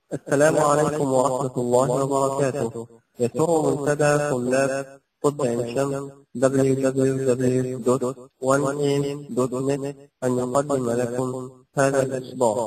السلام عليكم ورحمة الله وبركاته يسر منتدى طلاب طب عين شمس www.1am.net أن يقدم لكم هذا الإصدار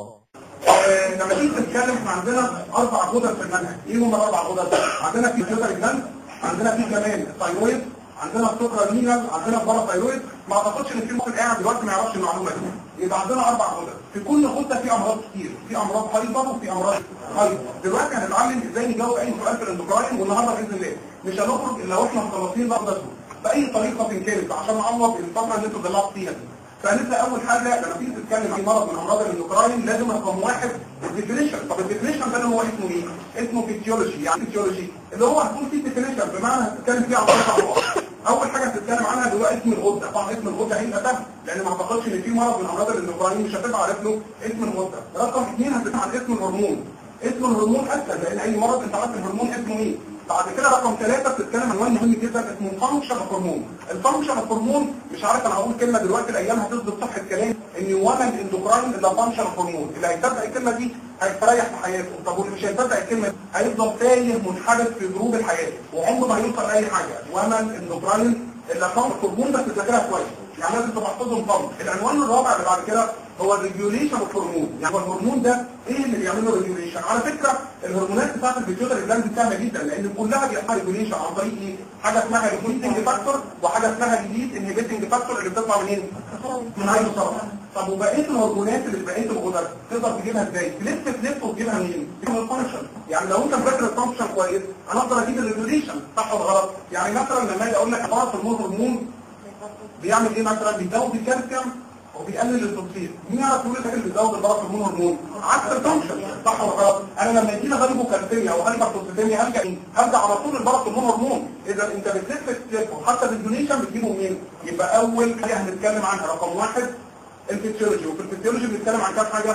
لما تيجي تتكلم احنا عندنا اربع غدد في المنهج ايه هم الاربع غدد عندنا في جدر الجلد عندنا في كمان الثايرويد عندنا السكر مينال عندنا الباراثايرويد ما اعتقدش ان في واحد قاعد دلوقتي ما يعرفش المعلومه دي يبقى عندنا اربع غدد في كل غده في امراض كتير في امراض هايبر وفي امراض هايبر دلوقتي هنتعلم ازاي نجاوب اي سؤال في الاندوكراين والنهارده باذن الله مش هنخرج الا واحنا مخلصين بقى غدته باي طريقه كانت عشان نعوض الفتره اللي انتوا ضلعتوا فيها دي فنبدا اول حاجه لما تيجي تتكلم عن مرض من امراض الاندوكراين لازم رقم واحد الديفينيشن طب الديفينيشن ده اللي هو اسمه ايه؟ اسمه فيسيولوجي يعني فيسيولوجي اللي هو هتكون فيه ديفينيشن بمعنى هتتكلم فيه عن اربع نقط اول حاجه هتتكلم عنها اللي هو اسم الغده طبعا اسم الغده هيبقى سهل لان ما اعتقدش ان في مرض من امراض الاندوكراين مش هتبقى عارف له اسم الغده رقم اثنين هتتكلم عن اسم الهرمون اسم الهرمون اسهل لان اي مرض انت عارف الهرمون اسمه ايه بعد كده رقم ثلاثة بتتكلم عن عنوان مهم جدا اسمه فانكشن هرمون الفانكشن هرمون مش عارف انا هقول كلمه دلوقتي الايام هتثبت صحه كلام ان ولا الاندوكراين الا فانكشن هرمون اللي هيصدق الكلمه دي هيستريح في حياته طب واللي مش هيصدق الكلمه دي هيفضل تايه منحدر في ظروف الحياه وعمره ما هيوصل لاي حاجه ولا الاندوكراين الا فانكشن هرمون بس تذاكرها كويس يعني لازم تبقى حافظهم فانكشن العنوان الرابع اللي بعد كده هو الريجوليشن اوف هرمون يعني هو الهرمون ده ايه اللي بيعمل له ريجوليشن على فكره الهرمونات بتاعت البيتيوتري جلاند سهله جدا لان كلها بيعملها ريجوليشن عن طريق ايه حاجه اسمها ريجوليتنج فاكتور وحاجه اسمها جديد انهبيتنج فاكتور اللي بتطلع منين من هايدروسرطان طب وبقيه الهرمونات اللي في بقيه الغدد تقدر تجيبها ازاي تلف تلف وتجيبها منين من الفانكشن يعني لو انت مذاكر الفانكشن كويس انا اقدر اجيب الريجوليشن صح ولا غلط يعني مثلا لما اجي اقول لك عباره هرمون بيعمل ايه مثلا بيزود الكالسيوم وبيقلل التوكسين مين يعرف يقول لك اللي بيزود البرد هرمون هرمون عكس الفانكشن صح ولا غلط انا لما يجي لي غالبه كالسيميا او غالبه توكسيميا هرجع ايه هرجع على طول البرد هرمون هرمون اذا انت بتلف تلف وحتى الريجوليشن بتجيبه منين يبقى اول حاجه هنتكلم عنها رقم واحد الفيسيولوجي وفي الفيسيولوجي بنتكلم عن كام حاجه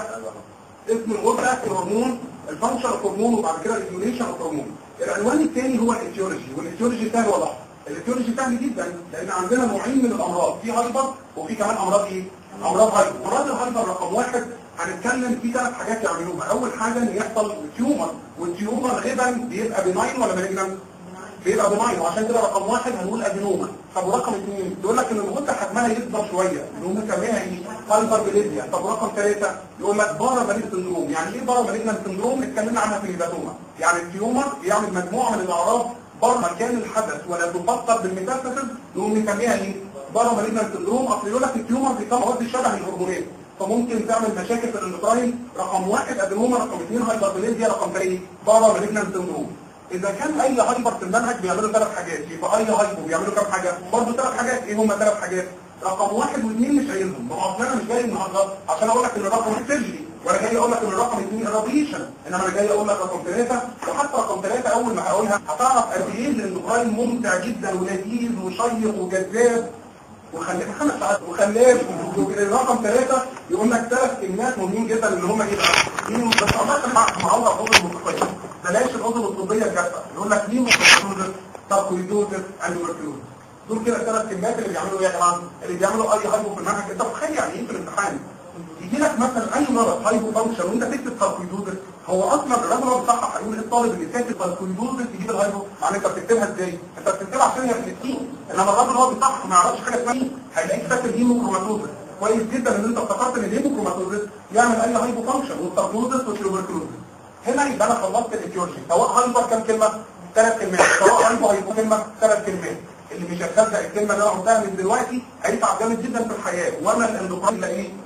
اسم الغده الهرمون الفانكشن هرمون وبعد كده الريجوليشن هرمون العنوان الثاني هو الايتيولوجي والايتيولوجي سهل ولا الايتيولوجي سهل جدا لان عندنا نوعين من الامراض في هايبر وفي كمان امراض ايه امراض هايبر امراض الهايبر رقم واحد هنتكلم في ثلاث حاجات يعملوها اول حاجه ان يحصل تيومر والتيومر غالبا بيبقى بناين ولا مالجنان بيبقى بناين وعشان كده رقم واحد هنقول ادينوما طب ورقم اثنين يقول لك ان الغده حجمها يكبر شويه اللي هم بنسميها ايه هايبر بليزيا طب ورقم ثلاثه يقول لك بارا مالين سندروم يعني ايه بارا مالين سندروم اتكلمنا عنها في الهيباتوما يعني التيومر بيعمل مجموعه من الاعراض بره مكان الحدث ولا تفكر بالميتاستاسيس نقوم نسميها ايه بره مالجنان سندروم اصل يقول لك التيومر بيطلع مواد شبه الهرمونات فممكن تعمل مشاكل في الاندوكراين رقم واحد ادينوما رقم اثنين هايبربليزيا رقم ثلاثه بره مالجنان سندروم اذا كان اي هايبر في المنهج بيعملوا ثلاث حاجات يبقى اي هايبر بيعملوا كام حاجه برضه ثلاث حاجات ايه هم ثلاث حاجات رقم واحد واثنين مش قايلهم ما هو انا مش جاي النهارده عشان اقول لك ان الرقم واحد سيرجري ولا جاي اقول لك ان الرقم اثنين راديشن انما انا جاي اقول لك رقم ثلاثه وحتى رقم ثلاثه اول ما هقولها هتعرف قد ايه الاندوكراين ممتع جدا ولذيذ وشيق وجذاب وخليه خمس ساعات وخلاف الرقم ثلاثة يقول لك ثلاث كلمات مهمين جدا اللي هم ايه بقى؟ مين بس عمال معوض عضو المستقبل بلاش العضو الطبية الجافة يقول لك مين مستقبل تاركويدوزس اندوكرينوز دول كده ثلاث كلمات اللي بيعملوا ايه يا جماعه؟ اللي بيعملوا اي هايبو في المنهج انت متخيل يعني ايه في الامتحان؟ يجي لك مثلا اي مرض هايبو فانكشن وانت تكتب تاركويدوزس هو اصلا الراجل هو بيصحح هيقول ايه الطالب اللي كاتب تاركويدوزس يجيب الهايبو معنى انت بتكتبها ازاي؟ انت بتكتبها عشان هي في السين انما الراجل هو بيصحح ما يعرفش حاجه اسمها هيلاقيك فاكر هيموكروماتوزس كويس جدا ان انت افتكرت ان الهيموكروماتوزس يعمل اي هايبو فانكشن والتاركويدوزس والتيوبركلوزس هنا يبقى انا خلصت الايتيولوجي سواء هايبر كام كلمه ثلاث كلمات سواء هايبو هايبو كلمه ثلاث كلمات اللي مش هتصدق الكلمه اللي انا قلتها من دلوقتي هيتعب جامد جدا في الحياه وما الاندوكراين الا ايه؟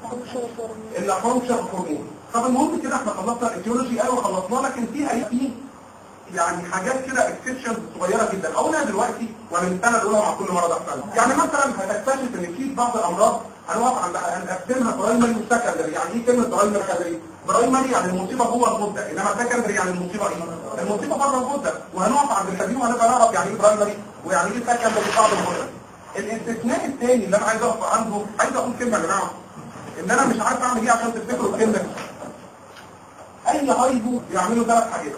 الا فانكشن هرمون طب المهم كده احنا خلصنا الايتيولوجي ايوه خلصناه لكن في اي في يعني حاجات كده اكسبشنز صغيره جدا اقولها دلوقتي وهنستنى نقولها مع كل مرض احسن يعني مثلا هتكتشف ان في بعض الامراض هنقف عند هنقسمها برايمري وسكندري يعني ايه كلمه برايمري سكندري برايمري يعني المصيبه جوه الغده انما سكندري يعني المصيبه ايه المصيبه بره الغده وهنقف عند الحديد وهنبقى نعرف يعني ايه برايمري ويعني ايه سكندري بعض الغده الاستثناء الثاني اللي انا عايز اقف عنده عايز اقول كلمه يا جماعه ان انا مش عارف اعمل ايه عشان تفتكروا الكلمه دي اي هايبو يعملوا ثلاث حاجات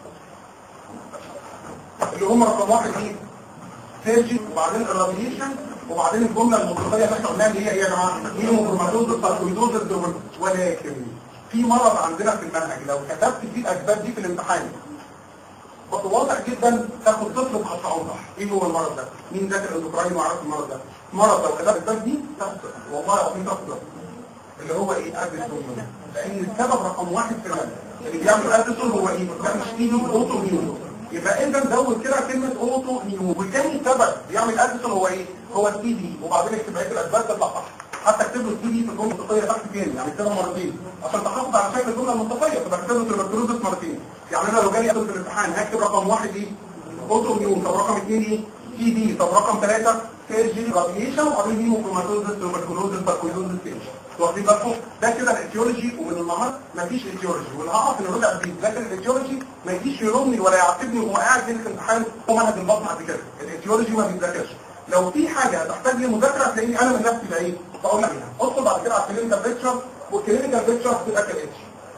اللي هم رقم واحد ايه سيرجي وبعدين الراديشن وبعدين الجمله المنطقيه اللي احنا قلناها اللي هي ايه يا جماعه هيموكروماتوز ساركويدوز ولكن في مرض عندنا في المنهج لو كتبت فيه الاسباب دي في الامتحان واضح جدا تاخد طفل بخط اوضح ايه هو المرض ده مين ذاكر الاندوكراين وعارف المرض ده مرض لو كتبت الاسباب دي تاخد طفل والله العظيم تاخد طفل اللي هو ايه اديسون لان السبب رقم واحد في المنهج اللي بيعمل اديسون هو ايه ده مش تي اوتو ميون يبقى انت مزود كده كلمه اوتو ميون وتاني سبب بيعمل اديسون هو ايه هو التي دي وبعدين اكتب بقيه الاسباب تطلع صح حتى اكتب له التي دي في الجمله المنطقيه تحت فين يعني اكتبها مرتين عشان تحافظ على شكل الجمله المنطقيه تبقى اكتب له تربكلوزس مرتين يعني انا لو جالي ادخل في الامتحان هكتب رقم واحد ايه اوتو ميون طب رقم اثنين ايه تي دي طب رقم ثلاثه سيرجي راديشن وبعدين دي موكوماتوزس تربكلوزس باركوزوزس تنشن واخدين بالكم ده كده الايتيولوجي ومن النهار مفيش ايتيولوجي واللي هعرف ان الرجع جديد لكن الايتيولوجي ما يجيش يلومني ولا يعاتبني وهو قاعد في الامتحان هو منهج البطن بعد كده الايتيولوجي ما بيتذاكرش لو في حاجه تحتاج لي مذاكره هتلاقيني انا من نفسي بعيد بقول لك ادخل بعد كده على الكلينيكال بيكتشر والكلينيكال بيكتشر بتبقى كالاتش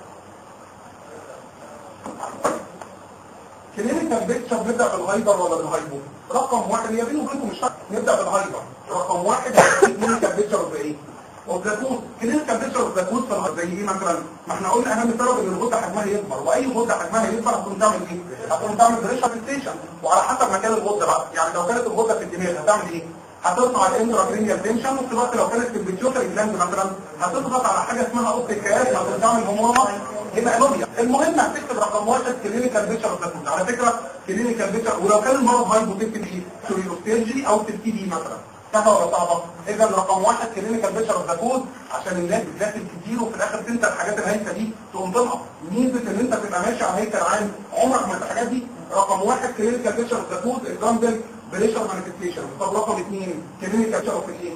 كلينيكال بيكتشر نبدا بالهايبر ولا بالهايبو رقم واحد هي بيني وبينكم مش نبدا بالهايبر رقم واحد كلينيكال بيكتشر بايه والزيتون كلينيكال بيكتشر والزيتون في زي ايه مثلا ما احنا قلنا اهم سبب ان الغده حجمها يكبر واي غده حجمها يكبر هتقوم تعمل ايه هتقوم تعمل بريشر ستيشن وعلى حسب مكان الغده بقى يعني لو كانت الغده في الدماغ هتعمل ايه هترفع الاندراكرينيال تنشن وفي الوقت لو كانت في البيتيوتري جلاند مثلا هتضغط على حاجه اسمها اوبتيك كياس هتقوم تعمل هوموما يبقى انوميا المهم هتكتب رقم واحد كلينيكال بيكتشر والزيتون على فكره كلينيكال بيكتشر ولو كان المرض هايبو تكتب ايه كيوريوستيرجي او تبتدي دي مثلا سهله ولا صعبه اذا رقم واحد كلينيكال بيشر اوف ذا كود عشان الناس بتذاكر كتير وفي الاخر تنسى الحاجات الهايفه دي تقوم تنقص ميزه ان انت تبقى ماشي على هيكل عام عمرك ما الحاجات دي رقم واحد كلينيكال بيشر اوف ذا كود اكزامبل بريشر مانيفستيشن طب رقم اثنين كلينيكال بيشر اوف الايه؟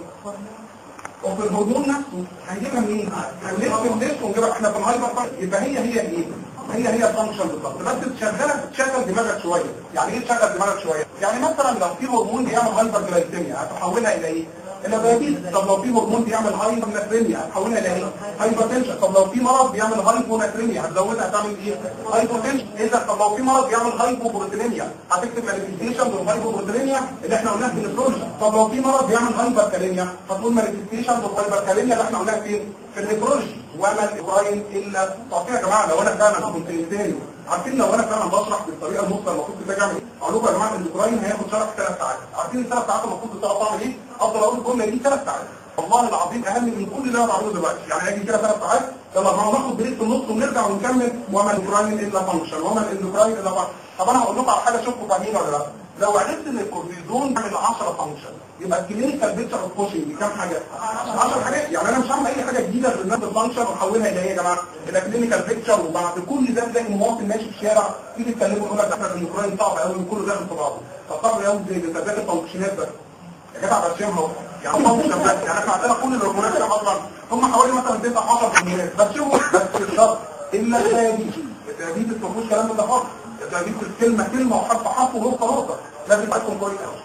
وفي الهرمون نفسه هنجيبها منين؟ هنلف الليست ونجيبها احنا في الهايبر يبقى هي هي ايه؟ هي هي الفانكشن بالظبط بس تشغلها تشغل دماغك شويه يعني ايه تشغل دماغك شويه يعني مثلا لو في هرمون بيعمل هايبر جلايسيميا هتحولها الى ايه الى دايابيتس طب لو في هرمون بيعمل هايبر ناتريميا هتحولها الى ايه هايبرتنشن طب لو في مرض بيعمل هايبوناتريميا هتزودها هتعمل ايه هايبوتنشن اذا طب لو في مرض بيعمل هايبوبروتينيميا هتكتب مانيفستيشن بالهايبوبروتينيميا اللي احنا قلناها في النفرولوجي طب لو في مرض بيعمل هايبركاليميا هتقول مانيفستيشن بالهايبركاليميا اللي احنا قلناها فين في النفرولوجي وما الاوراين الا طب يا جماعه لو انا فعلا كنت انسان عارفين لو انا فعلا بشرح بالطريقه المثلى المفروض كنت اعمل ايه؟ اقول لكم يا جماعه الاوراين هياخد شرح ثلاث ساعات عارفين الثلاث ساعات المفروض بتقعد تعمل ايه؟ افضل اقول الجمله دي ثلاث ساعات والله العظيم اهم من كل اللي انا بعمله دلوقتي يعني هاجي كده ثلاث ساعات يلا ما ناخد بريك في النص ونرجع ونكمل وما الاوراين الا فانكشن وما الاندوكراين الا فانكشن طب انا هقول لكم على حاجه شوفوا فاهمين ولا لا لو عرفت ان الكورتيزون بيعمل 10 فانكشن يبقى الكلينيكال بيكتشر اوف كوشنج كام حاجه 10 حاجات يعني انا مش هعمل اي حاجه جديده في الناس الفانكشن واحولها الى ايه يا جماعه الى كلينيكال بيكتشر وبعد كل ده تلاقي مواطن ماشي في الشارع تيجي تكلمه يقول لك ده احنا الاوكراني صعب قوي وكله داخل في بعضه طب صعب قوي زي بتذاكر فانكشنات بس يا جدع برشمها اهو يعني هم مش بس يعني احنا عندنا كل الهرمونات كام اصلا هم حوالي مثلا 9 10 هرمونات بس شوفوا بس الشرط الا الديابيتس الديابيتس ما فيهوش كلام ده خالص الديابيتس كلمه كلمه وحرف حرف ونقطه نقطه لازم يبقى لكم كويس قوي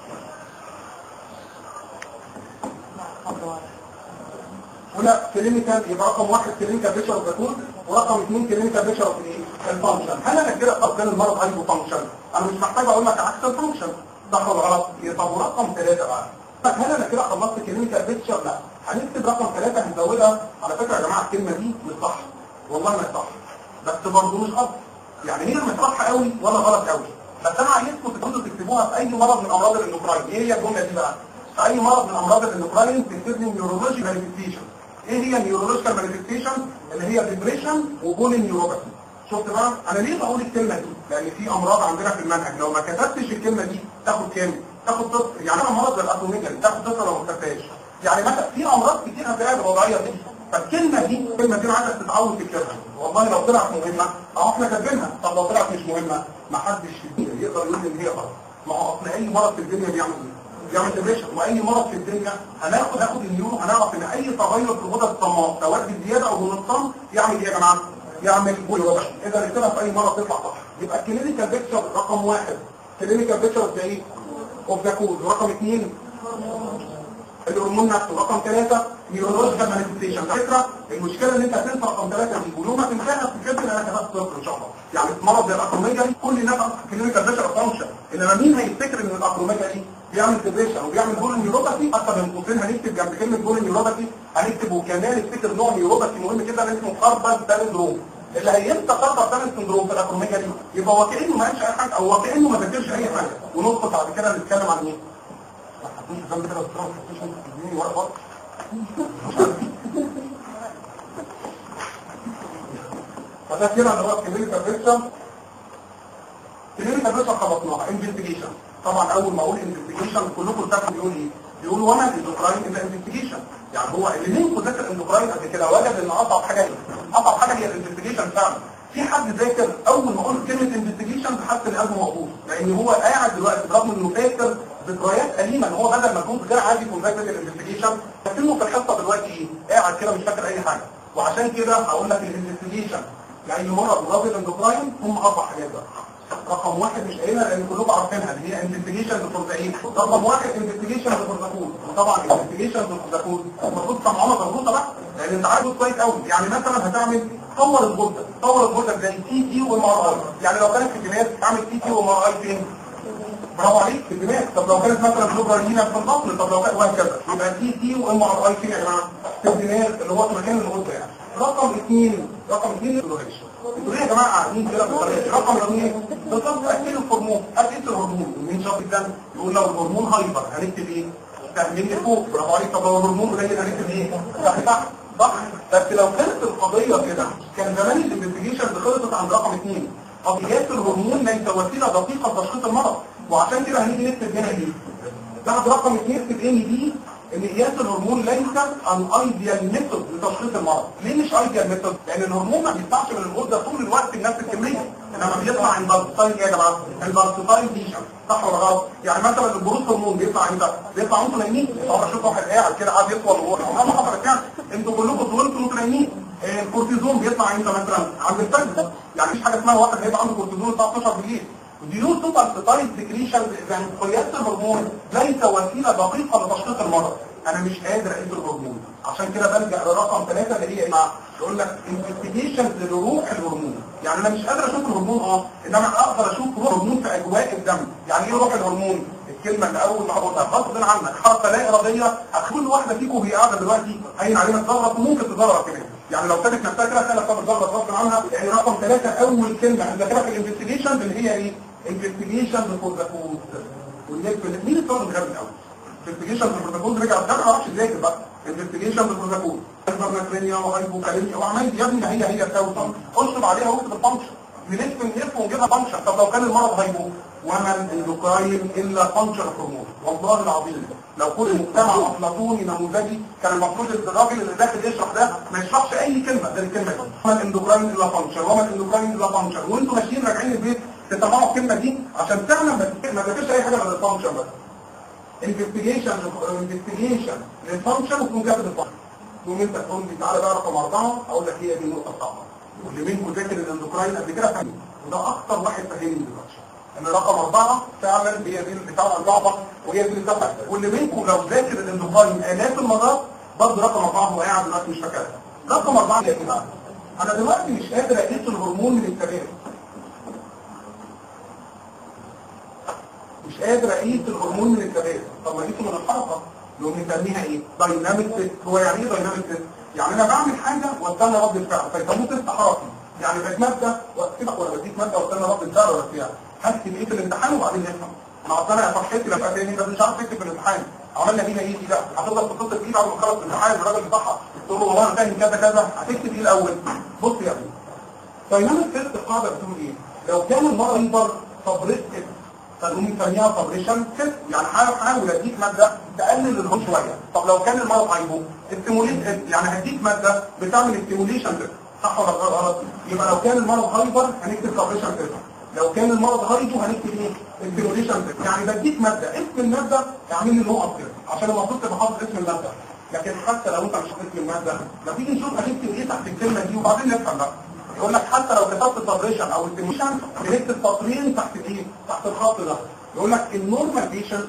هنا كلينيكال يبقى رقم واحد كلينيكال بيشر اوف ذا ورقم اثنين كلينيكال بيشر اوف الايه؟ الفانكشن هل انا كده طب كان المرض هايبو فانكشن انا مش محتاج اقول لك عكس الفانكشن صح ولا غلط؟ طب ورقم ثلاثه بقى طب هل انا كده خلصت كلينيكال بيكتشر لا هنكتب رقم ثلاثة هنزودها على فكرة يا جماعة الكلمة دي مش صح والله مش صح بس برضه مش غلط يعني هي مش صح قوي ولا غلط قوي بس انا عايزكم تكونوا تكتبوها في اي مرض من امراض الاندوكراين ايه هي الجملة دي بقى في اي مرض من امراض الاندوكراين تكتب لي نيورولوجي مانيفستيشن ايه هي النيورولوجيكال مانيفستيشن اللي هي ديبريشن وبولي نيوروباثي شفت بقى انا ليه بقول الكلمة دي لان في امراض عندنا في المنهج لو ما كتبتش الكلمة دي تاخد كام تاخد طفل يعني انا مرض الاتوميجالي تاخد طفل لو ما كتبتهاش يعني مثلا في امراض كتير هتلاقيها بالوضعيه دي فالكلمه دي الكلمه دي عايزك تتعود تكتبها والله لو طلعت مهمه اهو احنا كاتبينها طب لو طلعت مش مهمه ما حدش في الدنيا يقدر يقول ان هي غلط ما هو اصل اي مرض في الدنيا بيعمل ايه؟ بيعمل ديبريشن واي مرض في الدنيا هناخد هاخد النيورو هنعرف ان اي تغير في الغدد الصماء سواء بالزياده او بالنقصان يعمل ايه يا جماعه؟ يعمل بول وبش اذا نكتبها في اي مرض تطلع صح يبقى الكلينيكال بيكتشر رقم واحد كلينيكال بيكتشر ده ايه؟ اوف ذا كود رقم اثنين الهرمون نفسه رقم ثلاثة نيورولوجيكال مانيفستيشن فكرة المشكلة ان انت هتنسى رقم ثلاثة دي ولو ما تنساها تفتكر ان انا كتبت صفر ان شاء الله يعني مرض زي الاكروميجالي كل الناس كلينيكال بيشر فانكشن انما مين هيفتكر ان الاكروميجالي بيعمل ديبريشن وبيعمل بول نيوروباثي حتى بين قوسين هنكتب جنب كلمه بول نيوروباثي هنكتب وكمان نفتكر نوع نيوروباثي مهم جدا اسمه كاربال سيندروم اللي هينسى كاربال سيندروم في الاكروميه دي يبقى هو كانه ما قالش اي حاجه او هو كانه ما ذاكرش اي حاجه وندخل بعد كده نتكلم عن ايه؟ حاطين جنب كده الصوره مش تديني ورقه خالص فده كده اللي هو الكلينيكال بيكتشر الكلينيكال بيكتشر خلصناها انفستيجيشن طبعا اول ما اقول انفستيجيشن كلكم بتاعكم بيقول ايه؟ بيقولوا وانا الاندوكراين ان انفستيجيشن يعني هو اللي منكم ذاكر الاندوكراين قبل كده وجد ان اصعب حاجه ايه؟ اصعب حاجه هي الانفستيجيشن فعلا في حد ذاكر اول ما اقول كلمه انفستيجيشن حس ان قلبه موجود لان هو قاعد دلوقتي برغم انه فاكر ذكريات أليمة ان هو بدل ما يكون غير عادي يكون فاكر الانفستيجيشن لكنه في الحصه دلوقتي ايه؟ قاعد كده مش فاكر اي حاجه وعشان كده هقول لك الانفستيجيشن يعني مرض مرض الاندوكراين هم اربع حاجات بقى رقم واحد مش قايلها لان كلكم عارفينها اللي هي انفستيجيشن للبروتين رقم واحد انفستيجيشن للبروتين وطبعا انفستيجيشن للبروتين المفروض طبعا مربوطه بقى لان انت عارف كويس قوي يعني مثلا هتعمل طور الغده طور الغده زي تي تي وام ار اي يعني لو كانت في الدماغ تعمل تي تي وام ار اي فين؟ برافو عليك في الدماغ طب لو كانت مثلا بلوجر هنا في البطن طب لو كانت وهكذا يبقى تي تي وام ار اي فين يا جماعه؟ في الدماغ اللي هو في مكان الغده يعني رقم اثنين رقم اثنين الفلوريشن انتوا ليه يا جماعه قاعدين كده بالطريقه رقم اثنين بالظبط اكل الهرمون اكل الهرمون ومين شاف الدم يقول لو الهرمون هايبر هنكتب ايه؟ تأمين فوق برافو عليك طب لو الهرمون قليل هنكتب ايه؟ تحت تحت صح بس لو كانت القضيه كده كان زمان الانفستيجيشن خلصت عند رقم اثنين قضيات الهرمون ليس وسيله دقيقه لتشخيص المرض وعشان كده هنيجي نكتب هنا دي بعد رقم اثنين نكتب ان دي ان قياس الهرمون ليس ان ايديال ميثود لتشخيص المرض ليه مش ايديال ميثود لان الهرمون ما بيطلعش من الغده طول الوقت بنفس الكميه انما بيطلع عند البارتيتاين ايه يا جماعه البارتيتاين ديشن صح ولا غلط يعني مثلا البروز هرمون بيطلع امتى بيطلع وانتوا نايمين طب اشوف واحد قاعد كده قاعد يطول وهو ما حصلت يعني انتوا كلكم طولتوا وانتوا نايمين الكورتيزون بيطلع امتى مثلا عند الفجر يعني مفيش حاجه اسمها واحد هيبقى عنده كورتيزون الساعه 12 بالليل ديو سوبر ستايل سكريشن يعني قياس الهرمون ليس وسيله دقيقه لتشخيص المرض انا مش قادر اقيس الهرمون عشان كده بلجا لرقم ثلاثة اللي هي ايه يقول لك انفستيجيشن لروح الهرمون يعني انا مش قادر اشوف الهرمون اه انما اقدر اشوف روح الهرمون في اجواء الدم يعني ايه روح الهرمون الكلمه اللي اول ما هقولها غصب عنك حركه لا اراديه كل واحده فيكم وهي قاعده دلوقتي هين علينا تزغرط وممكن تزغرط كمان يعني لو كانت نفسها كده كانت تزغرط غصب عنها يعني رقم ثلاثة اول كلمه احنا كده في الانفستيجيشن اللي هي ايه انفستيجيشن للبروتوكول والنسبه مين الطالب الغبي الاول انفستيجيشن للبروتوكول رجع ده ما اعرفش ازاي بقى انفستيجيشن للبروتوكول هايبرناترينيا وهايبوكاليميا وعملت يا ابني هي هي بتساوي اشرب عليها واكتب الفانكشن بنسبه نلف ونجيبها فانكشن طب لو كان المرض هايبو وما الاندوكراين الا فانكشن هرمون والله العظيم لو كل مجتمع افلاطوني نموذجي كان المفروض الراجل اللي داخل يشرح ده ما يشرحش اي كلمه غير الكلمه دي وما الاندوكراين الا فانكشن وما الاندوكراين الا فانكشن وانتوا ماشيين راجعين البيت تسمعوا الكلمه دي عشان فعلا ما تذاكرش اي حاجه غير الفانكشن بس انفستيجيشن انفستيجيشن للفانكشن وتكون كاتب الفانكشن تقوم انت تقول لي تعالى بقى رقم اربعه اقول لك هي دي النقطه الصعبه واللي منكم ذاكر الاندوكراين قبل كده فاهم وده اكتر واحد فاهمني دلوقتي ان رقم اربعه فعلا هي دي اللي فعلا صعبه وهي دي اللي صعبه واللي منكم لو ذاكر الاندوكراين الاف المرات برضه رقم اربعه هو قاعد دلوقتي مش فاكرها رقم اربعه يا جماعه انا دلوقتي مش قادر اقيس الهرمون من التبادل مش قادر اقيس الهرمون من الكبائر طب ما اقيسه من الحركه لو بنسميها ايه دايناميك تيست هو يعني ايه دايناميك تيست يعني انا بعمل حاجه واستنى رد الفعل فيسموه تيست حركي يعني بديك ماده واكتبك ولا بديك ماده واستنى رد الفعل ولا فيها هكتب ايه في الامتحان وبعدين نفهم انا اصل انا صفحتي لما تاني بس مش عارف اكتب في الامتحان عملنا هنا ايه دي لا هتفضل تتصل بيه بعد ما تخلص الامتحان الراجل بتاعها تقول له والله انا فاهم كذا كذا هتكتب ايه الاول بص يا ابني دايناميك تيست القاعده بتقول ايه لو كان المرض يقدر تبريد فنقوم نسميها سبريشن تيست يعني حاول اديك ماده تقلل الهرمون شويه طب لو كان المرض هايبو استيموليت يعني هديك ماده بتعمل استيموليشن تيست صح ولا غلط يبقى لو كان المرض هايبر هنكتب سبريشن تيست لو كان المرض هايبو هنكتب ايه استيموليشن تيست يعني بديك ماده اسم الماده اعمل لي نقط كده عشان المفروض تبقى حافظ اسم الماده لكن حتى لو انت مش حافظ اسم الماده ما تيجي نشوف هنكتب ايه تحت الكلمه دي وبعدين نفهم بقى يقول لك حتى لو كتبت سبريشن او استيميشن بنكتب سطرين تحت الايه تحت الخط ده يقول لك النورمال بيشنت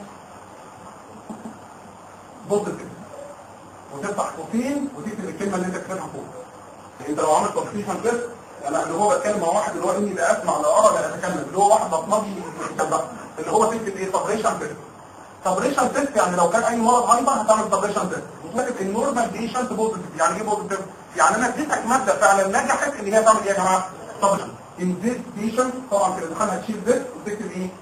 بوزيتيف وتفتح قوسين وتكتب الكلمه اللي انت كاتبها فوق يعني انت لو عملت سبريشن تيست انا اللي هو بتكلم مع واحد اللي هو اني لا اسمع لا ارى لا اتكلم اللي هو واحد بصمجي اللي هو تكتب ايه سبريشن تيست سبريشن تيست يعني لو كان اي مرض هايبر هتعمل سبريشن تيست وتلاقي النورمال بيشنت بوزيتيف يعني ايه بوزيتيف يعني انا اديتك ماده فعلا نجحت ان هي تعمل ايه يا جماعه سبريشن ان ذيس بيشنت طبعا في الامتحان هتشيل ذس وتكتب ايه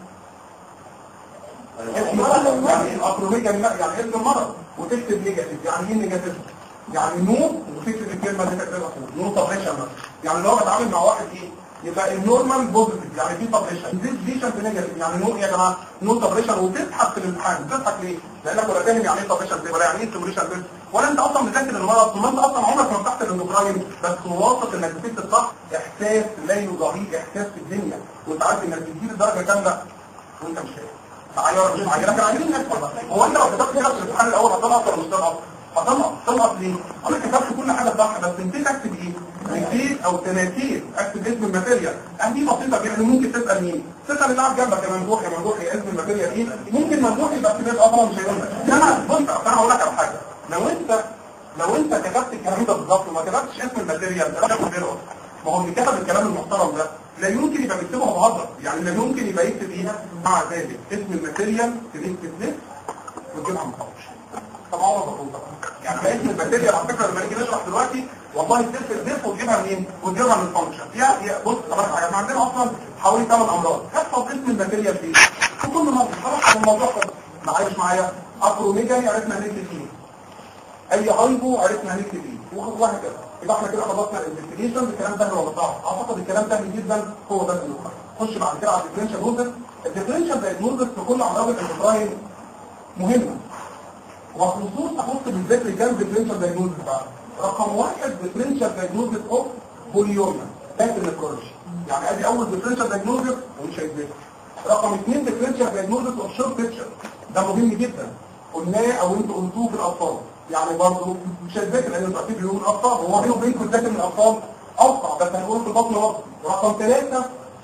اسم المرض يعني الاكروميجا يعني اسم المرض وتكتب نيجاتيف يعني ايه نيجاتيف يعني نو وتكتب الكلمه اللي تكتبها فوق نو سبريشن يعني لو بتعامل مع واحد ايه يبقى النورمال بوزيتيف يعني في سبريشن ذيس بيشنت نيجاتيف يعني نو ايه يا جماعه نو سبريشن وتضحك في الامتحان بتضحك ليه لانك ولا فاهم يعني ايه سبريشن ولا يعني ايه سبريشن بس ولا انت اصلا مذاكر المرض ثم انت اصلا عمرك ما فتحت الاندوكراين بس واثق انك بتكتب الصح احساس لا يضاهيه احساس في الدنيا وانت عارف انك بتجيب الدرجه كامله وانت مش فاهم معايا ولا مش معايا لكن عايزين نفهم هو انت لو كتبت كده في الامتحان الاول هتنقص ولا مش هتنقص؟ هتنقص تنقص ليه؟ انا كتبت كل حاجه صح بس نسيت اكتب ايه؟ نسيت او تناسيت اكتب اسم الماتيريال دي بسيطه يعني ممكن تسال مين؟ تسال اللي قاعد جنبك يا ممدوح يا ممدوح يا اسم الماتيريال ايه؟ ممكن ممدوح يبقى في بيت اصلا مش هيقول لك انا بص انا هقول لك على حاجه لو انت لو انت كتبت الكلام ده بالظبط وما كتبتش اسم الماتيريال ده مش غيره ما هو اللي كتب الكلام المحترم ده لا يمكن يبقى بيكتبه مهدر يعني لا يمكن يبقى يكتب ايه مع ذلك اسم الماتيريال تكتب ليه وتجيبها مخرج طبعا هو بسيطه يعني ده اسم الماتيريال على فكره لما نيجي نشرح دلوقتي والله تلف الدف وتجيبها منين وتجيبها من الفانكشن فيها يا بص طبعا احنا عندنا اصلا حوالي 8 امراض احفظ اسم الماتيريال فيه وكل مره خلاص الموضوع خلص معايا مش معايا اكروميجالي عرفنا هنكتب فيه اي هايبو عرفنا هنكتب فيه وخد واحد كده يبقى احنا كده خلصنا الانفستيجيشن الكلام ده ولا صعب اعتقد الكلام ده جدا هو ده المخرج خش بعد كده على الديفرنشال نوزل الديفرنشال دايجنوزس في كل امراض الاندوكراين مهمه وخصوص احط بالذكر كام ديفرنشال دايجنوزس بقى رقم واحد ديفرنشال دايجنوزس اوف بوليورما ده النكرولوجي يعني ادي اول ديفرنشال دايجنوزس ومش هيتذكر رقم اثنين ديفرنشال دايجنوزس اوف شورت بيكتشر ده مهم جدا قلناه او انتوا قلتوه في الاطفال يعني برضه مش هتذاكر لان انتوا اكيد بيقولوا الاطفال هو بينه وبينكم تذاكر من الاطفال اوسع بس هنقول في البطن برضه رقم ثلاثه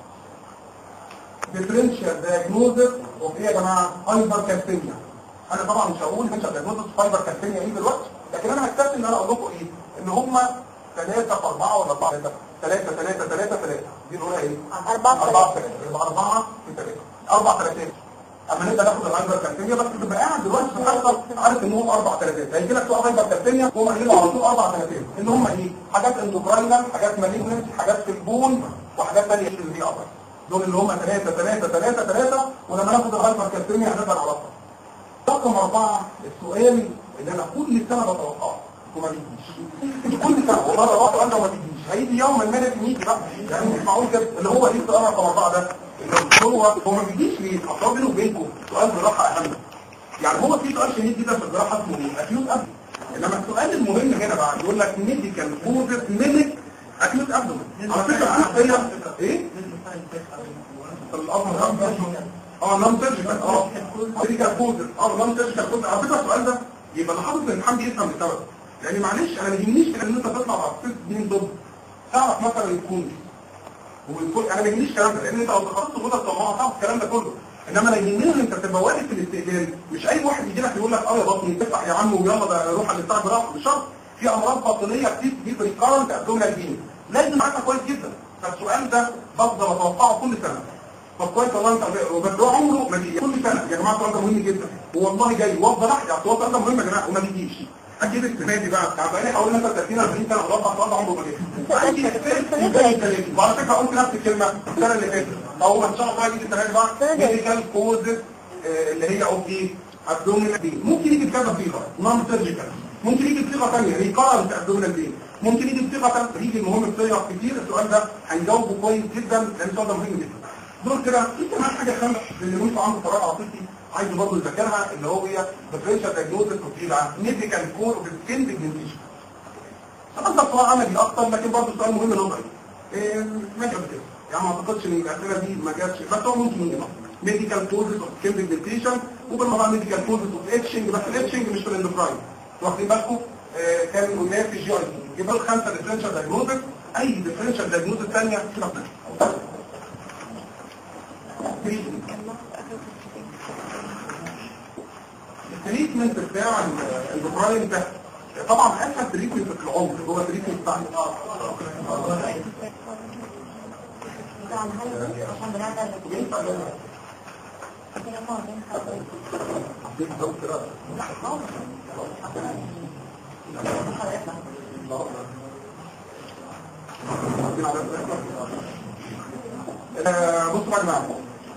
ديفرنشال دايجنوزس اوف ايه يا جماعه هايبر كالسيميا انا طبعا مش هقول ديفرنشال دايجنوزس هايبر كالسيميا ايه دلوقتي لكن انا هكتفي ان انا اقول لكم ايه ان هم ثلاثة في أربعة ولا أربعة ثلاثة ثلاثة ثلاثة ثلاثة ثلاثة دي نقولها إيه؟ أربعة في أربعة في ثلاثة يبقى أربعة في ثلاثة أربع ثلاثات اما نبدا ناخد الهايبر كالسيميا بس تبقى قاعد دلوقتي في الحصه عارف ان هم اربع ثلاثات هيجي لك سؤال هايبر كالسيميا وهم قايلين على طول اربع ثلاثات اللي هم ايه حاجات اندوكراينال حاجات مالجنت حاجات في البون وحاجات ثانيه اللي هي ابر دول اللي هم ثلاثه ثلاثه ثلاثه ثلاثه ولما ناخد الهايبر كالسيميا هنقدر نعرفها رقم اربعه السؤال اللي انا كل سنه بتوقعه وما بيجيش كل سنه والله لو السؤال ده ما بيجيش هيجي يوم ما الملك يجي بقى يعني مش معقول كده اللي هو ايه السؤال رقم اربعه ده هو هو ما بيجيش ليه اصلا بينه وبينكم سؤال جراحه اهم يعني هو في سؤال شديد جدا في الجراحه اسمه ايه اكيوت ابدو انما السؤال المهم هنا بقى يقول لك ميديكال كوزز ميميك اكيوت ابدو على فكره هي ايه الامر اه نون سيرجيكال اه ميديكال كوزز اه نون سيرجيكال كوزز على فكره السؤال ده يبقى اللي حاطط الامتحان بيفهم السبب يعني معلش انا ما يهمنيش ان انت تطلع بعد ست سنين ضد تعرف مثلا يكون ويكون انا ما يهمنيش الكلام ده لان انت لو تخصصت غدد طماعه تعرف الكلام ده كله انما انا يهمني ان انت تبقى واقف في الاستقبال مش اي واحد يجي لك يقول لك اه يا بطني تفتح يا عم ويلا ده روح على بتاع جراحه مش شرط في امراض باطنيه كتير دي بريكارنت ابدومينال بين لازم عارفها كويس جدا فالسؤال ده بفضل اتوقعه كل سنه طب كويس والله انت بس هو عمره ما بيجي كل سنه يا جماعه السؤال ده مهم جدا والله جاي وافضل احكي اصل هو السؤال ده مهم يا جماعه وما بيجيش اكيد السنه بقى بتاع بقى لي حوالي مثلا 30 40 سنه بضبط السؤال ده عمره ما جه عندي احساس وعلى فكره قلت نفس الكلمه السنه اللي فاتت او ان شاء الله يجي السنه دي بقى ميديكال كوزز اللي هي اوف ايه ابدومينال بين ممكن يجي بكذا صيغه نون سيرجيكال ممكن يجي بصيغه ثانيه ريكارنت ابدومينال بين ممكن يجي بصيغه ثالثه يجي المهم بصيغه كتير السؤال ده هنجاوبه كويس جدا لان السؤال ده مهم جدا دول كده في كمان حاجه خامسه اللي ممكن عنده قرار عاطفي عايز برضه يذاكرها اللي هو هي ديفرنشال دايجنوستس اوف بقى ميديكال كور اوف سكين بيجمنتيشن طبعا ده سؤال عملي اكتر لكن برضه سؤال مهم نظري ايه ما جاب كده يعني ما اعتقدش ان الاسئله دي ما جاتش بس هو ممكن يجي ميديكال كوزز اوف سكين بيجمنتيشن وبالمره ميديكال كوزز اوف اتشنج بس الاتشنج مش في الاندوكراين واخدين بالكم آه كان قلناه في الجي اي تي يبقى الخمسه ديفرنشال دايجنوستس اي ديفرنشال دايجنوستس ثانيه كده التريتمنت بتاع البراين ده طبعا اسهل تريتمنت في العمر هو تريتمنت بتاع آه، بصوا بقى يا جماعه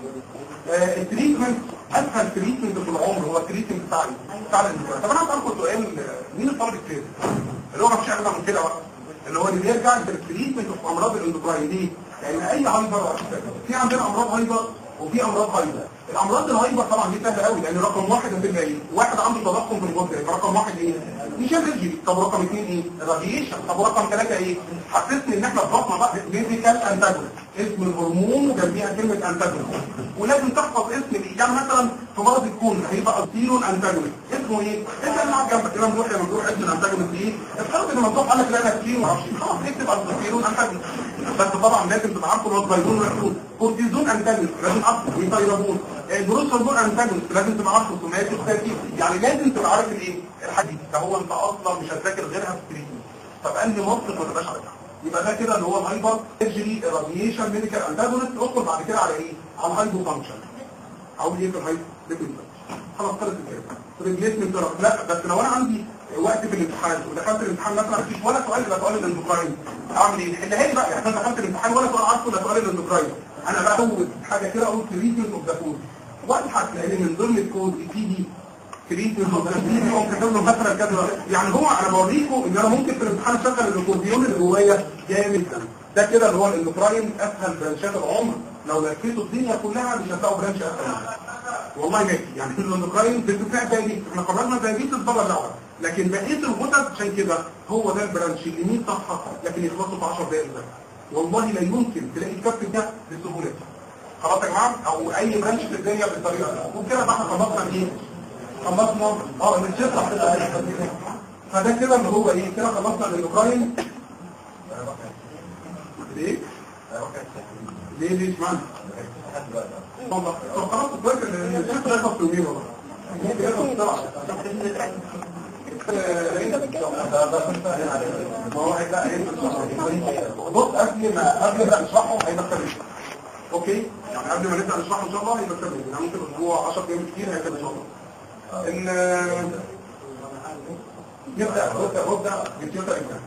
آه، التريتمنت اسهل تريتمنت في العمر هو التريتمنت بتاع ايه؟ بتاع الانسولين طب انا عايز اسالكم سؤال آه، مين الطالب التاني؟ اللي هو مفيش اغنى من كده بقى اللي هو اللي بيرجع للتريتمنت في امراض الاندوكراين ليه؟ لان اي هايبر في عندنا امراض هايبر وفي امراض هايبر الامراض الهايبر طبعا دي سهله قوي لان رقم واحد هتبقى ايه؟ واحد عنده تضخم في الغده يبقى رقم واحد ايه؟ مش الرجل طب رقم اثنين ايه؟ الراديشن طب رقم ثلاثه ايه؟ حسسني ان احنا في بطننا بقى فيزيكال انتاجونست اسم الهرمون وجنبيها كلمه انتاجونست ولازم تحفظ اسم الايه يعني مثلا في مرض الكون هيبقى التيرون انتاجونست اسمه ايه؟ انت اللي قاعد جنبك كده نروح لما نروح اسم الانتاجونست ايه؟ افترض ان مكتوب قال لك لا انا كتير ما اعرفش خلاص اكتب التيرون انتاجونست بس طبعا لازم تبقى عارفه ان هو تبايدون ويحدون كورتيزون انتاجونست لازم عارفه ويطيربون البروستاجون انتاجونست لازم تبقى عارفه سمات التركيب يعني لازم تبقى عارف الايه؟ الحديث فهو انت اصلا مش هتذاكر غيرها في التريتمنت طب انهي منطق ما تبقاش عارفها يبقى ده كده اللي هو الهايبر سيرجري راديشن ميديكال انتاجونست ادخل بعد كده على ايه؟ على الهايبو فانكشن اقول ايه في الهايبو خلاص خلص الكلام ريبليسمنت لا بس لو انا عندي وقت في الامتحان ودخلت الامتحان مثلا مفيش ولا سؤال الا سؤال الاندوكراين اعمل ايه؟ حلها لي بقى يعني انا دخلت الامتحان ولا سؤال عارفه الا سؤال الاندوكراين انا بزود حاجه كده اقول تريتمنت اوف ذا كود واضحك لان من ضمن الكود في دي تريتمنت اوف ذا كود هو كاتب له مثلا كده يعني هو انا بوريكم ان انا ممكن في الامتحان اشغل الاكورديون اللي جوايا جامد جدا ده كده اللي هو الاندوكراين اسهل برانشات العمر لو لفيتوا الدنيا كلها مش هتلاقوا برانش اسهل منها. والله ماشي يعني في الاندوكراين بتدفع دايبيتس احنا قررنا دايبيتس بره الاول لكن بقيه الغدد عشان كده هو ده البرانش اللي 100 صفحه لكن يخلصوا في 10 دقائق بس والله لا يمكن تلاقي الكف ده بسهوله خلاص يا جماعه او اي برانش في الدنيا بالطريقه دي وكده بقى احنا خلصنا ايه؟ خلصنا اه من شرح فده كده اللي هو ايه كده خلصنا الاندوكراين ليه؟ ليه ليه اشمعنى؟ والله طب خلاص كويس ان الشيخ يخلص في يومين والله ممكن يخلص بسرعه ما هو هيبقى ايه بص قبل ما قبل ما نشرحه هيبقى كويس اوكي يعني قبل ما نبدا نشرحه ان شاء الله هيبقى كويس يعني ممكن اسبوع 10 ايام كتير هيبقى ان شاء الله ان نبدا نبدا نبدا بالكمبيوتر اكزام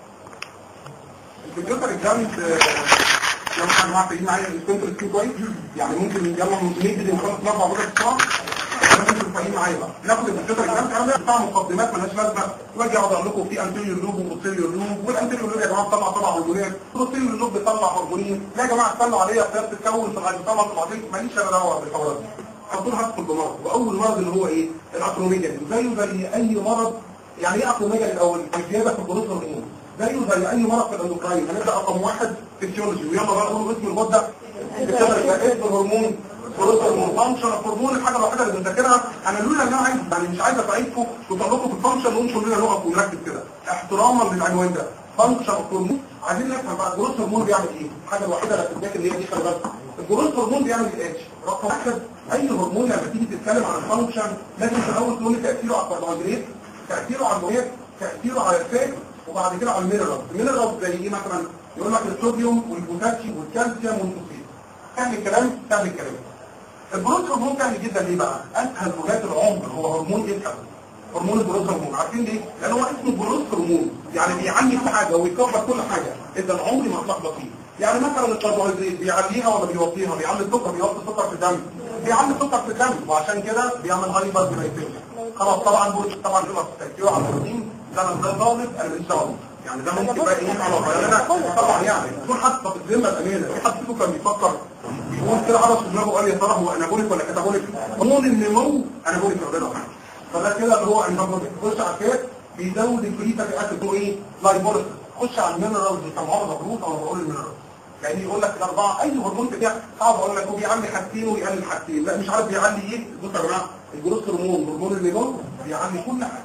الكمبيوتر اكزام لو كان معاك معايا الكمبيوتر سكيل كويس يعني ممكن يلا نبتدي نخلص الاربع غرف بسرعه ممكن تفهمين معايا بقى ناخد الكمبيوتر اكزام كلام بتاع مقدمات مالهاش لازمه واجي اقعد اقول لكم في انتيريور لوب وبوستيريور لوب والانتيريور لوب يا جماعه بتطلع طبعا هرمونات والبوستيريور لوب بتطلع هرمونين لا يا جماعه استنوا عليا خيار تتكون في الهايبوثالاموس وبعدين ماليش انا دعوه بالحوارات دي هتقول هدخل بمرض واول مرض اللي هو ايه الاكروميجالي زيه زي اي مرض يعني ايه اكروميجالي الاول الزياده في الجلوس والهرمون زيه زي اي مرض في الاندوكراين هنبدا رقم واحد فيسيولوجي ويلا بقى نقول اسم الغده اسم الهرمون جلوس هرمون فانكشن الهرمون الحاجه الوحيده اللي بنذاكرها انا لولا ان انا عايز يعني مش عايز اساعدكم وطلبكم في الفانكشن نقوم كلنا نقف ونركز كده احتراما للعنوان ده فانكشن الهرمون عايزين نفهم بقى الجلوس هرمون بيعمل ايه الحاجه الوحيده اللي بتذاكر اللي هي دي خلي بالك الجلوس هرمون بيعمل الاتش رقم واحد اي هرمون لما تيجي تتكلم عن الفانكشن لازم في الاول تقول لي تاثيره على الكربوهيدرات تاثيره على الميه تاثيره على الفات وبعد كده على المينرال المينرال زي ايه مثلا يقول لك الصوديوم والبوتاسيوم والكالسيوم والفوسفين سهل الكلام سهل الكلام البروز هرمون سهل جدا ليه بقى اسهل حاجات العمر هو هرمون ايه الأول؟ هرمون البروز هرمون عارفين ليه لان هو اسمه بروز هرمون يعني بيعلي في حاجه ويكبر كل حاجه اذا العمر ما اتلخبط فيه يعني مثلا الكربوهيدرات بيعليها ولا بيوطيها بيعلي السكر بيوطي السكر في الدم بيعلي السكر في الدم وعشان كده بيعمل هايبر جلايسيميا خلاص طبعا بروز طبعا بيبقى تاثيره على البروتين ده انا ده ضابط انا مش ضابط يعني ده ممكن بقى ايه علاقه يعني انا طبعا يعني طول حتى في الذمه الامانه في حد فيكم كان بيفكر بيقول كده عرف في دماغه قال يا ترى هو انابوليك ولا كاتابوليك هرمون النمو انابوليك ربنا فده كده اللي هو انابوليك خش على الكات بيزود الكريتا في اكل هو ايه لايبوليك خش على المينرالز طبعا مبروك او بقول المينرالز يعني يقول لك الاربعه اي هرمون بتاع صعب اقول لك هو بيعلي حاجتين ويقلل حاجتين لا مش عارف بيعلي ايه بصوا يا جماعه الجلوس هرمون هرمون النمو بيعلي كل حاجه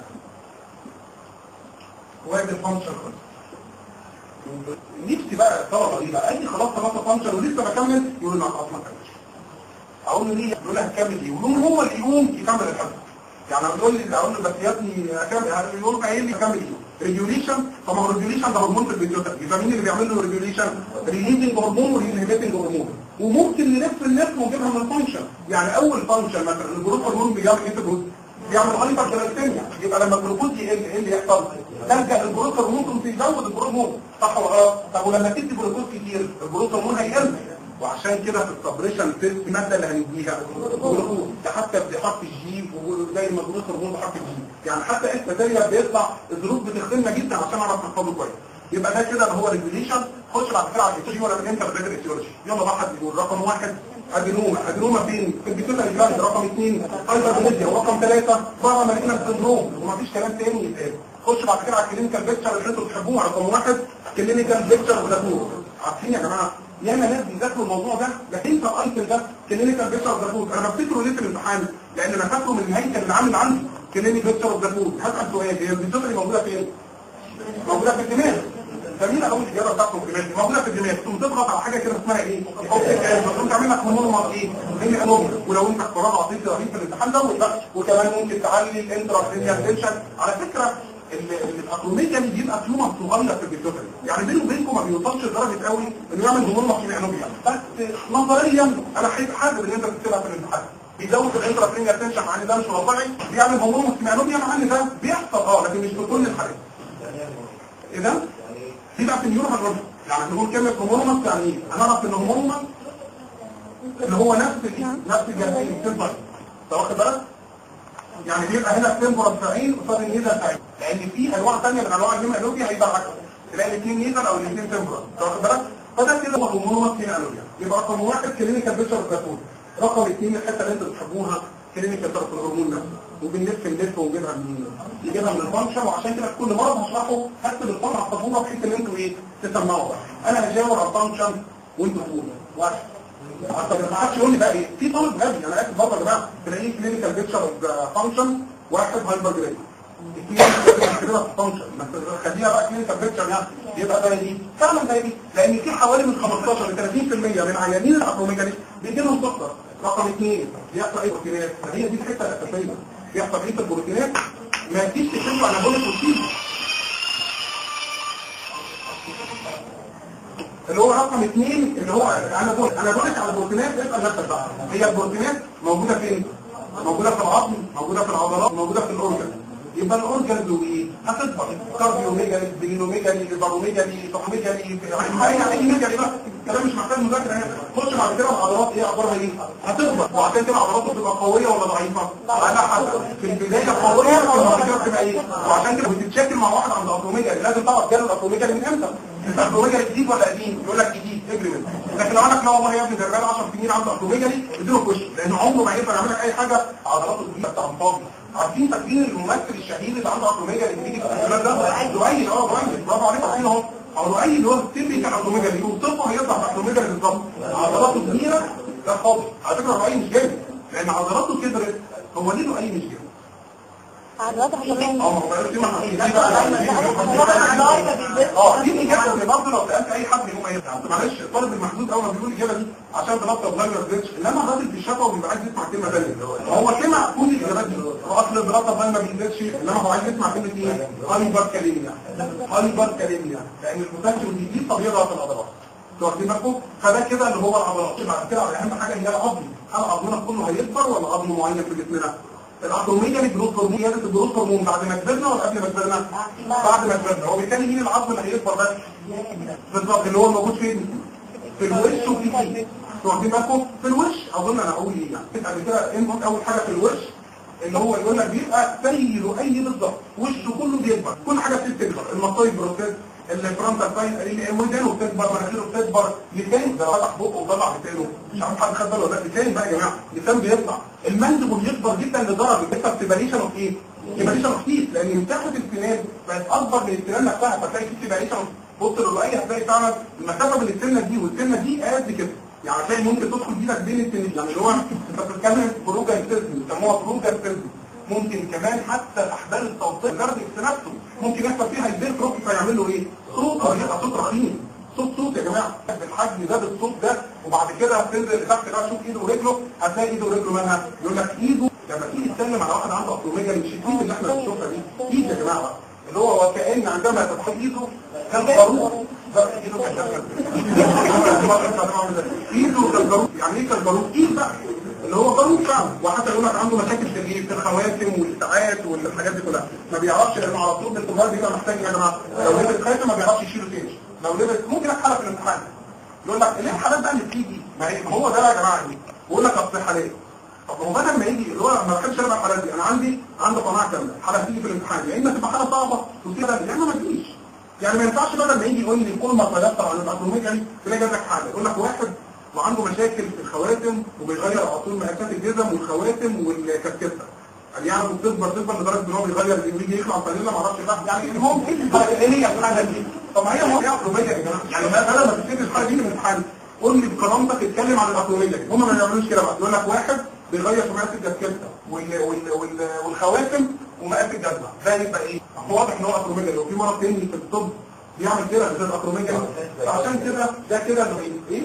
وادي الفانكشن خالص نفسي بقى الطلبه دي بقى اي خلاص خلاص فانكشن ولسه بكمل يقول لك اصلا كمل اقول له ليه يقول لك كمل ايه يقول هو اللي يقوم يكمل الحفظ يعني اقول لي اقول له بس يا ابني اكمل يقول له قايل لي اكمل ايه ريجوليشن طب ما هو الريجوليشن ده هرمون في البيتيوتري يبقى مين اللي بيعمل له ريجوليشن ريليزنج هرمون وريليزنج هرمون وممكن نلف النفس ونجيبها من الفانكشن يعني اول فانكشن مثلا الجروث هرمون بيعمل ايه في الجروث بيعمل هايبر جلايسيميا يبقى لما الجلوكوز يقل ايه اللي يحصل تلجا الجلوكوز هرمون تزود الجلوكوز صح ولا غلط طب ولما تدي جلوكوز كتير الجلوكوز هرمون هيقل وعشان كده في السبريشن تيست الماده اللي هنديها جلوكوز ده حتى بحرف الجي وزي ما الجلوكوز هرمون بحرف الجي يعني حتى اسم تانية بيطلع الظروف بتخدمنا جدا عشان اعرف نحفظه كويس يبقى ده كده اللي هو ريجوليشن خش بعد كده على الايتيولوجي ولا من امتى بدات الايتيولوجي يلا بقى حد يقول رقم واحد ادينوما ادينوما فين في البيتوتال جلاند رقم اثنين هايبربليزيا ورقم ثلاثة بره مالينا سندروم ومفيش كلام تاني يتقال خش بعد كده على الكلينيكال بيكتشر اللي انتوا بتحبوها رقم واحد كلينيكال بيكتشر وزاتور عارفين يا جماعه ياما ناس بيذاكروا الموضوع ده لكن انت الايتم ده كلينيكال بيكتشر وزاتور انا بفتكره ليه في الامتحان لان انا فاكره من نهايه اللي عامل عندي كلينيكال بيكتشر وزاتور هسال سؤال هي البيتوتال موجوده فين؟ موجوده في الدماغ جميل قوي الاجابه بتاعته في الدماغ موجوده في الدماغ تقوم تضغط على حاجه كده اسمها ايه تقوم تعمل لك هرمون ايه هي انومي ولو انت قرار عطيت رهيب في الامتحان ده وكمان ممكن تعلي الانترا تنشن على فكره الاكروميجالي بيبقى تيومر صغير في البيتوتري يعني بينه وبينكم ما بيوصلش لدرجه قوي انه يعمل هرمون مصري انوميا بس نظريا انا حابب ان انت تكتبها في الامتحان بيزود الانترا تنشن مع ان ده مش واقعي بيعمل هرمون مصري انوميا مع ان ده بيحصل اه لكن مش في كل الحالات اذا دي بقى في النيورو هنرد يعني نقول كلمة هرمونومس يعني ايه؟ هنعرف ان هرمونومس اللي هو نفس الايه؟ نفس الجنسين التمبر انت واخد بالك؟ يعني بيبقى هنا التمبر 70 قصاد النيزل 70 لان في انواع ثانيه من انواع الهيماتولوجيا هيبقى عكس تلاقي الاثنين نيزل او الاثنين تمبر انت واخد بالك؟ فده كده هو هرمونومس هيماتولوجيا يبقى رقم واحد كلينيكال بيشر كاتون رقم اثنين الحته اللي انتوا بتحبوها كلينيكال طرف الهرمون نفسه وبنلف نلف ونجيبها من نجيبها من الفانكشن وعشان كده في كل مره هشرحه هكتب الفانكشن هحفظوها بحيث ان انتوا ايه تسمعوا بقى انا هجاوب على الفانكشن وانتوا تقولوا واحد طب ما حدش يقول لي بقى ايه في طالب غبي انا اسف برضه يا جماعه تلاقيه كلينيكال بيكتشر اوف فانكشن واحد هايبر جريد اثنين كده فانكشن بس خليها بقى كلينيكال بيكتشر يعني يبقى ده دي فعلا ده دي لان في حوالي من 15 ل 30% من عيانين الاكروميجالي بيجي لهم سكر رقم اثنين بيحصل ايه بروتينات هي دي الحته الاساسيه بيحصل ايه في البروتينات ما تجيش تشيله على بوليك وتسيبه اللي هو رقم اثنين اللي هو انا بقول انا بقولك على البروتينات اسال نفسك بقى هي البروتينات موجوده فين؟ موجوده في العظم موجوده في العضلات موجوده في الاورجن يبقى الاورجن له ايه؟ هتكبر كارديو ميجالي بينو ميجالي بارو ميجالي طحو ميجالي يعني اي ميجالي بقى الكلام مش محتاج مذاكره يعني خش بعد كده العضلات ايه اخبارها ايه؟ هتكبر وعشان كده عضلاته تبقى قويه ولا ضعيفه؟ على حسب في البدايه قويه وبعد كده بتبقى ايه؟ وعشان كده بتتشكل مع واحد عند الاوتوميجالي لازم تعرف جاله الاوتوميجالي من امتى؟ الاوتوميجالي جديد ولا قديم؟ يقول لك جديد اجري منه لكن لو انا لا والله يا ابني ده بقى 10 سنين عنده اوتوميجالي اديله في وشه لانه عمره ما هيقدر يعمل لك اي حاجه عضلاته تجيب بتاع فاضي عارفين فاكرين الممثل الشهير اللي عنده اوتوميجالي اللي بيجي في الفيلم ده؟ دعي اه دعي برافو عليك عارفين اهو او اي اللي هو التيبي كان اوتوميجالي يوصفه هيطلع في اوتوميجالي بالظبط عضلاته كبيره ده فاضي على فكره رأي مش جامد لان عضلاته كبرت هو ليه له اي مش جامد عضلات حجمية اه ما هو دي ما دي بقى اه دي الاجابه اللي برضه لو سالت اي حد يقوم هيفهم معلش الطالب المحدود اول ما بيقول الاجابه دي عشان تلطف غير الريتش انما الراجل في الشفا وبيبقى عايز يسمع كلمه ثانيه هو سمع كل الاجابات دي واصل الدراسه بقى ما بينزلش انما هو عايز يسمع كلمه ايه؟ هايبر كاليميا هايبر كاليميا لان البوتاسيوم دي دي طبيعه في العضلات واخدين بالكم فده كده اللي هو العضلات بعد كده اهم حاجه هي العظم هل عظمنا كله هيكبر ولا عظم معين في جسمنا العظمية الجلوس هرمون زيادة الجلوس هرمون بعد ما كبرنا ولا قبل ما كبرنا؟ بعد ما كبرنا هو بالتالي مين العظم اللي هيكبر بس؟ بالظبط اللي هو موجود فين؟ في الوش وفي فين؟ واخدين بالكم؟ في الوش اظن انا اقول ايه يعني قبل كده انبوت اول حاجه في الوش اللي هو يقول لك بيبقى زي اي بالظبط وشه كله بيكبر كل حاجه بتكبر المصايب بروتين الفرونتال باين ودانه بتكبر مناخيره بتكبر لسان ده فتح بقه وطلع لسانه مش عارف حد خد باله ولا لا لسان بقى يا جماعه لسان بيطلع المندب بيكبر جدا لدرجه بيحصل سيباريشن اوف ايه؟ سيباريشن اوف تيث لان مساحه السنان بقت اكبر من السنان نفسها فتلاقي في سيباريشن بص للرؤيه هتلاقي فعلا المسافه بين السنه دي والسنه دي قد كده يعني هتلاقي ممكن تدخل بيدك بين السنين يعني اللي هو انت بتتكلم بروجانتيزم بيسموها بروجانتيزم ممكن كمان حتى الاحبال الصوتيه مجرد نفسه ممكن يحصل فيها البير كروب فيعمل له ايه؟ صوت يبقى صوت رخيم صوت صوت يا جماعه بالحجم ده بالصوت ده وبعد كده هتنزل لتحت بقى تشوف ايده ورجله هتلاقي ايده ورجله مالها يقول لك ايده لما تيجي تسلم على واحد عنده اكروميجا مش الايد اللي احنا بنشوفها دي ايد يا جماعه اللي هو وكأن عندما تدخل ايده كان ضروب ايده كان ايده كان ضروب يعني ايه كان ضروب ايد بقى اللي هو ضروب فعلا وحتى يقول لك عنده مشاكل في الايه في الخواتم والساعات والحاجات دي كلها ما بيعرفش لانه على طول الطلاب بيبقى محتاج يا جماعه لو لبس خاتم ما بيعرفش يشيله تاني لو لبس ممكن حاله في الامتحان يقول لك ليه الحالات بقى اللي بتيجي ما هي ما هو ده يا جماعه ايه بيقول لك اصل حالات طب هو بدل ما يجي اللي هو ما بحبش انا الحالات دي انا عندي عندي قناعه كامله حاله تيجي في الامتحان يا اما تبقى حاله صعبه وتصير يا اما ما تجيش يعني ما ينفعش بدل ما يجي يقول لي كل ما تيسر عن الاكروميجالي تلاقي جاب لك حاجه يقول لك واحد وعنده مشاكل في الخواتم وبيغير على طول مقاسات الجزم والخواتم والكتكته يعني يعني بتكبر تكبر لدرجه ان هو بيغير يجي يطلع فانيلا ما اعرفش بقى يعني المهم ايه هي الحاجه دي طب ما هي ما هي اكروميجالي يا جماعه يعني ما بدل ما تبتدي الحاجه دي من الامتحان قول لي بكرامتك اتكلم عن الاكروميجالي هم ما بيعملوش كده بقى يقول لك واحد بيغير في مقاس الكتكته وال وال وال والخواتم ومقاس الجزمه ده يبقى ايه؟ هو واضح ان هو اكروميجالي وفي مرض تاني في الطب بيعمل كده بالذات الاكروميجالي فعشان كده ده كده انه ايه؟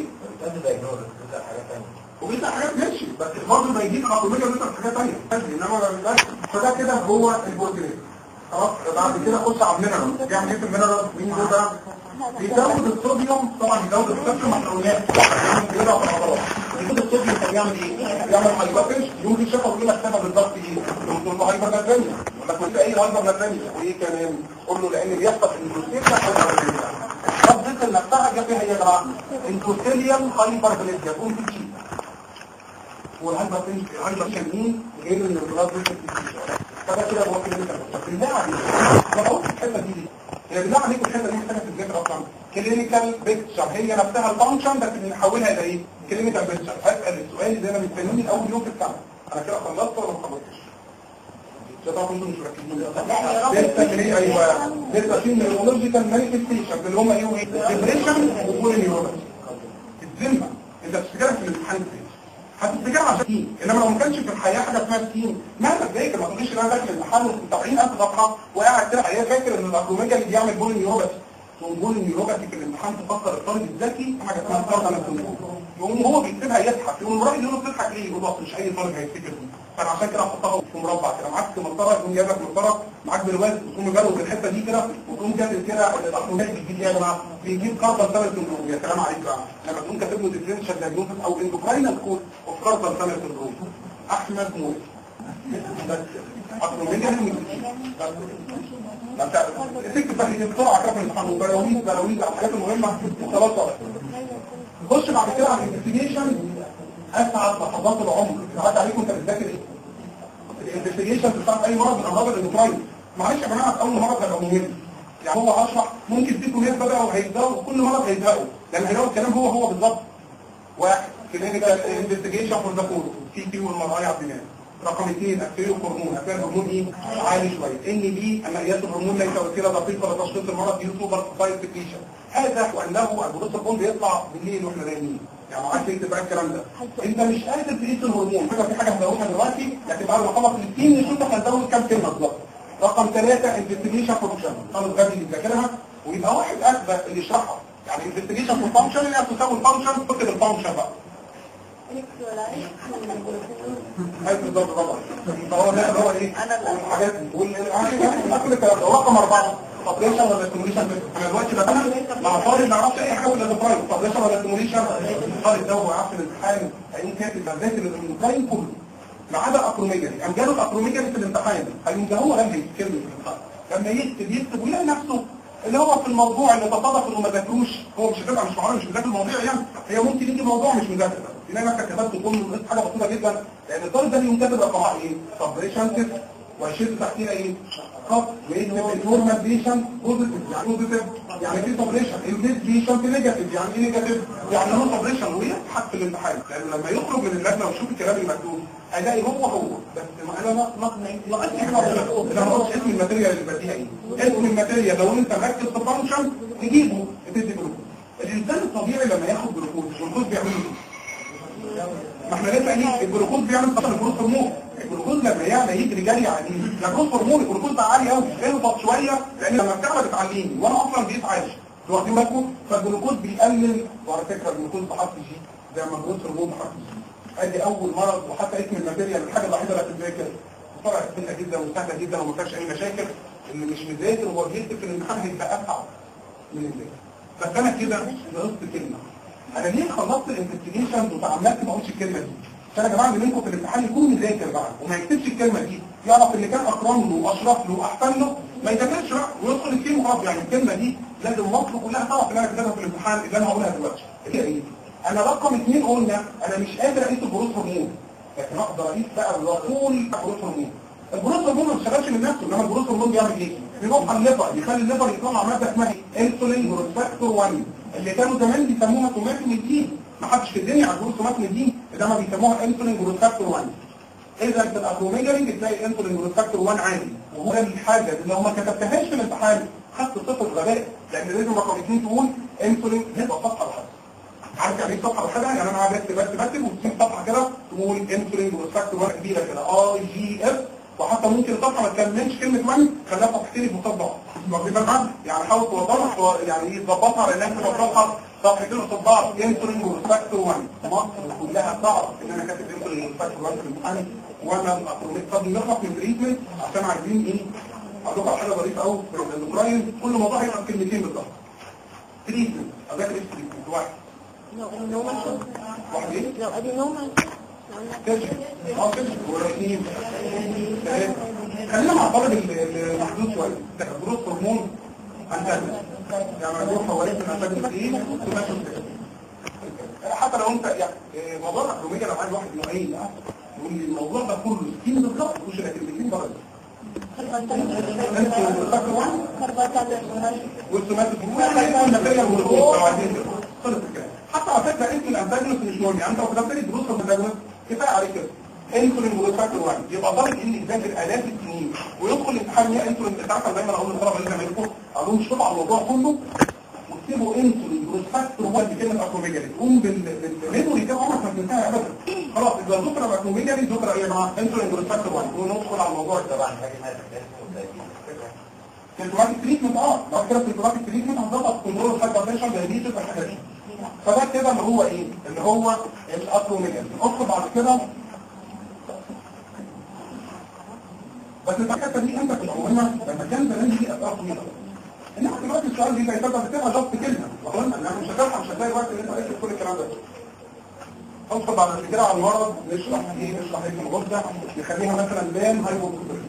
وبيطلع حاجات ماشي بس برضه ما يجيب الاكروميجالي بيطلع حاجات ثانيه انما ده فده كده هو البروتين خلاص بعد كده خش على المينرال بيعمل ايه في المينرال؟ مين دول بقى؟ بيزود الصوديوم طبعا بيزود الصوديوم محلولات بيضع في العضلات بيزود الصوديوم كان يعمل ايه؟ يعمل هايبرتنشن يوم دي شافه يقول لك سبب الضغط ايه؟ يقول له هايبر ناتريميا يقول لك ما في اي هايبر ناتريميا وايه كمان؟ قول له لان بيحصل اندوثيليا هايبر طب ضد نفسها جاب فيها ايه يا جماعه؟ اندوثيليا هايبر بليزيا تقوم تجي والهايبر هايبر كمين غير ان البلاد فده كده هو كده طب بالله عليك ما بقولش الحته دي هي بالله عليك الحته دي محتاجه تتذاكر اصلا كلينيكال بيكتشر هي نفسها الفانكشن بس بنحولها الى ايه؟ كلينيكال بيكتشر هسال السؤال اللي انا مستنيه من اول يوم في السنه انا كده خلصت ولا ما خلصتش؟ ده طبعا انتوا مش مركزين لسه كده ايوه لسه في نيورولوجيكال مانيفستيشن اللي هم ايه وايه؟ ديبريشن وبول نيورولوجي الذمه انت بتفتكرها في الامتحان ازاي؟ هتفتكرها عشان تيم انما لو ما كانش في الحياه حاجه اسمها تيم مهما تذاكر ما تقوليش ان انا داخل الامتحان ومتابعين ألف صفحه وقاعد كده هي فاكر ان الاكروميجالي بيعمل بول نيوروباثي تقوم بول نيوروباثي في الامتحان تفكر الطالب الذكي حاجه اسمها كارتا يقوم هو بيكتبها يضحك يقوم الراجل يقول له بتضحك ليه؟ يقول له أصل مش اي طالب هيفتكر دي فانا عشان كده هحطها في مربع كده معاك مسطره يقوم جايب لك مسطره معاك بالواز وتقوم جايب الحته دي كده وتقوم جايب كده الاكروميجالي بيجيب ايه يا جماعه؟ بيجيب كارتا سيندروم يا سلام عليك بقى لما تقوم كاتب له ديفرنشال دايجنوستس او اندوكراينال كود اوف كارتا سيندروم احمد موسى بس اكروميجالي لا تكتب بقى بسرعه كده في الامتحان وبلاويز بلاويز على الحاجات المهمه وخلاص خلاص نخش بعد كده على الانفستيجيشن اسعد لحظات العمر عدى عليكم انت بتذاكر ايه؟ الانفستيجيشن بتاع اي مرض من امراض الاندوكراين معلش يا جماعه اول مرض هيبقى مهم يعني هو هشرح ممكن تديكم نسبه بقى وهيبداوا كل مرض هيزهقوا لان هيلاقوا الكلام هو هو بالظبط واحد كلينيكال انفستيجيشن فور ذا كود سي تي والمرأة على الدماغ رقم اثنين اكتيريو هرمون اكتيريو هرمون ايه عالي شويه ان بي اما قياس الهرمون ليس وسيله دقيقه لتشخيص المرض دي سوبر سايد سكريشن هذا وانه البروتوكول بيطلع بالليل واحنا نايمين يعني عايز تكتب بقى الكلام ده انت مش قادر تقيس الهرمون حاجه في حاجه هنزودها دلوقتي لكن بعد ما خلص الاثنين نشوف هنزود كام كلمه بالظبط رقم ثلاثة انفستيجيشن فانكشن طالب غبي يذاكرها ويبقى واحد اثبت اللي يشرحها يعني انفستيجيشن في فانكشن اللي هي تساوي الفانكشن تكتب الفانكشن بقى عايز بالظبط طبعا فهو ده اللي هو ايه الحاجات والحاجات رقم اربعه فابريشن ولا ستيموليشن انا دلوقتي بتكلم مع طالب ما يعرفش اي حاجه ولا ديفرايد فابريشن ولا ستيموليشن الطالب ده هو عارف الامتحان هيقوم كاتب بالذات الامتحان كله ما عدا اكروميجالي قام جاله الاكروميجالي في الامتحان هيقوم ده هو لما يكتب في الامتحان لما يكتب يكتب ويلاقي نفسه اللي هو في الموضوع اللي تصادف انه ما ذاكروش هو مش هتبقى مش معاه مش مذاكر المواضيع يعني هي ممكن يجي موضوع مش مذاكر تلاقي نفسك كتبت كل حاجه بسيطه جدا لان الطالب ده يقوم كاتب رقم ايه؟ سبريشن تيست وهيشد تحتيها ايه؟ خط ويكتب النورمال بيشن بوزيتيف يعني بوزيتيف يعني في سبريشن الديس بيشن في نيجاتيف يعني ايه نيجاتيف؟ يعني هو سبريشن ويضحك في الامتحان لانه لما يخرج من اللجنه ويشوف الكلام المكتوب هيلاقي هو هو بس انا ناقص حاجه انا ما قلتش اسم الماتيريال اللي بديها ايه؟ اسم الماتيريال لو انت مركز في فانكشن نجيبه تدي جلوكوز الانسان الطبيعي لما ياخد جلوكوز الجلوكوز بيعمل ايه؟ ما احنا لسه قايلين الجلوكوز بيعمل طبعا الجلوكوز هرمون الجلوكوز لما يعمل يجري جري عليه الجلوكوز هرمون الجلوكوز ده عالي قوي اضغط شويه لان لما بتعمل بتعليني وانا اصلا بقيت عايش واخدين بالكم فالجلوكوز بيقلل وعلى فكره الجلوكوز بحرف جي زي ما الجلوكوز هرمون بحرف جي ادي اول مرض وحتى اسم الماتيريال الحاجه الوحيده اللي هتتذاكر طلعت سهله جدا وسهله جدا وما فيهاش اي مشاكل اللي مش مذاكر وهو بيكتب في الامتحان هيبقى اصعب من المذاكر بس انا كده نقصت كلمه انا ليه خلصت الانفستيجيشن وتعمدت ما اقولش الكلمه دي عشان يا جماعه اللي منكم في الامتحان يكون مذاكر بقى وما يكتبش الكلمه دي يعرف اللي كان اكرم له واشرف له واحسن له ما يذاكرش بقى ويدخل التيم وخلاص يعني الكلمه دي لازم مصر كلها تعرف ان انا كتبها في الامتحان اللي انا هقولها دلوقتي هي ايه؟ انا رقم اثنين قلنا انا مش قادر اقيس البروس هرمون لكن اقدر اقيس بقى الرسول البروس هرمون البروس هرمون ما بيشتغلش من نفسه انما البروس هرمون بيعمل ايه؟ بيروح على الليفر يخلي الليفر يطلع ماده اسمها انسولين بروسفاكتور 1 اللي كانوا زمان بيسموها توماتوميدين ما حدش في الدنيا عندهم توماتوميدين انما بيسموها انسولين بروسفاكتور 1 اذا في الاكروميجالي بتلاقي انسولين بروسفاكتور 1 عالي وهو ده الحاجه اللي لو ما كتبتهاش في الامتحان خدت صفر غباء لان لازم رقم اثنين تقول انسولين هيبقى صفحه لوحدها عارف يعني ايه صفحه لوحدها يعني انا بكتب بكتب بكتب وتسيب صفحه كده تقول انسولين بروسفاكتور 1 كبيره كده اي جي اف وحتى ممكن الصفحه ما تكملش كلمه 1 خليها صفحتين مصدقه واخدين بالك يعني حاول توضحها يعني ايه تظبطها على انك توضحها صفحتين قصاد بعض انسولين بروسفاكتور 1 مصر كلها تعرف ان انا كاتب انسولين بروسفاكتور 1 في الامتحان وانا الاكروميت طب نخلص من تريتمنت عشان عايزين ايه اقول لكم على حاجه ظريفه قوي في الاوكراين كل موضوع هيبقى كلمتين بالظبط تريتمنت اذاكر ايه تريتمنت واحد لو ادينوما واحد ايه لو ادينوما كشف اه كشف واثنين ثلاثة خلينا مع الطالب المحدود شوية الجروس هرمون انتاجس يعني نروح فوائد من انتاجس ايه وتماشي حتى لو انت يعني إيه، موضوع الاكرومية لو عايز واحد نوعين اه والموضوع ده كله سكين بالظبط مش الاكروميين بره انت فاكر واحد والسوماتيك والنتيجه والخروج عايزين خلص الكلام حتى على فكره انت الانتاجونست مش مهم يعني انت لو كتبت لي دروس الانتاجونست كفايه عليك كده انسولين بروفاكتور واحد يبقى ضابط ان يذاكر الاف السنين ويدخل الامتحان يا انسولين انت عارف دايما اقول للطلبه اللي زمايلكم اقول لهم شوفوا على الموضوع كله واكتبوا انسولين بروفاكتور واحد بكلمه اكروميجالي تقوم بالميموري كده عمرك ما تنساها ابدا خلاص اذا ذكر اكروميجالي ذكر ايه يا جماعه انسولين بروفاكتور واحد وندخل على الموضوع ده بقى سيمتوماتيك تريتمنت اه بعد كده سيمتوماتيك تريتمنت هنظبط كنترول الهايبرتنشن دايابيتس والحاجات دي فده كده اللي هو ايه اللي هو الاكروميجالي ندخل بعد كده بس الحته دي انت في العمومه لما كان زمان دي اسئله طويله انما دلوقتي السؤال دي زي تقدر تكتبها جاست كلمه وقلنا انا مش هتلحق مش هتلاقي وقت ان انت تكتب كل الكلام ده ندخل بعد كده على المرض نشرح ايه نشرح ايه الغده نخليها مثلا بان هايبوكسيا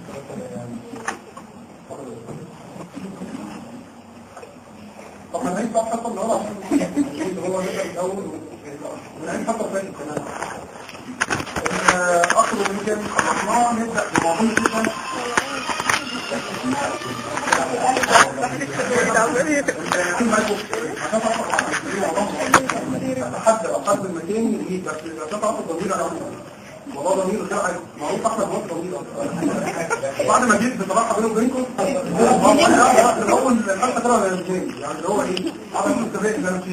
طب ما نعيد بقى الحصه اللي ورا اللي هو نبدا الاول ونعيد حصه ثانيه كمان اخر ممكن خلصناها نبدا بموضوع السيشن حد اقل من 200 جنيه بس عشان تعرف الضمير انا والله ضمير غير عادي معروف احمد موت ضمير بعد ما جيت بصراحه بيني وبينكم الاول الحلقه ترى الاثنين يعني اللي هو ايه عمل مستفيد زي ما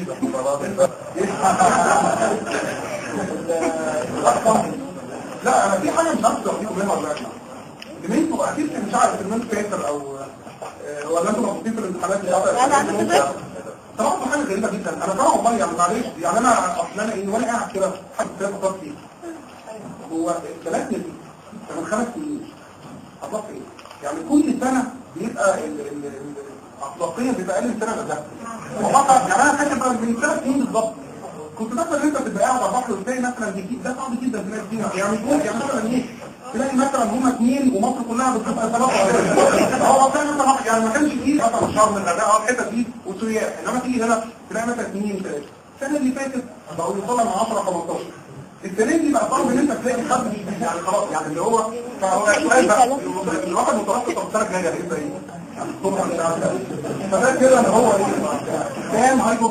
لا انا في حاجه مش عارف تقولوا منها ولا لا انتوا اكيد مش عارف ان انتوا فاكر او آه، ولا انتوا مبسوطين في الامتحانات بتاعتك طبعا حاجه غريبه جدا انا طبعا والله يعني معلش يعني انا اصل انا ايه وانا قاعد كده حد كده فكرت فيه هو ثلاث من خمس سنين اطلق ايه يعني كل سنه بيبقى ال- ال- ال- اخلاقيا بيبقى اقل من سنه غدا والله يعني انا فاكر بقى من ثلاث سنين بالظبط كنت مثلا انت تبقى قاعد على البحر وتلاقي مثلا بيجيب ده صعب جدا تلاقي فيها يعني مش ممكن يعني مثلا ايه تلاقي مثلا هم اثنين ومصر كلها بتبقى ثلاثه هو كان مثلا يعني ما كانش فيه مثلا شرم الغداء اه الحته دي وسياح انما تيجي هنا تلاقي مثلا اثنين ثلاثه السنه اللي فاتت بقوا يوصلوا من 10 15 السنه دي بقى صعب ان انت تلاقي حد مش- يعني خلاص يعني اللي هو فهو السؤال بقى الواحد متوسط طب السنه الجايه هيبقى ايه؟ يعني الصبح مش عارف فده كده اللي هو ايه؟ كام هايبو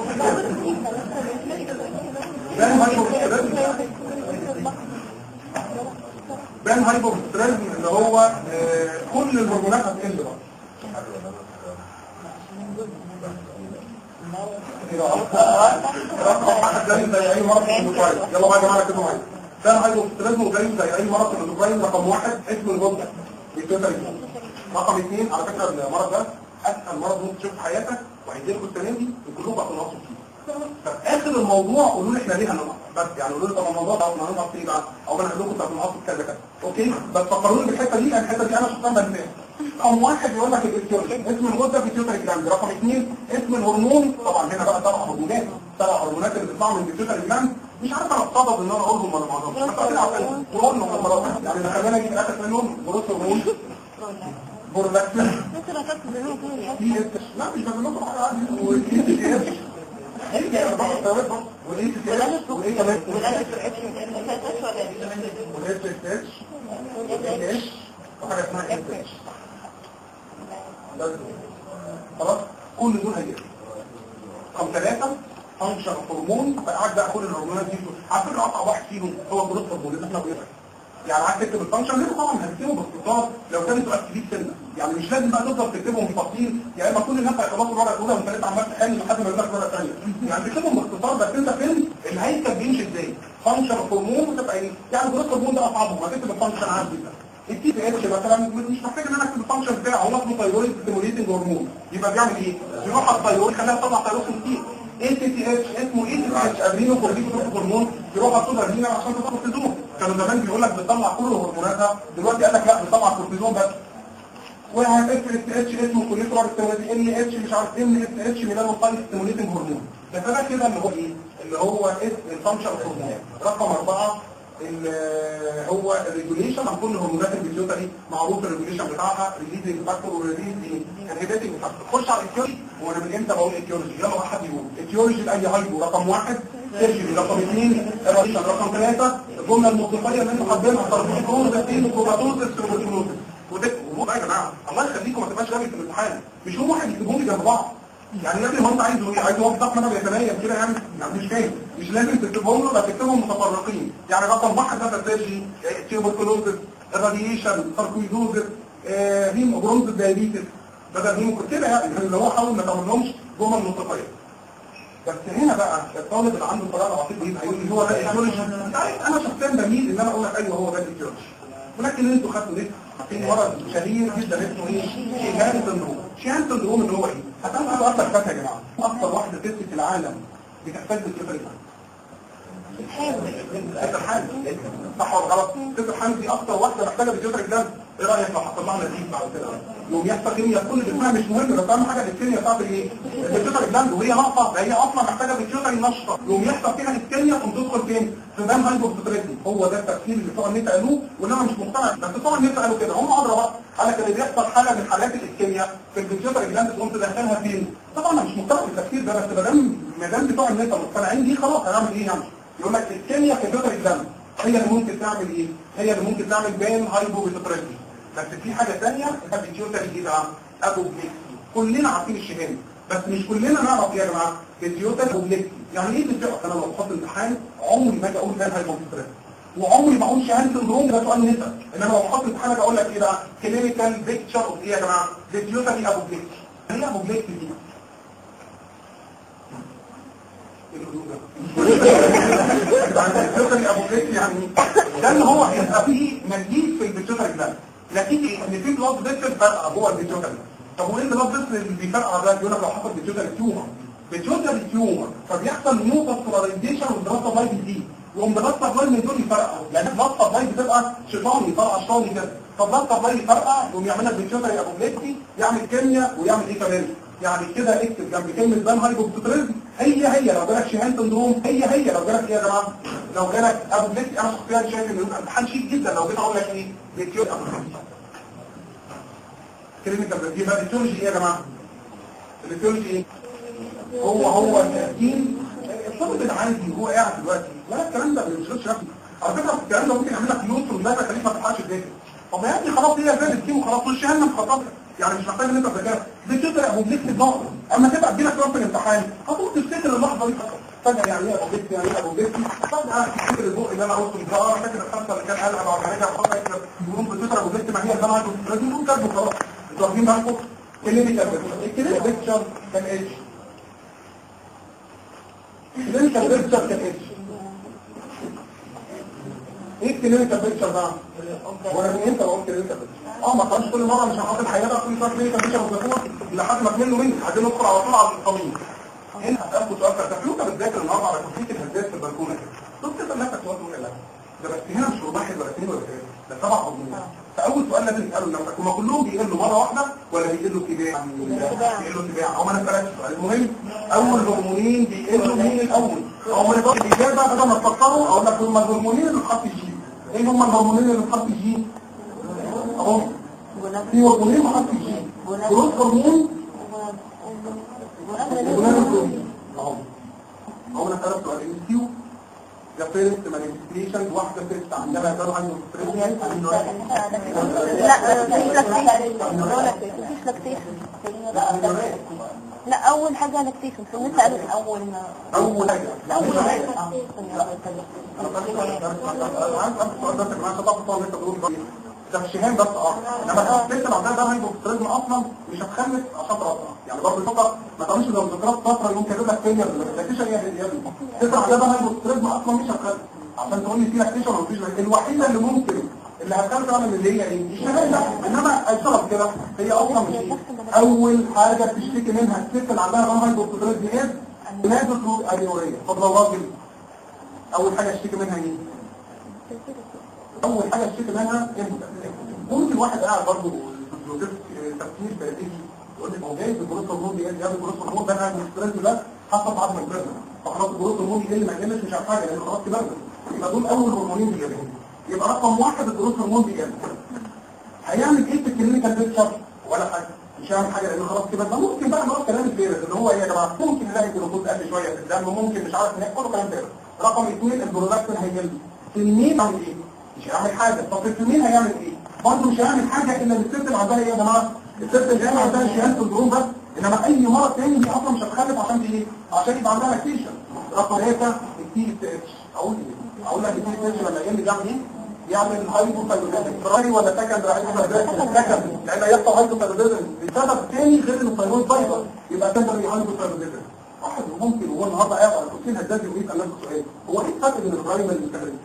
بان هايبوستريزم بان هايبوستريزم اللي هو آه، كل الهرمونات هتقل بقى زي زي اي مرض في الاندوكراين يلا بقى يا جماعه كده معايا بان هايبوستريزم زي زي اي مرض في الاندوكراين رقم واحد اسم الغده بيتوتر رقم اثنين على فكره المرض ده اسهل مرض ممكن تشوفه في حياتك وهيجيلكم السنه دي وكلكم بقى تنقصوا فيه اخر الموضوع قولوا لي احنا ليه هننقص بس يعني قولوا لي طب الموضوع ده هننقص فيه بقى او انا هقول لكم طب هننقص كذا كذا اوكي بس فكروني بالحته دي لان الحته دي انا شفتها بنساها رقم واحد يقول لك الفيسيولوجي اسم الغده بيتيوتري جلاند رقم اثنين اسم الهرمون طبعا هنا بقى سبع هرمونات سبع هرمونات اللي بيطلعوا من البيتيوتري جلاند مش عارف انا اتصدد ان انا اقولهم ولا ما اقولهمش بس انا عارف قولهم مرات يعني اللي خلاني اجيب الاخر منهم جروث هرمون برولاكتين ممكن أكتب بينهم كل الأكل دي اس لا مش بعمل لكم حاجه عادي والاي تي اس هي اربعه ثوابت والاي تي اس والايه كمان والأكل في الأكل الأساس ولا والاس اس اتش والاس وحاجه اسمها اس اتش خلاص كل دول هيجي رقم ثلاثة فانكشن هرمون فقعد بقى كل الهرمونات دي على فكره اصعب واحد فيهم هو جروث هرمون اللي احنا بنقرا يعني عايز تكتب الفانكشن ليه طبعا هتكتبه باختصار لو كان سؤال كبير سنه يعني مش لازم بقى تفضل تكتبهم بتفصيل يا اما كل الناس هيخلصوا الورقه الاولى وانت لسه عمال تحل لحد ما يقول لك ورقه ثانيه يعني تكتبهم باختصار بس انت فين الهيكل بيمشي ازاي فانكشن هرمون وتبقى ايه يعني جروث هرمون ده اصعبهم هتكتب الفانكشن عادي جدا التي بي اتش مثلا مش محتاج ان انا اكتب الفانكشن بتاعه هو اسمه ثايرويد ستيموليتنج هرمون يبقى بيعمل ايه؟ يروح على الثايرويد خليها تطلع ثايروكسين كتير اي تي تي اتش اسمه اي تي تي اتش ادرينو كورتيكو هرمون يروح على الصودا هنا عشان تطلع كورتيزون كانوا زمان بيقول لك بتطلع كل هرموناتها دلوقتي قال لك لا بتطلع كورتيزون بس وهي اف اس اتش اسمه كوليترال ستيموليتنج ال اتش مش عارف ام اس اتش ميلانو قايل ستيموليتنج هرمون ده ده كده اللي هو ايه؟ اللي هو الفانكشن هرمون رقم اربعه ال- هو الريجوليشن عن كل هرمونات البيتيوتري معروف الريجوليشن بتاعها ريليزنج فاكتور وريليزنج انهبيتنج فاكتور خش على الاتيولوجي وانا من امتى بقول اتيولوجي يلا واحد يقول اتيولوجي لاي هايبو رقم واحد سيرجري رقم اثنين ايراديشن رقم ثلاثه الجمله الموسيقيه اللي انتوا حابينها تربيتوز الدين كروماتوز ستروماتوز وده وده يا جماعه الله يخليكم ما تبقاش غبي في الامتحان مش هم واحد يكتبهم لي جنب بعض يعني يا ابني هو انت عايز ايه عايز هو بتاع انا بيتنايم كده يعني يعني مش فاهم مش لازم تكتبهم له لا تكتبهم متفرقين يعني رقم واحد ده سيرجي تيوبركلوزس راديشن ساركويدوزس هيم برونز دايابيتس بدل هيم كده يعني اللي هو حاول ما تعملهمش جمل منطقيه بس هنا بقى الطالب اللي عنده طريقه عقيد بيبقى هيقول لي هو ده الايديولوجي انت عارف انا شخصيا بميل ان انا اقول لك ايوه هو ده الايديولوجي ولكن انتوا خدتوا ليه في مرض شهير جدا اسمه ايه شيهان سندروم شيهان سندروم اللي هو ايه هتعمل على اكتر فتره يا جماعه اكتر واحده ست في العالم بتحتاج بالكبر ست الحامل صح ولا غلط ست الحامل دي اكتر واحده محتاجه بالكبر جدا ايه رايك لو حصل لها نزيف بعد كده يوم يحصل كيمياء كل جسمها مش مهم بس اهم حاجه الكيمياء بتاعت الايه البيتيوتري جلاند وهي ناقصه ده هي اصلا محتاجه بيتيوتري نشطه يوم يحصل فيها الكيمياء تقوم تدخل فين في دم هايبوكسيتريزم هو ده التفسير اللي بتوع النت قالوه وان انا مش مقتنع بس بتوع النت قالوا كده هم ادرى بقى قال لك ان بيحصل حاله من حالات الكيمياء في البيتيوتري جلاند تقوم تدخلها فين طبعا انا مش مقتنع بالتفسير ده بس ما دام ما دام بتوع النت مقتنعين بيه خلاص هنعمل ايه يعني يقول لك الكيمياء في البيتيوتري جلاند هي اللي ممكن تعمل ايه هي اللي ممكن تعمل بين هايبوكسيتريزم بس في حاجة تانية البيتيوتري دي بقى ابو بليكسي كلنا عارفين الشهادة بس مش كلنا نعرف يا جماعة بيتيوتري ابو بليكسي يعني ايه بيتيوتري انا لو بحط امتحان عمري ما اجي اقول ده هايبوكسيتريزم وعمري ما اقول شهاده سندروم ده سؤال نسب انما لو بحط امتحان اجي اقول لك ايه بقى كلينيكال بيكتشر اوف ايه يا جماعه بيتيوتري ابو بليكسي ايه ابو بليكسي دي البيتيوتري ابو بليكسي يعني ده اللي هو هيبقى فيه مزيد في البيتيوتري جلاند نتيجه ان في بلاد فيسل فرقه جوه البيتيوتري طب وايه البلاد فيسل اللي بيفرقع ده يقول لك لو حصل بيتيوتري تيومر بيتيوتري تيومر فبيحصل نيو فاسكولاريزيشن والبلاد سبلاي بيزيد يقوم بلاد سبلاي من دول يفرقع لان البلاد سبلاي بتبقى شيطاني فرقع شيطاني كده فبلاد سبلاي يفرقع يقوم يعمل لك بيتيوتري ابو بليكسي يعمل كيمياء ويعمل ايه كمان يعني كده اكتب جنب كلمه دم هايبوكسيتريزم هي هي لو جالك شيهان سندروم هي هي لو جالك ايه يا جماعه لو جالك ابو بليكسي انا شخصيا شايف ان الامتحان شيك جدا لو جيت اقول لك ايه بيتيوتري ابو بليكسي كلينيكال دي بقى الاتيولوجي ايه يا جماعه الاتيولوجي ايه هو هو التأكيد الطالب العادي هو قاعد دلوقتي ولا الكلام ده ما بيشغلش نفسه على فكره الكلام ده ممكن يعمل لك نوت ولا خليك ما تفتحش الداتا طب يا ابني خلاص هي زي التيم وخلاص خش هنا بخطط يعني مش محتاج ان انت تذاكرها دي تقدر ابو بليك النقط اما تبقى تجيلك رقم في الامتحان هتقوم تفتكر اللحظه دي فجاه يعني ايه ابو بليك يعني ايه ابو بليك فجاه تفتكر البوق اللي انا قلته ده اه فاكر الخمسه اللي كان قالها بعد كده وخلاص يقولون بتسرق ابو بليك ما هي ده انا لازم نقول كاتبه خلاص انتوا واخدين بالكم كلينيكال الكلينيكال بيكتشر كان ايش كلينيكال بيكتشر كان ايش ايه الكلينيكال بيكتشر ده وانا من امتى بقول كلينيكال بيكتشر اه ما كانش كل مره مش هنحط الحياه بقى كل شويه كلينيكال بيكتشر وزيتون لحد ما تملوا مني عايزين ندخل على طول على القانون هنا هسألكوا سؤال فلسفي وانت بتذاكر النهارده على كرسي الهزاز في البلكونه كده تقول تسال نفسك سؤال تقول لا ده بس هنا مش واحد ولا اثنين ولا ثلاثه ده سبع هرمونات فاول سؤال لازم نساله لنفسك هما كلهم بيقلوا مره واحده ولا بيقلوا اتباع بيقلوا اتباع هو انا سالت السؤال المهم اول هرمونين بيقلوا مين الاول او ما نقدرش الاجابه بدل ما تفكروا اقول لك هما الهرمونين اللي بتحط الجي ايه هما الهرمونين اللي بتحط الجي اهو في هرمونين بتحط الجي جروث هرمون وجونادوتروين اهو هو انا سالت سؤال ام كيو ده فيرست مانيفستيشن واحده ست عندها كانوا عنده لا مفيش لاكتيشن لا اول حاجه لاكتيشن لسه قالوا في اول ما اول حاجه اول حاجه ده مش شهام بس اه انما الست لو عندها ده هايبوستريزم اصلا مش هتخلف عشان ترضع يعني برضه الفقره ما تعملش لو ذكرت فتره يمكن يقول لك فيلير لاكتيشن هي هي الست لو عندها ده هايبوستريزم اصلا مش هتخلف عشان تقول لي في لاكتيشن ولا مفيش لاكتيشن. الوحيده اللي ممكن اللي هتخلف تعمل اللي هي ايه الشهام لا انما الشرف كده هي اصلا مش إيه. اول حاجه بتشتكي منها الست اللي عندها ده هايبوستريزم ايه نازل اليوريا طب لو راجل اول حاجه اشتكي منها ايه اول حاجه اشتكي منها امتى ممكن واحد قاعد برضه في تفكير فلسفي يقول لك هو جاي بالجروث هرمون بيقل جاب الجروث هرمون ده انا الستريس ده حصل بعد ما كبرنا فخلاص الجروث هرمون يقل ما يقلش مش عارف حاجه لان خلاص كبرنا يبقى دول اول هرمونين بيقلوا يبقى رقم واحد الجروث هرمون بيقل هيعمل ايه في الكلينيكال بيكتشر ولا حاجه مش هيعمل حاجه لانه خلاص كبر ده ممكن بقى نقول كلام الفيروس اللي هو ايه يا جماعه ممكن نلاقي جلوكوز قل شويه في الدم ممكن مش عارف نلاقي كله كلام فيروس رقم اثنين البرودكشن هيقل التنين هيعمل ايه؟ مش هيعمل حاجه طب التنين هيعمل ايه؟ برضه مش هيعمل حاجه الا الست اللي عندها ايه يا جماعه؟ الست اللي هي عندها شهاد في الجروب بس انما اي مرض تاني دي اصلا مش هتخلف عشان دي ايه؟ عشان يبقى عندها لاكتيشن رقم ثلاثه التي اس اتش اقول ايه؟ اقول لك التي اس اتش لما يعمل يعمل ايه؟ يعمل هايبوثايروديزم فراري ولا سكند هايبوثايروديزم سكند لان يحصل هايبوثايروديزم بسبب تاني غير ان الثايرويد بايظه يبقى تمبري هايبوثايروديزم واحد ممكن هو النهارده قاعد على كرسي هداد ويسال نفسه سؤال هو ايه الفرق بين البرايمري والسكندري؟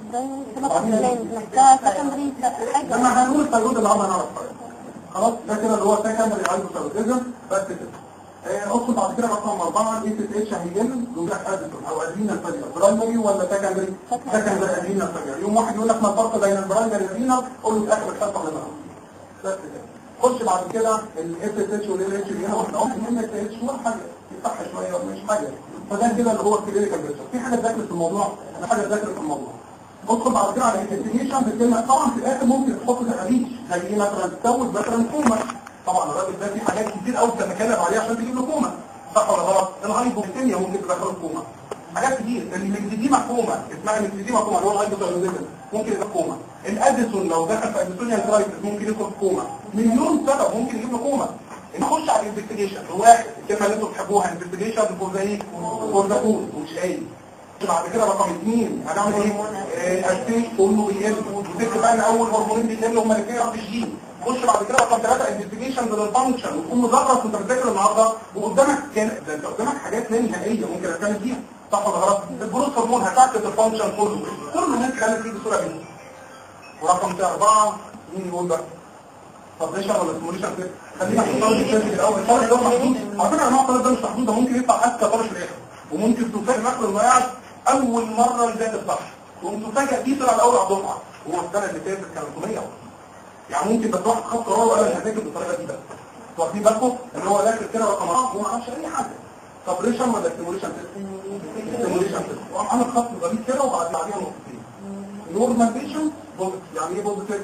ده سكندري حاجه لما هنقول الثايرويد اللي عمرنا نعرف فرق خلاص ده كده اللي هو سكندري هايبوثايروديزم بس كده آه، ادخل بعد كده رقم أربعة اي تي اتش هيجن جملة اديسون او ادرينا الفجر برايمري ولا سكندري؟ سكندري ادرينا الفجر يوم واحد يقول لك ما الفرق بين البرايمري والادرينا قول له في اخر الحصه اللي معاهم بس كده خش بعد كده الاس اس اتش والال اتش اللي هنا واحنا قلنا ان الاس اتش ولا حاجه يصح شويه ولا مش حاجه فده كده اللي هو الكلينيكال بيكتشر في حاجه تذاكر في الموضوع انا حاجه تذاكر في الموضوع ادخل بعد كده على الانفستيجيشن بتكلم طبعا في الاخر ممكن تحط تخاريج زي ايه مثلا تزود مثلا كوما طبعا الراجل ده في حاجات كتير قوي بتتكلم عليها عشان تجيب له كوما صح ولا غلط؟ الهايبوكسيميا ممكن تدخله كوما حاجات كتير المكسديما كوما اسمها المكسديما كوما اللي هو الهايبوثايرويدزم ممكن يبقى كوما الاديسون لو دخل في اديسونيا كرايسيس ممكن يدخل في كوما مليون سبب ممكن يجيب له كوما نخش على الانفستيجيشن واحد الكلمه اللي انتم بتحبوها انفستيجيشن فور ذا ايه؟ فور ذا كود مش قايل بعد كده رقم اثنين هنعمل ايه؟ اسيس كله بيقل وتذكر بقى ان اول هرمونين بيقلوا هم الاثنين رقم جين خش بعد كده رقم ثلاثه انفستيجيشن للفانكشن وتكون مذاكره وانت بتذاكر النهارده وقدامك كان ده انت قدامك حاجات لا نهائيه ممكن اتكلم فيها صح ولا غلط؟ الجروث هرمون هتاكد الفانكشن كله كله ممكن اعمل فيه بصوره منه ورقم اربعه مين يقول بقى؟ فابريشن ولا سيموليشن كده خلينا في الطالب الثالث الاول الطالب ده محدود على فكره انواع الطالب ده مش محدود ده ممكن يطلع اذكى طالب في الاخر وممكن تفاجئ نقل الميعاد اول مره يذاكر صح وقوم تفاجئ دي طلع الاول على الدفعه هو السنه اللي فاتت كان 300 يعني ممكن بس واحد خد قرار وقال انا هذاكر بالطريقه دي بس واخدين بالكم ان هو داخل كده رقم اربعه وما عملش اي حاجه سبريشن ولا ستيموليشن ستيموليشن وقام عامل خط غريب كده وبعد بعديها نقطتين نورماليزيشن يعني ايه بوزيتيف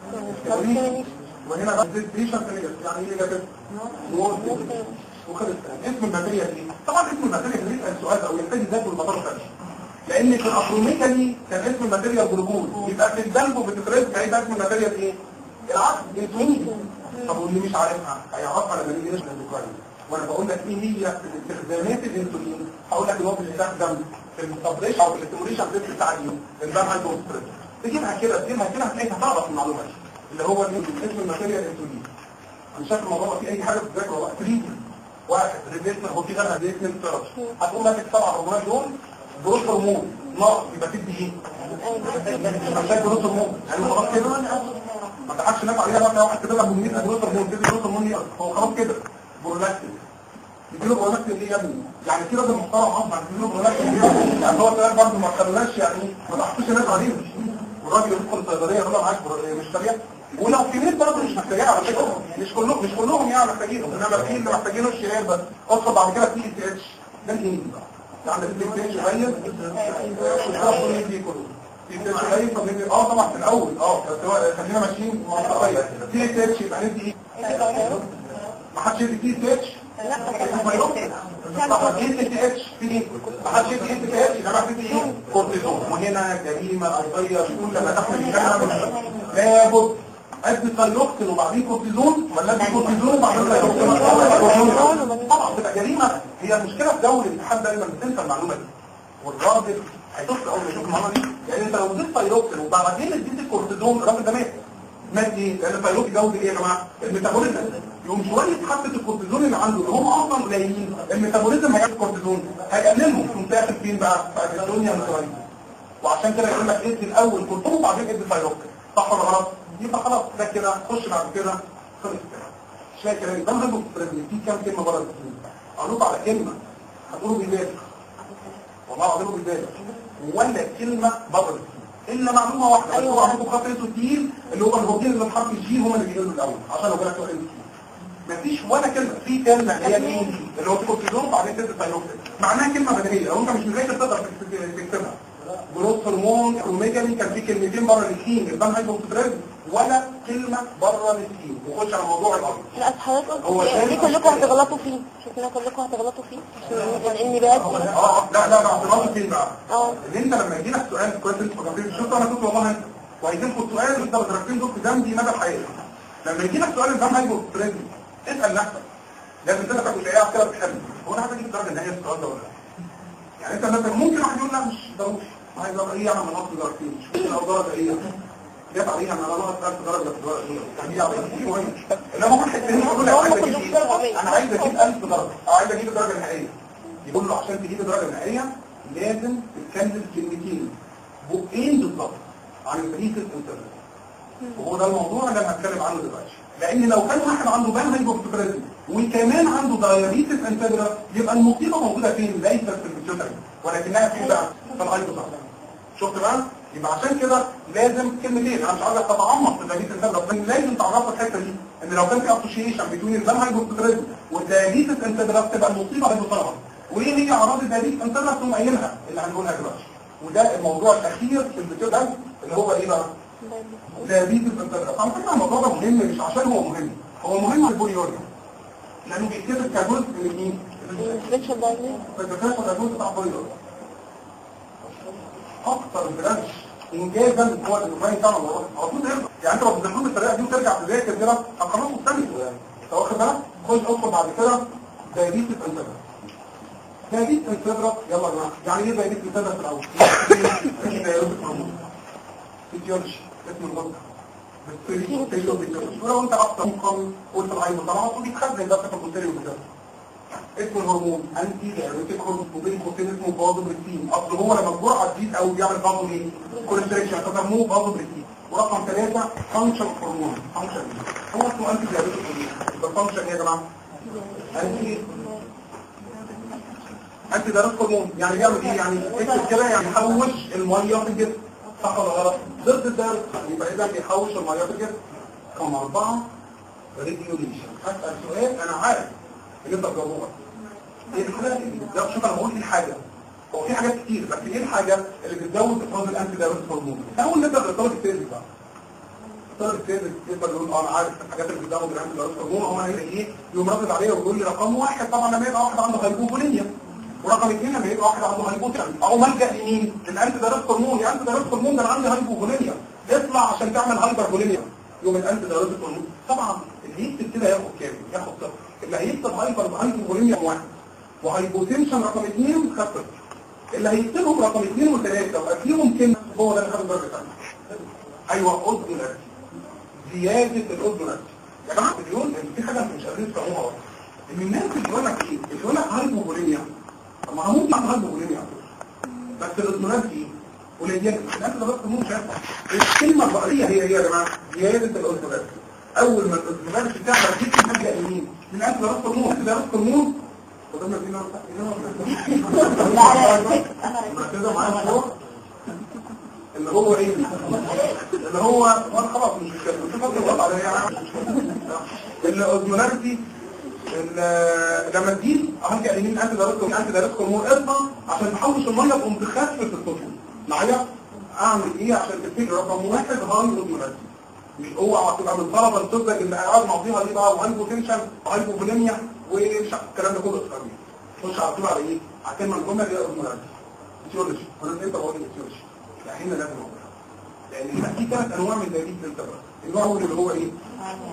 وهنا بقى ديشن يعني ايه كده نورماليزيشن وخد الثاني اسم الماتيريال ايه طبعا اسم الماتيريال دي يسال سؤال او يحتاج يذاكر المطار الثاني لان في الافروميكالي كان اسم الماتيريال جلوكوز يبقى في الدم وبتتريز هيبقى اسم الماتيريال ايه العكس الانسولين طب واللي مش عارفها هيعرفها لما نيجي نشرح الدكتورين وانا بقول لك ايه هي استخدامات الانسولين هقول لك ان هو بيستخدم في التبريش او في الاستيموليشن بتاع التعليم الدم عنده ستريس تجيبها كده تجيبها كده هتلاقيها تعرف المعلومه دي اللي هو اسم الماتيريال الانسولين انا شايف الموضوع في اي حاجه بتذاكر ولا تريد واحد ريبيتنا هو في غيرها ريبيتنا ثيرابي هتقوم ماسك سبع هرمونات دول جروث هرمون ناقص يبقى تدي ايه؟ محتاج جروث هرمون يعني خلاص كده ما تضحكش ناس عليها بقى واحد كده له 100 جروث هرمون تدي جروث هرمون هو خلاص كده برولاكتين يديله برولاكتين ليه يا ابني؟ يعني في راجل محترم اصلا يديله برولاكتين ليه؟ يعني هو الكلام برضه ما خلناش يعني ما تحطوش الناس عليه والراجل يدخل الصيدليه يقول له معاك مش طبيعي ولو كمية برضه مش محتاجاها على فكرة مش كلهم مش كلهم يعني محتاجينهم انما في اللي محتاجينه الشباب بس ادخل بعد كده في تي اتش ده الهندي بقى ده عندك في تي اتش قليل الشباب دي كله في تي اتش قليل طب ندي- اه طبعا في الاول اه بس هو خلينا ماشيين منطقيا في تي اتش يبقى ندي ايه؟ ما حدش يدي تي اتش ما تي اتش في ايه؟ ما حدش يدي تي اتش ده بقى في ايه؟ كورتيزون وهنا جريمه ارضيه شؤون لما تحمل الكلام لابد ادي ثايروكسين وبعدين كورتيزون ولا ادي كورتيزون وبعدين ثايروكسين طبعا بتبقى جريمه هي المشكله في جو الامتحان دايما بتنسى المعلومه دي والراجل هيشوف اول ما يشوف المعلومه دي يعني انت لو اديت ثايروكسين وبعدين اديت الكورتيزون الراجل ده مات مات ايه؟ لان الثايروكسين جوده ايه يا جماعه؟ الميتابوليزم يقوم شويه حبه الكورتيزون اللي عنده اللي هم اصلا قليلين الميتابوليزم هيعمل الكورتيزون هيقللهم يقوم داخل فين بقى؟ في الدنيا متغيره وعشان كده يقول لك ادي الاول كورتيزون وبعدين ادي ثايروكسين صح ولا غلط؟ يبقى خلاص ده كده خش بعد كده خلص كده مش فاكر يعني ده مهم في كام كلمه بره التسليم اقول لكم على كلمه هتقولوا بالذات والله اعلموا بالذات ولا كلمه بره التسليم الا معلومه واحده بس هو عندكم خط اسود تقيل اللي هو الهوجين اللي بحرف الجي هم اللي بيقولوا الاول عشان لو جالك سؤال مفيش ولا كلمه في كلمه اللي هي مين اللي هو الكورتيزون وبعدين تدي ثايروكسين معناها كلمه بديهيه لو انت مش مذاكر تقدر تكتب- تكتبها جروث هرمون اوميجالي كان في كلمتين بره الاثنين البان هايبوكسيدريز ولا كلمه بره الاثنين وخش على موضوع الارض لا حضرتك هو قلت دي كلكم هتغلطوا فيه شوف كده كلكم هتغلطوا فيه لاني بقى اه لا لا لا اعتراضي فين بقى اه ان انت لما يجي لك سؤال كويس انت فكرتين شفت انا كنت والله وعايزين كنت سؤال انت درجتين دول في جنبي مدى الحياه لما يجي لك سؤال البان هايبوكسيدريز اسال نفسك لازم تبقى تاكل ايه كده بتحب هو انا عايز اجيب الدرجه النهائيه في السؤال ده ولا لا يعني انت مثلا ممكن واحد يقول لا مش ضروري عايز ابقى ايه اعمل نص درجتين مش ممكن او درجه ايه جت عليها انا ناقص 1000 درجه في الورقه دي يعني على كويس انما واحد تاني يقول لك عايز اجيب ايه انا عايز اجيب 1000 درجه او عايز اجيب الدرجه النهائيه يقول له عشان تجيب الدرجه النهائيه لازم تتكلم كلمتين بقين بالظبط عن البريك الانترنت وهو ده الموضوع اللي انا هتكلم عنه دلوقتي لان لو كان واحد عنده بان هايبوكسيكريزم وكمان عنده دايابيتس انتجرا يبقى المصيبه موجوده فين ليست في البيتيوتري ولكنها في بقى في الهايبوكسيكريزم شفت بقى يبقى عشان كده لازم كلمتين انا مش عايزك تتعمق في الدايابيتس انتجرا لكن لازم تعرف الحته دي ان لو كان في اسوشيشن بين البان هايبوكسيكريزم والدايابيتس انتجرا تبقى المصيبه هتبقى وايه هي اعراض الدايابيتس انتجرا ثم قايلها اللي هنقولها دلوقتي وده الموضوع الاخير في البيتيوتري اللي هو ايه بقى دايابيتس انتجرا طبعا فكره الموضوع ده مهم مش عشان هو مهم هو مهم للبوليوريا لانه بيتكتب كجزء من مين؟ سبيشال دايجنوز فالدكاتره ده جزء بتاع البوليوريا اكتر برانش انجازا هو الانفاين بتاعنا الموضوع على طول يرجع يعني انت لو بتدخل بالطريقه دي وترجع تذاكر كده هتخلصه الثانيه انت واخد بالك؟ خش ادخل بعد كده دايابيتس انتجرا دايابيتس انتجرا يلا يا جماعه يعني ايه دايابيتس انتجرا في الاول؟ ايه دايابيتس هرمون فيزيولوجي اسم المنطقه ولو انت اكتر مقام قلت العين طبعا تقول بيتخزن ده في البوتيريو بتاعه اسم الهرمون انتي دايوريتيك هرمون وبين قوسين اسمه بازوبريتين اصل هو لما الجرعه تزيد او بيعمل بازو ايه كوليستريكشن فسموه بازوبريتين ورقم ثلاثة فانكشن هرمون فانكشن هو اسمه انتي دايوريتيك هرمون يبقى فانكشن ايه يا جماعه انتي انتي دايوريتيك هرمون يعني بيعمل ايه يعني اكتب كده يعني يحوش الميه في الجسم صح ولا غلط ضد الدرس يبقى اذا بيحوش الميه في الجسم رقم أربعة ريديوليشن هسأل سؤال أنا عارف اللي أنت تجاوبها ايه الحاجة لا شوف أنا بقول ايه الحاجة هو في حاجات كتير بس ايه الحاجة اللي بتزود افراز الانتي دايوريتيك هرمون اول نبدأ بالطالب الثالث بقى الطالب الثالث يقدر يقول اه انا عارف الحاجات اللي بتزود الانتي دايوريتيك هرمون هم هنا ايه يقوم رافض عليها ويقول لي رقم واحد طبعا لما يبقى واحد عنده هايبوفوليميا ورقم اثنين لما يبقى واحد عنده هايبوتيرمي او ملجأ لمين؟ للانتي دايوريتيك هرمون يا انتي دايوريتيك هرمون ده انا عندي هايبوفوليميا اطلع عشان تعمل هايبرفوليميا يوم الانتي دايوريتيك هرمون طبعا اللي يكتب كده ياخد كام؟ ياخد صفر اللي هيكتب هايبر هايبوفوليميا واحد وهايبوتنشن رقم اثنين خد صفر اللي هيكتبهم رقم اثنين وثلاثه ويبقى فيهم كلمه هو ده اللي خد درجه ثانيه ايوه اذن زياده الاذن يا جماعه بيقول ان في حاجه انتوا مش قادرين تفهموها اصلا ان الناس اللي يقول لك ايه؟ اللي يقول لك هايبوفوليميا طب ما هو ممكن يعمل هايبوفوليميا بس الاذنات ايه؟ قليله الناس اللي بس مو شايفه الكلمه الرئيسيه هي هي يا جماعه زياده الاذنات اول ما الاذنات بتعمل دي تبدا يمين من اجل راس النور كده راس النور وده فينا لا لا كده معايا الصور اللي هو ايه اللي هو وانا خلاص مش مشكله مش فاضي الوضع على يعني الاوزمولاريتي ال- لما تجيب اهم كلمين انت دارسكم انت دارسكم هو اصلا عشان تحوش الميه تقوم تخفف الطفل معايا اعمل ايه عشان تفتكر رقم واحد هاي اوزمولاريتي مش اوعى تبقى من طلبه الطب اللي قاعد معطيها دي بقى وهايبو تنشن وهايبو بوليميا ومش الكلام ده كله اسلامي خش على طول على ايه؟ على كلمه الجمله اللي هي اوزمولاريتي اتيولوجي انا انت بقول اتيولوجي لا هنا لازم اقولها لان هنا في ثلاث انواع من دايريك الانتباه النوع الاول اللي هو ايه؟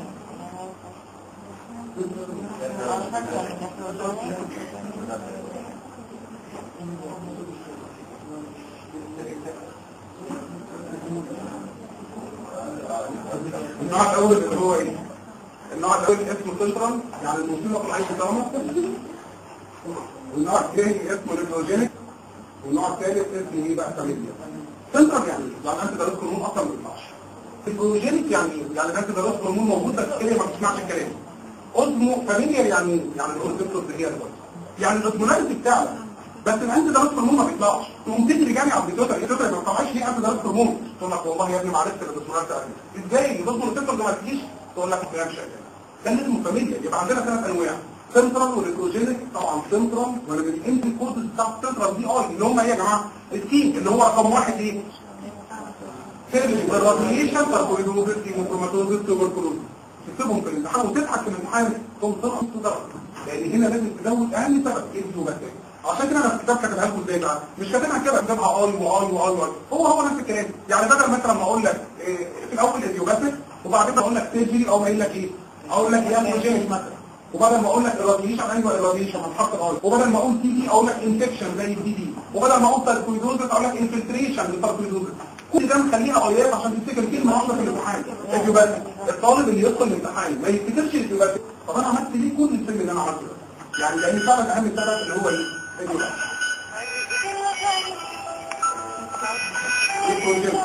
النوع الاول اللي هو ايه؟ النوع الاول اسمه سنترال يعني الموسيقى في العين بتاعنا والنوع الثاني اسمه ريبلوجينيك والنوع الثالث اسمه ايه بقى فاميليا سنترال يعني يعني انت درست هرمون اصلا ما بيطلعش ريبلوجينيك يعني إيه؟ يعني انت درست هرمون موجود بس كده ما بتسمعش الكلام اسمه فاميليا يعني إيه؟ يعني الكونسيبت اللي هي دلوقتي يعني الاوتوماتيك بتاعك بس ان انت درست هرمون ما بيطلعش تقوم تجري جامعه على الدكتور الدكتور ما بيطلعش ليه انت درست هرمون تقول لك والله يا ابني ما عرفت الاوتوماتيك ازاي بتظبط الدكتور ده ما تجيش تقول لك ما شغال ده اللي اسمه فاميليا يبقى عندنا ثلاث انواع سنترال وريتروجينيك طبعا سنترال ولا بالانتي كودز بتاع السنترال دي اي اللي هم ايه يا جماعه التيم اللي هو رقم واحد ايه سيرجي والراديشن تركوليدوزيس هيموكروماتوزيس توبركلوزيس تكتبهم في الامتحان وتضحك في الامتحان تقوم تنقص درجه لان هنا لازم تزود اهم سبب ايه الزوجات عشان كده انا في الكتاب كاتبها لكم ازاي بقى مش كاتبها كده كاتبها اي واي واي واي هو هو نفس الكلام يعني بدل مثلا ما اقول لك إيه، في الاول اليوجاتيك وبعدين اقول لك سيرجري او قايل لك ايه اقول لك ايه انتروجينيك مثلا وبدل ما اقول لك irradiation ايوه irradiation هنحط الاي وبدل ما اقول تي دي اقول لك انفكشن زي الدي دي وبدل ما اقول تركويدوزس اقول لك انفلتريشن للتركويدوزس كل ده مخليها ايات عشان تفتكر كلمه واحده في الامتحان اليوجاتيك الطالب اللي يدخل الامتحان ما يفتكرش اليوجاتيك طب انا عملت ليه كل الفيلم اللي انا عملته ده يعني لان فعلا اهم سبب اللي هو ايه اليوجاتيك البروجيكت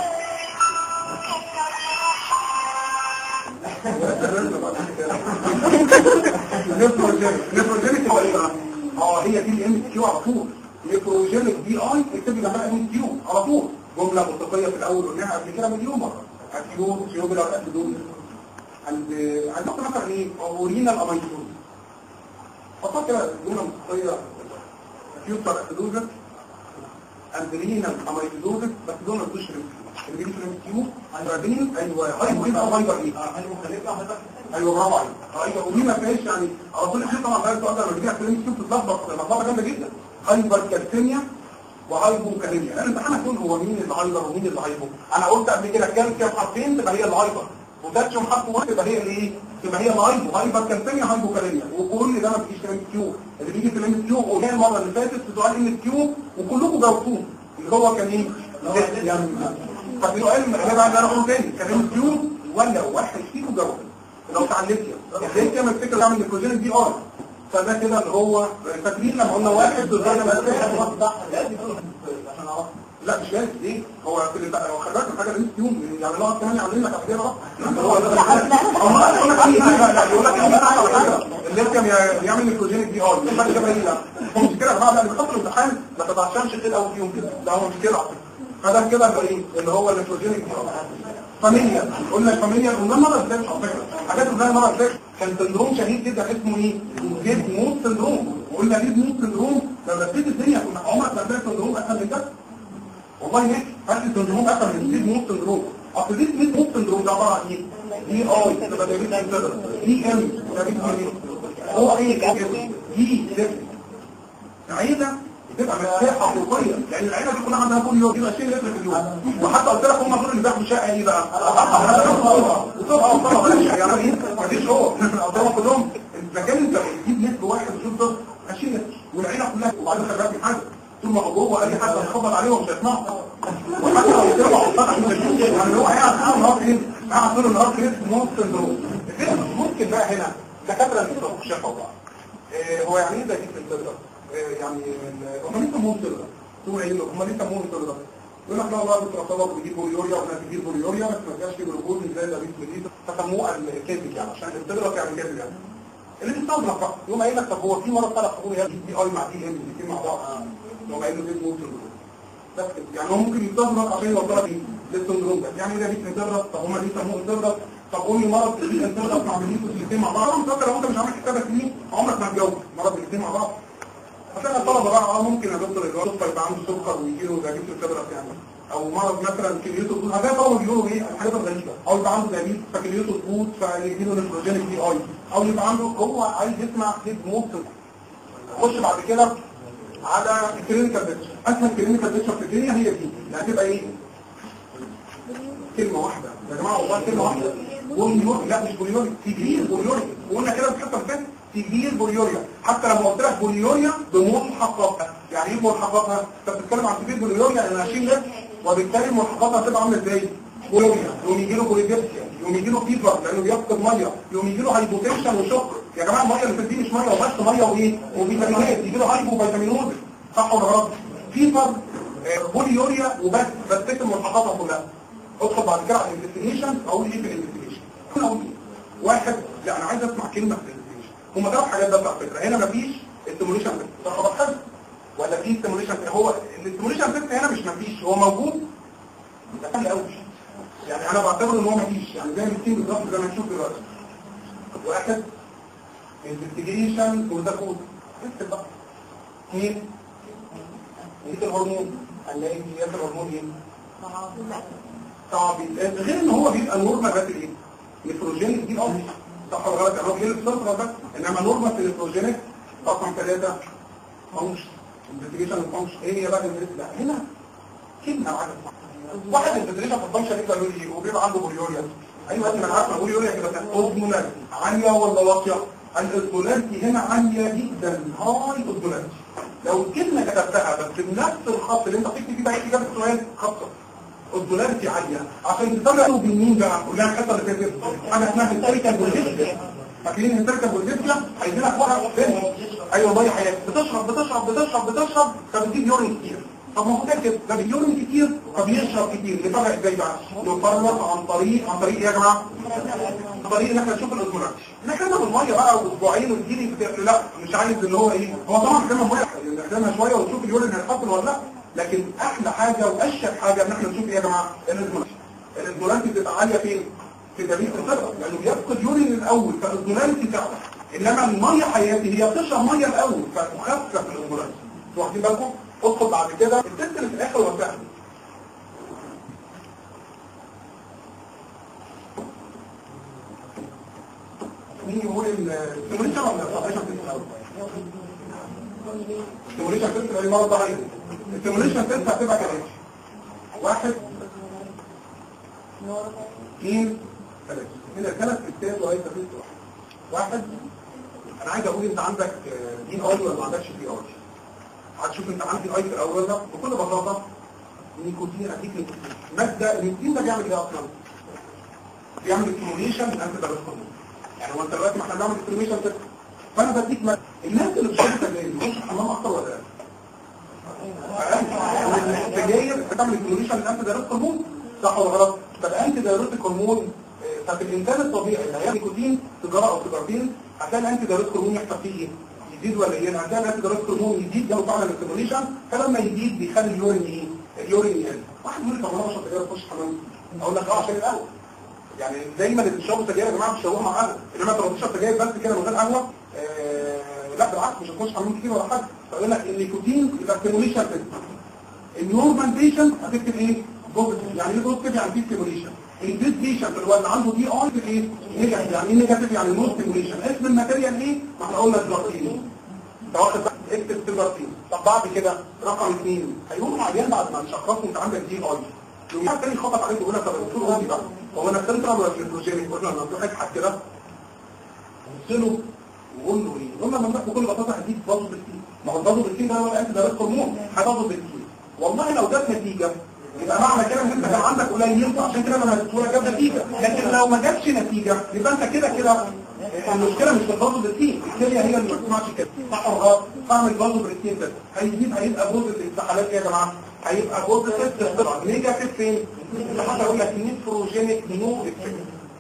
نيفروجينيك هو ايه بقى؟ اه هي دي الام كيو على طول نيفروجينيك دي اي اكتبي جنبها ام كيو على طول جمله منطقيه في الاول قلناها قبل كده مليون مره اكيو تيوبولار اسيدوز عند عندكم مثلا ايه اورينا الاميتوز فقط كده جمله منطقيه اكيوتر اسيدوز اندرينا الاميتوز بس دول ما تدوش اللي بيجي في الام كيو ايوه ايوه هاي بيبقى فايبر ايه ايوه برافو عليك ايوه ودي ما فيهاش يعني على طول الشيء طبعا غير السؤال ده لما بيجي في الام كيو بتتلخبط لخبطه جامده جدا هايبر كالسيميا وهايبو كاليميا لان الامتحان هيكون هو مين اللي هايبر ومين اللي هايبو انا قلت قبل كده كالسيوم حرفين تبقى هي الهايبر وبوتاسيوم حرف واحد تبقى هي الايه تبقى هي الهايبو هايبر كالسيميا هايبو كاليميا وكل ده ما بيجيش في الام كيو اللي بيجي في الام كيو وهي المره اللي فاتت في سؤال ام كيو وكلكم جاوبتوه اللي هو كان ايه يعني فبيقولوا علم انا بقى انا اقول تاني كان ام كيو ولا واحد فيكم جاوب لو بتاع الليثيوم الليثيوم الفكره اللي عامل الكوجين دي ار فده كده اللي هو فاكرين لما قلنا واحد بالظبط لا مش لازم ليه هو في اللي بقى هو خلي بالك من حاجه اللي يوم يعني لو كمان عاملين لك احيانا هو ده هو ما يقول لك ايه لا لا يقول لك ايه بقى على فكره الليثيوم يعمل الكوجين دي ار مش حاجه ايه لا هو مش كده يا جماعه لا اللي بيحط الامتحان ما تتعشمش كده قوي فيهم كده لا هو مش كده على فكره فده كده اللي ايه اللي هو النيتروجينيك دي ار فاميليا قلنا الفاميليا قلنا المره اللي فاتت على فكره حاجات قلناها المره اللي فاتت كان سندروم شهير جدا اسمه ايه؟ ليد موت سندروم وقلنا ليد موت سندروم لما ابتدي الدنيا كنا عمرك ما هتلاقي سندروم اسهل من كده والله هيك هات سندروم اسهل من ليد موت سندروم اصل ليد ليد موت سندروم ده عباره عن ايه؟ دي اي تبقى دي دي ام هو ايه دي عيده بتبقى مساحه حقيقيه لان العيله دي كلها عندها كل يوم يبقى شيء لتر في اليوم وحتى قلت لك هم دول اللي بياخدوا شقه ايه بقى وطبعا طبعا يعني ايه مفيش هو قدامهم كلهم المكان انت تجيب نسبه واحد وشوف ده 20 لتر والعيله كلها وبعدين خلي بالك من حاجه طول ما هو جوه اي حد هيخبط عليهم مش هيسمعوا وحتى لو طلعوا فتح يعني هو قاعد طول النهار ايه قاعد طول النهار كده موت سندروم ممكن بقى هنا دكاتره اللي شافوا بعض هو يعني ايه ده دي الفلتر يعني هم ليه سموهم كده تقول ايه هم ليه سموهم كده يقول لك لا والله دكتور طلب بيجيب بوليوريا وناس بتجيب بوليوريا بس ما كانش فيه جلوكوز زي اللي بيجيب فسموه الكيزك يعني عشان الفلتر يعني كيزك يعني اللي بيستخدم بقى يقوم قايل لك طب هو في مرض ثلاث حقوق هي دي اي مع دي ام الاثنين مع بعض يقوم قايل له دي موت بس كده. يعني هو ممكن يتدرب عشان يوصلك ايه للسندروم ده يعني ده ليك يتدرب طب هما ليه سموه يتدرب طب قول لي مرض ليك يتدرب مع بنيكوا الاثنين مع بعض طبعا فاكر لو انت مش عامل حسابك ليه عمرك ما هتجاوب مرض الاثنين مع بعض عشان الطلبه بقى اه ممكن يا دكتور الواد يبقى عنده سكر ويجي له دايابيتس الكبرى يعني او مرض مثلا كليته تبوظ هذا طبعا بيقولوا ايه الحاجات الغريبه او يبقى عنده دايابيتس فكليته تبوظ فيجي له نيتروجينيك دي اي او يبقى عنده هو عايز يسمع هيد موت خش بعد كده على الكلينيكال بيكتشر اسهل كلينيكال بيكتشر في الدنيا هي دي اللي هتبقى ايه كلمه واحده يا جماعه والله كلمه واحده بوليوري لا مش بوليوري تجرير بوليوري وقلنا كده في الحته اللي فاتت تجرير بوليوريا حتى لما قلت لك بوليوريا بملحقاتها يعني ايه ملحقاتها انت بتتكلم عن تجرير بوليوريا يعني هشيل لك وبالتالي ملحقاتها هتبقى عامله ازاي بوليوريا يوم يجي له بوليديبسيا يوم يجي له فيفر لانه بيفقد ميه يوم يجي له هايبوتنشن وشكر يا جماعه الميه اللي في دي مش ميه وبس ميه وايه وفيتامينات يجي له هايبو فيتامينوز صح ولا غلط فيفر آه، بوليوريا وبس بس تكتب ملحقاتها كلها ادخل بعد كده على الانفستيجيشن اقول ايه في الانفستيجيشن اقول ايه واحد لا انا عايز اسمع كلمه في الانفستيجيشن هم ثلاث حاجات بس على فكره هنا مفيش استيموليشن تيست ده خلاص حلو ولا في استيموليشن هو الاستيموليشن تيست هنا مش مفيش هو موجود ده سهل قوي يعني انا بعتبر ان هو مفيش يعني زي التيم بالظبط زي ما نشوف دلوقتي واحد انفستيجيشن وده كود اكتب بقى اثنين نقيس الهرمون هنلاقي قياس الهرمون ايه؟ صعب غير ان هو بيبقى نورمال بس ايه نيتروجينيك دي اه صح ولا غلط يعني هو بيقل الصفر بس انما نورمال في النيتروجينيك رقم ثلاثة فانكش انفستيجيشن فانكش ايه هي بقى الانفست ده هنا كلمة واحدة واحد انفستيجيشن في الفانكشن يبقى يقول لي وبيبقى عنده بوليوريا ايوه انت انا عارف بوليوريا كده كان اوزمولاريتي عالية ولا واطية الاوزمولاريتي هنا عالية جدا هاي اوزمولاريتي لو الكلمة كتبتها بس بنفس الخط اللي انت بتكتب فيه بقى اجابة السؤال خطة الدولارتي عالية عشان تفرقوا بين مين بقى كلها الحته اللي فاتت حاجه اسمها هيستيريكال بوليفيا فاكرين الهيستيريكال بوليفيا عايزين لك واحد فين ايوه والله حياتي بتشرب بتشرب بتشرب بتشرب فبتجيب يورين كتير طب ما هو كده ده بيورين كتير فبيشرب كتير نفرق ازاي بقى نفرق عن طريق عن طريق ايه يا جماعه عن طريق ان احنا نشوف الاسبوعات نحكمها بالميه بقى واسبوعين وتجيلي لا مش عايز اللي هو ايه هو طبعا نحكمها بالميه نحكمها شويه ونشوف اليورين هيتحط ولا لا لكن احلى حاجة واشك حاجة ان احنا نشوف ايه يا جماعة الازمولانتي الازمولانتي بتبقى عالية فين في دليل الصدر لانه بيفقد يورين الاول فالازمولانتي تعلى انما المية حياتي هي بتشرب مية الاول فتخفف الازمولانتي واخدين بالكم ادخل بعد كده التست اللي في الاخر هو سهل مين يقول السيموليشن ولا السبريشن تيست الاول السيموليشن تيست اللي مرض ضعيف السيموليشن تيست هتبقى كده واحد اثنين ثلاثة هنا ثلاث تيستات وهي تيست واحد واحد انا عايز اقول انت عندك دي اي ولا ما عندكش دي اي هتشوف انت عندي اي في الاول ده بكل بساطة نيكوتين اديك نيكوتين مادة النيكوتين ده بيعمل ايه اصلا؟ بيعمل ستيموليشن انت ده يعني هو انت دلوقتي ما احنا بنعمل ستيموليشن تيست فانا بديك مادة الناس اللي بتشرب سجاير بتخش الحمام اكتر ولا لا؟ السجاير بتعمل ستيموليشن للانتي دايركت هرمون صح ولا غلط؟ فالانتي دايركت هرمون ففي الانسان الطبيعي اللي هياخد نيكوتين سيجاره او سيجارتين هتلاقي الانتي دايركت هرمون يحصل فيه ايه؟ يزيد ولا يقل هتلاقي الانتي دايركت هرمون يزيد لو فعلا الستيموليشن فلما يزيد بيخلي اليورين ايه؟ اليورين يقل واحد يقول لي طب انا بشرب سجاير اخش حمام اقول لك اه عشان القهوه يعني دايما اللي بيشربوا سجاير يا جماعه بيشربوها مع قهوه انما انت لو بتشرب سجاير بس كده من غير قهوه آه لا بالعكس مش هتخش حمام كتير ولا حاجه فيقول لك النيكوتين يبقى ستيموليشن النورمال بيشنت هتكتب ايه؟ بوزيتيف يعني ايه بوزيتيف يعني في ستيموليشن الديس بيشنت اللي هو اللي عنده دي اي في ايه؟ نيجاتيف يعني ايه نيجاتيف يعني نو ستيموليشن اسم الماتيريال ايه؟ ما احنا قلنا الجلوتين ده واخد بقى اكتب سيلفرتين طب بعد كده رقم اثنين هيقوم عيان بعد ما نشخصه انت عندك دي اي يوم واحد تاني خبط عليك ويقول لك طب الدكتور قول لي بقى هو انا سنترال ولا الهيدروجينيك قلنا لما تروح اضحك كده بص له وقول له ايه؟ قلنا لما بكل بساطه هديك بازو بالتين ما هو البازو بالتين ده هو الانتي دايركت هرمون هتبازو بالتين والله لو جت نتيجه يبقى معنى كده ان انت كان عندك قليل عشان كده لما الدكتوره جاب نتيجه لكن لو ما جابش نتيجه يبقى انت كده كده المشكله مش في البازو بالتين الكليه هي اللي ما بتسمعش كده صح ولا غلط؟ فاهم البازو بالتين ده هيجيب هيبقى بوزيتيف في حالات ايه يا جماعه؟ هيبقى بوزيتيف نيجاتيف فين؟ حتى اقول لك نيتروجينيك نو افكت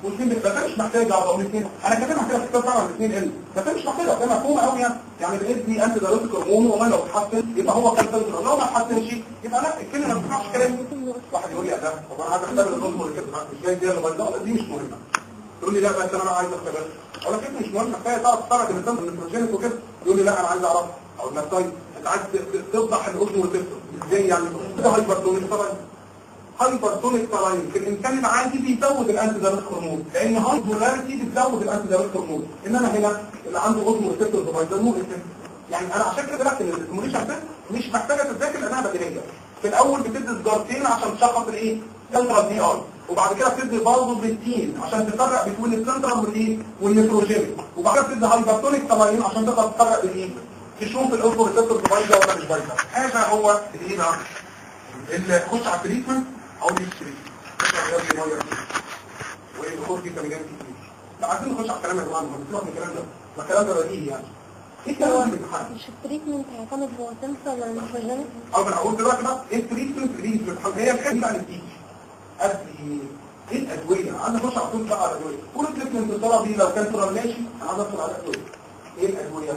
والاثنين بس انا مش محتاج اقعد اقول الاثنين انا كاتبها كده في الكتاب طبعا الاثنين ال بس انا مش محتاج ده مفهوم قوي يعني يعني بيدي انت دايركت هرمون والله لو اتحسن يبقى هو كان سيد لو ما اتحسنش يبقى لا الكلمه ما بتسمعش كلام واحد يقول لي يا ده طب انا عايز اختبر الهرمون كده مش جاي دي اللي بيضاء دي مش مهمه تقول لي لا بس انا عايز اختبر اقول لك مش مهم كفايه تعرف تفرق بين الدم والنيتروجين وكده يقول لي لا انا عايز اعرف اقول لك طيب انت عايز تفضح الاذن وتفصل ازاي يعني ده هايبرتونيك طبعا هايبرتونيك تراين في الانسان العادي بيزود الانتي دايركت هرمون لان هايبرتونيتي بتزود الانتي دايركت هرمون انما هنا اللي عنده اذن وتفصل ده بيسموه يعني انا عشان كده لكن الاستيموليشن ده مش محتاجه تذاكر لانها بديهيه في الاول بتدي سجارتين عشان تشخص الايه سنترال دي ار وبعد كده بتدي برضه بالتين عشان تفرق بين السنترال والايه والنيتروجين وبعد كده بتدي هايبرتونيك تراين عشان تقدر تفرق بين ايه تشوف الاذن ريسبتور بايظه ولا مش بايظه هذا هو الايه بقى اللي خش على التريتمنت او دي التريتمنت والدخول في كلام كتير لا عايزين نخش على الكلام يا جماعه نسيبك من الكلام ده ما الكلام ده بديهي يعني ايه الكلام اللي بيتحدث مش التريتمنت هيعتمد هو سنسر ولا نيتروجينيك او انا هقول دلوقتي بقى ايه التريتمنت اللي بتتحل هي الحاجه بقى اللي بتيجي قد ايه ايه الادويه انا نخش على طول بقى على الادويه كل تريتمنت الطلبي لو كان طلب ماشي انا عايز ادخل على الادويه ايه الادويه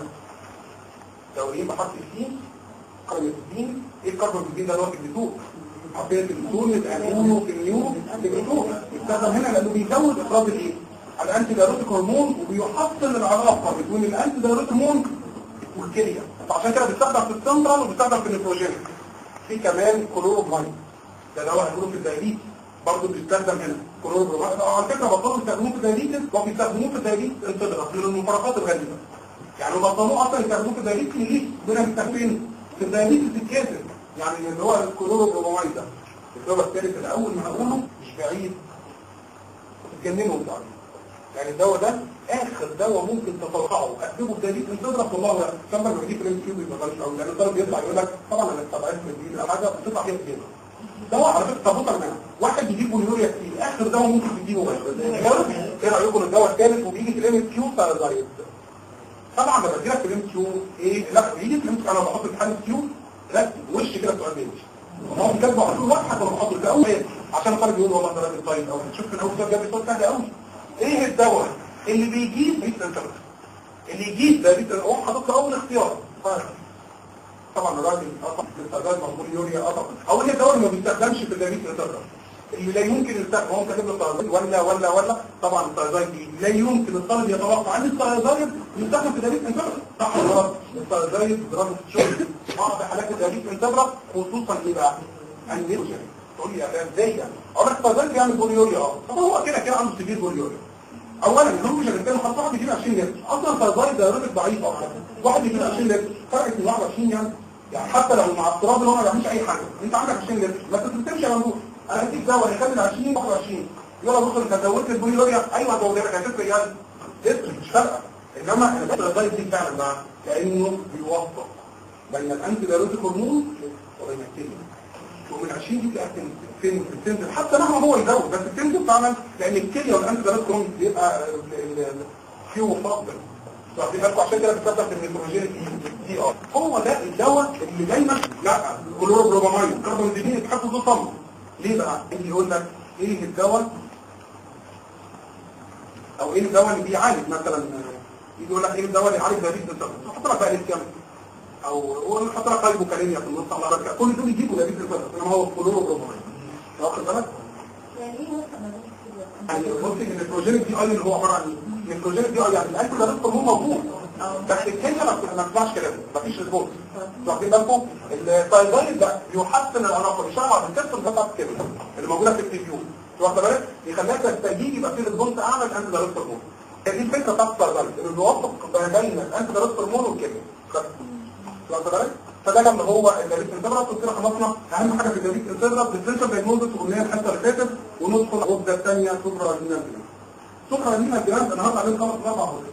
لو ايه بحط السين كاربوتين ايه الكاربوتين ده اللي هو في البتوع حطيت البتول الانيونو في النيو في البتوع يستخدم هنا لانه بيزود افراز الايه الانتي دايروتيك هرمون وبيحصل العلاقه بين الانتي دايروتيك هرمون والكليه فعشان كده بيستخدم في السنترال وبيستخدم في النيتروجين في كمان كلوروبماين ده دواء هيقولوا في الدايليت برضه بيستخدم هنا كلوروبماين على فكره بطلوا يستخدموه في الدايليت وبيستخدموه في الدايليت انتدرس من المفرقات الغالبه يعني بطلوه اصلا يستخدموه في الدايليت في ليه بينا مستخدمين في الدايليت الكاسر يعني اللي هو الكلوروبرomide ده الدواء الثالث اللي اول ما هقوله مش بعيد تتجننوا انتوا عليه يعني الدواء ده اخر دواء ممكن تطلعه اكتبه بدليل ان تضرب والله لا كما لما يجيب فريم كيوب يبقى غلط قوي لان الطالب يطلع يقول لك طبعا انا استبعدت من دي او حاجه بتطلع فيها كتير دواء على فكره طب بص واحد بيجيب بوليوريا كتير اخر دواء ممكن تديله بس ايه رايكم الدواء الثالث وبيجي فريم كيوب فزايد طبعا لما تجيلك فريم كيوب ايه لا بيجي فريم كيوب انا بحط الحل كيوب لا وش كده سؤال بيمشي هو كاتبه على طول واحد ولا بحط في اول عشان الطالب يقول والله ده راجل طيب او تشوف في الاول ده جاب صوت سهل قوي ايه الدواء اللي بيجيب بيت انترنت اللي يجيب ده بيت هو حاطط له اول اختيار طبعا الراجل قطع الاستخدام مقبول يوريا قطع او ايه الدواء اللي ما بيستخدمش في الدبيت انترنت اللي لا يمكن يستخدم هو كاتب له تايزايد ولا ولا ولا طبعا التايزايد دي لا يمكن الطالب يتوقع ان التايزايد يستخدم في الدبيت انترنت صح ولا غلط التايزايد دراسه الشغل بعض حالات الدبيت انترنت خصوصا ايه بقى النيوجن تقول لي يا فاهم ازاي يعني اقول لك التايزايد بيعمل بوليوريا اه طب هو كده كده عنده سبيل بوليوريا اولا الهرمون اللي كان خط واحد يجيب 20 لتر اصلا التايزايد دايركت ضعيف اصلا واحد يجيب 20 لتر فرقت من 21 يعني يعني حتى لو مع اضطراب اللي هو ما بيعملش اي حاجه انت عندك 20 لتر ما تستمتعش يا ممدوح انا هديك دواء يكمل 20 21 يلا بص انت زودت البوليوريا ايوه زودت لك هتفرق يعني تفرق مش فارقه انما التايزايد دي فعلا بقى لانه بيوفق بين الانتي دايروتيك هرمون وبين الكيمياء ومن 20 دي تلاقيها فين بتنزل حتى مهما هو يزود بس بتنزل فعلا لان الكليه والانتي دايروتيك بيبقى فيه فضل واخدين بالكم عشان كده بتستخدم في النيتروجين دي اه هو ده الدواء اللي دايما لا كلوروبرومامين كربونزيبين يتحطوا له صمت ليه بقى يجي يقول لك ايه الدواء او ايه الدواء اللي بيعالج مثلا يجي يقول لك ايه الدواء اللي يعالج دايابيتس تحط لك بقى ليثيوم او نحط لك قلب كاليميا في النص على ركعه كل دول يجيبوا دايابيتس انما هو كلوروبرومامين واخد بالك يعني ايه مثلا يعني بص ان البروجينيك دي اي اللي هو عباره عن ايه؟ البروجينيك دي اي يعني الانتي ده هو موجود بس الكلمه ما بتسمعش كلام مفيش ريسبونس واخدين بالكم التايزايد ده بيحسن العلاقه بيشرع بالكسر بتاعت الكلمه اللي موجوده في التلفزيون واخد بالك يخليها تستجيب يبقى في ريسبونس اعلى الانتي ده هرمون هي دي الفكره بتاعت التايزايد انه بيوفق بين الانتي ده هرمون والكلمه واخد بالك فده لما هو الدريس انتبرت قلت لك خلصنا اهم حاجه في الدريس انتبرت ديفرنشال دايجنوزس وقلنا الحته اللي فاتت وندخل الغده الثانيه سكر رادينا الجلاند سكر رادينا الجلاند انا هطلع عليه خمس اربع غدد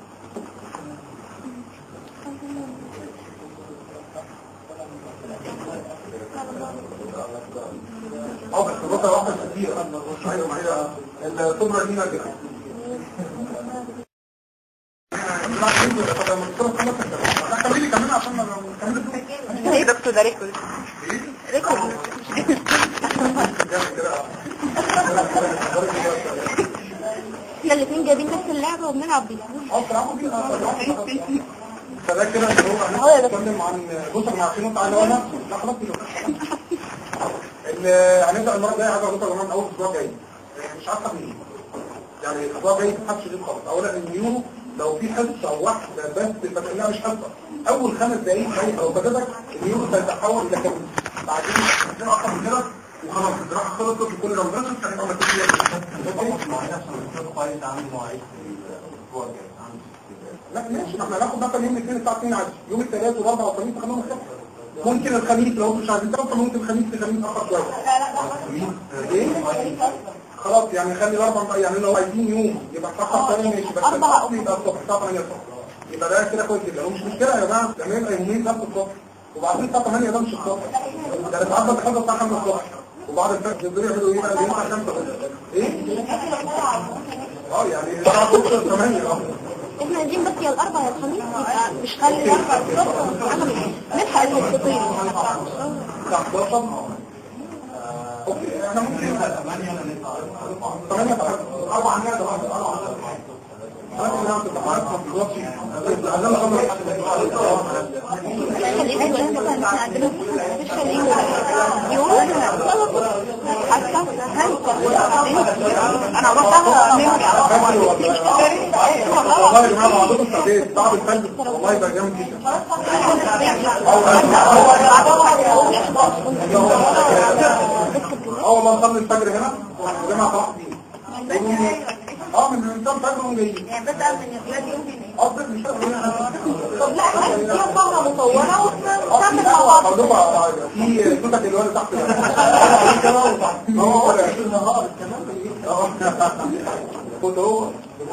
اه بس الغده واحده كتير ايوه ما هي السكر رادينا الجلاند خليني كمان عشان ما نكمل ايه دكتور ده ريكورد ريكورد احنا الاثنين جايبين نفس اللعبة وبنلعب بيها اه بصراحه دي اه فده كده اللي هو هو يا دكتور. هنتكلم عن بص احنا عارفين انت على وانا لا خلاص كده اللي هنبدا المره الجايه عايز اقول لكم يا جماعه من اول اسبوع جاي مش عارفه مين يعني الاسبوع الجاي ما حدش يجيب خالص اولا النيورو لو في حصه واحده بس فكانها مش حصه اول خمس دقائق هي او فاتتك النيورو سيتحول الى كامل بعدين هتلاقي اكتر من كده وخلاص الجراحه خلصت وكل رمضان هنبقى كويس عندي مواعيد في الاسبوع الجاي عندي لا ماشي ما احنا هناخد مثلا يوم الاثنين الساعه 2 عادي يوم الثلاث والاربع والخميس خلينا نخف ممكن الخميس لو انتوا مش عايزين توصل ممكن الخميس لخميس اخر شويه ايه خلاص يعني خلي الاربع بقى يعني لو عايزين يوم يبقى الساعه 8 ماشي بس أربعة. الاصل يبقى الصبح الساعه 8 الصبح يبقى ده كده كويس جدا ومش مشكله يا جماعه يعني يبقى يومين بس الصبح وبعدين الساعه 8 ده مش الصبح ده انا ساعات بتحضر الساعه 5 الصبح وبعد الفجر يقدروا يعملوا ايه بقى بينفع 5 ايه اه يعني الساعه 8 اه احنا عايزين بس يا الاربع يا الخميس يبقى مش خلي الاربع الصبح نلحق المخططين الساعه 11 اوكي احنا ممكن 8 8 4 نقدر 4 خلينا نقول مثلا احنا عندنا مش خلينا يوم حتى انا رحتها ميموري على والله يا جماعه بعضكم تعبان بعض الفن والله يبقى جامد جدا اه والله نصلي الفجر هنا وجماعه صلاح الدين اه من من كام فجر هم جايين يعني بس قبل من البلاد يوم اه بس مش فاهم طب لا احنا فيها صورة مصورة ونكمل مع اه بعض موضوع بقى في صوتك اللي هو تحت ده هو النهار كمان اه خد هو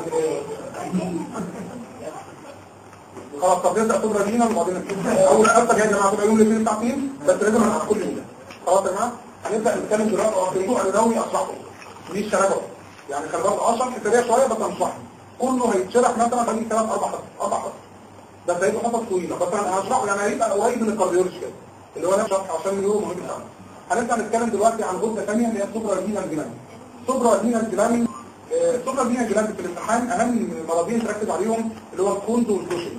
خلاص طب نبدا صدر دينا وبعدين نشوف اول حصه جايه يا جماعه تبقى يوم الاثنين الساعه 2 بس لازم نعرف كل يوم خلاص يا جماعه هنبدا نتكلم دلوقتي اه في الموضوع النووي اشرحه مش شرحه يعني خلي بالك اشرح سريع شويه بس هنشرحه كله هيتشرح مثلا خليه ثلاث اربع حصص اربع حصص بس هيبقى حصص طويله بس انا هشرحه يعني هيبقى قريب من الكارديولوجي كده اللي هو انا شرح عشان اليوم مهم جدا هنبدا نتكلم دلوقتي عن غده ثانيه اللي هي السوبرا دينا الجلاند سوبرا دينا الجلاند السوبرا دينا الجلاند في الامتحان اهم مرضين تركز عليهم اللي هو الكونز والكوشن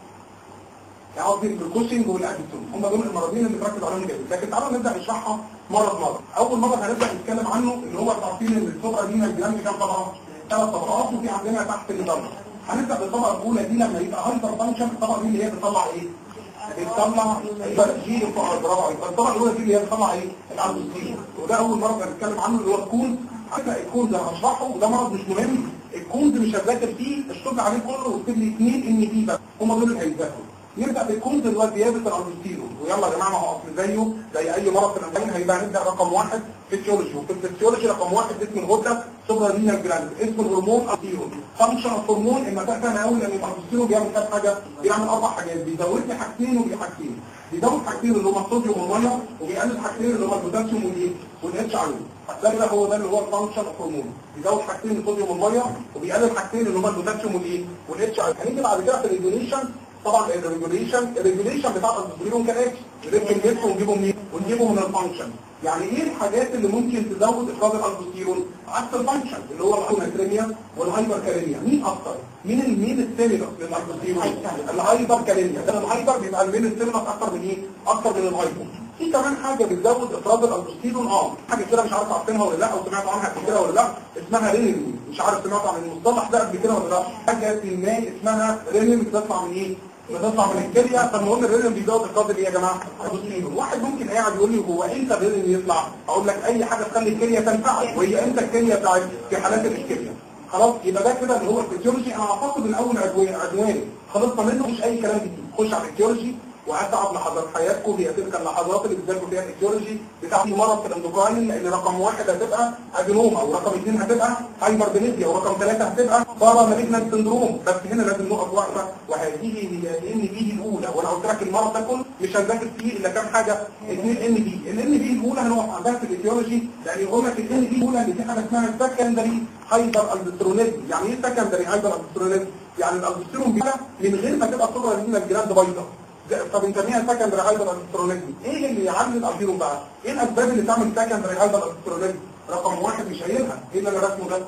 يعني قصدي الكوشنج والاديسون هم دول المرضين اللي بنركز عليهم جدا لكن تعالوا نبدا نشرحها مرض مرض اول مرض هنبدا نتكلم عنه اللي هو تعرفين ان السوبرا دينا الجلاند كام طبقه ثلاث طبقات وفي عندنا تحت الضغط هنبدا بالطبقه الاولى دي لما يبقى هايبر فانكشن الطبقه دي اللي هي بتطلع ايه بتطلع جي برافو عليك الطبقه الاولى دي اللي هي بتطلع ايه الالبوستين وده اول مرض هنتكلم عنه اللي هو الكون حتى الكون ده هشرحه وده مرض مش مهم الكون ده مش هتذاكر فيه الشغل عليه كله واكتب لي اثنين ان فيه بس هم دول اللي هيتذاكروا نبدا بالكون اللي هو زياده الالبوستيرون ويلا يا جماعه ما هو اصل زيه زي اي مرض في الانسان هيبقى نبدا رقم واحد فيسيولوجي وفي الفيسيولوجي رقم واحد اسم الغده سوبرا رينال جلاند اسم الهرمون الالبوستيرون فانكشن الهرمون المسافه فاهمه قوي لان الالبوستيرون بيعمل كام حاجه بيعمل اربع حاجات بيزود لي حاجتين وبي حاجتين بيزود حاجتين اللي هم الصوديوم والميه وبيقلل حاجتين اللي هم البوتاسيوم والايه والاتش ار ده كده هو ده اللي هو الفانكشن هرمون بيزود حاجتين الصوديوم والميه وبيقلل حاجتين اللي هم البوتاسيوم والايه والاتش ار هنيجي بعد كده في الريجوليشن طبعا الريجوليشن الريجوليشن بتاع الالبوستيرون كان ايه نركب نفسه ونجيبه منين ونجيبه من الفانكشن يعني ايه الحاجات اللي ممكن تزود افراز الالبوستيرون عكس الفانكشن اللي هو الهايبركاليميا والهايبركاليميا مين اكتر مين المين السيلولر للالبوستيرون الهايبركاليميا ده الهايبر بيبقى المين السيلولر اكتر من ايه اكتر من الهايبر في كمان حاجه بتزود افراز الالبوستيرون اه حاجه كده مش عارف عارفينها ولا لا او سمعت عنها قبل كده ولا لا اسمها رينين مش عارف سمعت عن المصطلح ده قبل كده ولا لا حاجه ما اسمها رينين بتطلع من ايه بتطلع من الكليه فالمهم الرينين بيزود افراز ايه يا جماعه الالبوستيرون واحد ممكن قاعد يقول لي هو امتى الرينين يطلع اقول لك اي حاجه تخلي الكليه تنفعل وهي امتى الكليه بتاعت في حالات الاشكاليه خلاص يبقى ده كده اللي هو الفيزيولوجي انا اعتقد ان اول عدوان عدوان خلصنا منه مش اي كلام جديد خش على الفيزيولوجي واسعد لحظات حياتكم هي تلك اللحظات اللي بتذاكروا فيها الفيزيولوجي بتاع مرض في الاندوكراين لان رقم واحد هتبقى ادينوما ورقم اثنين هتبقى هايبربنيزيا ورقم ثلاثه هتبقى بارا مالجنت سندروم بس هنا لازم نقف واقفه وهذه هي الان بي الاولى وانا قلت لك المرض ده كله مش هنذاكر فيه الا كام حاجه اثنين ان بي الان بي الاولى هنقف عندها في الفيزيولوجي لان يقول لك الان بي الاولى ان في حاجه اسمها سكندري هايبر البسترونيزم يعني ايه سكندري هايبر البسترونيزم يعني الالبسترون بيبقى من غير ما تبقى صوره لنا الجلاند بيضاء طب بنسميها سكندري هايبر الكترونيزم ايه اللي يعلي الالبيروم بقى ايه الاسباب اللي تعمل سكندري هايبر الكترونيزم رقم واحد مش قايلها ايه اللي انا رسمه ده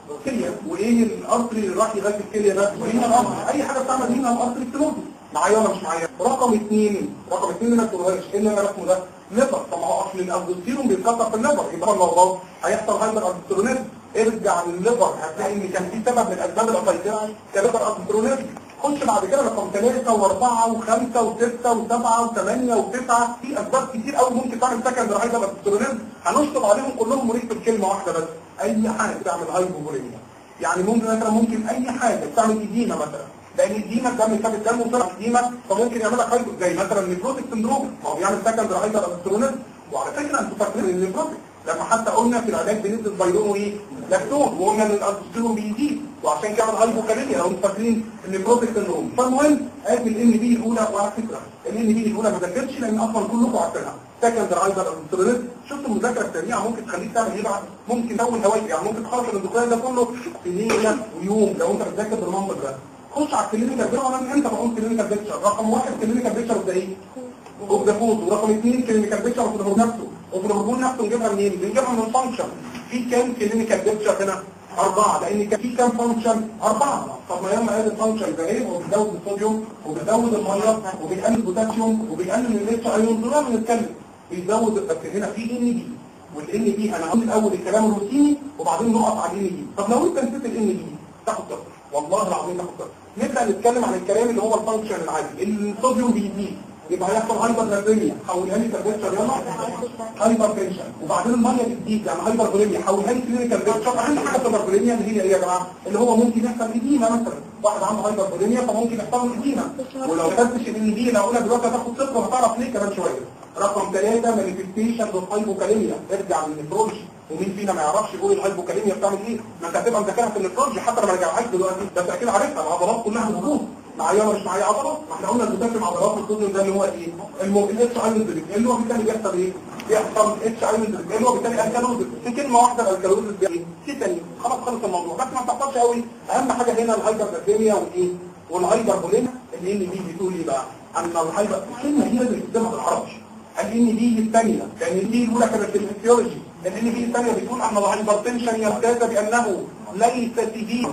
كليه وايه الارتري اللي راح يغذي الكليه ده وهنا الارتري اي حاجه بتعمل هنا الارتري التنوبي معايا ولا مش معايا رقم اثنين رقم اثنين اللي ما تقولهاش ايه اللي انا رسمه ده ليفر طب ما هو اصل الالدوستيرون بيتكسر في الليفر يبقى الموضوع هيحصل هايبر الدوستيرونيزم ارجع للليفر هتلاقي ان كان في سبب من الاسباب الاساسيه كليفر الدوستيرونيزم خش بعد كده رقم ثلاثة واربعة وخمسة وستة وسبعة وثمانية وتسعة في اسباب كتير قوي ممكن تعمل سكند هايبر الدوستيرونيزم هنشطب عليهم كلهم ونكتب كلمة واحدة بس اي حاجة تعمل هايبوبوليميا يعني ممكن مثلا ممكن اي حاجة تعمل اديمة مثلا لان الديمة الدم ثابت دم وسرعة الديمة فممكن يعمل لك هايبر زي مثلا النيفروتيك سندروم ما هو بيعمل سكند هايبر الدوستيرونيزم وعلى فكرة انتوا فاكرين النيفروتيك لما حتى قلنا في العلاج بنسبة بايلون وايه لاكتون وقلنا ان الالدوستيرون بيزيد وعشان كده عمل هايبوكاليميا لو انتوا فاكرين ان البروتيك سندروم فالمهم ادي الان بي الاولى وعلى فكره الان بي الاولى ما ذاكرتش لان اصلا كلكم عارفينها سكند هايبر الدوستيرون شفت المذاكره السريعه ممكن تخليك تعمل ايه بقى ممكن تول هوايتي يعني ممكن تخلص الدكتور ده كله في ليله ويوم لو انت بتذاكر بالمنطق ده خش على الكلينيكال بيكتشر انا من امتى بقول كلينيكال بيكتشر رقم واحد كلينيكال بيكتشر ده ايه اوف ذا فود ورقم اثنين كلينيكال بيكتشر اوف الهرمون نفسه اوف الهرمون نفسه نجيبها منين؟ بنجيبها من الفانكشن في كام كلينيكال بيكتشر هنا؟ أربعة لأن كان في كام فانكشن؟ أربعة طب ما ياما قال الفانكشن ده إيه؟ هو بيزود الصوديوم وبيزود المية وبيقلل البوتاسيوم وبيقلل الاتش ايون دول بنتكلم بيزود بس هنا في ان بي والان بي انا هقول الاول الكلام الروتيني وبعدين نقف على الان بي طب لو انت نسيت الان بي تاخد صفر والله العظيم تاخد صفر نبدا نتكلم عن الكلام اللي هو الفانكشن العادي الصوديوم بيزيد يبقى هيحصل هايبر ناتريميا حولها لي كالبيتشر يلا هايبر تنشن وبعدين الميه بتزيد يعني هايبر بوليميا حولها لي كلينيكال بيتشر اهم حاجه في البوليميا اللي هي ايه يا جماعه اللي هو ممكن يحصل اديمه مثلا واحد عنده هايبر بوليميا فممكن يحصل له اديمه ولو خدتش الان دي لو قلنا دلوقتي هتاخد صفر هتعرف ليه كمان شويه رقم ثلاثة مانيفستيشن للهايبوكاليميا ارجع للنفرولوجي ومين فينا ما يعرفش يقول الهايبوكاليميا بتعمل ايه ما انت هتبقى مذاكرها في النفرولوجي حتى لما رجعهاش دلوقتي بس اكيد عارفها العضلات كلها بتبوظ معايا ولا مش معايا عضلات ما احنا قلنا البوتاسيوم عضلات الصوديوم ده اللي هو ايه الاتش ايون اللي هو بالتالي بيحصل ايه بيحصل اتش ايون اللي هو بالتالي الكالوزيس في كلمه واحده الكالوزيس دي ايه تيتاني خلاص خلص الموضوع بس ما تحصلش قوي اهم حاجه هنا الهايبربليميا والايه والهايبربوليميا اللي اللي دي بتقول ايه بقى ان الهايبر الكلمه دي لازم تكتبها بالعربي الان دي الثانيه لان دي الاولى كانت في الفسيولوجي الان دي الثانيه بتقول ان الهايبرتنشن يمتاز بانه ليس تدين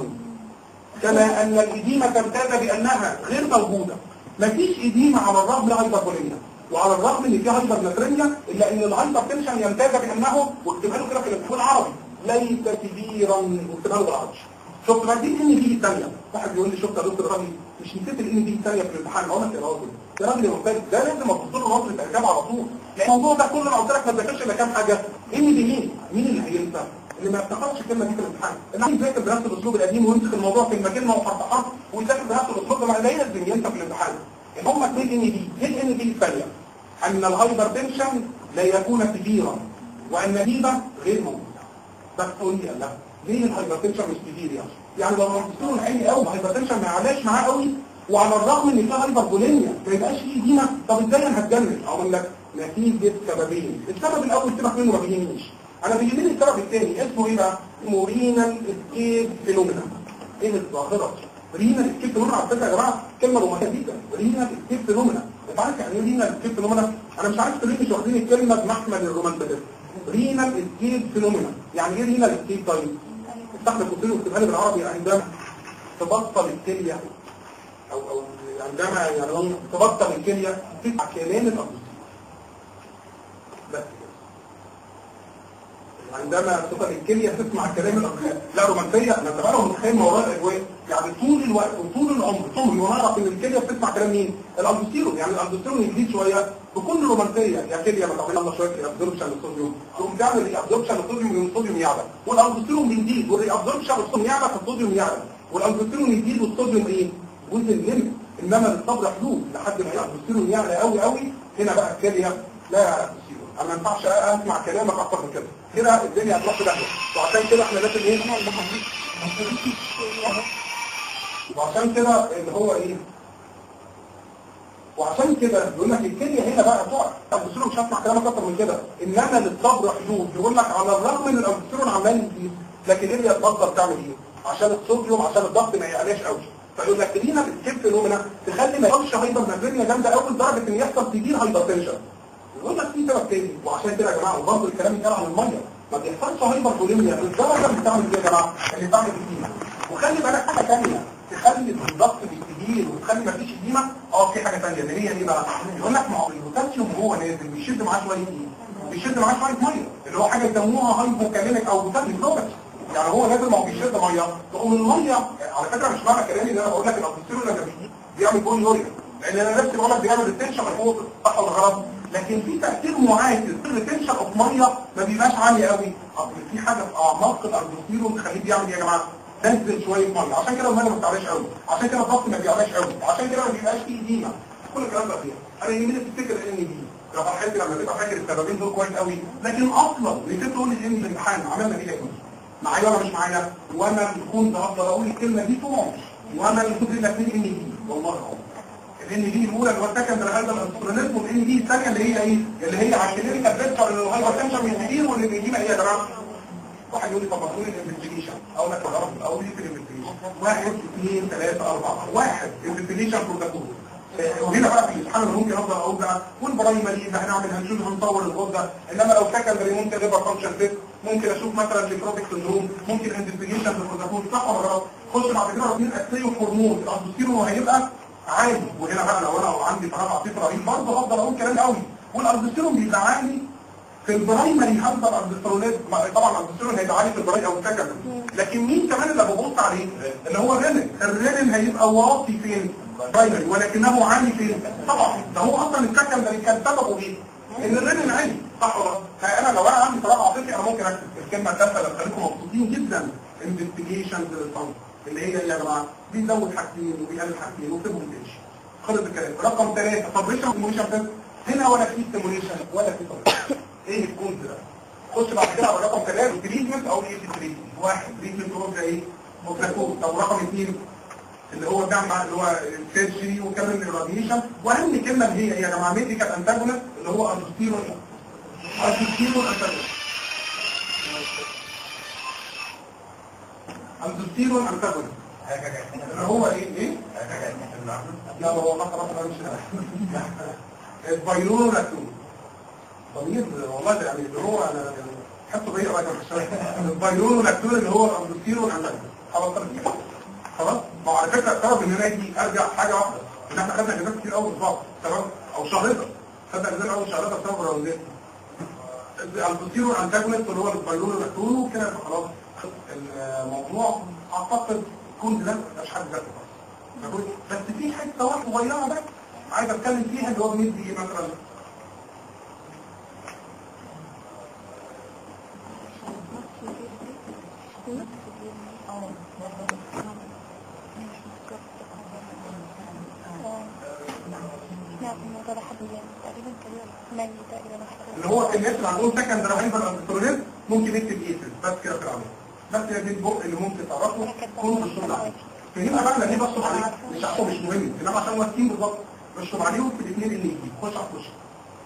كما أن الإديمة تمتاز بأنها غير موجودة مفيش إديمة على الرغم من هايبربوليميا وعلى الرغم ان في هايبر ناتريميا الا ان الهايبر تنشن يمتاز بانه واكتبها له كده في الامتحان العربي ليس كبيرا واكتبها له بالعربي شفت بقى دي ان دي الثانيه واحد يقول لي شفت يا دكتور رامي مش نسيت الان دي الثانيه في الامتحان اقول لك يا راجل يا راجل يا ممتاز ده لازم ابص له نظره الاعجاب على طول لان الموضوع ده كله انا قلت لك ما تذاكرش الا كام حاجه ان دي مين مين اللي هينسى اللي ما يفتكرش الكلمه دي في الامتحان اللي عايز يذاكر بنفس الاسلوب القديم ويمسك الموضوع كلمه كلمه وحرف حرف ويذاكر بنفس الاسلوب ده ما لازم ينسى في الامتحان ان هم اثنين ان دي ايه الان دي الثانيه ان الهايبر تنشن لا يكون كبيرا وان الهيبه غير موجوده بس تقول لي لا ليه الهايبر تنشن مش كبير يعني يعني لو الدكتور عالي قوي الهايبر تنشن ما يعلاش معاه قوي وعلى الرغم ان في هايبر بوليميا ما يبقاش فيه دينا طب ازاي انا هتجنن اقول لك نتيجه سببين السبب الاول سيبك منه ما بيهمنيش انا بيجيني السبب الثاني اسمه ايه بقى اسمه رينال اسكيب فينومينا ايه الظاهره رينال اسكيب فينومينا على فكره يا جماعه كلمه رومانسيه جدا رينال اسكيب فينومينا انت عارف يعني ايه رينال اسكيب فينومينا انا مش عارف ليه مش واخدين الكلمه بمحمل الرومانسيه رينال اسكيب فينومينا يعني ايه رينال اسكيب طيب استخدم كتير واكتبها لي بالعربي عندما تبطل الكليه او او عندما يعني تبطل الكليه تسمع كلام الابوس بس عندما تبقى الكلية تسمع كلام الأبناء لا رومانسية أنا تبقى متخيل ما وراء الأجواء يعني طول الوقت وطول العمر طول ونعرف إن الكلية بتسمع كلام مين؟ الألدوستيرون يعني الألدوستيرون يزيد شوية بكل رومانسية يا كلية ما تعمل الله شوية الأبزوربشن للصوديوم تقوم تعمل الأبزوربشن للصوديوم من الصوديوم يعلى والألدوستيرون بيزيد والأبزوربشن للصوديوم يعلى فالصوديوم يعلى والألدوستيرون يزيد والصوديوم إيه؟ جزء الليمت إنما للصبر حدود لحد ما الألدوستيرون يعلى قوي قوي هنا بقى الكلية لا ألدوستيرون انا ما ينفعش اسمع كلامك اكتر من كده كده الدنيا هتروح في داهيه وعشان كده احنا لازم ايه وعشان كده اللي هو ايه وعشان كده يقول لك الكليه هنا بقى تقع الدكتور مش هسمع كلامك اكتر من كده انما للصبر حدود يقول لك على الرغم ان الدكتور عمال يزيد لكن هي تفضل تعمل ايه عشان الصوديوم عشان الضغط ما يعلاش قوي فيقول لك لينا بتكب فينومينا تخلي ما يحصلش هايبر نافيريا جامده قوي لدرجه ان يحصل تجيل هايبر تنشن يقول لك في سبب تاني وعشان كده يا جماعه وبرضه الكلام يتقال عن الميه ما بيحصلش هايبر بوليميا بالدرجه اللي بتعمل فيها يا جماعه اللي بتعمل فيها وخلي بالك حاجه ثانيه تخلي الضغط بالكبير وتخلي مفيش اديمه اه في حاجه ثانيه اللي هي ايه بقى يقول لك ما هو البوتاسيوم هو نازل بيشد معاه شويه ايه بيشد معاه شويه ميه اللي هو حاجه يسموها هايبوكاليميك او بوتاسيوم فلوكس يعني هو نازل ما هو بيشد ميه تقوم الميه على فكره مش معنى كلامي ان انا بقول لك الابوستيرو لما بيجي بيعمل بول يوريا لان انا نفسي بقول لك بيعمل التنشن فوق صح ولا غلط لكن في تاثير معاكس التنشن اوف ميه ما بيبقاش عالي قوي اصل في حاجه في اعماق الابوستيرو تخليه بيعمل ايه يا جماعه تنزل شويه ميه عشان كده الميه ما بتعلاش قوي عشان كده الضغط ما بيعلاش قوي عشان كده ما بيبقاش فيه اديمه كل الكلام ده فيها انا يهمني تفتكر ان دي لو فرحت لما تبقى فاكر السببين دول كويس قوي لكن اصلا نسيت تقول لي ان الامتحان عملنا ايه تاني معايا ولا مش معايا وانا اللي كنت افضل اقول الكلمه دي طول عمري وانا اللي كنت لك ان دي والله العظيم الان دي الاولى اللي هو السكند هذا الانسولينيزم والان دي الثانيه اللي هي ايه اللي هي على الكلينيكال بيكتشر اللي هو تنشن من كتير واللي بيجينا ايه يا جماعه واحد يقول لي طب اقول الانفستيجيشن او لك الغرض اقول لي في الانفستيجيشن واحد اثنين ثلاثه اربعه واحد انفستيجيشن بروتوكول وهنا بقى في الامتحان اللي ممكن افضل اقول بقى والبرايمري اللي هنعمل هنشوف هنطور الغده انما لو سكندري ممكن ليفر فانكشن تيست ممكن اشوف مثلا ليفروتيك سندروم ممكن انفستيجيشن بالبروتوكول صح ولا غلط خش بعد كده رصيد اساسي وهرمون الالدوستيرون هيبقى عالي وهنا بقى لو انا عندي تراجع عاطفي رهيب برضه هفضل اقول كلام قوي والالدوستيرون بيبقى عالي في البرايمري هفضل الالدوستيرونات طبعا الالدوستيرون هيبقى عالي في البرايمري او السكندري لكن مين كمان اللي ببص عليه اللي هو الرينين الرينين هيبقى واطي فين برايمري ولكنه عالي فين طبعا ده هو اصلا السكندري كان سببه ايه ان الرينين عالي صح ولا لا؟ فانا لو انا عندي تراجع عاطفي انا ممكن اكتب الكلمه الثالثه اللي تخليكم مبسوطين جدا انفستيجيشنز للصنف اللي هي إيه يا جماعه بيزود حاجتين وبيقلل حاجتين وسيبهم تمشي خلص الكلام رقم ثلاثة فابريشن ستيموليشن بس هنا ولا في ستيموليشن ولا في فابريشن ايه الكود ده خش بعد كده على رقم ثلاثة تريتمنت او ايه تريتمنت واحد تريتمنت هو ده ايه موبلاكوت طب رقم اثنين اللي هو بتاع اللي هو السيرجري وكمان الراديشن واهم كلمه اللي هي إيه يا جماعه ميديكال انتاجونست اللي هو الستيرون الستيرون انتاجونست الستيرون انتاجونست اللي هو ايه ايه لا هو والله خلاص انا مش الفيرون لاكتون ضمير والله ده يعني اللي هو انا حطه بيا بقى الفيرون لاكتون اللي هو الستيرون انتاجونست خلاص كده خلاص ما هو على فكره السبب ان انا اجي ارجع حاجه واحده ان احنا خدنا اجازات كتير قوي بالظبط تمام او شهرين خدنا اجازات اول شهرين بسبب الراوندات البوتيرو انتاجونست اللي هو الفيرون لاكتون وكده خلاص الموضوع اعتقد كل ده مش حد ذاته بس في حته واحده صغيره بس عايز اتكلم فيها اللي هو بندي مثلا اللي هو الناس اللي عندهم سكن هايبر انترونيت ممكن يكتب ايسل بس كده في العمل بس هي دي البق اللي ممكن تعرفه كون بالصوت عليه فهنا بقى ليه بصوا عليه مش عشان مش مهم انما عشان واثقين بالظبط بصوا عليهم في الاثنين اللي يجي خش على الكشن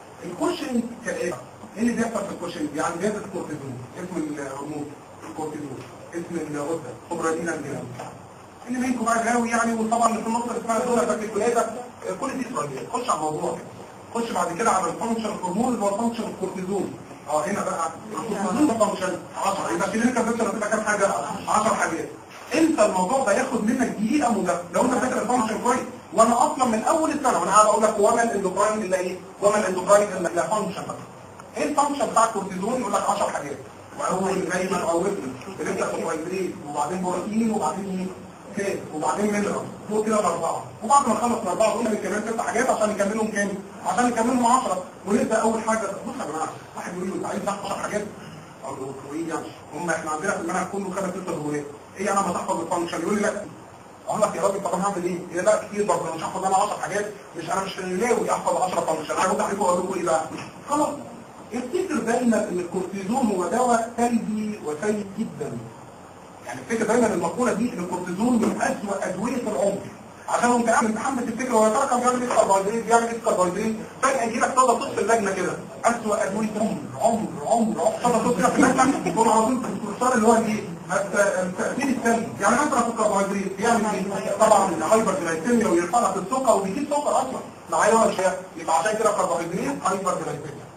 الكشن كايه ايه اللي بيحصل في الكشن يعني بيزيد الكورتيزون اسم الهرمون الكورتيزون اسم الغده كوبرادينا الجنان اللي منكم بقى غاوي يعني وطبعا اللي في النص اللي اسمها الدوله فاكر كل دي اسرائيليه خش على الموضوع خش بعد كده على الفانكشن هرمون اللي هو فانكشن الكورتيزون اه هنا بقى الكورتيزون فانكشن 10 يبقى كلينيكال فانكشن هتبقى كام حاجه 10 حاجات انت الموضوع ده ياخد منك دقيقه مذاكره لو انت فاكر الفانكشن كويس وانا اصلا من اول السنه وانا قاعد اقول لك وما الاندوكراين الا ايه وما الاندوكراين الا لا فانكشن بقى ايه الفانكشن بتاع الكورتيزون يقول لك 10 حاجات واول زي ما قوتني بنبدا كربوهيدرات وبعدين بروتين وبعدين ايه كام وبعدين مينرال فوق كده باربعه وبعد ما نخلص الاربعه قلنا كمان ست حاجات عشان نكملهم كام عشان نكملهم 10 ونبدا اول حاجه بص يا جماعه واحد يقول لي انت عايز تحفظ 10 حاجات اقول له ايه يعني هم احنا عندنا في المنهج كله خمس ست هرمونات ايه انا بتحفظ الفانكشن يقول لي لا اقول لك يا راجل طب انا هعمل ايه؟ يقول لا كتير برضه مش هحفظ انا 10 حاجات مش انا مش ناوي احفظ 10 فانكشن انا هرد عليكم واقول لكم ايه بقى؟ خلاص افتكر دايما ان الكورتيزون هو دواء سلبي وسيء جدا يعني افتكر دايما المقوله دي ان الكورتيزون من اسوء ادويه العمر عشان وانت قاعد متحمس تفتكر هو يا ترى كان بيعمل ايه كربوهيدرات بيعمل ايه كربوهيدرات فجاه يجي لك صدى صوت في اللجنه كده اسوء ادويه عمر عمر عمر عمر صدى صوت كده في اللجنه تقول عظيم الاختصار اللي هو الايه التاثير السلبي يعني مثلا في الكربوهيدرات بيعمل ايه طبعا الهايبر جلايسيميا ويرفع لك السكر وبيجيب سكر اصلا معايا ولا شيء يبقى عشان كده الكربوهيدرات هايبر جلايسيميا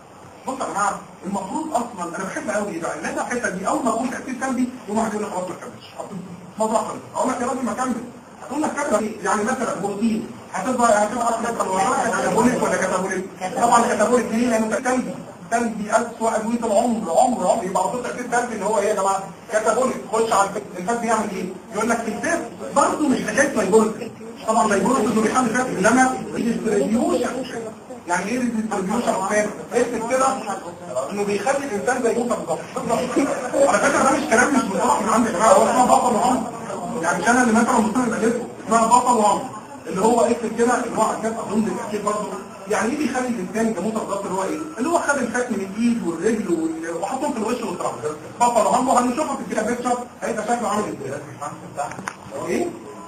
بص يا جماعه المفروض اصلا انا بحب قوي ايه بقى الناس على الحته دي اول ما اقول تاثير سلبي يقوم واحد يقول لك خلاص ما تكملش الموضوع خلص اقول لك يا راجل ما كمل هتقول لك كمل يعني مثلا بروتين هتبقى هتبقى كاتابوليك ولا كاتابوليك طبعا كاتابوليك ليه لانه سلبي سلبي اسوء ادويه العمر عمر عمر يبقى على طول تاثير سلبي ان هو ايه يا جماعه كاتابوليك خش على الفك الفك بيعمل ايه يقول لك الفك برضه مش حكايه لايبوليك طبعا لايبوليك انه بيحل فات انما الديستريبيوشن يعني ايه الديستريبيوشن فين اكتب كده انه بيخلي الانسان زي موسى بالظبط على فكره ده مش كلام مش مصطلح من عندي يا جماعه هو اسمها بطل وعمر يعني مش انا اللي مثلا مصطلح بالاسم اسمها بطل وعمر اللي هو اكتب كده اللي هو عشان اظن التاكيد برضه يعني ايه بيخلي الانسان جاموسه بالظبط اللي هو ايه اللي هو خد الفات من الايد والرجل وال- وحطهم في الوش والتراب بطل وعمر هنشوفه في الكده بيكتشر هيبقى شكله عامل ازاي ايه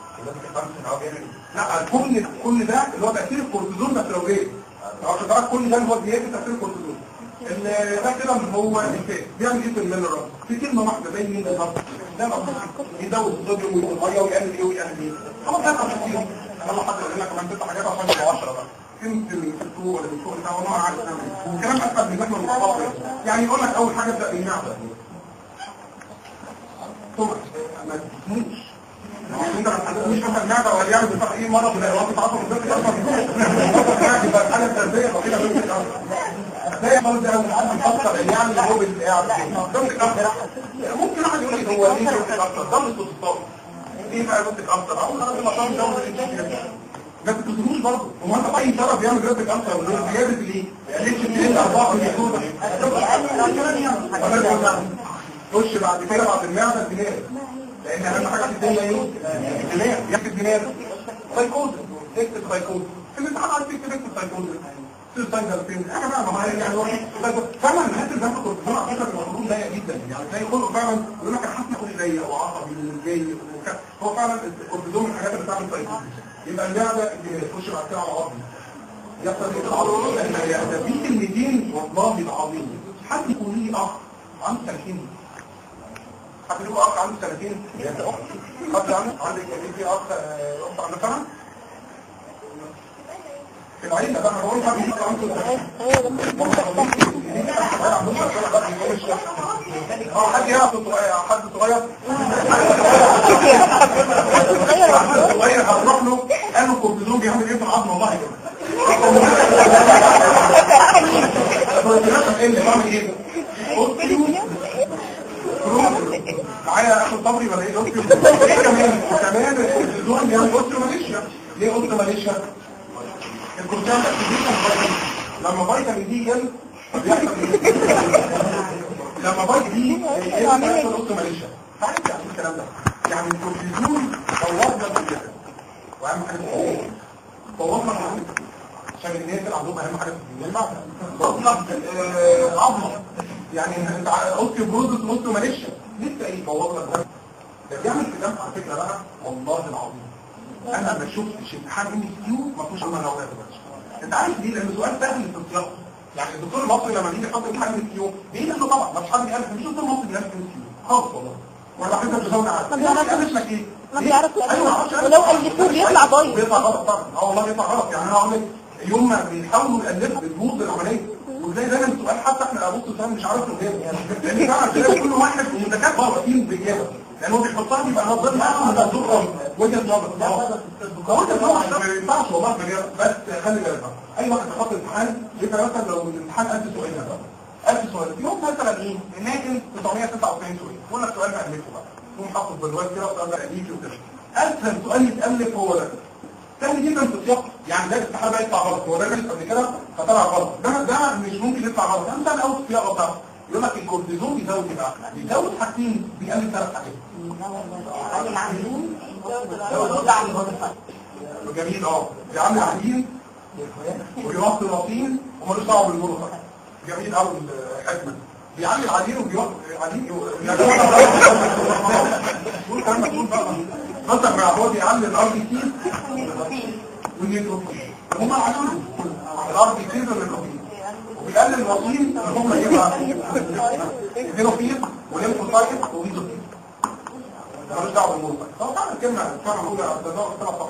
لا كل كل ده اللي هو تاثير الكورتيزون بس لو جه لو حضرتك كل ده اللي هو زياده تاثير الكورتيزون اللي ده كده اللي هو الفات بيعمل ايه في المينرال في كلمه واحده زي مين بالظبط ده بقى يزود الصوديوم والميه ويقلل ايه ويقلل ايه خلاص ده تفاصيل يلا حد يقول لك كمان ست حاجات عشان يبقى 10 بقى فين في السوق ولا في السوق بتاع والله عارف الكلام اسهل من احنا المتفاوض يعني يقول لك اول حاجه ابدا بالمعده ثم ما تسموش انت ما تحددوش مثلا معده ولا يعمل بتاع ايه مره في الاوقات بتاعته من ذلك اصلا يبقى الحاله السلبيه وكده ممكن زي ما قلت انا حد يفكر ان يعمل هو بالقاعد ممكن واحد يقول لك هو ليه بيمسك اكتر ده مش تصطاد ايه بقى بيمسك اكتر اقول له راجل عشان جو ما تكتبوش برضه هو انت اي شرف بيعمل ريبك اكتر من زياده ليه؟ ليش من اربعه من خش بعد كده بعد المعده الدماغ لان اهم حاجه في الدنيا ايه؟ الدماغ يكتب الدماغ سايكوز اكتب سايكوز في الامتحان عايز تكتب اكتب سايكوز سايكوز فين انا بقى ما هي يعني هو فعلا الناس اللي بتاخد كورتيزون على فكره المفروض ضيق جدا يعني تلاقي كله فعلا يقول لك انا حاسس كل ضيق وعصبي وجاي وكده. هو فعلا الكورتيزون من الحاجات اللي بتعمل سايكوز يبقى المعده الدماغ تخش بعد كده على عظمي يحصل ايه العظم ده في كلمتين والله العظيم حد يكون لي اخ عنده سنتين حد له اخ عنده سنتين حد عنده عندك في اخ آه، اخت عنده سنه في العيله بقى انا بقول حد عنده اه حد يعرف صغير حد صغير حد صغير هتروح له قالوا الكورتيزون بيعمل ايه في العظم والله كده البروتينات اللي بعمل ايه معايا اخد صبري ولا ايه اوستيو ايه كمان كمان الكورتيزون بيعمل اوستيو ماليشيا ليه اوستيو ماليشيا الكورتيزون لما فيتامين دي يقل بيحصل ايه؟ لما فيتامين دي يقل بيحصل اوستيو ماليشيا تعالى يعني الكلام ده يعني الكورتيزون بوظنا الجسم واهم حاجه ايه؟ بوظنا الجسم عشان الناس اللي عندهم اهم حاجه في الدنيا المعدة بوظنا آه، عظمه يعني انت اوستيو بروزس اوستيو ماليشيا لسه ايه بوظنا الجسم ده بيعمل في الجنب على فكره بقى والله العظيم انا ما شفتش امتحان ام اس كيو ما فيهوش انا لو انت عارف ليه لان سؤال سهل في السياق يعني الدكتور المصري لما بيجي يحط امتحان ام اس كيو بيجي له طبعا ما فيش حد بيعرف مفيش دكتور مصري بيعرف ام اس كيو خالص والله ولا حتى بتزود عارف ما بيعرفش. اسمك ايه ما بيعرفش ايوه ما اعرفش ولو ألفوه بيطلع بايظ. بيطلع غلط طبعا اه والله بيطلع غلط يعني انا هقول لك يوم ما بيحاولوا يألفوا بتبوظ العمليه وزي دايما السؤال حتى احنا ابص السؤال مش عارف له كام لان فعلا تلاقي كل واحد ومتكات بقى واقفين باجابه لان هو بيحطها بيبقى نظر معاه من منظور قوي وجهه نظر اه وجهه نظر ما ينفعش والله بجد بس خلي بالك بقى. اي واحد بيحط امتحان يبقى مثلا لو الامتحان 1000 سؤال مثلا 1000 سؤال يوم مثلا ايه ناقل 999 سؤال يقول لك سؤال مألفه بقى يقوم حاطط بالواد كده وسؤال مألفه وكده اسهل سؤال يتألف هو ده سهل جدا في السياق يعني ده الاستحاله بقى يطلع غلط هو ده اللي قبل كده فطلع غلط ده ده مش ممكن يطلع غلط ده مثلا اول السياق بتاعه يقول لك الكورتيزون بيزود ايه بقى؟ بيزود حاجتين بيقلل ثلاث حاجات جميل اه بيعمل عجين وبيوصل الوصين ومالوش دعوه بالمرض جميل قوي الحكمه بيعمل عجين وبيوصل عجين قول كلام مقبول بقى مثلا مع هو بيعمل الار بي سي والنيتروفيل هم عملوا الار بي سي والنيتروفيل وبيقلل الوصين اللي هم ايه بقى؟ النيتروفيل والليمفوسايت وبيزوفيل ملوش دعوه بالمرض هو فعلا كلمه فعلا هو ده ده صح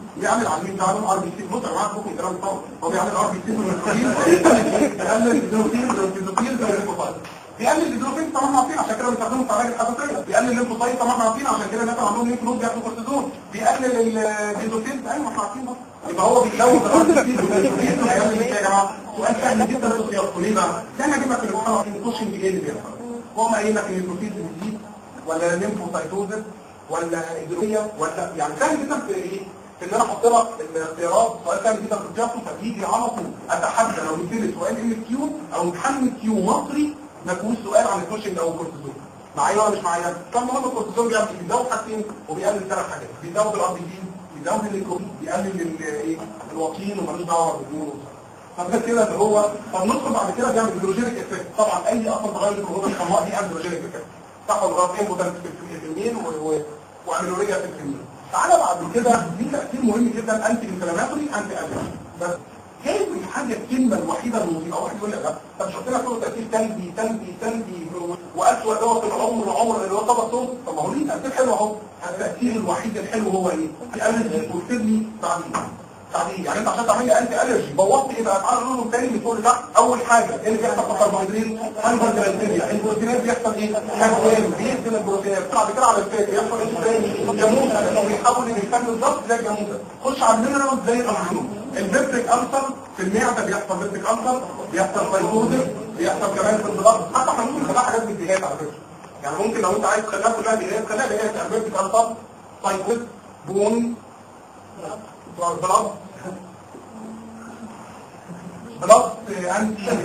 بيعمل على مين بيعمل ار بي سي بص يا جماعه ممكن كلام طبعا هو بيعمل ار بي سي من الكلين بيقلل الهيدروفيل والفيزوفيل والليمفوسايت بيقلل الهيدروفيل طبعا احنا عارفين عشان كده بنستخدمه في علاج الحساسيه بيقلل الليمفوسايت طبعا احنا عارفين عشان كده الناس اللي عندهم ليمف نود بياخدوا كورتيزون بيقلل الهيدروفيل ايوه احنا عارفين بقى يبقى هو بيزود الار بي سي والفيزوفيل وهيعمل ايه يا جماعه سؤال سهل جدا في السياق ليه بقى؟ لان اجيب لك الامتحان في الكوشنج ايه اللي بيحصل هو ما قايل لك ان الهيدروفيل بتزيد ولا ليمفوسايتوزس ولا ادريه ولا يعني سهل جدا في ايه في ان انا احط لك الاختيارات سؤال سهل جدا في الجافو فبيجي على طول اتحدى لو جبت لي سؤال ام كيو او امتحان كيو مصري ما فيهوش سؤال عن الكوشنج او الكورتيزون معايا ولا مش معايا كان مهم الكورتيزون بيعمل إيه؟ بيزود حاجتين وبيقلل ثلاث حاجات بيزود الار بي سي بيزود الليكوبين بيقلل ال- ايه الوطين ومالوش دعوه بالدهون فده كده اللي هو طب ندخل بعد كده بيعمل هيدروجينيك افكت طبعا اي اصلا تغير الكروموسوم الحمراء دي هيدروجينيك افكت صح ولا غلط امبوتنت في الفيمين واميلوريا في الفيمين تعالى بعد كده دي تاثير مهم جدا انتي انفلاماتوري انتي الرجي بس هي الحاجه الكلمه الوحيده المضيئه واحد يقول لك لا طب شفت لك كله تاثير سلبي سلبي سلبي واسوء دوت العمر العمر اللي هو طبق صوت طب ما هو ليه تاثير حلو اهو التاثير الوحيد الحلو هو ايه؟ يقلل ويكتب لي تعديل تعديل يعني انت عشان تعمل انتي الرجي بوظت ايه بقى تعالى نقول له تاني من فوق لتحت اول حاجه ايه اللي بيحصل في الكربوهيدرات هايبرجلايسيميا البروتينات بيحصل ايه حجوان بيقتل البروتينات بعد كده على الفات يحصل ايه تاني جاموسه لانه بيحول الانسان بالظبط زي الجاموسه خش على المينرالز زي الامينو البيبتيك ألسر في المعده بيحصل بيبتيك ألسر بيحصل فايبروزس بيحصل كمان في البلاد حتى احنا ممكن نخليها حاجات بالدهات على فكره يعني ممكن لو انت عايز تخليها كلها دهات خليها دهات بيبتيك ألسر فايبروزس بون بلاد بلس انتي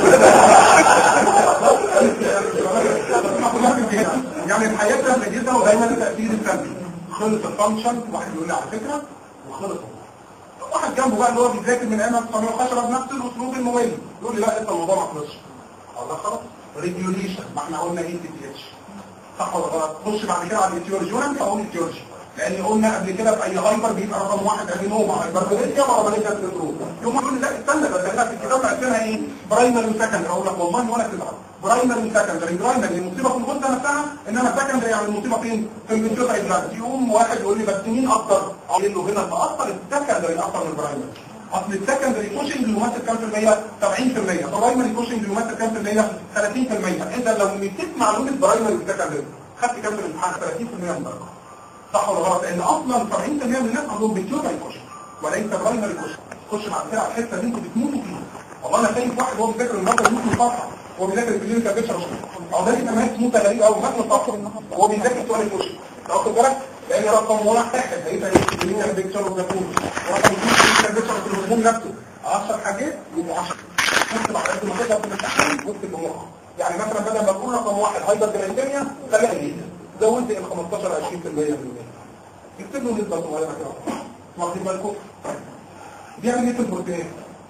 يعني الحياة سهلة جدا ودايما التأثير السلبي خلص الفانكشن واحد يقول لي على فكرة وخلص واحد جنبه بقى اللي هو بيذاكر من ايام 1910 بنفس الاسلوب الممل يقول لي لا لسه الموضوع ما خلصش اه ده خلاص ريجوليشن ما احنا قلنا ايه تي اتش صح ولا غلط خش بعد كده على الاتيولوجي وانا مش هقول الاتيولوجي لان قلنا قبل كده في اي هايبر بيبقى رقم واحد ادينوما هايبربوليزيا وعمليه سندروم يوم يقول لي لا استنى ده احنا في الكتاب عندنا ايه برايمري وسكندري اقول لك والله ولا تزعل برايمري وسكندري برايمري المصيبه في الغده نفسها انما سكندري يعني المصيبه فين في المنطقه الجلاند يقوم واحد يقول لي بس مين اكتر اقول له هنا تاثر السكندري اكتر من البرايمري اصل السكندري كوشنج بيمثل كام في المية؟ 70% البرايمري كوشنج بيمثل كام في المية؟ 30% انت لو نسيت معلومه برايمري وسكندري خدت كام في الامتحان 30% من درجه صح ولا غلط لان اصلا 70% من الناس عندهم بيتيوبري كوشن وليس برايمري كوشن خش مع كده على الحته اللي انتوا بتموتوا فيها والله انا شايف واحد هو بيذاكر النهارده يموت من الفرحه هو بيذاكر الكلينيكال بيشر او ده كمان تموت غريب قوي مات من الفرحه هو بيذاكر سؤال الكوشن لو واخد بالك لان رقم واحد هيبقى ايه الكلينيكال بيشر والجاكوز رقم اثنين الكلينيكال بيشر في الهرمون نفسه 10 حاجات يبقوا 10 اكتب على قد ما تقدر في الامتحان واكتب بمخك يعني مثلا بدل ما تقول رقم واحد هايبر جلايسيميا خليها ايه زودت ال 15 20% من يكتب له نسبة صغيرة كده واخدين بالكم بيعمل ايه في البروتينات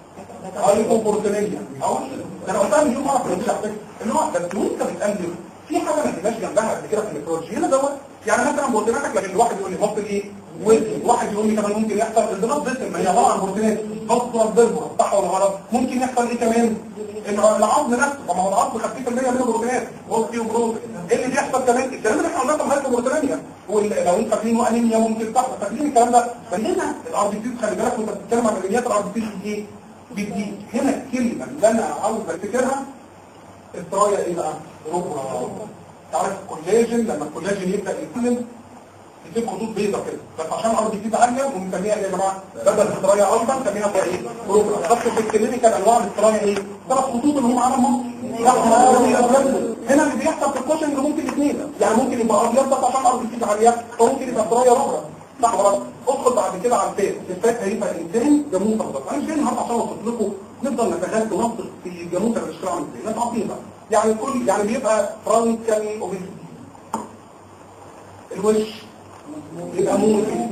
ايقو بروتينية او ده انا قلتها مليون مرة في الانجليزي على فكرة اللي هو بس وانت بتقلب في حاجة ما تبقاش جنبها قبل كده في الميكروجي هنا دوت يعني مثلا بروتيناتك لكن الواحد يقول لي بطل ايه وزن واحد يقول لي كمان ممكن يحصل انضباط جسم ما هي عباره عن بروتينات بطل ضربه صح ولا غلط ممكن يحصل ايه كمان العظم نفسه طب ما هو العظم 50% منه بروتينات اوستيو بروتين ايه اللي بيحصل كمان الكلام اللي احنا قلناه في هايبر بروتينيا لو انت فاكرين انيميا ممكن تحصل فاكرين الكلام ده فهنا الار بي سي خلي بالك وانت بتتكلم عن عمليات الار بي سي ايه بتزيد هنا الكلمه اللي انا عاوز افتكرها الطرايه ايه بقى؟ ربع تعرف الكولاجين لما الكولاجين يبدا يتكلم يسيب خطوط بيضاء كده بس عشان ارض جديده عاليه ونسميها ايه يا جماعه بدل الطرايه ايضا نسميها بقى ايه بروجرام بس في الكلينيكال انواع الطرايه ايه ثلاث خطوط اللي هم عملهم هنا اللي بيحصل في الكوشنج ممكن اثنين يعني ممكن يبقى ابيض بس عشان ارض جديده عاليه او ممكن يبقى طرايه ربع صح ولا ادخل بعد كده على الفات الفات هيبقى انسان جاموسه بالظبط انا مش جاي النهارده عشان اوصف لكم نفضل نتغذى ونفضل في الجاموسه اللي بتشتغل عامل ازاي ناس عظيمه يعني كل يعني بيبقى فرانكال اوبيسيتي الوش يبقى ممكن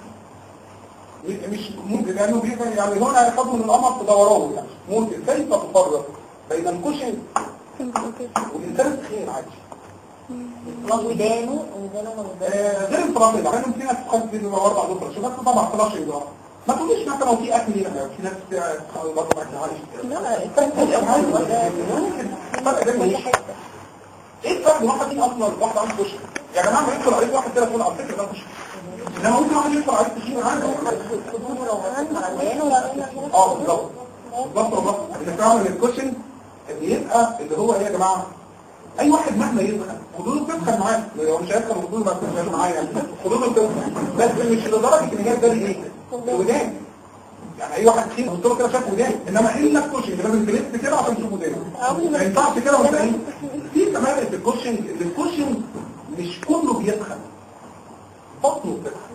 مش ممكن لانه بيبقى يعني هنا هياخدوا من القمر في دوران يعني ممكن كيف تفرق بين الكشن والانسان التخين عادي ودانه ودانه موجودة آه، غير الفرامل يعني في ناس تخاف من اربع دكتور شو بس طبعا خلاص يبقى ما تقوليش مثلا في اكل هنا في ناس برضه اكل عالي لا الفرق ده كل ايه؟ حتة ايه الفرق واحد دي اصلا واحد عنده كشن يا جماعه ما يدخل عليك واحد تليفون على فكره ده كشن انما ممكن واحد يدخل عليك تشيل عادي اه بالظبط بالظبط والله ان فعلا الكوشن بيبقى اللي هو ايه يا جماعه اي واحد مهما يدخل خدوده بتدخل معاه لو مش هيدخل خدوده ما بتدخلش معاه يعني خدوده بتدخل بس مش لدرجه ان هي ده ايه الودان يعني اي واحد تخين قلت له كده شاف ودان انما الا الكوشن لازم تلف كده عشان تشوف ودان ما ينفعش كده وانت ايه في كمان في الكوشن الكوشن مش كله بيدخل بطنه بتدخل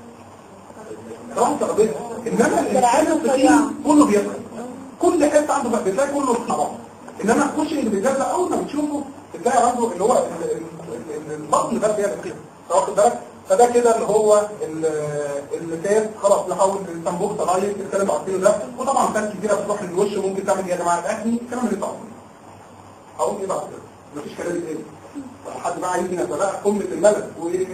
رمز قضية انما الانسان التخين كله بيدخل كل حته عنده بقى بتلاقي كله طبعا انما الكوشن اللي بيتجزأ اول ما بتشوفه بتلاقي عنده اللي هو ال- ال- ال- البطن بس هي القيمه واخد بالك فده كده اللي هو ال- اللي كان خلاص نحاول التنبوك طبيعي الكلام عارفينه ده وطبعا فات كتيره بتروح للوش ممكن تعمل ايه يا جماعه الاكل الكلام اللي طبعا هقول ايه بعد كده مفيش كلام تاني حد بقى عايز ينزلها قمه الملل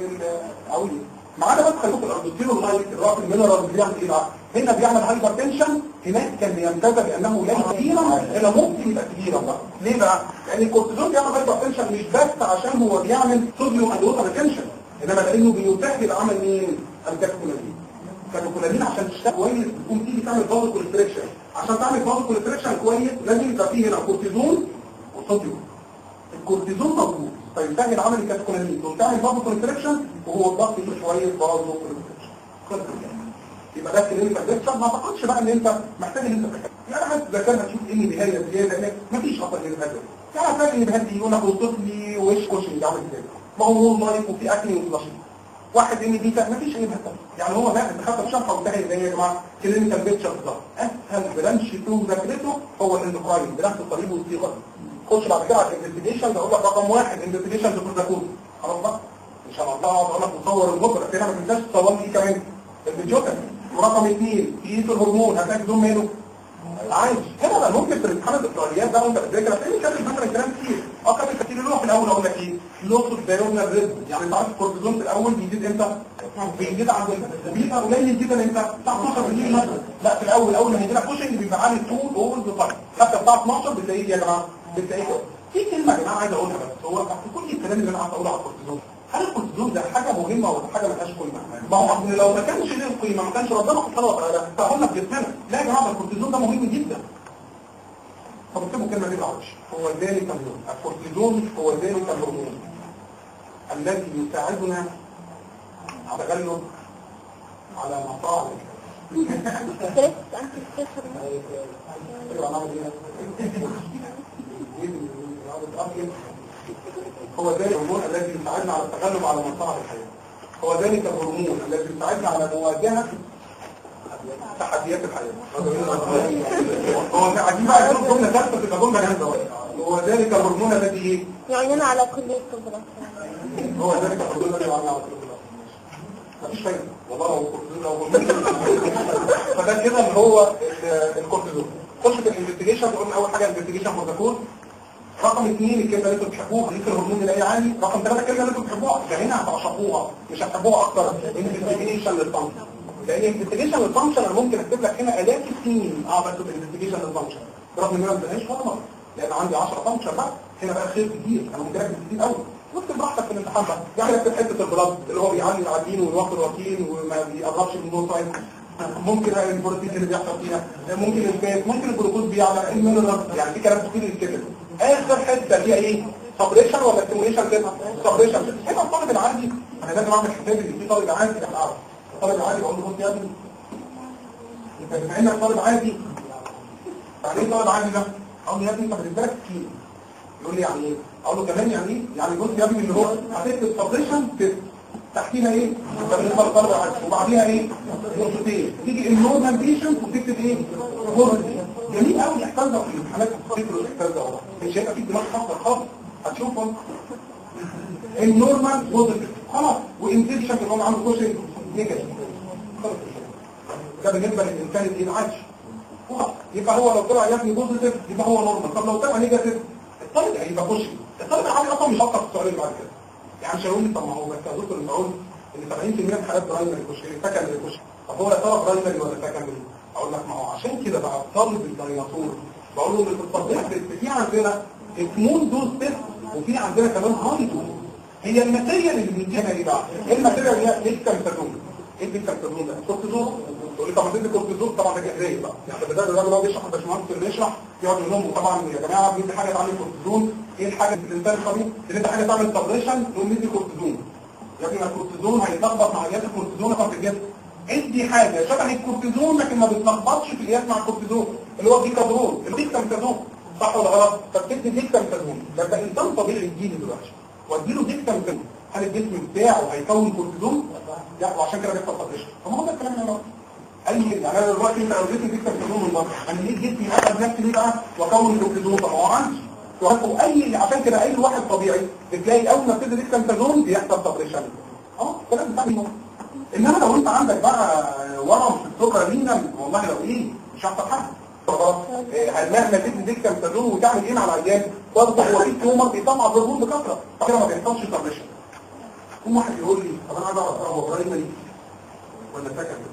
واقول معانا بس خلوك الارجنتين واللايت الراس المينرال بيعمل ايه بقى هنا بيعمل هايبر تنشن هناك كان بيمتاز بانه ليس كثيرا هنا ممكن يبقى كبيرا بقى ليه بقى لان الكورتيزون بيعمل هايبر تنشن مش بس عشان هو بيعمل صوديوم اند ووتر تنشن انما لانه بيسهل عمل مين الكاتكولامين الكاتكولامين عشان تشتغل كويس تكون تيجي تعمل فازو كوليستريكشن عشان تعمل فازو كوليستريكشن كويس لازم يبقى فيه هنا كورتيزون وصوديوم الكورتيزون موجود فيسهل عمل الكاتكولامين وتعمل فازو كونستريكشن وهو الضغط فيه شويه فازو كونستريكشن خلص الكلام. يبقى ده كلينيكال ديكشن ما اعتقدش بقى ان انت محتاج ان انت تحكي يعني حتى اذا كان هتشوف ايه نهايه زياده هناك مفيش اصلا كلينيكال ديكشن يعني هتلاقي ان بهدي يقول لك اوصف لي وش كوشنج عامل ازاي ما هو مول لايف وفي اكل وفلاشين واحد ان دي مفيش اي بهدل يعني هو ده انت خدت الشرح وانتهى ازاي يا جماعه كلينيكال ديكشن بالظبط اسهل برانش تو ذاكرته هو الاندوكراين بنفس الطريقه والصيغه دي خش بعد كده على الانفستيجيشن اقول لك رقم واحد انفستيجيشن بروتوكول خلاص بقى مش هنقعد اقول لك مصور البكره كده ما تنساش تصور لي كمان الفيديوكا ورقم اثنين قيس الهرمون هتلاقي بدون ماله عايش هنا بقى ممكن في الامتحان الدكتوريات ده وانت بتذاكر هتلاقي كاتب مثلا كلام كتير اه كاتب كتير اللي هو في الاول اقول لك ايه لوس الدايرونال ريزم يعني انت عارف الكورتيزون في الاول بيزيد امتى؟ بيزيد عند وبيبقى قليل جدا امتى؟ الساعه 12 بالليل مثلا لا في الاول اول ما هيجي لك كوشنج بيبقى عالي طول اول بفايت حتى الساعه 12 بتلاقيه يا جماعه بتلاقيه كده في كلمه يا جماعه عايز اقولها بس هو تحت كل الكلام اللي انا عايز اقوله على الكورتيزون هل الكورتيزون ده حاجه مهمه ولا حاجه ملهاش قيمه؟ ما هو أصل لو ما كانش له قيمه ما كانش ربنا سبحانه وتعالى فقلنا في جسمنا لا يا جماعه ده الكورتيزون ده مهم جدا طب اكتبوا الكلمه دي بالعربي هو ذلك الهرمون الكورتيزون هو ذلك الهرمون الذي يساعدنا على التغلب على مصالح ستريس انت ستريس ايوه نعمل ايه هو ذلك الهرمون الذي يساعدنا على التغلب على مصالح الحياه هو ذلك الهرمون الذي يساعدنا على مواجهه تحديات الحياه هو عايزين بقى يقول جمله ثالثه تبقى جمله جامده هو ذلك الهرمون الذي يعيننا على كلية الطب هو ذلك الهرمون الذي يعمل على كل مفيش فايده والله لو الكورتيزون لو هرمون فده كده اللي هو ال- الكورتيزون خش في الانفستيجيشن قلنا اول حاجه الانفستيجيشن بروتوكول رقم اثنين الكلمه اللي انتوا بتحبوها ليك الهرمون اللي عالي رقم ثلاثه الكلمه اللي انتوا بتحبوها ده هنا هتعشقوها مش هتحبوها اكتر انفستيجيشن للفانكشن لان انفستيجيشن للفانكشن انا ممكن اكتب لك هنا الاف السنين اقعد اكتب انفستيجيشن للفانكشن برغم ان انا ما بدهاش ولا مره لان عندي 10 فانكشن بقى هنا بقى خير كتير انا ممكن اكتب كتير قوي واكتب براحتك في الامتحان بقى يعني اكتب حته البلاد اللي هو بيعلي العادين ويوفر الروتين وما بيقربش من النور طيب ممكن البروتين اللي بيحصل فيها ممكن الفات ممكن الجلوكوز بيعلى المينرال يعني في كلام كتير كده اخر حته فيها ايه سبريشن ولا ستيموليشن كده سبريشن هنا الطالب العادي انا لازم اعمل حسابي ان في طالب عادي انا اعرف الطالب العادي بقول له بص يا ابني انت بما انك طالب عادي يعني ايه طالب عادي ده؟ اقول له يا ابني انت بالنسبه لك كتير يقول لي يعني ايه؟ اقول له كمان يعني ايه؟ يعني بص يا ابني اللي هو هتكتب سبريشن كده تحتيها ايه؟ ده بالنسبه للطالب العادي وبعديها ايه؟ نقطتين تيجي النورمال بيشنت وتكتب ايه؟ هورمون جميل قوي الاحساس ده في الامتحانات تفتكروا الاحساس ده والله مش هيبقى في دماغ خاصه خالص هتشوفهم النورمال بوزيتيف خلاص وانفكشن اللي هو عنده كوشن نيجاتيف خلاص ده بالنسبه للانسان الايه العادي خلاص يبقى هو لو طلع يا ابني بوزيتيف يبقى هو نورمال طب لو طلع نيجاتيف الطالب هيبقى كوشن الطالب العادي اصلا مش هفكر في السؤال اللي بعد كده يعني مش هيقول لي طب ما هو بس يا دكتور انت قلت ان 70% من حالات برايمري كوشن سكندري كوشن طب هو يا ترى برايمري ولا سكندري اقول لك ما هو عشان كده بقى الطالب الديناصور بقول له ان في التطبيق في عندنا سمول دوز تيست وفي عندنا كمان هاي دوز هي الماتيريال اللي بنديها ايه بقى؟ ايه الماتيريال اللي هي ليكتاميثاسون ايه الديكتاميثازون ده كورتيزون تقول لي طب ما تدي كورتيزون طبعا ده جهريه بقى يعني بدل الراجل اللي هو بيشرح الباشمهندس اللي بيشرح يقعد يقول لهم طبعا يا جماعه ندي حاجه تعمل كورتيزون ايه الحاجه اللي الانسان الطبيعي اللي انت حاجه تعمل سبريشن تقوم ندي كورتيزون يا ابني ما الكورتيزون هيتلخبط مع الياس الكورتيزون في الجسم ادي حاجه شبه الكورتيزون لكن ما بتلخبطش في الياس مع الكورتيزون اللي هو ديكادرون الديكتاميثازون صح ولا غلط فبتدي ديكتاميثازون ده انت انسان طبيعي يجيلي دلوقتي واديله ديكتاميثازون هل الجسم بتاعه هيكون كورتيزون؟ لا وعشان كده بيحصل سبريشن طب ما هو ده الكلام اللي انا قلته. اي يعني انا دلوقتي انت لو اديتني ديكتاميثازون من بره انا ليه جسمي اخد نفسي ليه بقى واكون كورتيزون طب ما هو عندي وهو اي عشان كده اي واحد طبيعي بتلاقي اول ما بتدي ديكتاميثازون بيحصل سبريشن اه الكلام بتاع الموضوع. انما لو انت عندك بقى ورم في السكر رينا والله لو ايه مش هيحصل حاجه خلاص إيه، مهما تدي ديكتاميثازون وتعمل ايه مع العيان برضه هو في تيومر بيطلع هرمون بكثره كده ما بيحصلش سبريشن ثم واحد يقول لي طب انا عايز اعرف هو برايمري ولا سكندري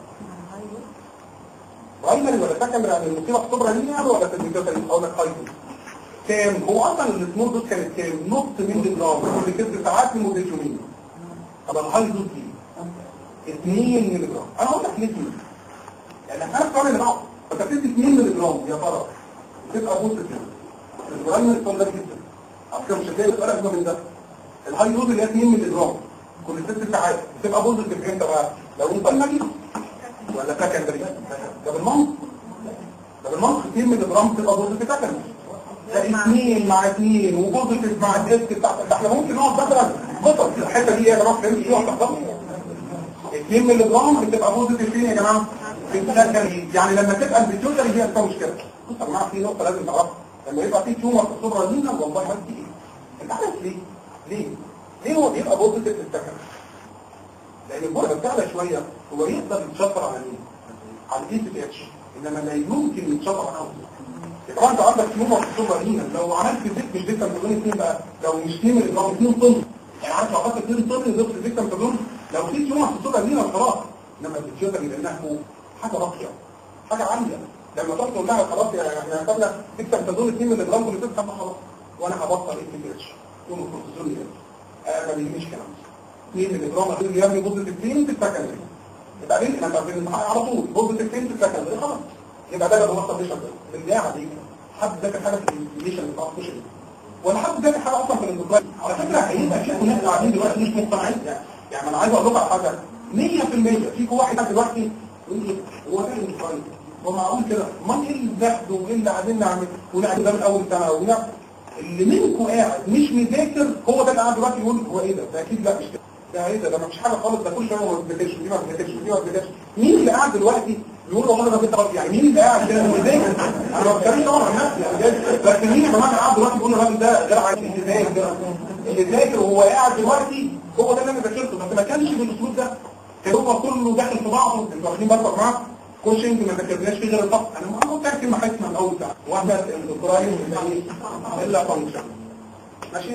برايمري ولا سكندري يعني المصيبه في الصبره لينير ولا في الديكتاتوري اقول لك ايضا كام هو اصلا السمول دوز كانت كام نص مللي جرام كل ست ساعات لمده يومين طب الهاي دوز دي 2 مللي جرام انا اقول لك ليه 2 يعني انا السؤال اللي بعده انت بتدي 2 مللي جرام يا ترى تبقى بوست كده البرايمري ستاندرد جدا على فكره مش هتلاقي سؤال اكبر من ده الهاي دوز اللي هي 2 مللي جرام كل ست ساعات بتبقى بوزيتيف امتى بقى لو انت نجي ولا سكندري ده بالمنطق ده بالمنطق 2 مللي جرام بتبقى بوزيتيف سكندري ده 2 مع 2 وبوزيتيف مع الديسك بتاع ده احنا ممكن نقعد مثلا بطل في الحته دي يا جماعه فهمت ايه هتحصل 2 مللي جرام بتبقى بوزيتيف فين يا جماعه في السكندري يعني لما تبقى البيتيوتري هي انت مشكله بص يا جماعه في نقطه لازم تعرفها لما يبقى في تيومر في الصبره دي والله ما ايه انت عارف ليه ليه ليه هو بيبقى بوزيتيف في السكن لان الجرعه بتعلى شويه هو يقدر يتشفر على مين على الاي سي اتش انما لا يمكن يتشفر على طبعا انت عندك تيومر في الصبره دي لو عملت زيت مش زيت تمتلون 2 بقى لو مش 2 ملي جرام 2 طن يعني عارف لو حطيت 2 طن ضفت زيت تمتلون لو في تيومر في الصبره دي خلاص انما الفيتشر يبقى انها فوق حاجه راقيه حاجه عاليه لما تروح تقول لها خلاص يا احنا خدنا زيت تمتلون 2 ملي جرام كل ست ساعات خلاص وانا هبطل اي سي اتش يوم الكورتيزون يقل آه ما بيجيش كلام 2 ملي جرام هتقول يا ابني بوزيتيف 2 في السكندري يبقى بين انا بين على طول بوزيتيف 2 في السكندري خلاص يبقى ده اللي هو السبريشن بالله عليك حد ذاكر حاجه في الانفليشن بتاع الكشري ولا حد ذاكر حاجه اصلا في الاندوكراين على فكره هيبقى في ناس قاعدين دلوقتي مش مقتنعين يعني انا عايز اقول لكم على حاجه 100% فيكم واحد قاعد دلوقتي يقول لي هو ده الاندوكراين هو معقول كده امال ايه اللي بناخده وايه اللي عايزين نعمل ونعمل ده من اول سنه ونعمل اللي منكم قاعد مش مذاكر هو ده اللي قاعد دلوقتي يقول هو ايه ده ده اكيد لا مش كده ده ايه ده ده مفيش حاجه خالص ده كل شويه ما بتذاكرش دي ما بتذاكرش دي ما بتذاكرش مين اللي قاعد دلوقتي يقول والله ده كده يعني مين اللي قاعد كده مذاكر انا ما بتكلمش طبعا عن نفسي يعني جاي بس مين يا جماعه اللي قاعد دلوقتي بيقول الراجل ده غير عايز يذاكر اللي ذاكر وهو قاعد دلوقتي هو ده اللي انا ذاكرته بس ما كانش بالاسلوب ده كان هو كله داخل في بعضه انتوا واخدين بالكم يا جماعه كوشنج ما ذاكرناش فيه غير الضغط انا ما قلت لك كلمه حاسمه من اول ساعه واحده الاوبراين الا فانكشن ماشي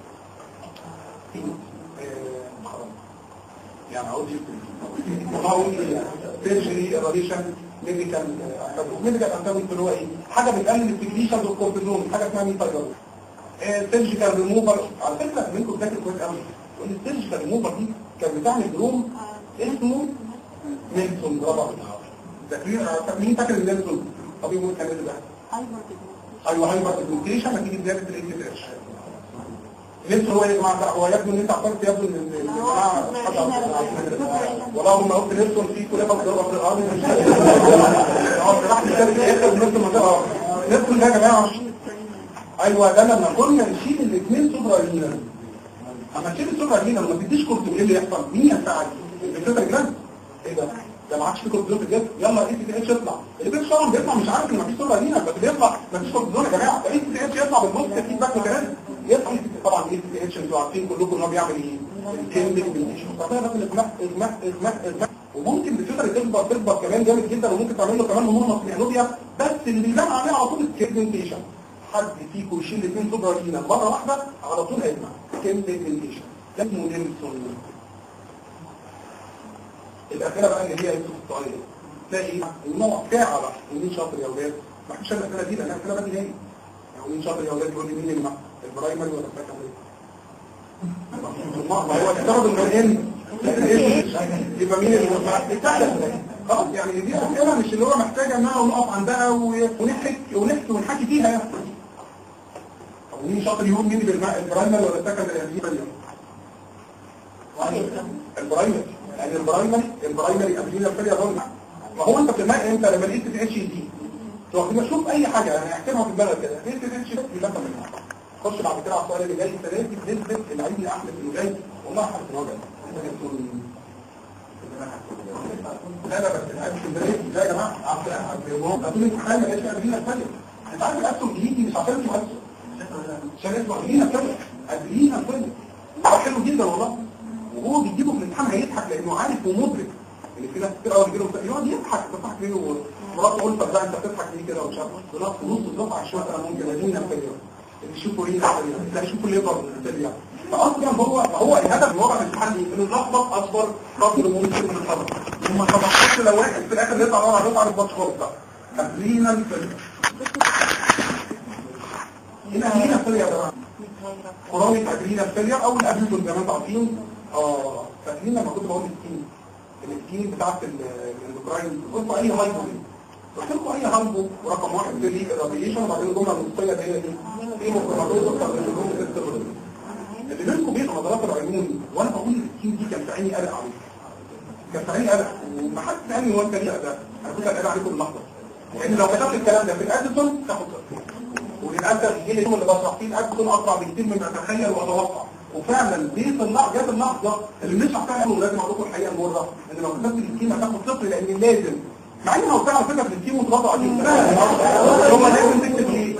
يعني عاوز يكون سيرجري راديشن ميديكال ميديكال انتاجون اللي هو ايه حاجه بتقلل السكريشن والكورتيزون حاجه اسمها ميثايلون سيرجيكال ريموفر على فكره منكم ذاكر كويس قوي وان السيرجيكال ريموفر دي كان بتعمل جروم اسمه نيلسون برافو عليك ذاكرين مين فاكر النيلسون طبيب ممكن كان ده ايوه هايبر بيجمنتيشن نتيجه زياده الاي تي اتش لسه هو يا جماعه هو يبدو ان انت عقلت يبدو ان الجماعه والله هم قلت نيلسون في كليه بقدر في الارض مش اه راح تشتري في اخر نيلسون منطقه نيلسون ده يا جماعه ايوه ده لما كنا نشيل الاثنين سوبر لينا اما تشيل السوبر لينا وما تديش كورتيزون ايه اللي يحصل مين ينفعك الفكره جلاند ايه ده ده ما عادش في كورتيزون في الجسم يلا الاي تي اتش يطلع اللي بيطلع بيطلع مش عارف ان مفيش سوبر لينا بس بيطلع مفيش كورتيزون يا جماعه الاي تي اتش يطلع بالبوست فيدباك ميكانيزم يطلع طبعا الاي تي اتش انتوا عارفين كلكم ان هو بيعمل ايه الكيمبنج بالنيشن طبعا لازم اغماء اغماء اغماء اغماء وممكن بتقدر تكبر تكبر كمان جامد جدا وممكن تعمل له كمان هرمون مصنوعيه بس اللي بيبان عليه على طول الكيمبنتيشن حد فيكم يشيل الاثنين سوبر لينا مره واحده على طول هيجمع كيمبنتيشن ده اسمه نيلسون الأسئلة بقى اللي هي يوسف السؤالية تلاقي النوع ساعة بقى ومين شاطر يا أولاد ما حدش الأسئلة دي لأن الأسئلة بدي هي يعني مين شاطر يا أولاد يقول لي مين اللي البرايمري ولا السكندري ما هو السبب المهم يبقى مين اللي خلاص يعني دي اسئله مش اللي هو محتاجه ان انا نقف عندها و- ونحكي ونحكي ونحكي فيها يعني طب مين شاطر يقول مين بالماء البرايمري ولا السكندري دي بقى البرايمري يعني البرايمري البرايمري قبلين الفريق اظن ما هو انت في الماء انت لما لقيت في اتش دي تروح شوف اي حاجه يعني احكمها في دماغك كده لقيت في اتش دي يبقى انت منها خش بعد كده على السؤال اللي جاي السنه دي بنسبه اللعيب اللي احمد اللي جاي والله حاسس ان هو جاي انت جبتوا لا لا بس العيب في البريد لا يا جماعه هتقول امتحان ما جاش قبلين الفريق انت عارف الاسهم بيجي مش عشان اسمه اسهم عشان اسمه قبلين الفريق قبلين الفريق ده حلو جدا والله وهو بيجيبه في الامتحان هيضحك لانه عارف ومدرك ان في ناس كتير قوي بيجيله يقعد يضحك بتضحك ليه ومراته تقول طب ده انت بتضحك ليه كده ومش عارف بنقعد في نص الدفعه شويه انا ممكن ادينا الفريق اللي يشوفوا ايه لا يشوفوا الليبر الفريق فاصلا هو هو الهدف من ورا الامتحان ايه؟ انه يلخبط اكبر قدر ممكن من الطلبه وما تبقاش لو واحد في الاخر يطلع ورا يطلع الباص خالص بقى قبلينا الفريق هنا هنا الفريق يا جماعه قرابة أدرينا الفيلير أو الأدرينا زي ما انتم عارفين اه فاكرين لما كنت بقول السكين السكين بتاعت الاندوكراين قلت أي هايبو دي قلت لكم أي هايبو ورقم واحد في ليك الراديشن وبعدين الجملة النصية اللي هي دي في مقررات أكتر من الجملة السيستم اللي بينكم بين نظرات العيون وأنا بقول السكين دي كان في عيني قلق عليك كان في عيني قلق وما حد سألني هو أنت ليه قلق أنا كنت قلق عليكم اللحظة لأن لو كتبت الكلام ده في الأديسون تاخد صفر وللأسف الجيل اللي بشرح فيه الأكل أسرع بكتير مما أتخيل وأتوقع وفعلا بيت اللحظة جت اللحظة اللي مش هحتاج أقول لازم أقول لكم الحقيقة المرة إن لو كتبت الكيمة هتاخد صفر لأن لازم مع إن هو فعلا فكرة في الكيمو وتضغط عليه هو لازم تكتب ليه؟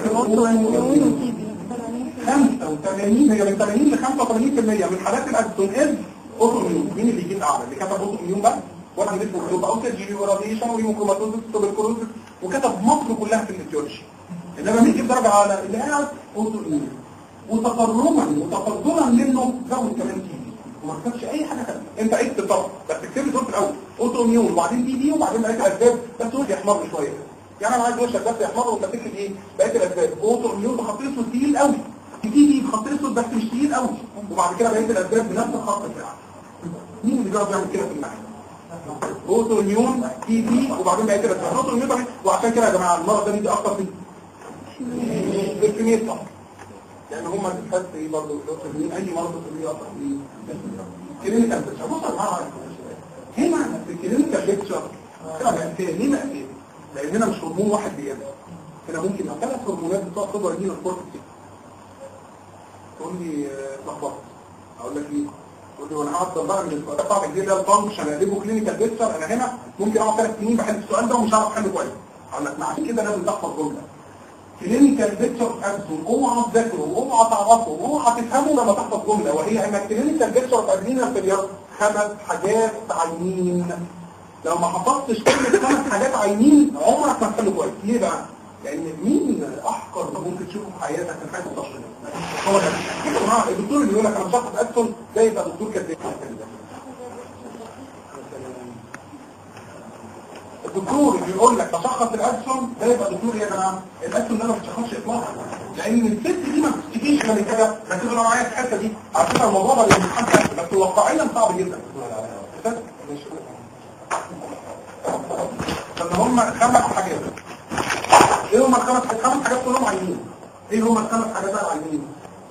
85 هي من 80 ل 85% من حالات الأكسون إز أوتوميون مين اللي يجيب أعلى؟ اللي كتب أوتوميون بقى واحد اسمه كلوب أو سيرجي وراديشن ويوموكروماتوزس توبركلوزس وكتب مصر كلها في الاتيولوجي انما مين يجيب درجه اعلى اللي قاعد اوتو ايميون وتكرما وتفضلا منه زود كمان تي بي وما كتبش اي حاجه ثانيه انت اكتب طبعا بس اكتب لي دول في الاول اوتو ايميون وبعدين تي بي وبعدين بقيه الاسباب بس وشي يحمر شويه يعني انا عايز وشك بس يحمر وانت تكتب ايه بقيه الاسباب اوتو ايميون بخط اسود تقيل قوي تي بي بخط اسود بس مش تقيل قوي وبعد كده بقيه الاسباب بنفس الخط بتاعك مين اللي بيقدر يعمل كده في المعهد اوتو ايميون تي بي وبعدين بقيه الاسباب اوتو ايميون وعشان كده يا جماعه المرض ده بيجي اكتر في بالكمية طبعا يعني هم الفات ايه برضه الاوتومين اي مرض اوتومين اكتر من كلينيكال بيكتشر بص يا جماعه هنا في الكلينيكال بيكتشر ليه مقاسين لان هنا مش هرمون واحد بيعمل هنا ممكن يبقى ثلاث هرمونات بتوع خبره دي الكورتكس تقول لي اتلخبطت اقول لك ايه تقول لي وانا هفضل بقى من السؤال بتاع الجديد ده الفانكشن اجيبه كلينيكال بيكتشر انا هنا ممكن اقعد ثلاث سنين بحل السؤال ده ومش هعرف احله كويس اقول لك عشان كده لازم تحفظ جمله كلينيكال بيكتشر ابسون اوعى تذاكره اوعى تعرفه اوعى تفهمه لما تحفظ جمله وهي ان الكلينيكال بيكتشر ادرينا في اليوم خمس حاجات عينين لو ما حفظتش كلمه خمس حاجات عينين عمرك ما تحل كويس ليه بقى؟ لان مين احقر ممكن تشوفه في حياتك في حياه البشر هو ده يا جماعه الدكتور اللي يقول لك انا مشخص ادسون ده يبقى دكتور كذاب الدكتور اللي يقول لك تشخص الادسون ده يبقى دكتور ايه يا جماعه الادسون ده ما بتشخصش اطلاقا لان الست دي ما بتشتكيش من كده بس انا معايا في الحته دي على فكره الموضوع ده الامتحان سهل بس واقعيا صعب جدا فان هم خمس حاجات ايه هم الخمس الخمس حاجات كلهم عينين ايه هم الخمس حاجات بقى العينين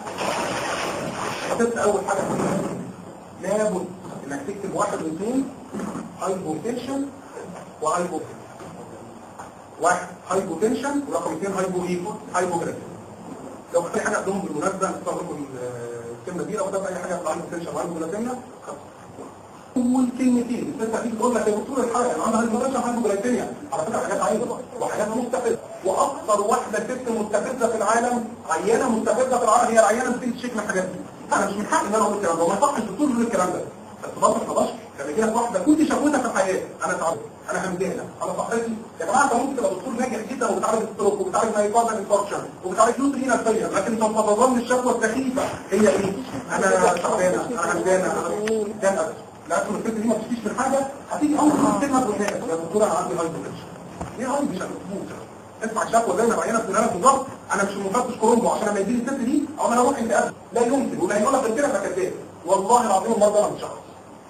كتبت اول حاجه لابد انك تكتب واحد واثنين هايبوتنشن وهايبوتنشن واحد هايبوتنشن ورقم اثنين هايبو ايه هايبوجرافي لو في حاجه عندهم بالمناسبه استخدموا الكلمه دي لو كتبت اي حاجه في الهايبوتنشن وهايبوجرافيا اول كلمتين الست هتيجي تقول لك يا دكتور الحلقه انا عندي هايبوتنشن هايبوجرافيا على فكره حاجات عايزه وحاجات مستفزه واكثر واحده ست مستفزه في العالم عيانه مستفزه في العالم هي العيانه اللي بتيجي تشتكي من الحاجات دي انا مش من حقي ان انا اقول الكلام ده وما يصحش الدكتور يقول الكلام ده بس برضه احنا بشر لما يجي لك واحده كنت شافوتها في الحياه انا تعبت انا همدانه انا صحتي يا جماعه انت ممكن تبقى دكتور ناجح جدا وبتعالج ستروك وبتعالج مايكاردال انفاركشن وبتعالج لوس رينا فيا لكن انت تظن الشكوى السخيفه هي ايه؟ انا تعبانه انا همدانه انا كان ابدا لا اصل الست دي ما بتشتكيش من حاجه هتيجي اول ما تكلمها تقول لها يا دكتور انا عندي هايبوتنشن ليه هاي مش هتموت اسمع الشكوى زي ما بعينها في دماغك بالظبط انا مش مفتش كرومبو عشان لما يجي لي الست دي او انا اروح انت لا يمكن ولا يقول لك كده فكذاب والله العظيم المرضى انا مش شخص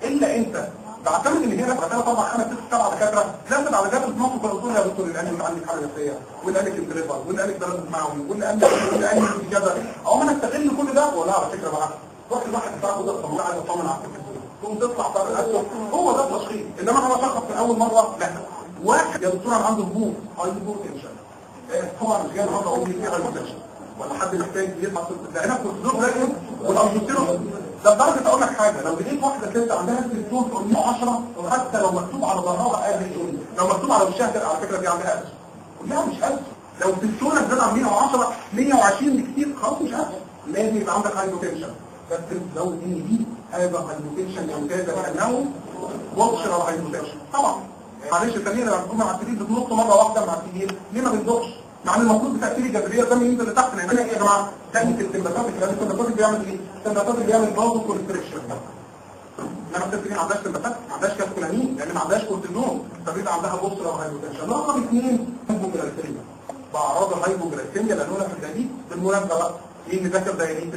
الا انت بعتمد ان هنا ثلاث اربع خمس ست سبع دكاتره لازم على جبل مصر كل دكتور يا دكتور اللي قال لي عندك حاله نفسيه واللي قال لك انتريفر واللي قال لك درجه معاون واللي قال لك واللي قال لك كذا او انا استغل كل ده ولا على فكره بقى روح الواحد بتاع ده طب عايز اطمن على فكره تقوم تطلع بتاع الاسود هو ده التشخيص انما انا بشخص من اول مره لا واحد يا دكتور انا عنده هبوط هاي هبوط انشاء طبعا مش جاي النهارده اقول لي فيها هاي ولا حد محتاج يسمع صوت لا هنا الكورتيزون راكب والامبوستيرو ده لدرجه اقول لك حاجه لو لقيت واحده ست عندها الكورتيزون فوق 110 وحتى لو مكتوب على ظهرها قال لو مكتوب على وشها على فكره دي عندها ألف كلها مش ألف لو التلتونه زاد عن 110 120 بكتير خلاص مش ألف لازم يبقى عندك هايبوتنشن بس لو ان دي هذا هايبوتنشن يمتاز كانه وبشر هايبوتنشن طبعا معلش خلينا لما تكون مع السرير بتنط مره واحده مع السرير ليه ما بندقش مع ان المفروض بتاثير الجاذبيه الدم ينزل لتحت لان ايه يا جماعه تاني السمباتاتيك لان السمباتاتيك بيعمل ايه السمباتاتيك بيعمل بازو كونستريكشن انما الست دي ما عندهاش سمباتاتيك ما عندهاش كالكولامين لان ما عندهاش كورتيزون فبيبقى عندها بوستر او هايبوتنشن رقم اثنين هايبوجلايسيميا باعراض الهايبوجلايسيميا لان هنا في الدليل بالمناسبه بقى مين اللي ذاكر دايريتس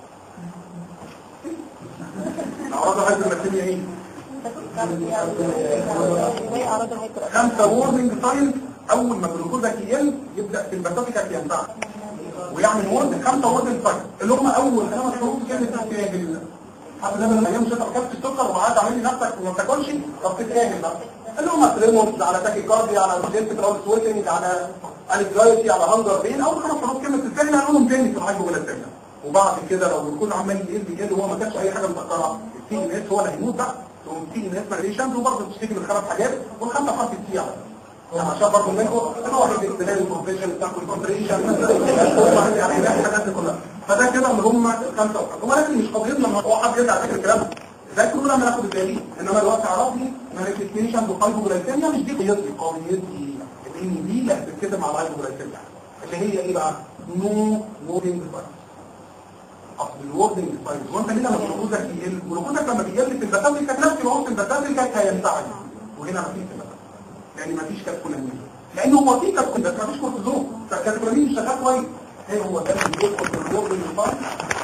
اعراض الهايبوجلايسيميا ايه ايه اعراض الهيكل خمسة وورنينج ساينز اول ما جلوكوزك يقل يبدا سمباتيكك ينفعك ويعمل وورد خمسة وورنينج ساينز اللي هم اول خمس شروط كانت تتاهل حتى ده من ايام شتا اكلت السكر وقعدت عامل لي نفسك وما بتاكلش طب تتاهل بقى اللي هم تريموس على تاكي كاردي على جيت ترول سويتنج على انكزايتي على هانجر بين اول خمس شروط كلمه تتاهل هنقولهم تاني في الهايبوجلايسيميا وبعد كده لو بيكون عمال يقل يقل وهو ما كانش اي حاجه متاثره السي ان اس هو اللي هيموت بقى تقوم في ناس ما ليش وبرضه بتشتكي من خمس حاجات والخمسه خمس كتير يعني عشان برضه منكم اللي هو الاستدلال البروفيشن بتاع الكونتريشن يعني الحاجات دي كلها فده كده اللي هم خمسه وخمسه هم لكن مش قضيتنا ان هو حد يرجع فكر الكلام ده كله لما ناخد الدليل انما دلوقتي عرفني مانيفستيشن بهايبوجلايسيميا مش دي قيادتي قويتي الان دي اللي هتتكتب مع الهايبوجلايسيميا اللي هي ايه بقى؟ نو وورنينج ساينز اصل الوردنج ساينز وانت ليه لما جلوكوزك يقل جلوكوزك لما بيقل في البتاميك نفس العنصر البتاميك هينفعل وهنا مفيش البتاميك يعني مفيش كاتكولامين لان هو في كاتكولامين بس مفيش كورتيزون فالكاتكولامين مش شغال كويس ايه هو ده اللي بيدخل في الوردنج ساينز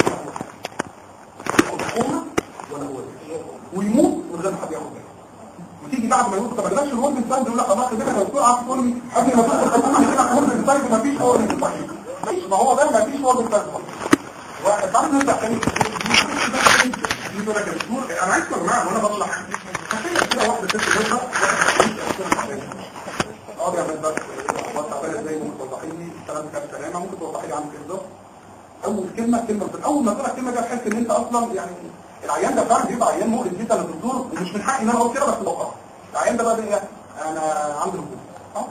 كوما ولا هو ويموت من غير ما حد ياخد باله وتيجي بعد ما يموت طب ما جابش الوردنج ساينز يقول لك خلاص كده لو تقع تقول لي قبل ما تدخل خلينا نحط الوردنج ساينز مفيش وردنج ساينز مفيش ما هو ده مفيش وردنج ساينز واحد بعد نرجع تاني دي دورة الدكتور انا عايز يا جماعه وانا بطلع تخيل كده واحده ست جوزها اه يا بس وضح بالك ازاي ممكن توضحي لي الكلام كان سلامه ممكن توضحي لي عنه كده اول كلمه كلمه في اول ما تقرا الكلمه دي هتحس ان انت اصلا يعني العيان ده فعلا بيبقى عيان مؤلم جدا للدكتور ومش من حقي ان انا اقول كده بس بقرا العيان ده بقى ايه انا عندي هبوط اه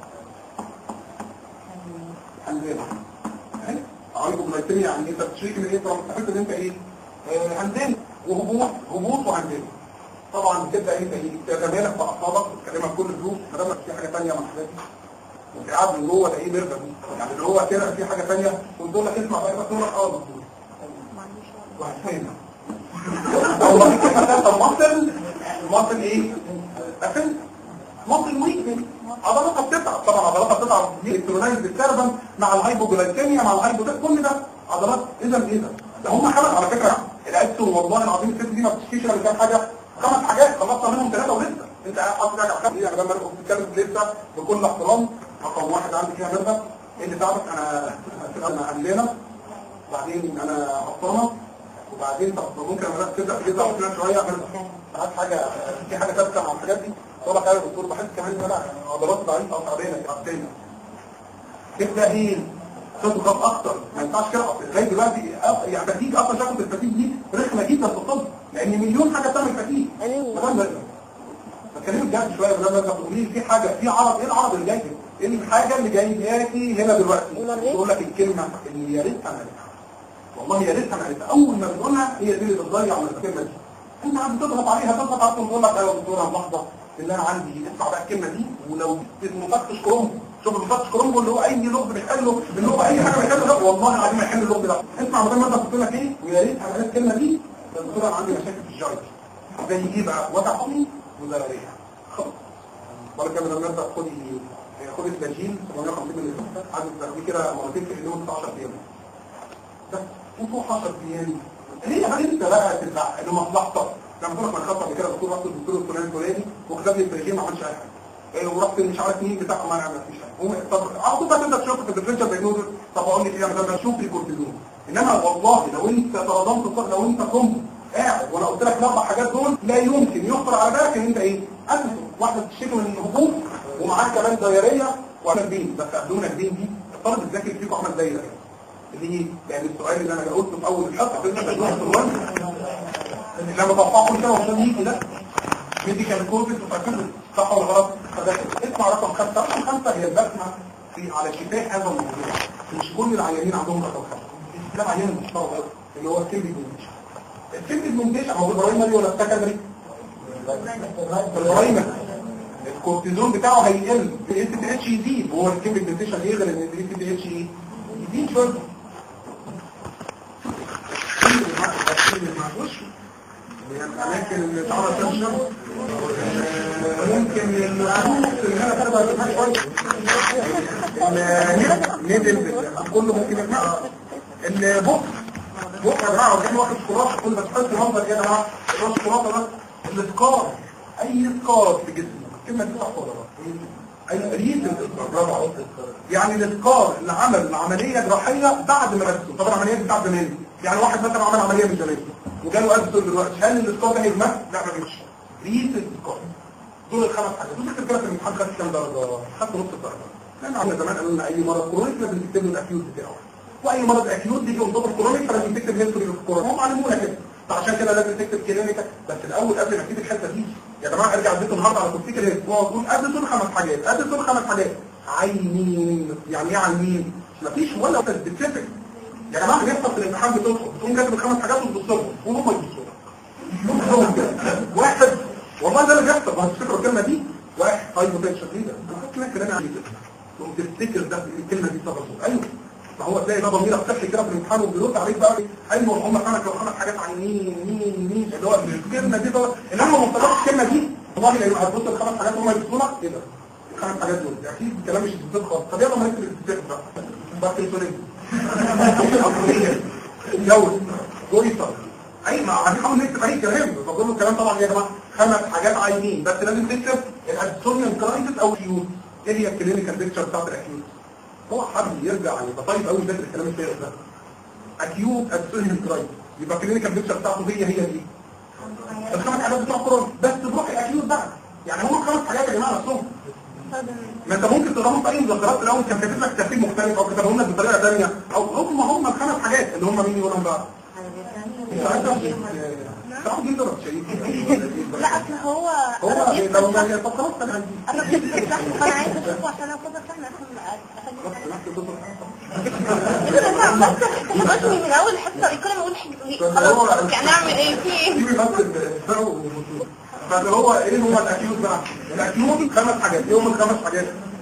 حنزله عنده جلايتيميا يعني انت بتشيك من ايه طبعا تحس ان انت ايه آه، هندان وهبوط هبوط وهندان طبعا بتبدا انت ايه تتمالك في اعصابك بتكلمك كل هدوء ما دام في حاجه ثانيه مع حضرتك وفي قاعد من جوه تلاقيه بيرجع يعني اللي هو كده في حاجه ثانيه وتقول لك اسمع بقى تقول لك اه دكتور وهتفهم او ما في حتى المصل المصل ايه؟ قفل مصل ويك عضلاتها بتتعب طبعا عضلاتها بتتعب دي الكترونايز بالسيرفن مع الهايبوجلايكيميا مع الهايبو كل ده عضلات اذا ايه ده ده هم خمس على فكره العدس والله العظيم الست دي ما بتشتكيش الا كام حاجه خمس حاجات خلصت منهم ثلاثه ولسه انت قاعد حاطط على خمس يعني لما نبقى بنتكلم لسه بكل احترام رقم واحد عندي فيها مرضى ايه اللي تعبك انا انا عندنا بعدين انا عطانه وبعدين طب ممكن لما تبدا تبدا فيها شويه مرضى ساعات حاجه في حاجه ثابته مع الحاجات دي طول لك يا دكتور بحس كمان ان انا عضلات ضعيفه او تعبانه تعبانه تبدا ايه تضغط اكتر ما ينفعش كده أصل زي دلوقتي أص- يعني فتيج اصلا شكل الفتيج دي رخمه جدا في الطب لان مليون حاجه بتعمل فتيج أيوة. تمام ده بتكلم بجد شويه بدل ما تقولي لي في حاجه في عرض ايه العرض اللي جاي ايه الحاجه اللي جايباكي هنا دلوقتي المريض. تقول لك الكلمه اللي يا ريتها انا عرفتها والله يا ريتها انا عرفتها اول ما بتقولها هي دي اللي بتضيع من الكلمه دي انت عم بتضغط عليها تضغط على تقول لك ايوه يا دكتوره لحظه ان انا عندي اسمع بقى الكلمه دي ولو المفتش كرومبو شوف المفتش كرومبو اللي هو اي لغز بيحله اللي هو اي حاجه بيحله ده والله العظيم هيحل اللغز ده اسمع بدل ما انت بتقول لك ايه ويا ريت انا عرفت الكلمه دي ده الدكتوره انا عندي مشاكل في الجاي زي ايه بقى وجع عمري وزراريه خلاص ولا كان لما انت خدي خدي فلاجين 750 مللي عدد تاخديه كده مرتين في اليوم 19 ايام بس وفوق 10 ايام ليه بقى انت بقى تبقى لمصلحتك لما تقول لك انا خدت قبل كده دكتور رحت الدكتور الفلاني الفلاني وكتب لي البريجين ما عملش اي حاجه إيه، ورحت مش عارف مين بتاعه ما عملش حاجه هو طب على طول بقى تبدا تشوف في الديفرنشال دايجنوز طب اقول لك ايه انا ببدا اشوف الكورتيزون انما والله لو انت تنظمت الصف- لو انت كنت قاعد وانا قلت لك الاربع حاجات دول لا يمكن يخطر على بالك ان انت ايه اساسا واحده بتشتكي من الهبوط ومعاك كمان دايريه وعمل بين بس قبلونا البين دي الطالب الذكي فيكم عمل دايره كده اللي هي يعني السؤال اللي انا قلته في اول الحصه في المجموعه الوزن لما توقعوا كده وصل يجي ده ميديكال كوربس وفاكر صح ولا غلط فده اسمع رقم خمسة رقم خمسة هي البسمة في على شفاء هذا الموضوع مش كل العيانين عندهم رقم خمسة ده عيان مستوى قوي اللي هو السيمبل بومنتيشن السيمبل بومنتيشن هو البرايمري ولا السكندري؟ البرايمري الكورتيزون بتاعه هيقل الاس تي اتش يزيد وهو السيمبل بومنتيشن يغلى ان الاس تي اتش يزيد شويه الأماكن اللي تعرض فيها الشمس آه، ممكن الخطوط اللي هنا تاخدها تبقى شوية النبل كله ممكن يجمعها البق بق يا جماعة وكان واخد شوكولاتة كل ما تحس منظر كده يا جماعة الراس شوكولاتة ده الاسكار أي اسكار في جسمك الكلمة دي صح ولا لا؟ أي ريد الاسكار برافو عليك. يعني الاسكار اللي عمل العملية جراحية بعد ما رسم طبعا العملية بتاعت زمان يعني واحد مثلا عمل عملية من زمان وجاله ألف دلوقتي هل الاسكار ده هيجمع؟ لا ما جمش ريد الاسكار دول الخمس حاجات دول فكرة كده في الامتحان خدت كام درجة؟ خدت نص الدرجة لأن عندنا زمان قالوا لنا أي مرض كرونيك لازم تكتب له الأكيوت بتاعه وأي مرض أكيوت بيجي قصاد الكرونيك فلازم تكتب هيستوري اوف كورونا هم علمونا كده فعشان كده لازم تكتب كلينيكا بس الأول قبل ما تكتب الحتة دي يا جماعة ارجع اديته النهارده على كرسيك الاسبوع وتقول قبل دول خمس حاجات قبل دول خمس حاجات عينين يعني ايه عينين؟ مفيش ولا سبيسيفيك يا جماعة بيحصل في الامتحان بتدخل تقوم كاتب الخمس حاجات وتبص لهم وهم يبصوا لك واحد والله ده اللي بيحصل ما هتفتكروا الكلمه دي واحد هاي بوتنشال ايه ده؟ انا فاكر لك كلام عليه كده تقوم تفتكر ده الكلمه دي صغر ايوه ما هو تلاقي ده ضميرك صحي كده في الامتحان وبيرد عليك بقى ايوه هم خمس لو خمس حاجات عن مين مين مين اللي هو الكلمه دي طبعا انما ما افتكرتش الكلمه دي والله لو هتبص الخمس حاجات هم يبصوا لك ايه ده؟ الخمس حاجات دول اكيد الكلام مش بالظبط خالص طب يلا ما نكتب الاستفسار بقى بس الفريق جوز جويصر اي ما هنحاول نكتب اي كلام بقول له الكلام طبعا يا جماعه خمس حاجات عايزين بس لازم تكتب الادسونيوم كرايتس او اليوت ايه هي الكلينيكال بيكتشر بتاعت الاكيوت هو حد يرجع يبقى طيب قوي ده الكلام الفارغ ده اكيوت ادسونيوم كرايتس يبقى الكلينيكال بيكتشر بتاعته هي هي دي الخمس حاجات بتوع كورونا بس بروح الاكيوت بقى يعني هم خمس حاجات يا جماعه نفسهم ما انت ممكن تضربهم في اي مذكرات في الاول كان كاتب لك ترتيب مختلف او كتبهم لك بطريقه ثانيه او هم هم الخمس حاجات اللي هم مين يقولهم بقى تعرف جدا ولا شريك لا اصل هو هو أنا لو ما طب خلاص انا عندي انا بجيب صح فانا عايز اشوفه عشان اخدها فعلا عشان من اول حصه كل ما اقول حاجه خلاص يعني اعمل ايه في ايه سيبي بس الفرق والبطول فاللي هو ايه هو الاكيوت بقى الاكيوت خمس حاجات ايه هم الخمس حاجات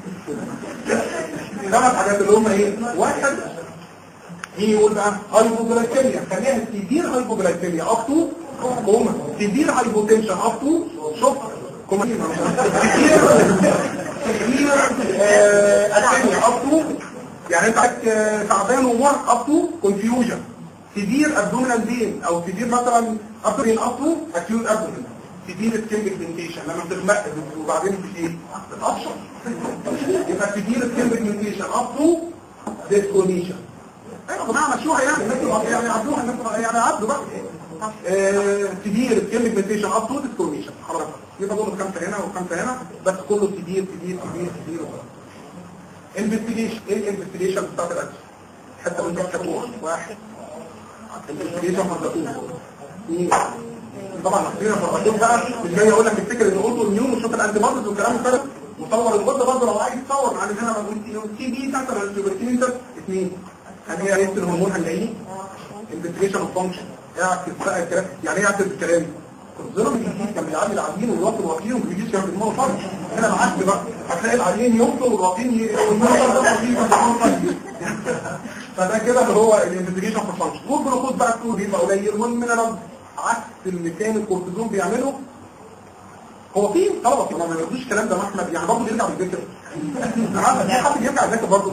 خمس حاجات اللي هم ايه واحد مين يقول بقى هايبوجلايكيميا خليها سيفير هايبوجلايكيميا اب تو كوما سيفير هايبوتنشن اب تو شوف كوما سيفير سيفير اسيميا اب تو يعني انت عندك آه، تعبان ومرض اب تو كونفيوجن سيفير ابدومينال بين او سيفير مثلا ابدومين اب تو اكيوت ابدومين سيفير سكين بيجمنتيشن لما بتغمق وبعدين بت ايه بتقشر يبقى سيفير سكين بيجمنتيشن اب تو ديسكونيشن ايوه يا جماعه مشروع يعني الناس يعني عبدوها الناس يعني عبدوا بقى كبير سكين بيجمنتيشن اب تو ديسكونيشن حضرتك يبقى دول خمسه هنا وخمسه هنا بس كله كبير كبير كبير كبير انفستيجيشن ايه الانفستيجيشن بتاعت الاكل حتى من كتبوها واحد الانفستيجيشن مرتين اثنين طبعا احنا فرقتين بقى مش جاي اقول لك افتكر ان اوتو اميون وشوف الانتي بوديز والكلام ده مصور الغده برضه لو عايز تصور مع ان انا بقول سي بي كانسر التيوبركلينتر اثنين هدي قيس الهرمون هنلاقيه انفستيجيشن اوف فانكشن اعكس بقى الكلام يعني ايه اعكس الكلام الظلم الجديد كان بيعدي العاديين ويوصل الواقيين وما بيجيش يعمل دماغه فرق هنا العكس بقى هتلاقي العاديين يوصل والواقيين ي- والمنظر ده الواقيين يبقى دماغه فرق. فده كده اللي هو الانفستيجيشن في الفانكشن والجلوكوز بقى الكود يبقى قليل والمينرال عكس اللي كان الكورتيزون بيعمله هو في طلبه ما بيردوش الكلام ده احمد يعني برضه بيرجع بالذكر في حد بيرجع يذاكر برضه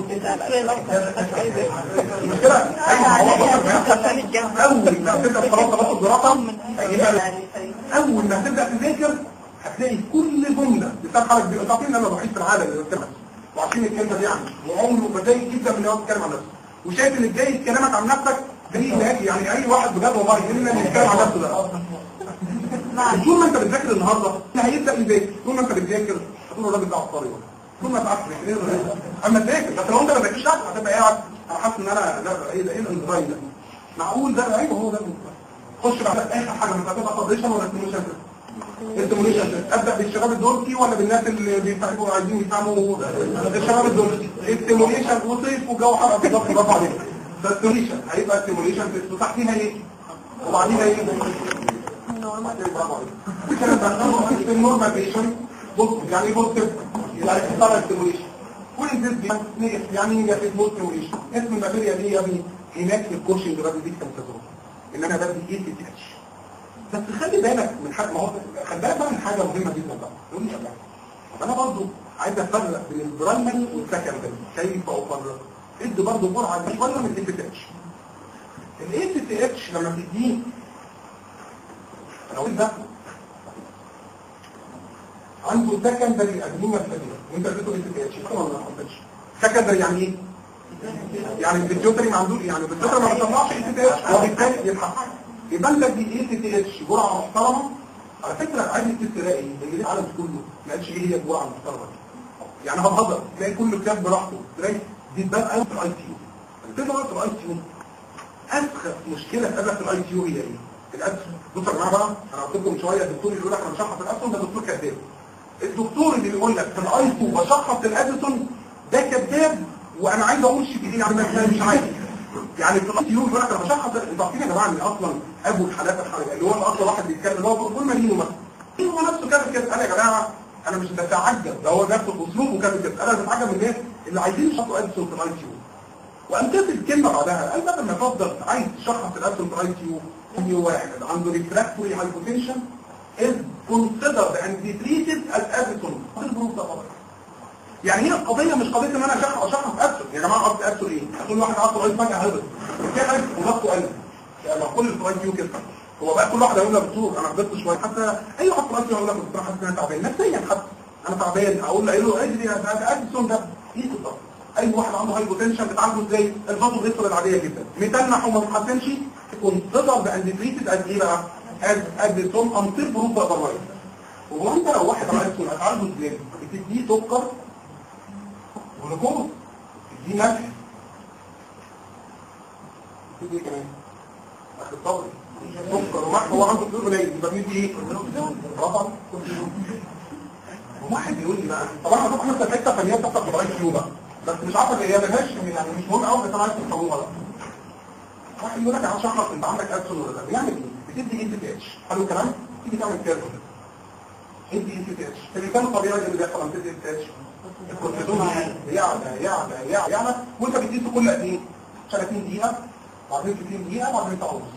المشكله ايوه هو بطل ما يحصل اول ما تبدا خلاص خلاص الدراسه هيبقى اول ما هتبدا تذاكر هتلاقي كل جمله بتاع حضرتك بيبقى تعرفين ان انا الوحيد في العالم اللي بتكلم وعارفين الكلمه دي يعني وعمره بتضايق جدا من اللي هو بيتكلم عن نفسه وشايف ان ازاي كلامك عن نفسك دليل نهائي يعني اي واحد بجد والله الا اللي بيتكلم عن نفسه ده طول ما انت بتذاكر النهارده هيبدا يذاكر طول ما انت بتذاكر هتقول الراجل ده عبقري والله. طول ما تعرف ايه الراجل اما تذاكر بس لو انت ما ذاكرتش لا هتبقى قاعد انا حاسس ان انا لا ايه ده ايه الانزايم ده معقول ده ايوه هو ده خش بعد اخر حاجه انت هتبقى فابريشن ولا ستيموليشن الستيموليشن ابدا بالشباب الدوركي ولا بالناس اللي بيفهموا عايزين يفهموا الشباب الدوركي الستيموليشن وصيف وجو حر بالظبط برافو عليك ده ستيموليشن هيبقى ستيموليشن تحتيها ايه وبعديها ايه النورمال بيشن بص يعني ايه بص يعني اختصار الستيموليشن والانزيز يعني ايه في الموت ستيموليشن اسم الماتيريال دي يا ابني هناك في الكوشنج بدي دي كانسازون ان انا بدي ايه في اتش بس خلي بالك من حاجه ما هو خلي بالك بقى من حاجه مهمه جدا بقى يقول لي يا جماعه طب انا برضه عايز افرق بين البرايمري والسكندري كيف افرق ادي برضه جرعه شويه من الاي تي اتش الاي تي اتش لما بتديه انا اقول ده عنده سكندري ادمينيا فلاديا وانت اديته اي تي اتش طبعا ما حطيتش سكندري يعني ايه يعني الفيديوتري ما عندوش يعني الفيديوتري ما بيطلعش اي تي اتش وبالتالي يلحق يبقى انت دي اي تي اتش جرعه محترمه على فكره عايز تلاقي اللي العالم كله ما قالش ايه هي الجرعه المحترمه دي يعني هبهزر تلاقي كل كتاب براحته تلاقي دي تبان قوي في الاي تي يو بتبقى في الاي تي يو اسخف مشكله تقابلك في الاي تي يو هي ايه؟ الاسهم بصوا يا جماعه بقى انا قلت لكم من شويه الدكتور اللي يقول لك انا بشخص الاسهم ده دكتور كذاب الدكتور اللي بيقول لك في الاي تي بشخص الاديسون ده كذاب وانا عايز اقول شيء جديد يعني انا مش عايز يعني في الاي تي يو يقول لك انا بشخص انتوا عارفين يا جماعه ان اصلا ابو الحالات الحرجه اللي هو اصلا واحد بيتكلم اللي هو بيقول مالينو مثلا هو نفسه كان كده قال يا جماعه انا مش بتعجب ده هو نفسه باسلوبه كان كده انا بتعجب من الناس اللي عايزين يشخصوا اديسون في الاي تي يو وامتثل الكلمه بعدها قال بدل ما تفضل عايز تشخص الاديسون في الاي تي يو اي واحد عنده ريفراكتوري هايبوتنشن is considered and treated as Addison يعني هي القضية مش قضية ان انا اشخص اشخص ادسون يا جماعة قصدي ادسون ايه؟ هتقول واحد عنده رئيس فجأة هبط في حاجة وضغطه قل يعني لو كل الفرايد يو كده هو بقى كل واحد هيقول لك دكتور انا هبطت شوية حتى اي واحد في الأسئلة يقول لك دكتور حاسس ان انا تعبان نفسيا حتى انا تعبان اقول له له اجري ده ادسون ده ايه بالظبط اي واحد عنده هايبوتنشن بتعالجه ازاي الفازو بريسول العاديه جدا متنح وما بتحسنش كونسيدر باند تريتد از ايه بقى از اديسون انتر بروف اذروايز وهو انت لو واحد اديسون هتعالجه ازاي بتديه سكر ولكم تديه ملح تديه ايه كمان اخر طبري سكر وملح هو عنده فلوس قليل يبقى بندي ايه رقم واحد يقول لي بقى طبعا انا طبعا انت حته فنيه بتاعتك بتغير كيو بقى بس مش عارفه هي ملهاش يعني مش مهم قوي بس انا عايز تفهموها بقى واحد يقول لك عشان اعرف انت عندك ادسون ولا لا بيعمل ايه بتدي اي تي اتش حلو الكلام تيجي تعمل كده ادي اي تي اتش اللي كان طبيعي اللي بيحصل لما تدي اي تي اتش الكورتيزون يعلى يعلى يعلى يعلى وانت بتديته كل قد ايه 30 دقيقه بعدين 60 دقيقه بعدين ساعه ونص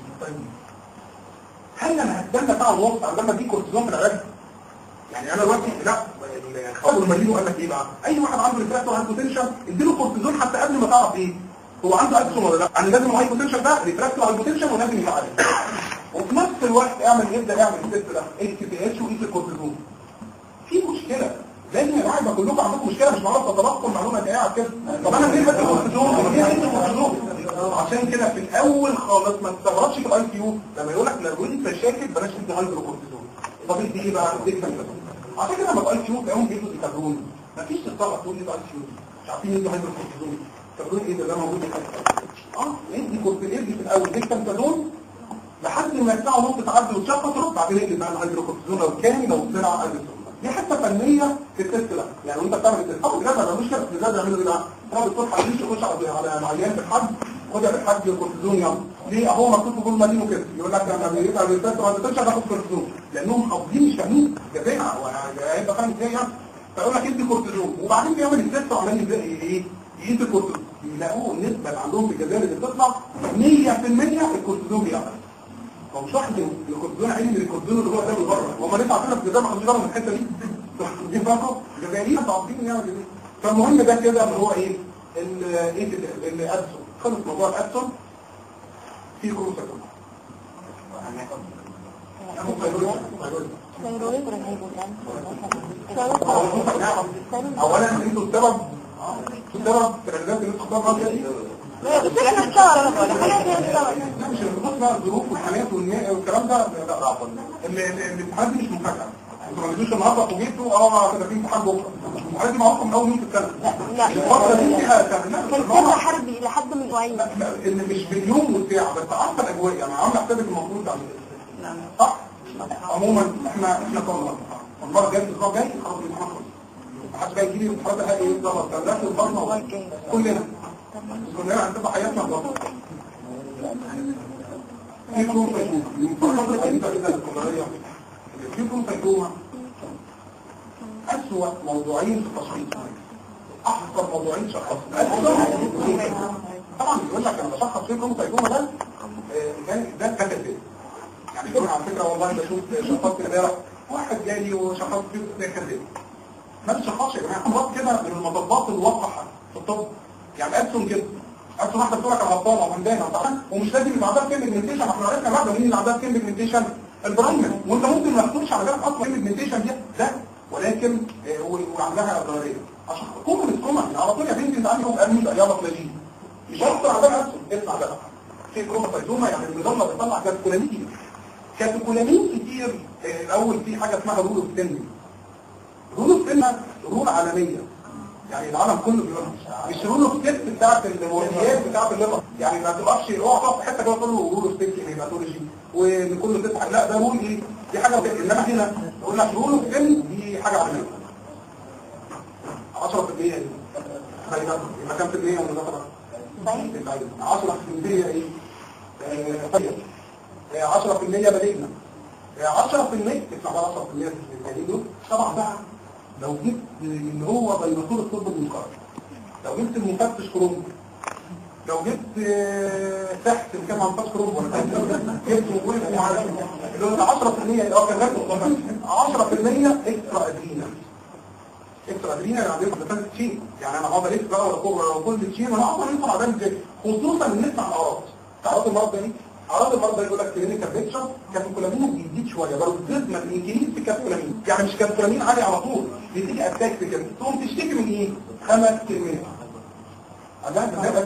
هل انا هستنى ساعه ونص على لما اديك كورتيزون في العلاج يعني انا دلوقتي لا الخبر المدينه قال لك ايه بقى اي واحد عنده ريفراكتور هايبوتنشن اديله كورتيزون حتى قبل ما تعرف ايه هو عنده ادسون ولا لا يعني لازم الهايبوتنشن ده ريفراكتور هايبوتنشن ولازم يتعالج وفي نفس الوقت اعمل يبدا يعمل الست ده اي تي بي اتش واي تي كورتيزون في مشكله لازم يا جماعه يبقى كلكم عندكم مشكله مش معروف تتلقوا المعلومه دي قاعد كده طب انا ليه بدي كورتيزون ليه بدي كورتيزون عشان كده في الاول خالص ما تستغربش في الاي كيو لما يقول لك لو انت شاكك بلاش تدي هايدرو كورتيزون طب دي ايه بقى دي عشان كده لما الاي كيو تلاقيهم بيدوا ديكابرون مفيش تستغرب تقول لي الاي كيو مش عارفين يدوا هايدرو كورتيزون كورتيزون ايه ده ده موجود في اه ندي كورتيزون في الاول ديكابرون لحد ما الساعه ونص تعدي وتشخص بعدين نقلب بقى الهايدرو كورتيزون لو كان لو طلع اديسون دي حته فنيه في التست ده يعني وانت بتعمل التست طب بجد انا مش كده بجد يعملوا ايه بقى هو الدكتور حبيبي يخش على على العيان في الحد خد يا الحاج كورتيزون يلا ليه اهو مكتوب في جول مدينه كده يقول لك لما بيبقى التست ما تقدرش تاخد كورتيزون لانهم حافظين مش فاهمين جزاء هيبقى فاهم ازاي يعني فيقول لك ادي كورتيزون وبعدين بيعمل التست وعمال يبدا ايه يدي كورتيزون يلاقوه النسبه اللي عندهم في الجزائر اللي بتطلع 100% الكورتيزون بيعمل هو مش واحد الكورتيزون علم الكورتيزون اللي هو ده من بره هم لسه عارفين في الجزائر ما خدوش بالهم من الحته دي دي بقى الجزائريين ضعيفين يعني فالمهم ده كده اللي هو ايه ايه الادسون خلص موضوع الادسون في كروسة ثيرويد رهيبوجان اولا انتوا السبب السبب في العلاجات اللي انتوا خدتوها دي بس احنا السبب ولا حاجه السبب لا مش الخطوط بقى الظروف والحالات والماء والكلام ده لا لا ال- ال- الامتحانات دي مش مفاجأة انتوا ما جيتوش النهارده وجيتوا اه كده في امتحان بكره الامتحانات دي معروفه من اول يوم في السنه لا الفتره دي فيها كان لا كان سر حربي لحد من اسبوعين لا لا ان مش باليوم والساعه بس عارفه الاجواء يعني عامله حسابك المفروض تعمل ايه صح عموما احنا احنا كنا المره الجايه الاسبوع الجاي خلاص الامتحان خلص محدش جاي يجيب الامتحانات ده ايه ظبط كان البطنه كلنا كلنا هنبقى حياتنا بطنه فيكم فيكم غريبة جدا القدرية فيكم تجربة أسوأ موضوعين في التشخيص أخطر موضوعين شخص طبعا بيقول لك لما بشخص فيكم تجربة ده آه، ده ده كتب يعني كنا على فكرة والله بشوف شخصت امبارح واحد جالي وشخص فيه ده كذب ما تشخصش يا جماعة امراض كده من المطبات الواضحة في الطب يعني ألسن كده ألسن واحدة بتقول لك أنا غلطانة وهمدانة طبعا ومش لازم يبقى عندها كلمة بيجمنتيشن احنا عرفنا بعد مين اللي عندها كلمة بيجمنتيشن البرايمر وانت ممكن ما تكونش على بالك اصلا كلمة بيجمنتيشن دي لا ولكن آه، و- وعندها ضررية عشان كومن الكومن على طول يا بنتي انت عندك امين يلا بلاجين مش هيخطر على بالك ألسن اسمع بقى في كروماتيزوما يعني النظام اللي بيطلع كاتكولامين كاتكولامين كتير آه، الاول في حاجة اسمها رول اوف تنمي رول اوف تنمي رول عالمية يعني العالم كله بيقولها مش رول اوف تيست بتاعت الورديات بتاعت اللغه يعني ما تبقاش اوعى تقف في حته كده تقول له رول اوف تيست هيباتولوجي وان كله تضحك لا ده رول ايه دي حاجه بت- انما هنا يقول لك رول اوف تيست دي حاجه عالميه 10% دي طيب يبقى كام في المية من النظرة؟ 10% ايه؟ آه، طيب آه، 10% بليغنا 10% اسمع بقى 10% الباقيين دول طبعا بقى لو جبت اللي هو ديناصور الطب المنقرض لو جبت المفتش كرومب لو جبت آه، تحت اللي كان عن فاش كرومب ولا تحت جبت وقفت معاه اللي هو 10% اه كان غير 10% اكسترا ادرينا اكسترا ادرينا يعني عندنا فاتت شيء يعني انا هقدر اكسترا ولا كل ولا كل شيء انا اقدر يطلع على بالي خصوصا ان نسمع الاعراض تعرض المرض ده ايه؟ اعراض المرض ده يقول لك كلينيكال بيكتشر كاتوكولامين بيزيد شويه برضه ما الانجليزي في كاتوكولامين يعني مش كاتوكولامين عالي على طول بيديك اتاك كده تقوم تشتكي من ايه؟ خمس كلمات الله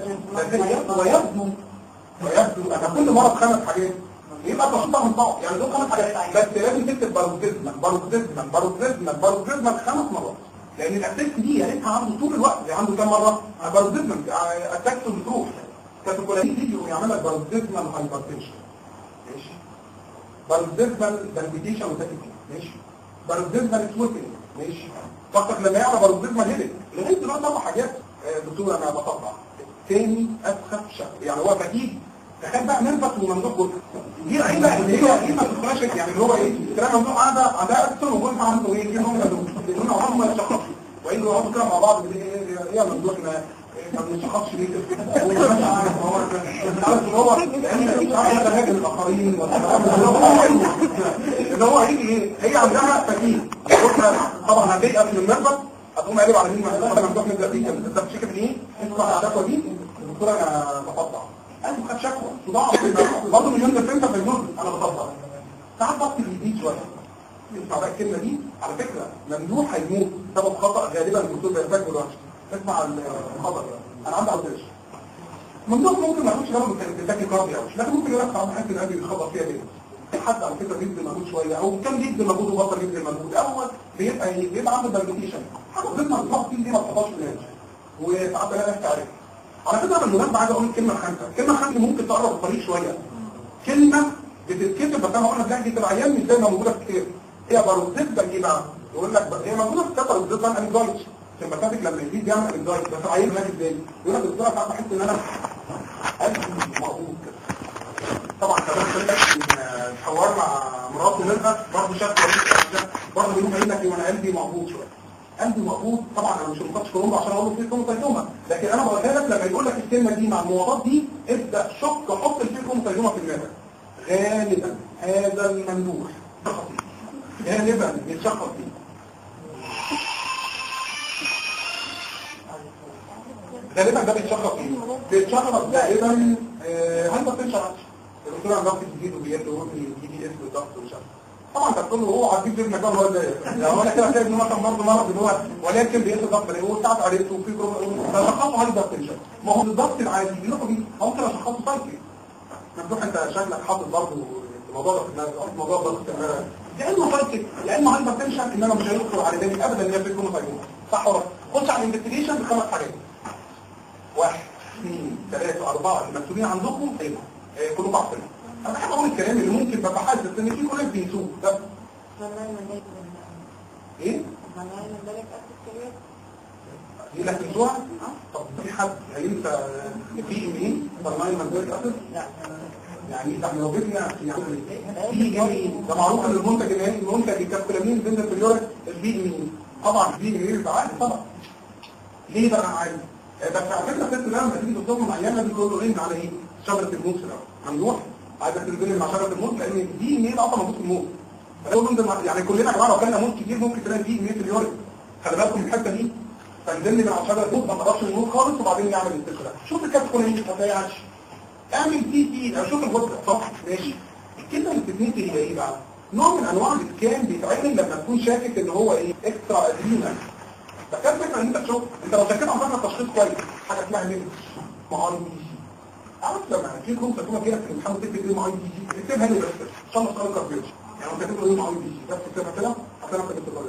ده ويبدو ويبدو انا كل مره بخمس حاجات يبقى تشخيصها من صعب يعني دول خمس حاجات بس لازم تكتب باروكسيزما باروكسيزما باروكسيزما باروكسيزما خمس مرات لان الاتاك دي يا ريتها عنده طول الوقت يعني عنده كام مره باروكسيزما اتاك بتروح كاتوكولامين دي يقوم يعمل لك باروكسيزما هايبرتنشن ماشي باروكسيزما بالبيتيشن وتاكيكي ماشي باروكسيزما سويتنج ماشي فقط لما يعمل باروكسيزما هيدك لغايه دلوقتي اربع حاجات آه، دكتور انا بطبع تاني اسخف شكل يعني هو فتيج تخيل بقى نربط وممدوح جزء دي عيبه اللي هي دي ما تخرجش يعني اللي هو ايه كلام ممدوح قاعده عندها اكثر وجزء عنده ايه كده هم دول هم هم يشخصوا وإن يقعدوا كده مع بعض بال- ايه إيه يا ممدوح ما ما بنشخصش ليه كده هو مش عارف هو عارف ان هو لان مش عارف يتهاجم الاخرين ولا اللي هو اللي هو هيجي ايه هي عندها فتيج طبعا هتيجي من المربط هتقوم قالب على مين مثلا ممدوح نبدا فيه كده انت بتشكي من ايه؟ اسمع الشكوى دي الدكتور انا بفضع انا خد شكوى صداع برضه مليون دفنت في الجزء انا بفضع ساعات ضغط بيزيد شويه اسمع بقى الكلمه دي على فكره ممدوح هيموت سبب خطا غالبا الدكتور بيرتكبه دلوقتي اسمع الخطا انا عندي اوتيش ممدوح ممكن ما ياخدش باله من التاكي كارديا لكن ممكن يقول لك انا بحس ان قلبي بيخبط فيها ليه في حد على فكره بيبذل مجهود شويه او كان بيبذل مجهود وبطل يبذل مجهود اول بيبقى ايه بيبقى عنده بالبيتيشن حاجه بتسمع الضغط دي ما بتحطهاش في الناس وساعات بلاقي نفسي عارف على فكره بالمناسبه عايز اقول الكلمه الخامسه الكلمه الخامسه ممكن تقرب الطريق شويه كلمه بتتكتب بس انا هقولها بلهجه العيان مش زي ما موجوده في الكتاب هي باروكسيزما ايه بقى يقول لك بقى هي موجوده في كتاب باروكسيزما انكزايتي سمباتيك لما يزيد يعمل انكزايتي بس العيان ماشي ازاي يقول لك الدكتور ساعات بحس ان انا قلبي مقبوض كده طبعا كمان خلي ان الحوار مع مراته منها برضه شكوى برضه بيقوم قايل لك ايه وانا قلبي مقبوض شويه قلبي مقبوض طبعا انا مش مقبوض كرومبا عشان اقول له في كروموسايتوما لكن انا بقولها لك لما يقول لك الكلمه دي مع المواضات دي ابدا شك حط الفيه كروموسايتوما في دماغك غالبا هذا الممدوح غالبا بيتشخص فيه غالبا ده بيتشخص فيه بيتشخص غالبا هل ما بتنشر الدكتور عن ضغط جديد وبيد وممكن يجي بي اس وضغط ومش عارف طبعا انت تقول له هو هتجيب ابنك بقى هو ده يعني هو انا كده هتلاقي ابنه مثلا برضه مرض اللي هو ولكن بيقيس الضغط ليه هو ساعات قريته وفي تشخصه هاي ضغط تنشن ما هو الضغط العادي بيروحوا بيه ممكن اشخصه سايكل مفتوح انت شكلك حاطط برضه الموضوع ده في دماغك أو موضوع ضغط في دماغك يا اما سايكل يا اما هايبر تنشن انما مش هيدخل على بالي ابدا ان هي في كروموسايتوما صح ولا لا؟ خش على الانفستيجيشن بخمس حاجات واحد اثنين ثلاثة أربعة المكتوبين عندكم ايوه آه، كلكم عارفينها أنا بحب أقول الكلام اللي ممكن ببقى حاسس إن في كلام بينسوه ده إيه؟ دي لك تنسوها؟ طب في حد هينسى في ام ايه؟ طرماين مجموعة أسد؟ لا يعني احنا لو جبنا يعني في جميل ده معروف ان المنتج النهائي المنتج الكابتلامين بين البريوريك البي ام ايه طبعا البي ام ايه بيبقى عالي طبعا ليه بقى عالي؟ بس على فكره الست ده لما تيجي تطلب معينه بتقول له انت على ايه؟ شجره الموت في الاول ممنوع عايزك تنزل مع شجره الموت لان دي ميل اصلا موجود في الموت فلو انت يعني كلنا يا جماعه لو كلنا موت كتير ممكن تلاقي دي ميل في اليورين خلي بالكم من الحته دي فنزل من على شجره الموت ما تقربش الموت خالص وبعدين نعمل الاستشفاء شوف الكابتن ايه ما تضيعش اعمل تي تي او شوف الغدة صح ماشي الكلمه اللي بتتنسي هي ايه بقى؟ نوع من انواع الاسكان بيتعمل لما تكون شاكك ان هو ايه اكسترا ادرينال فكان فكرة ان انت تشوف انت لو شكيت عن فكرة تشخيص كويس حاجة اسمها مين معارض بي جي عارف لما في كروم تكون كده في الامتحان تكتب ايه معارض بي جي اكتبها لي بس ان شاء الله تقرا كاربيوش يعني انت تكتب ايه معارض بي جي بس تكتبها كده عشان انت بتقرا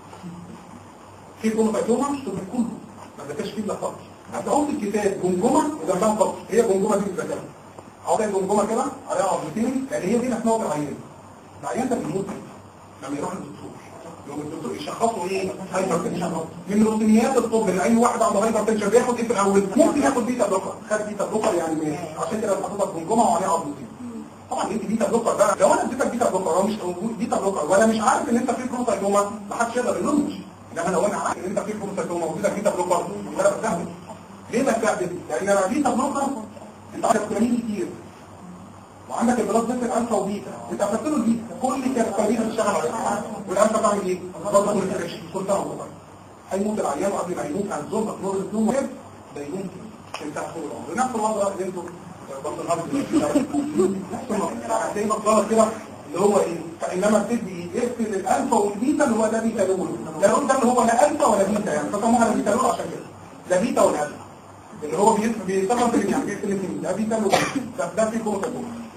في كروم تكتبها تكتب كله ما تذاكرش فيه الا خالص هتقوم في الكتاب جمجمة وجنبها خط هي جمجمة دي بتذاكرها عقد الجمجمة كده عليها عضلتين لان هي دي اسمها العيان العيان ده بيموت لما يروح للدكتور يوم الدكتور يشخصوا ايه هايبر تنشن من روتينيات الطب ان اي واحد عنده هايبر تنشن بياخد ايه في الاول ممكن ياخد بيتا بلوكر خد بيتا بلوكر يعني ماشي عشان كده حاططها في جمجمه وعليها عضلتين طبعا انت بيتا بلوكر بقى لو انا اديتك بيتا بلوكر هو مش موجود بيتا بلوكر وانا مش عارف ان انت في بروتايلوما ما حدش يقدر يلومش انما لو انا عارف ان انت في بروتايلوما واديتك بيتا بلوكر وانا بستهبل ليه بستهبل؟ لان انا بيتا بلوكر انت عارف كلامين كتير وعندك البلاد فيسل الفا وبيتا انت اخدت له البيتا كل كاركتريه بتشتغل عليها والالفا تعمل ايه؟ برضه كل كاركتريه كل سنه وانت طيب هيموت العيان وقبل ما يموت هنزوم نور النوم وكده ده يموت انت طول العمر نفس الوضع اللي انتوا برضه الهارد نفس الوضع هتلاقي مقدار كده اللي هو ايه؟ فانما بتدي يقفل الالفا والبيتا اللي هو ده بيتا لول ده لول ده اللي هو لا الفا ولا بيتا يعني فسموها لا بيتا لول عشان كده لا بيتا ولا الفا اللي هو بيستخدم في يعني بيقفل الاثنين ده بيتا لول ده ده في كوره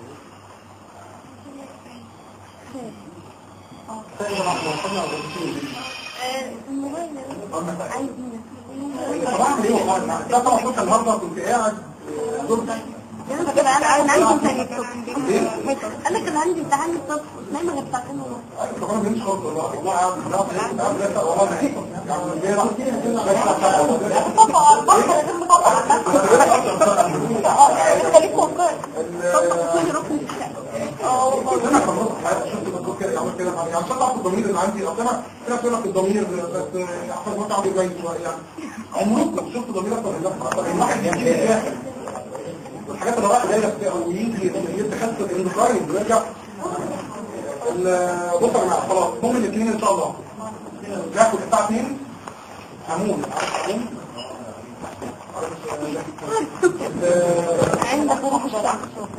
طبعا ليه والله ده طبعا كنت النهارده كنت قاعد انا كان انا عندي امتحان الصبح انا كان عندي امتحان الصبح نايمه غير ساعتين ونص طبعا مش خالص والله والله قاعد قاعد قاعد والله يعني طبعا البحر غير مطبع خليك واقعي طبعا كل ركن اه والله انا خلصت حياتي شفت دكتور كده يعمل كده يعني عشان اعرف الضمير اللي عندي اصل انا كده بقول لك الضمير بس احسن ما تعمل باين شويه يعني عمركم شفت ضمير اكتر من ده الواحد يجي ياكل الحاجات اللي رايح جايه او يجي يتخسر الاندوكراين ويرجع بص يا جماعه خلاص هم الاثنين ان شاء الله ناخد الساعه 2 همون عند خروج الشمس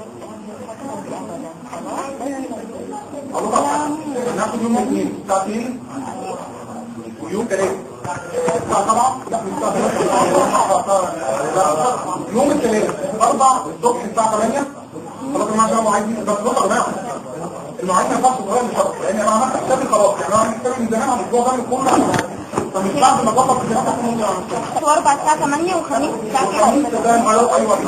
ناخد يوم اثنين الساعه 2 ويوم ثلاثة الساعة سبعة لا من الساعة سبعة. يوم الثلاث أربع الصبح الساعة 8 خلاص يا جماعة عشان مواعيد بس بص يا جماعة المواعيد ما ينفعش تتغير للشرط لأن أنا عملت حسابي خلاص يعني أنا عملت حسابي من زمان على الأسبوع ده من كله فمش بعد ما أظبط في الجامعة أكون ممكن أعمل كده. واربع الساعة 8 وخميس الساعة الخميس 9 ده مغيرات أي وقت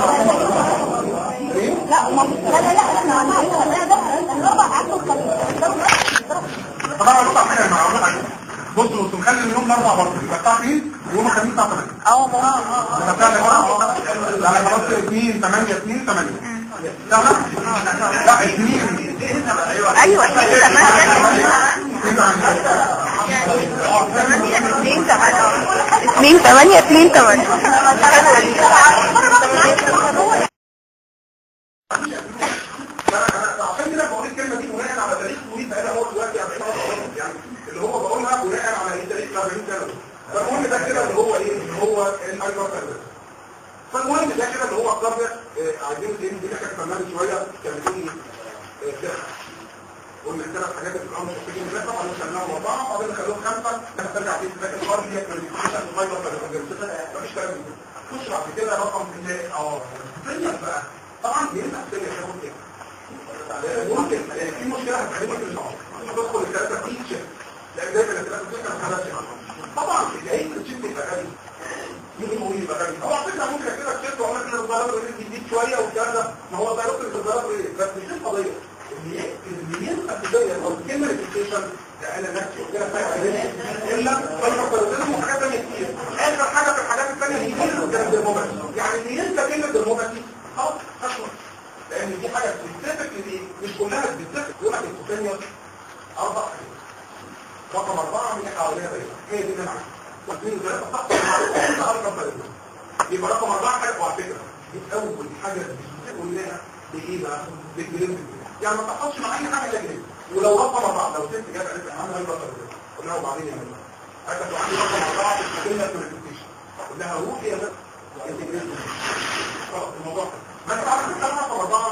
إيه؟ لا ما لا لا لا احنا عندنا لا ده الاربع قعدوا الخميس طبعا أنا بقطع حاجة مع عمرك بص بص نخلي اليوم الأربع برضه يبقى الساعة 2 ويوم الخميس الساعة 8 اه والله يبقى الساعة كام؟ لا خلاص 2 8 2 8 لا لا لا 2 ايوه احنا اثنين ثمانية اثنين ثمانية عشان كده بقول الكلمه دي بناء على تاريخ طويل بقى هو دلوقتي 40 سنه يعني اللي هو بقولها بناء على ايه تاريخ 40 سنه فالمهم ده كده اللي هو ايه اللي هو الايبر سيرفيس فالمهم ده كده اللي هو قرر عايزين ايه دي كانت فنان شويه كان بتقول لي قلنا الثلاث حاجات اللي بيبقوا مشكلين ده طبعا خليناهم اربعه وبعدين خلوهم خمسه لما ترجع تيجي تذاكر الارض هي كلاسيفيكيشن فايبر مفيش كلام من كده خش بعد كده رقم ثلاثه اه الثانيه بقى طبعا بينفع الثانيه هتاخد كده ممكن في مشكله هتخليك في الشعر تدخل الثلاثه تيتشر لا بدايه الثلاثه تيتشر ما خدتش طبعا العين الشيت يبقى غالي مين هو يبقى غالي هو على فكره ممكن كده الشيت وعملت كده الضرر جديد شويه والكلام ده ما هو ضرر الضرر ايه بس مش القضيه اللي اللي ينفع تضيع او كلمه ريبيتيشن انا نفسي قلت لك الا فالمقدسين وحاجات ثانيه كتير اخر حاجه في الحاجات الثانيه هي كلمه الدرمومتر يعني اللي ينسى كلمه الدرمومتر خلاص اشهر لان دي حاجه سبيسيفيك دي مش كلها سبيسيفيك يقول لك الكوتينيوس اربع حاجات رقم اربعه من حواليها بيضاء هي دي اللي انا عايزها واثنين وثلاثه صح ارقام بيضاء يبقى رقم اربعه حاجه وعلى فكره دي اول حاجه قلناها بايه بقى؟ بالجلد يعني ما تحصلش مع اي حاجه الا جلد ولو رقم اربعه لو ست جت قالت لي انا هيبقى قلنا له بعدين يا مدام قالت له عندي رقم اربعه في الكوتينيوس ريبيتيشن قلنا لها روحي يا مدام انت جلد خلاص الموضوع ما انت عارف ان رقم اربعه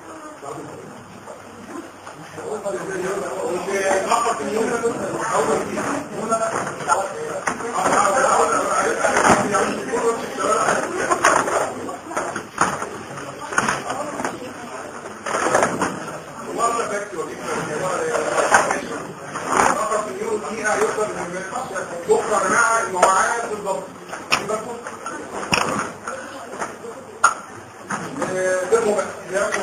بكره يا جماعه المواعيد بالضبط درمو بقى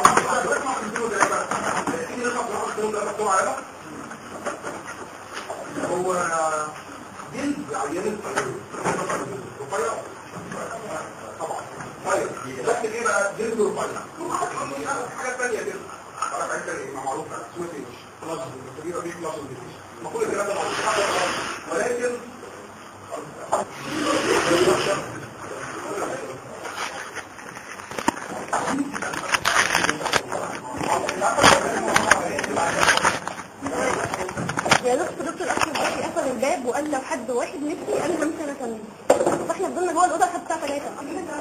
هو جلد عيان رفيع طبعا طيب لكن ايه بقى جلد رفيع حاجه ثانيه كده عارف حاجه ثانيه معروفه سويتش بلس كبيره دي بلس ما كل الكلام ده معروف ولكن يا دكتور دكتور احمد باشي قفل الباب وقال لو حد واحد نفسي انا همشي انا كمان فاحنا فضلنا جوه الاوضه لحد الساعه 3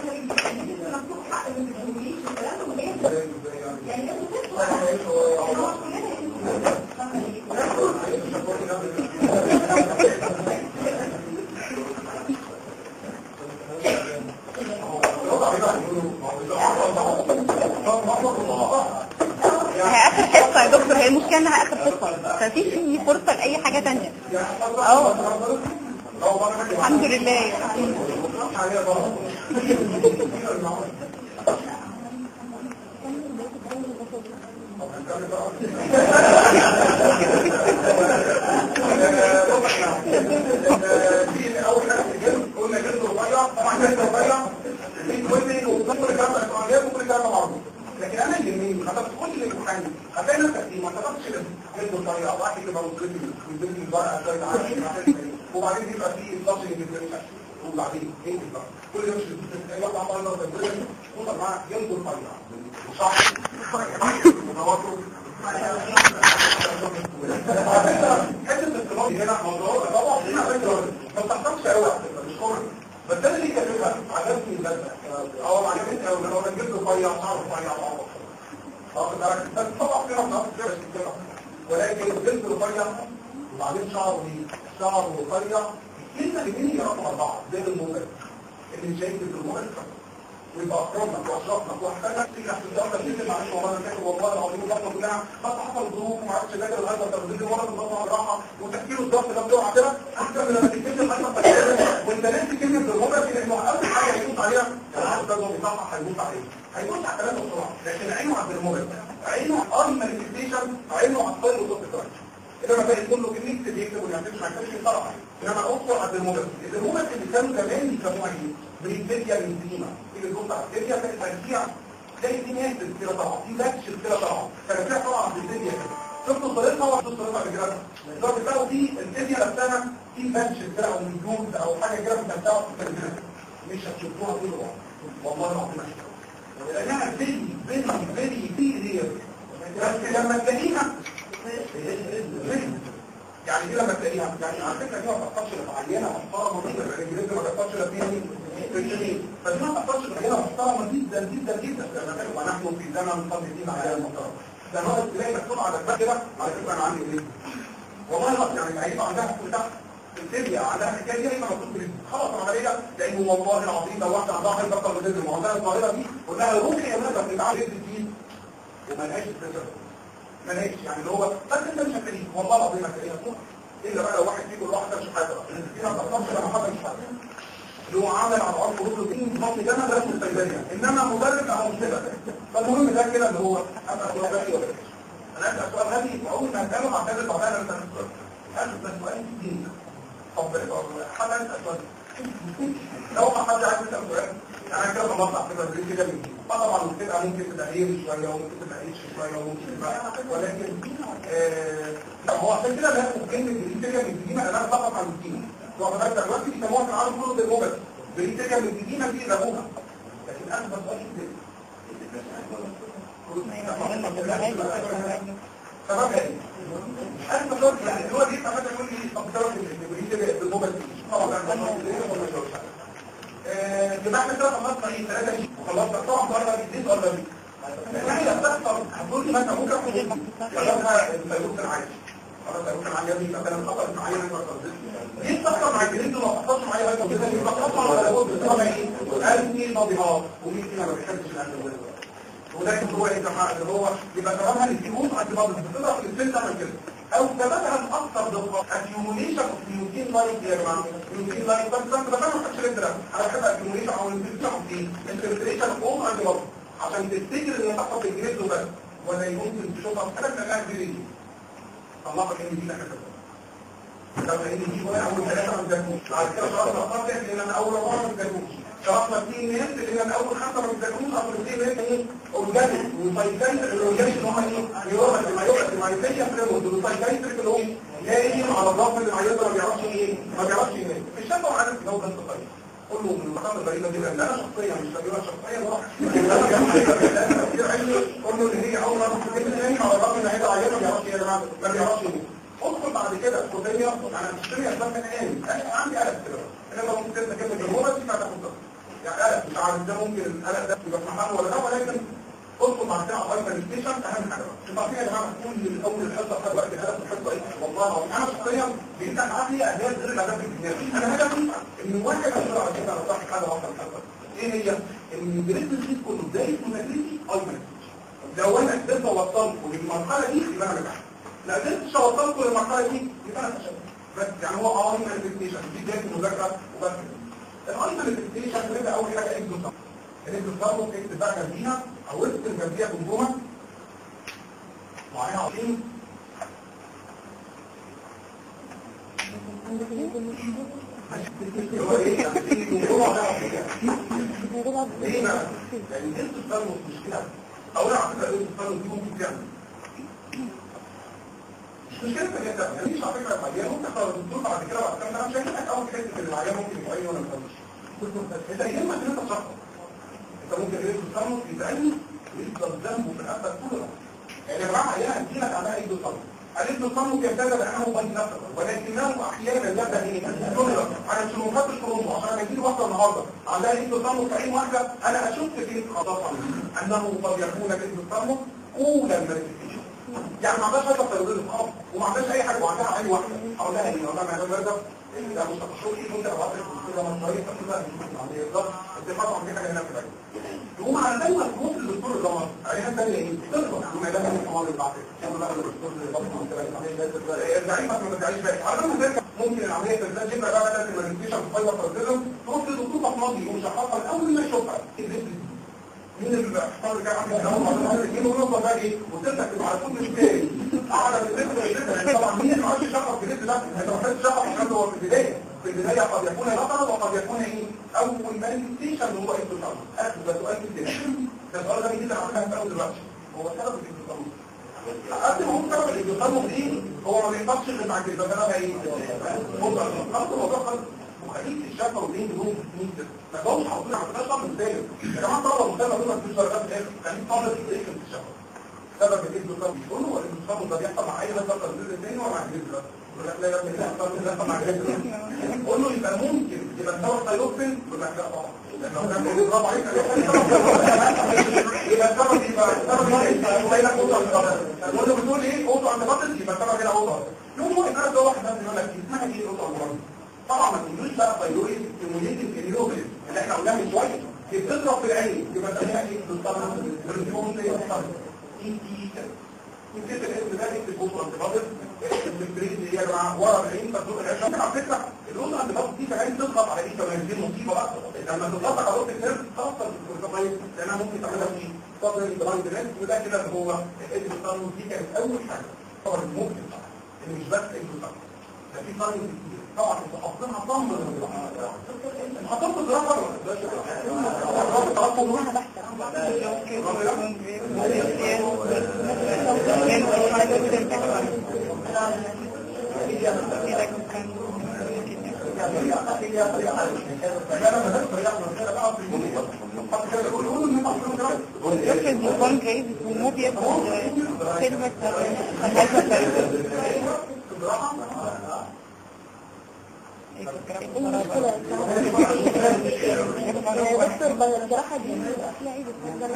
هي اخر حصه يا دكتور هي المشكله انها اخر حصه فمفيش فيه فرصه لاي حاجه تانية اه الحمد لله في اول حاجه في الجلد قلنا جلد رفيع طبعا جلد رفيع في كل وكل الكلام ده معروف وكل الكلام ده معروف لكن انا يهمني حضرتك تخش الامتحان هتلاقي نفسك ايه ما تقدرش جلد رفيع واحد كده موجود من ضمن الورقه زي العادي وبعدين يبقى في اضافه للجلد وبعدين ايه بقى كل ده مش يلا عمال لو تنزل وصل معاه جلد رفيع صح حته الطلاب هنا موضوع طبعا هنا فكره ما بتحصلش قوي مش قوي بس انا اللي كاتبها عجبني البدله اه عجبتني قوي لو انا جبت رفيع شعر رفيع اه بالك بس طبعا فيها مناطق كده ولكن جلد رفيع وبعدين شعره شعره رفيع الكلمه اللي بيني رقم اربعه زي الموجه اللي شايف الموجه ويبقى اكرمك واشرفك واحسنك تيجي عشان تقدر تنزل معلش والله انا فاكر والله العظيم اللحظه كلها بس حصل ظروف وما عرفتش اذاكر لغايه ما تنزل ولا تنظم الراحه وتفكير الضغط ده بيقع كده احسن من لما تكتب الحاجه وانت ناسي كلمه بالموجه في لانه اول حاجه هيموت عليها العقل ده هو بيصحح هيموت عليه هيموت على ثلاثه بسرعه لكن عينه على الموجه عينه على المانيفستيشن عينه على الطير والضغط الكويس انما باقي كله كمية بيكتب وما يعملش ما يعملش يطلع انما اذكر عبد الموجب الموجب اللي كانوا زمان يسموها ايه؟ بريديا الانزيما اللي بتبص على الفيديا كانت هترجع تلاقي في ناس كده طبعا في باتش كده طبعا كانت فيها طبعا بريديا كده شفتوا طريقتها ولا شفتوا طريقتها بجد لو بتلاقوا في الفيديا نفسها في باتش كده او نجوم او حاجه كده بتنتهي في التلفزيون مش هتشوفوها طول الوقت والله العظيم مش لانها فيري فيري فيري فيري بس لما تلاقيها يعني دي لما تلاقيها يعني على فكره دي ما بتحصلش لمعينه محترمه جدا الانجليزي ما بتحصلش لا فيها مين في الجنين فدي ما بتحصلش لمعينه محترمه جدا جدا جدا لما ونحن في زمن صديقين على المحترم ده ناقص تلاقي مكتوب على الباب كده على فكره انا عندي ايه والله لا يعني هيبقى عندها كل تحت الفيزياء عندها الحكايه دي هيبقى مكتوب بريد خلاص العمليه لانه والله العظيم لو واحده عندها هايبر كاربوهيدرات وعندها الظاهره دي قلنا ممكن يا ولاد بتتعالج دي وما لهاش الفكره ما لهاش يعني اللي هو بس انت مش هتلاقيه والله العظيم هتلاقيها الا بقى لو واحد فيكم كل واحد مش حاجه فينا ما تقدرش لما حد مش حاجه اللي هو عمل على الارض رجل دين نظام ده ده اسمه الصيدليه انما مدرب او مشكله فالمهم ده كده اللي هو ابقى سؤال غبي ولا كده انا ابقى سؤال غبي واول ما هساله هعتذر بعدها لما اسال السؤال اسال ده سؤال دين طب حد اسال سؤال لو ما حد عايز يسال سؤال انا كده بطلع كده بريد كده من طبعا بتبقى ممكن تبقى هيل شويه وممكن تبقى ايش شويه وممكن تبقى ولكن آه لا هو عشان كده ده كلمه بريد كده من الدين انا فقط عن الدين وحضرتك دلوقتي بيسموها في العالم كله بالموبل بريد كده من الدين دي لغوها لكن انا بسال سبب ايه؟ انا بقول يعني هو دي فقط يقول لي طب ده بريد كده بالموبل طبعا انا يبقى احنا كده خلصنا ايه ثلاثة دي وخلصنا طبعا بره جديد ولا دي هي بتحصل هتقول لي مثلا ممكن اخد خلصها الفيروس العادي خلاص الفيروس العادي دي مثلا خطر معايا من دي بتحصل مع الجديد وما بتحصلش معايا هاي كده دي بتحصل ولا لابد طبعا ايه قلبي مضيعات ومين فينا ما بيحبش القلب وده هو ايه جماعه اللي هو يبقى سببها الفيروس عند بعض بتضرب السن تعمل كده او سببها الاكثر دقه اكيوميشن اوف نيوتين لايك يا جماعه نيوتين لايك بس انت بقى ما حدش يقدر انا بحب اكيوميشن او انفلتريشن اوف دي انفلتريشن اوف عند بعض عشان تفتكر ان تحصل في الجلد وبس ولا ممكن تشوفها في حاجه من الحاجات دي الله ان دي لك لو ان دي ولا اول ثلاثه ما بتذاكروش بعد كده شرحنا الخاطئ لان انا اول مره ما بتذاكروش شرحنا اثنين ناس لان انا اول خمسه ما بتذاكروش اصل اثنين ناس ايه اورجانيك والفايتايت الاورجانيك اللي هم ايه يوم اللي ما يوقف ما يفيش فريمود والفايتايت اللي هو جاي على الضغط اللي ما يقدر ما بيعرفش ايه ما بيعرفش ينام في الشفا وعارف لو ده طيب قول له من المقام الغريبه دي لان انا شخصيا مش تجربه شخصيه بروح قول له ان هي اول مره تكتب تاني على الرغم ان هي عيانه ما بيعرفش يا جماعه ما بيعرفش ينام ادخل بعد كده كليه انا بشتري اسباب من عيني انا عندي قلق كده انا ممكن تبدا كلمه الجمهور دي بعد تاخد يعني قلق مش عارف ده ممكن القلق ده يبقى فرحان ولا لا ولكن ادخل بعد كده على الهايبر ستيشن اهم حاجه تبقى فيها يا جماعه تكون من اول الحصه لحد وقت الهدف الحصه ايه والله العظيم انا شخصيا بيفتح عقلي اهداف غير الاهداف الدنيا انا هدفي ان واحد اشتغل على كده على صح حاجه واحده الحصه ايه هي ان الجريد الجديد كله بدايه منافسي ايمن لو انا قدرت اوصلكم للمرحله دي يبقى انا نجحت لا قدرتش اوصلكم للمرحله دي يبقى انا فشلت بس يعني هو اه مانيفستيشن دي بدايه المذاكره وبس الاي مانيفستيشن بيبقى اول حاجه اكزوتام الاكزوتام ممكن اكتب بقى جنبيها او اكتب جنبيها جمجمه معينه عظيم هو ايه هو ده ليه بقى؟ يعني انت تفهموا مشكله اولا على فكره انت تفهموا دي ممكن تعمل مش مشكلة انك انت يعني مش على فكرة العيان ممكن خلاص الدكتور بعد كده بعد كده انا مش هيجيلك اول حته ان العيان ممكن يبقى ايه ولا مش انت يهمك ان انت تشخص انت ممكن ايه تصرف يسالني ويفضل ذنبه في الاسد طول الوقت يعني يا جماعه عيان هتجيلك على اي تصرف قالت له الصمت يبتدى بانه بين نفسه ولكنه احيانا يبدا ايه جمله انا مش مفتش كرومو عشان انا اجيب واحده النهارده عندها ابن الصمت في عين واحده انا اشك في خطأ انه قد يكون ابن الصمت اولا مانيفستيشن يعني ما عندهاش حاجه تغير خالص وما عندهاش اي حاجه وعندها عين واحده اقول لها ايه اقول لها ما ده ده مش هتشوف ايه ممكن ابعت لك كده من طريقه كده يعني بالظبط اتفقوا عن حاجه هنا كده يقوم على دايما تموت الدكتور الجمال عينها ثانيه ايه تضرب ما ده من الحوار اللي بعد كده بقى الدكتور اللي ضبط ارجعي ما ترجعيش بقى على ما ذلك ممكن العمليه تزداد جدا بقى بدات المانيفيشن في فايبر ترتزم تروح للدكتور فاطمه يقوم شخصها من اول ما يشوفها مين الحصار اللي كان عندي الاول ما ده مين ونقطه بقى ايه وتبدا تبقى على كل شيء على الريتم طبعا مين اللي عايز يشخص في الريتم ده انت محتاج تشخص عشان هو في البدايه في البدايه قد يكون لقطه وقد يكون ايه اول مانيفيستيشن اللي هو ايه الشخص اخد ده سؤال جدا ده سؤال غبي جدا عشان هنساله دلوقتي هو سبب الانفصام قد ما هو سبب الانفصام دي هو ما بيحصلش غير مع كده ده ايه هو خلاص الموضوع وخليك الشفا وليه دول سنين كده ما تقولش حاطين على الشفا من ثاني يا جماعه طلبه مهتمه دول ما فيش درجات في الاخر خليك طالب ايه في الشفا سبب الابن ده بيقولوا والابن ده بيحصل مع اي مثلا الجزء الثاني ولا مع الجزء ده لا لا لا لا مع قول له يبقى ممكن يبقى الدواء الثايروكسين يقول لك لا طبعا لانه كان بيضرب عليك يبقى السبب يبقى السبب يبقى لك اوضه قول له بتقول ايه اوضه عند بطل يبقى السبب هنا اوضه يوم واحد قال ده واحد يقول لك اسمها ايه اوضه عند بطل طبعا ما تقولوش بقى ثايرويد ستيموليتنج اليوبل اللي احنا قلناها من شويه بتضرب في العين يبقى ده ايه بالظبط بالظبط ايه يمكن الاسم ده يكتب بوصله انتباطل البريد اللي هي جماعه ورا العين تصدق العين على فكره الوصله انتباطل دي كمان تضغط على دي كمان دي مصيبه بقى لما تضغط على وسط النيرف خلاص الكويس لانها ممكن تعملها في صدر البلايند نت وده كده اللي هو الاسم الصنم دي كانت اول حاجه طبعا ممكن ان مش بس اسم الصنم ده في صنم كتير طبعا انت حاطينها صم حطيت الجرافه يمكن يكون جايز مو بياخد خدمة دكتور الجراحة دي لا عيد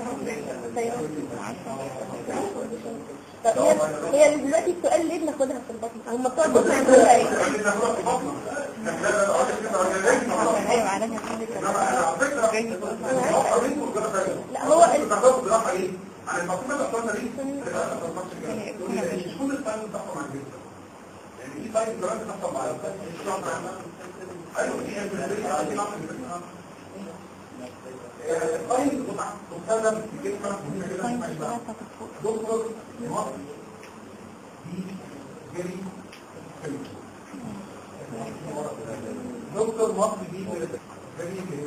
طب هي هي دلوقتي السؤال ليه بناخدها في البطن هم بتوع البطن هيعملوها ايه؟ ايوه علامة لا هو ال... عن المفروض الأطفال دي مش كل الفن بتحصل مع الجسم يعني في طيب كمان بتحصل مع ايوه دي دي الطيب تستخدم في جسمك كده دكتور مصر دي جري دكتور مصر دي جري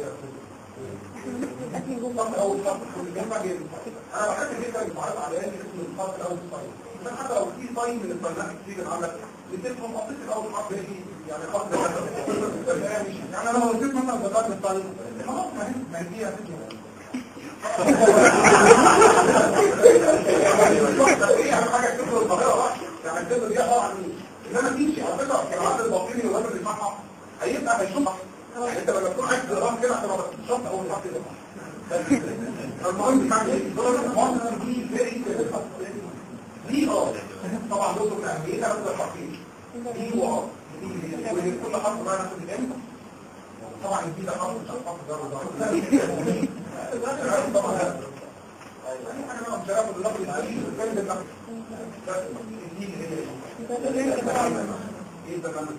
اول خط في الجامعه جدا انا بحب جدا المعارضه على ان اسم الخط الاول صايم عشان حتى لو في صايم من الصينات كتير اللي عندك بتفهم حطيت الاول خط ده يعني خط ده يعني انا لو نسيت مثلا بدات الصايم خلاص ما هي ما هي دي يعني حاجه كده الظاهره بقى يعني كده دي طبعا انما تمشي على فكره الكلام الباطني والراجل اللي معها هيبقى هيشوفها يعني انت لما تكون عايز جرام كده هتبقى بتشوف اول خط كده المهم بتاع ايه؟ المهم دي فيري دي اه طبعا دكتور من اهميتها بس الحقيقي دي واه دي كل خط بقى ناخد الام طبعا دي ده خط مش خط ده ده طبعا انا مش عارف اللفظ العادي والكلمه اللي دي ايه ده كان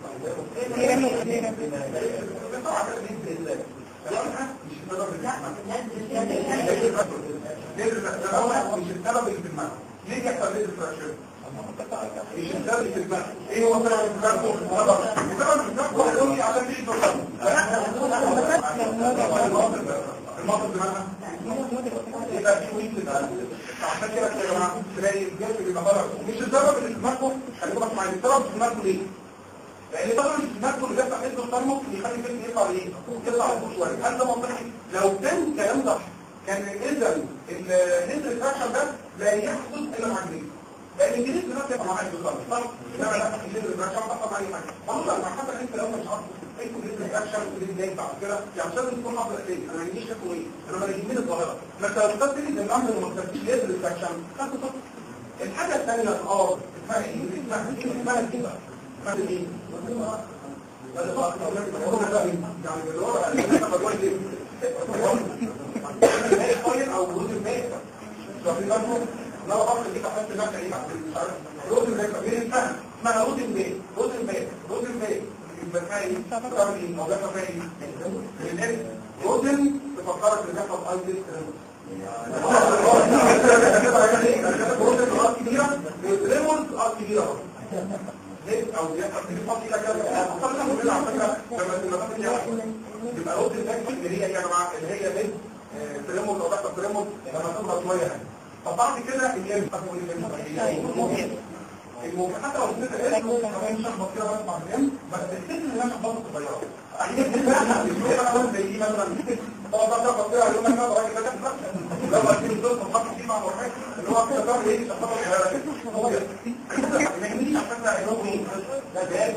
مش السبب اللي في المعنى ليه يحصل ليه الفراكشن مش السبب اللي في المعنى ايه هو سبب الفراكشن السبب الفراكشن هو عشان مش المنطق بمعنى يبقى في ويك عشان كده يا جماعه تلاقي الجسم بيبقى غلط مش السبب اللي في دماغه خلي بالك معايا السبب في دماغه ليه؟ لان طبعا الدماغ اللي بيفتح حته الطرمق بيخلي الجسم يطلع ايه؟ يطلع لفوق شويه هل ده منطقي؟ لو كان الكلام ده كان اذا النسر الفراكشن ده لا يحصل الا مع الجنين لان الجنين دلوقتي يبقى مع الدكتور صح؟ انما لا النسر الفراكشن بتحصل مع اي حاجه والله مع حتى انت لو مش عارف ايه النسر الفراكشن ودي ازاي بعد كده يعني عشان تكون حافظ ايه انا ما عنديش شكوى ايه انا ما يهمني الظاهره ما انت لو كتبت لي الامر اللي ما كتبتش نسر الفراكشن خدت صفر الحاجه الثانيه اه اسمها ايه؟ اسمها اسمها كده اسمها ايه؟ او جزء الميت ففي برضه لو اخر دي كحت لك ايه مش عارف جزء الميت غير الفهم اسمها جزء الميت جزء الميت جزء الميت يبقى فيها ايه؟ تعمل او ده فيها ايه؟ لان جزء تفكرك ان ده ايديس جزء الارض كبيره ليمون ارض كبيره او يحط لك كذا يبقى رد الفكر اللي هي يا جماعه اللي هي بين تريمون او تحت تريمون لما تضغط شويه يعني فبعد كده اللي الممكن حتى لو نسيت الاسم مش هخبط كده بس مع الام بس الست اللي انا هخبطه صغيره زي مثلا طبعا ده تخبط كده يقول لك انا راجل كده لو قلت له دول تخبط فيه مع واحد اللي هو كده ده ايه تخبط صغيره هو ما يهمنيش عشان ده علاج ده جهاز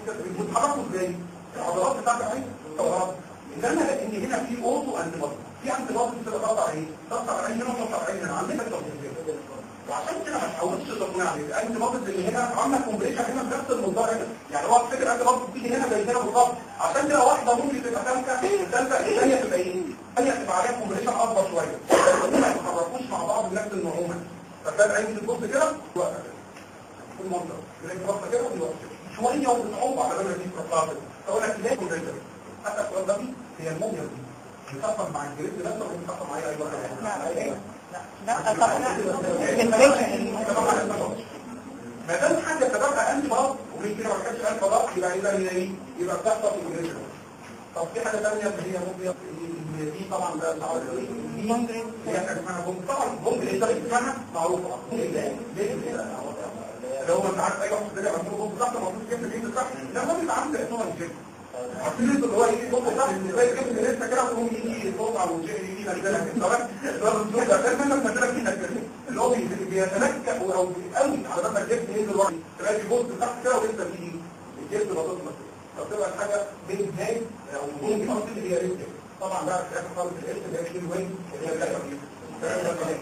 كده بتتحركوا ازاي؟ العضلات بتاعت العين طبعا انما لان هنا في اوتو اند بادي في انتي بادي بتبقى ضغط على ايه؟ ضغط على العين هنا وضغط على العين هنا عندنا توزيع وعشان كده ما تحاولش تقنع عليه الانتي بادي اللي هنا عامله كومبريشن هنا بنفس المنظر هنا يعني هو فكره الانتي بادي بتيجي هنا زي هنا بالظبط عشان كده واحده ممكن تبقى سالكه الثالثه الثانيه تبقى ايه؟ الثانيه تبقى عليها كومبريشن اكبر شويه بس ما يتحركوش مع بعض بنفس النعومه فتلاقي العين بتبص كده توقف في المنظر تلاقي بصه كده وتوقف شويه وبتصعوبه على ما تيجي تقطع كده تقول لك ليه كومبريشن حتى السؤال ده هي الموجه دي بتحصل مع الجريد ده ولا بتحصل معايا اي واحده لا طبعا الفنتريشن ما دام حاجه سببها انت مرض ومين كده ما كانش انت مرض يبقى يبقى هي ايه يبقى بتحصل في الجريد طب في حاجه ثانيه اللي هي ممكن دي طبعا ده تعرف ايه بونجرين. هي كان اسمها بونج طبعا بونج ايه ده اسمها معروفه ليه ليه لو ما انت عارف اي واحد كده عنده بونج صح المفروض تجيب الجيم صح لا ما بيبقى عنده اسمها الجيم عارفين انتوا اللي هو يجي بونج صح زي الجيم اللي لسه كده ويقوم يجي يصوت على الجيم يجي ينزلك طبعا ده الدكتور ده كان منك نزلك كده اللي هو بيتنكأ او بيقوي على بال ما الجيم ينزل ورا تلاقي بونج تحت كده ولسه في الجيم بطاطس فبتبقى الحاجه بين هاي او بونج اصلي اللي هي ريسك طبعا بقى في اخر خالص الاس اللي هي كيلو وين اللي هي الكلام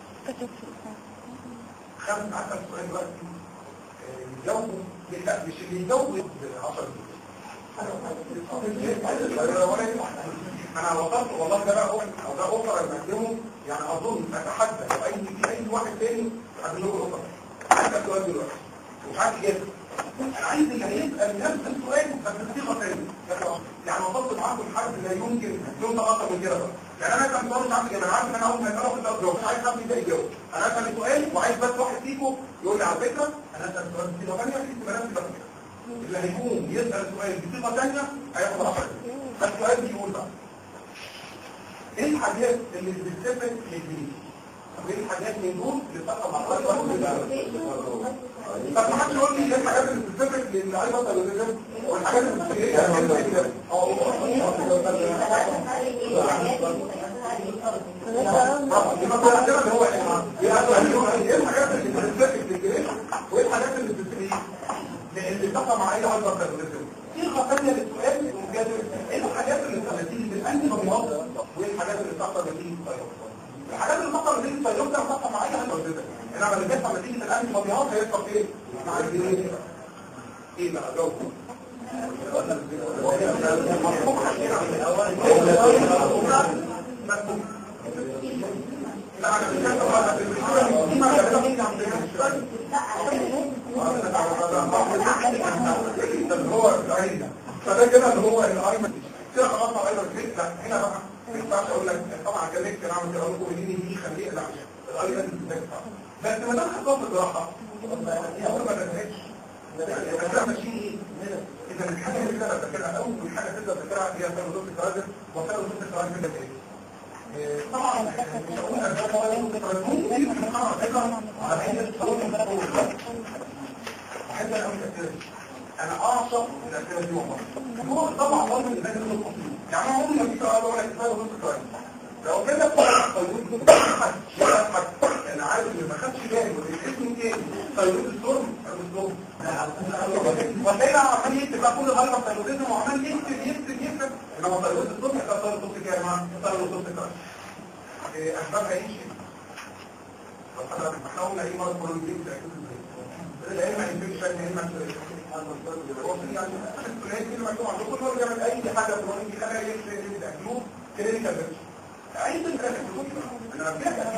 خمس عشر سؤال دلوقتي الجو لا مش اللي يجوز 10 انا وصلت والله ده بقى او ده اوفر المقدمه يعني اظن اتحدى لو اي في اي واحد تاني هقول له اوفر هسال سؤال دلوقتي ومش عارف اجابه انا عايز اللي هيسال نفس السؤال بس بصيغه ثانيه يعني وصلت معاكم لحد لا يمكن يوم اكتر من كده بقى يعني انا كان سؤال مش عارف اجابه انا عارف ان انا اول ما اساله كنت اجاوب مش عايز حد يبدا يجاوب انا اسال سؤال وعايز بس واحد فيكم يقول لي على فكره انا اسال سؤال بصيغه ثانيه في بنات بقى اللي هيكون يسال سؤال بصيغه ثانيه هياخد 10 بس السؤال بيقول بقى ايه الحاجات اللي بتثبت للجنين وايه الحاجات من دول اللي بتبقى مع طب ما حدش يقول لي ايه الحاجات اللي بتثبت للعيبه التلفزيون والحاجات اللي بتثبت ايه الحاجات اللي بتثبت للجنين وايه الحاجات اللي بتثبت اللي بتبقى مع اي عيبه التلفزيون صيغه ثانيه للسؤال المجادل ايه الحاجات اللي بتثبت للانتي ضميرات وايه الحاجات اللي بتحصل نتيجه التيار الحاجات اللي بتحصل نتيجه التيار ده بتحصل مع اي حاجه وزيده انما اللي بيحصل نتيجه الانتي ضميرات هيحصل ايه مع الجنين ايه بقى جاوب مفهوم حاجتين عن الاول مفهوم لا انا بتكلم على الديما اللي هو العين فده كده اللي هو الايمن كده خلاص على الايمن لا هنا بقى ما ينفعش اقول لك طبعا كان نفسي اعمل كده اقول لكم دي دي خليه لا الايمن بس ما دام خطوه الجراحه هي ما نتهاش احنا ماشيين اذا الحاجه اللي انا فاكرها اول حاجه تقدر تفكرها هي سبب وظيفه الراجل وسبب وظيفه الراجل ده ايه طبعا مش هقول لك على احب انا اقول الاسئله دي انا اعشق الاسئله دي والله هو طبعا برضه اللي بين الخطوط يعني هو عمري ما في سؤال ولا كفايه ونص سؤال لو كده انا عارف اللي ما خدش بالي اسمه ايه طيب الصرم الصرم وهنا عمال يكتب بقى كل غلطه طيب وعمال يكتب يكتب يكتب انما طيب الصرم يحتاج طيب الصرم كده يا جماعه طيب الصرم كده اسبابها ايه شيء احنا قلنا ايه مرض كولونجين العلم انفكشن علم اي حاجه كولونجي خلال يكتب كلينيكال عايز انا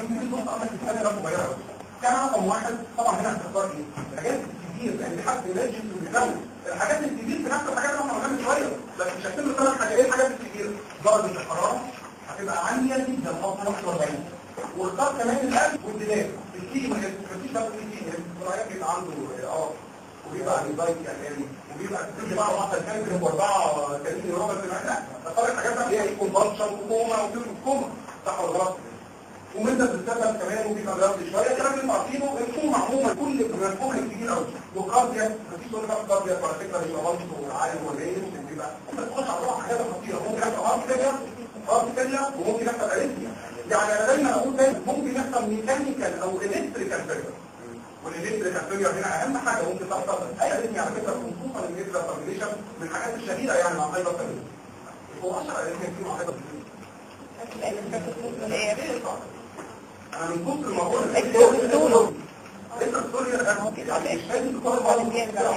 كان رقم واحد طبعا هنا هتختار ايه الحاجات الكبير لان حد لاجل وبيزود الحاجات الكبير في نفس الحاجات اللي احنا قلنا شويه بس مش هكتب ثلاث حاجات ايه الحاجات الكبيره درجه الحراره هتبقى عاليه جدا فوق 45 واختار كمان القلب والدماغ الكيلي ما فيش بس الكيلي الرايات بيبقى عنده اه وبيبقى انزايتي يعني وبيبقى تيجي بقى واحده كانت اربعه كانت ربع في المعنى اختار الحاجات اللي هي يكون بلشر وكوما وكل كوما صح ولا غلط ومن ده بتستخدم كمان وبيبقى جرافي شويه الكلام اللي عارفينه الكوما عموما كل المفهوم الكبير قوي وكارديا مفيش ولا بقى كارديا على فكره بيبقى بلش وعالي وريس بيبقى تخش على روح حاجات خطيره ممكن يحصل هارت فيلير هارت فيلير وممكن يحصل اريثميا يعني انا دايما اقول دايما ممكن يحصل ميكانيكال او الكتريكال فيلير والالكتريكال فيلير هنا اهم حاجه ممكن تحصل اي اريثميا على فكره خصوصا الالكتريكال فابريليشن من الحاجات الشهيره يعني مع الهايبر فابريليشن هو اشهر اريثميا فيه مع الهايبر فابريليشن انا من كتر ما بقول الدكتور. انت السوري يعني مش لازم تكون بعض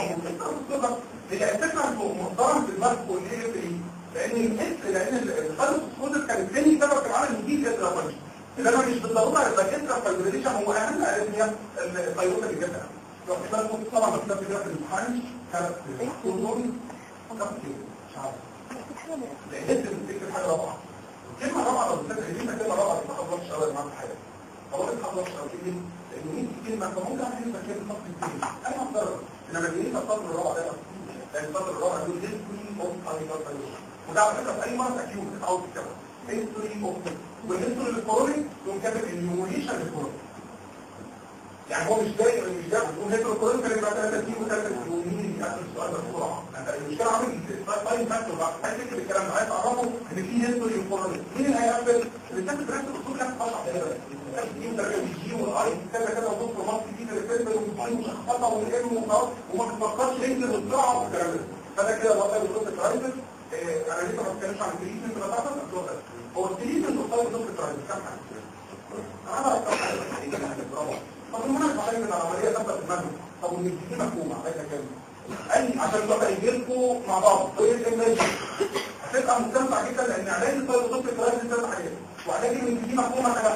هي الفكره محترم في المسك والايه في لان الاسم لان الخلق السوداء كانت ثاني سبب في العالم الجديد كانت الرقميه انما مش بالضروره يبقى كده فايبريشن هو اهم اريثميا الفيروس اللي جابها لو اختار ممكن طبعا بس ده في الامتحان كانت كلهم فقط كده مش عارف لان انت بتفتكر حاجه رابعه الكلمه الرابعه لو بتفتكر دي كلمه رابعه دي ما حصلش قوي معاك حاجه هو ما حصلش قوي لانه مين كلمه فممكن اعمل كلمه فقط كده انا اقدر انما ليه السطر الرابع ده لان السطر الرابع دول هيستوري اوف هايبرتنشن وده على فكره في اي مرض اكيوت بتتعود تكتبها هيستوري اوف والهيستوري الكوروني يقوم كاتب النيوميشن الكوروني يعني هو مش جاي مش جاي بتقول هيستوري الكوروني كان يبقى 30 و3 يومين ياخد السؤال ده بسرعه انت المشكله عامل تايم فاكتور بقى عايز تكتب الكلام ده عايز تعرفه ان في هيستوري الكوروني مين اللي هيقفل اللي كاتب رسم الاصول كانت 10 الجي والاي كذا كذا وبص مصر دي الفيلم والجي مشخصه والام وخلاص وما بتفكرش انت بالسرعه والكلام ده فده كده وقت الدكتور ترايزر انا لسه ما بتكلمش عن التريتمنت بتاعتك بس هو التريتمنت وصل الدكتور ترايزر كام حاجه انا طب المناسبة عشان العملية تبقى في المنهج طب والنتيجة مفهومة عايزة كام؟ قال لي عشان تبقى يجيلكوا مع بعض وايه الاماجي هتبقى مستمتع جدا لان علاج الطيب ضد الكلام دي ثلاث حاجات وعلاج النتيجة مفهومة كمان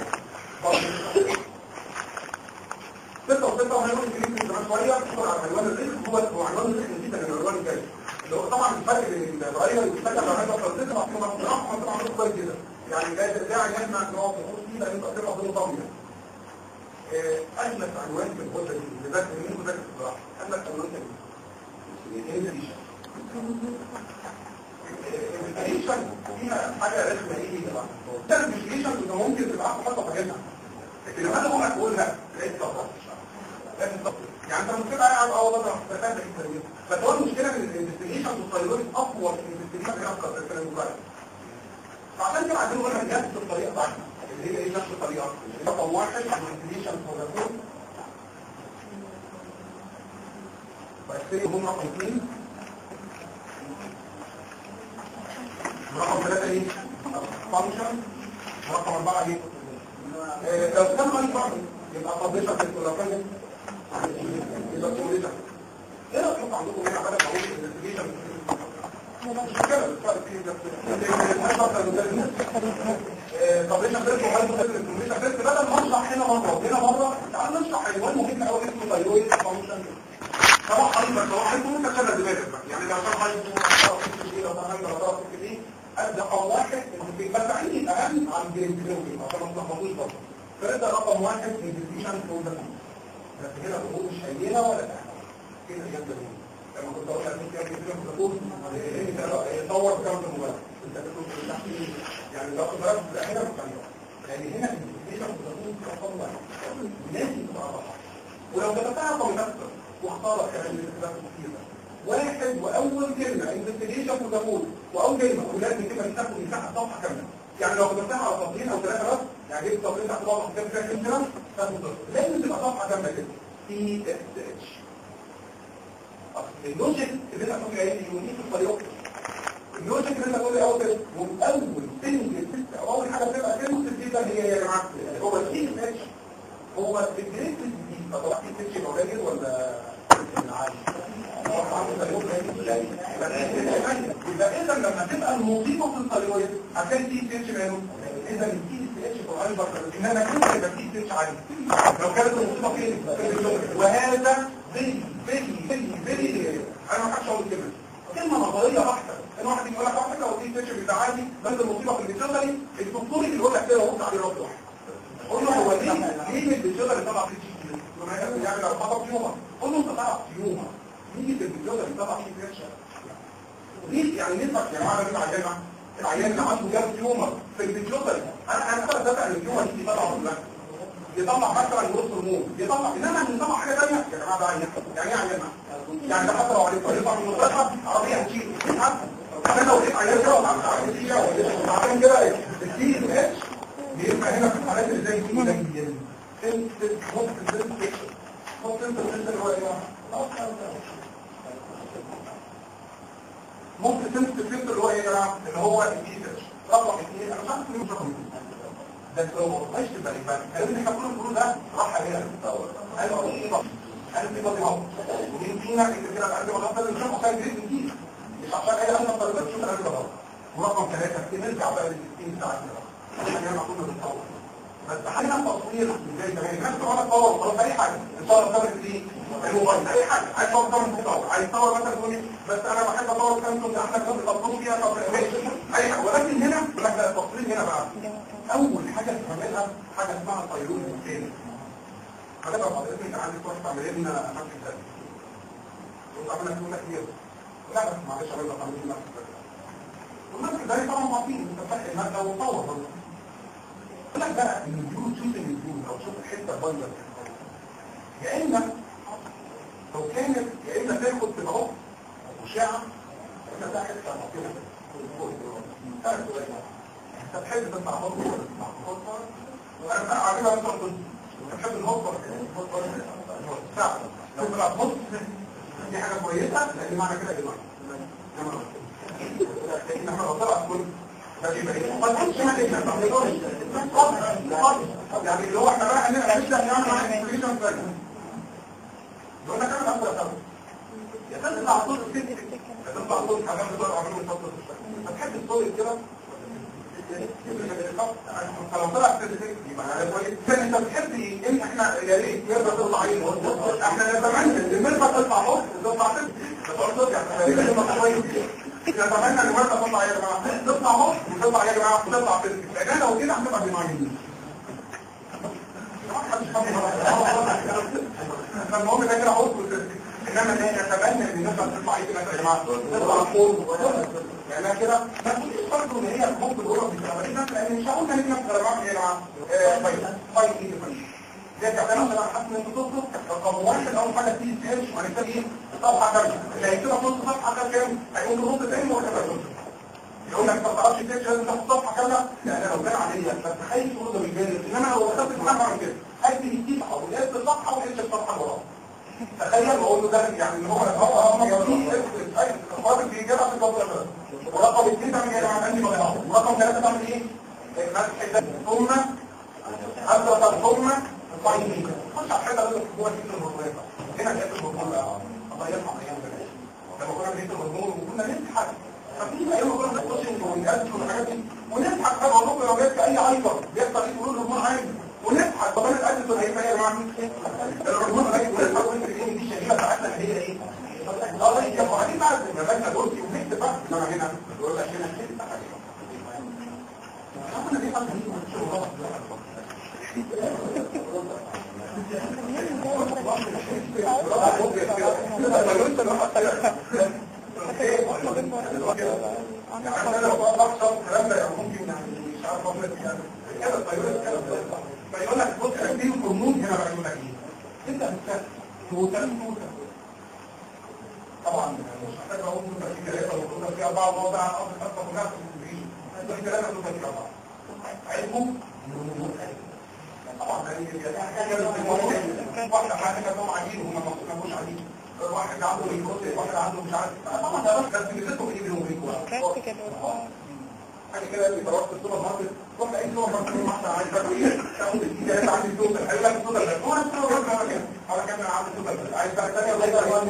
ستة وستة وهنقول الجديد من زمان شوية شكرا على عنوان الرزق هو هو عنوان الرزق نسيت من العنوان الجاي اللي هو طبعا الفرق بين الغير والسكن لو هيبقى فرزق مفهوم مفهوم مفهوم مفهوم كويس جدا يعني جاي ترجع ان احنا نقعد نقول فيه لان انت هتبقى ضمن ضمن أجمل عنوان في الغدة دي اللي ذاكر مين وذاكر الصراحة أجمل عنوان كان الفيشن فيها حاجة رسمة ايه يا جماعة؟ ده الفيشن اللي ممكن تبقى حاطة في حاجتها لكن لما انا بقول اقولها لقيت طبعا لازم طبعا يعني انت ممكن بقى قاعد اه والله ده فاهم كده بس هو المشكله ان الانفستيجيشن والثايرويد اقوى من الانفستيجيشن اللي اكتر في الموبايل فعشان كده عايزين نقول لك نفس الطريقه بتاعتنا اللي هي ايه نفس الطريقه رقم واحد الانفستيجيشن فور بس هم رقم اثنين رقم ثلاثة ايه؟ فانكشن رقم أربعة ايه؟ لو كان غير فرق يبقى طبيشة في لو كان يبقى طبيشة ايه رأيكم عندكم هنا حاجة تعود الانفستيجيشن مش مشكلة الفرق فيه ده طبيشة فيرس وهل مدرس الانفستيجيشن فيرس بدل ما نشرح هنا مرة وهنا مرة تعال نشرح عنوان مهم قوي اسمه تايرويد فانكشن طبعا حضرتك لو حضرتك ممكن تشغل دماغك بقى يعني لو كان حضرتك لو كان حضرتك ايه ابدا رقم واحد بس عندي الاهم عن الجرينكلوجي عشان ما تلخبطوش برضه فده رقم واحد في الديفيشن بروجرام بس هنا الامور مش هينه ولا تحت كده جنب لما كنت اقول لك كده كده بتقول دور كام الموبايل انت بتقول تحت يعني لو خد بالك هنا يعني هنا الديفيشن بروجرام رقم واحد لازم تبقى واضحه ولو كتبتها رقم اكتر واختارت كمان الاختلاف كتير واحد واول كلمه انفستيجيشن وتقول واول كلمه ولازم كلمه تاخد مساحه صفحه كامله يعني لو كتبتها على سطرين او ثلاثه بس يعني جبت سطرين تحت بعض كام فيها كلمه تاخد لازم تبقى صفحه كامله كده تي اس اتش اللوجيك اللي انت هتقول ايه يونيك الطريقه اللوجيك اللي انت هتقول ايه اول كده واول سنجل ست او اول حاجه بتبقى كلمه الجديده هي يا جماعه هو التي اس اتش هو الجريد الجديد طب التي اس اتش قليل ولا عالي يبقى اذا لما تبقى المصيبه في الثيرويد هتلاقي تي سي اتش ماله اذا التي سي اتش في الهايبر ان انا كنت يبقى تي سي اتش عالي لو كانت المصيبه فين وهذا فيري فيري فيري فيري انا ما حدش اقول كلمه كلمه نظريه بحته ان واحد يقول لك واحد لو تي سي اتش بتاع عالي بس المصيبه في البيتشوتري الدكتور اللي يقول لك كده وقت عليه رد واحد قول له هو ليه ليه البيتشوتري طلع في تي لما يعمل لو خطب يومك قول له انت تعرف يومك نيجي في الفيديو اللي طبعا فيه بريشر ليه يعني نسبة يا جماعه ده عيان العيان اللي عنده جاب تيومر في الفيديو انا انا فاكر ده ان التيومر دي طالعه من يطلع مثلا نص الموت يطلع انما نطلع حاجه ثانيه يا جماعه ده عيان يعني ايه عيان يعني ده حتى لو عليه يطلع من المستشفى عربيه هتشيل انا لو لقيت عيان كده عشان كده التي اتش بيبقى هنا في الحالات اللي زي دي قليل ممكن تنزل اللي هو ايه ممكن تنزل الفلتر اللي هو ايه يا جماعه اللي هو الفيتر رقم اثنين انا مش عارف ليه مش رقم اثنين ده انت لو مش تبقى يبقى قالوا لي احنا كل الفلوس ده راح علينا ايوه ايه بقى انا في بطي اهو ومين فينا اللي كده قاعد بغفل اللي شافه خارج جريد جديد مش عشان اي انا طالبات شوف انا بغفل ورقم ثلاثه نرجع بقى للستين بتاعتنا بقى احنا جايين كنا بنطور بس حاجه تصوير ازاي تمام الناس بتقعد تصور خلاص اي حاجه ان شاء الله تعمل دي الموبايل اي حاجه عايز تصور تعمل تصور عايز تصور مثلا تقول لي بس انا بحب اصور سامسونج احنا كنا بنطلبوا فيها طب ماشي اي حاجه ولكن هنا يقول لك لا التصوير هنا بقى اول حاجه تعملها حاجه اسمها طيرون الثاني هتبقى حضرتك انت عندك تروح تعمل لنا نفس الثاني تقول اعمل لك منك كتير لا بس معلش انا بعمل لك نفس الثاني والنفس الثاني طبعا معطين انت فتح الماده وتصور برضه يقول لك بقى ان الجلود شوف الجلود او شوف الحته البيضاء يا اما لو كانت يا اما تاخد في العمق مشاعه يا اما تاخد في العمق انت تحب تطلع هوبر ولا تطلع هوبر وانا عاجبها انت انت تحب الهوبر ساعه لو طلعت نص دي حاجه كويسه لان معنى كده يا جماعه انما لو طلعت كل يعني اللي هو احنا بقى هنبقى لسه هنعمل معاك انفليشن ثاني يقول لك انا اقدر اسوي يا تطلع صوت كده يا تطلع صوت حاجات بتقدر اعمله صوت فتحب الصوت كده فلو طلع يبقى كويس ثاني انت بتحب ان احنا يا ريت نقدر تطلع عين احنا نتمنى ان المرفق تطلع فوق تطلع فوق بس برضه يعني نتمنى ان المرفق تطلع يا جماعه تطلع فوق وتطلع يا جماعه وتطلع في لان لو كده هتبقى بمعين فالمهم ده كده عضو انما نتمنى ان الناس تطلع عيد يا جماعه تطلع فوق يعني كده ما تقوليش برضه ان هي ممكن تقول في التمارين لان مش هقول ان احنا في يا جماعه طيب طيب ايه طيب ده كده مثلا حاسس ان انت تطلب رقم واحد اول حاجه تيجي تسيرش وهنحتاج ايه صفحه كامله اللي هيكتبها نص صفحه ده كام هيقول له نص تاني ولا كده يقول لك ما تعرفش تسيرش لازم تاخد صفحه كامله لان لو كان عليا فتخيل تقول ده بالجانب انما لو اخدت حاجه عن كده هدي يديك او يقلب الصفحه ويقلب الصفحه اللي وراها تخيل بقول له ده يعني ان هو هو هو اي الفاضل بيجيبها في الفضل ورقم اثنين تعمل ايه مع عندي مجموعه ورقم ثلاثه تعمل ايه ثم حضرة ثم الطيبين خش على الحته اللي جوه الكتله المرغوبه هنا كانت المرغوبه الله يرحم ايام زمان لما كنا بنيجي المضمون وكنا نضحك ففي ايام كنا بنخش ونقدم والحاجات دي ونضحك طبعا لكم لو جبت اي ايفر بيحصل يقولوا له المرغوب عادي ونضحك طب انا الادب هيبقى ايه يا جماعه الهرمون غير ونضحك ونضحك دي الشهيره بتاعتنا اللي هي ايه اه يا وبعدين بعد ما بدنا دورتي ونكتب بقى انما هنا يقول لك هنا كده احنا دي حاجه مش غلط فيقول لك بص عندي هرمون هنا بقى يقول لك ايه انت بتسال توتال توتال طبعا مش محتاج اقول توتال في ثلاثه وتوتال في اربعه ووضع ارض خاصه كلها في الانجليزي في ثلاثه توتال في اربعه علمهم طبعا واحده حاجه كانوا عايزين هم ما كانوش عايزين واحد عنده ميكروسيس واحد عنده مش عارف طبعا ده بس بيزيدوا ايه بينهم وبين حاجه كده اللي بروح في السوبر ماركت روح لاي سوبر ماركت روح مثلا عايز تاكل ايه تاخد الكيس انت عندي السوبر هيقول لك السوبر ده هو السوبر ماركت على كده على كده انا عندي السوبر عايز بقى ثانيه الله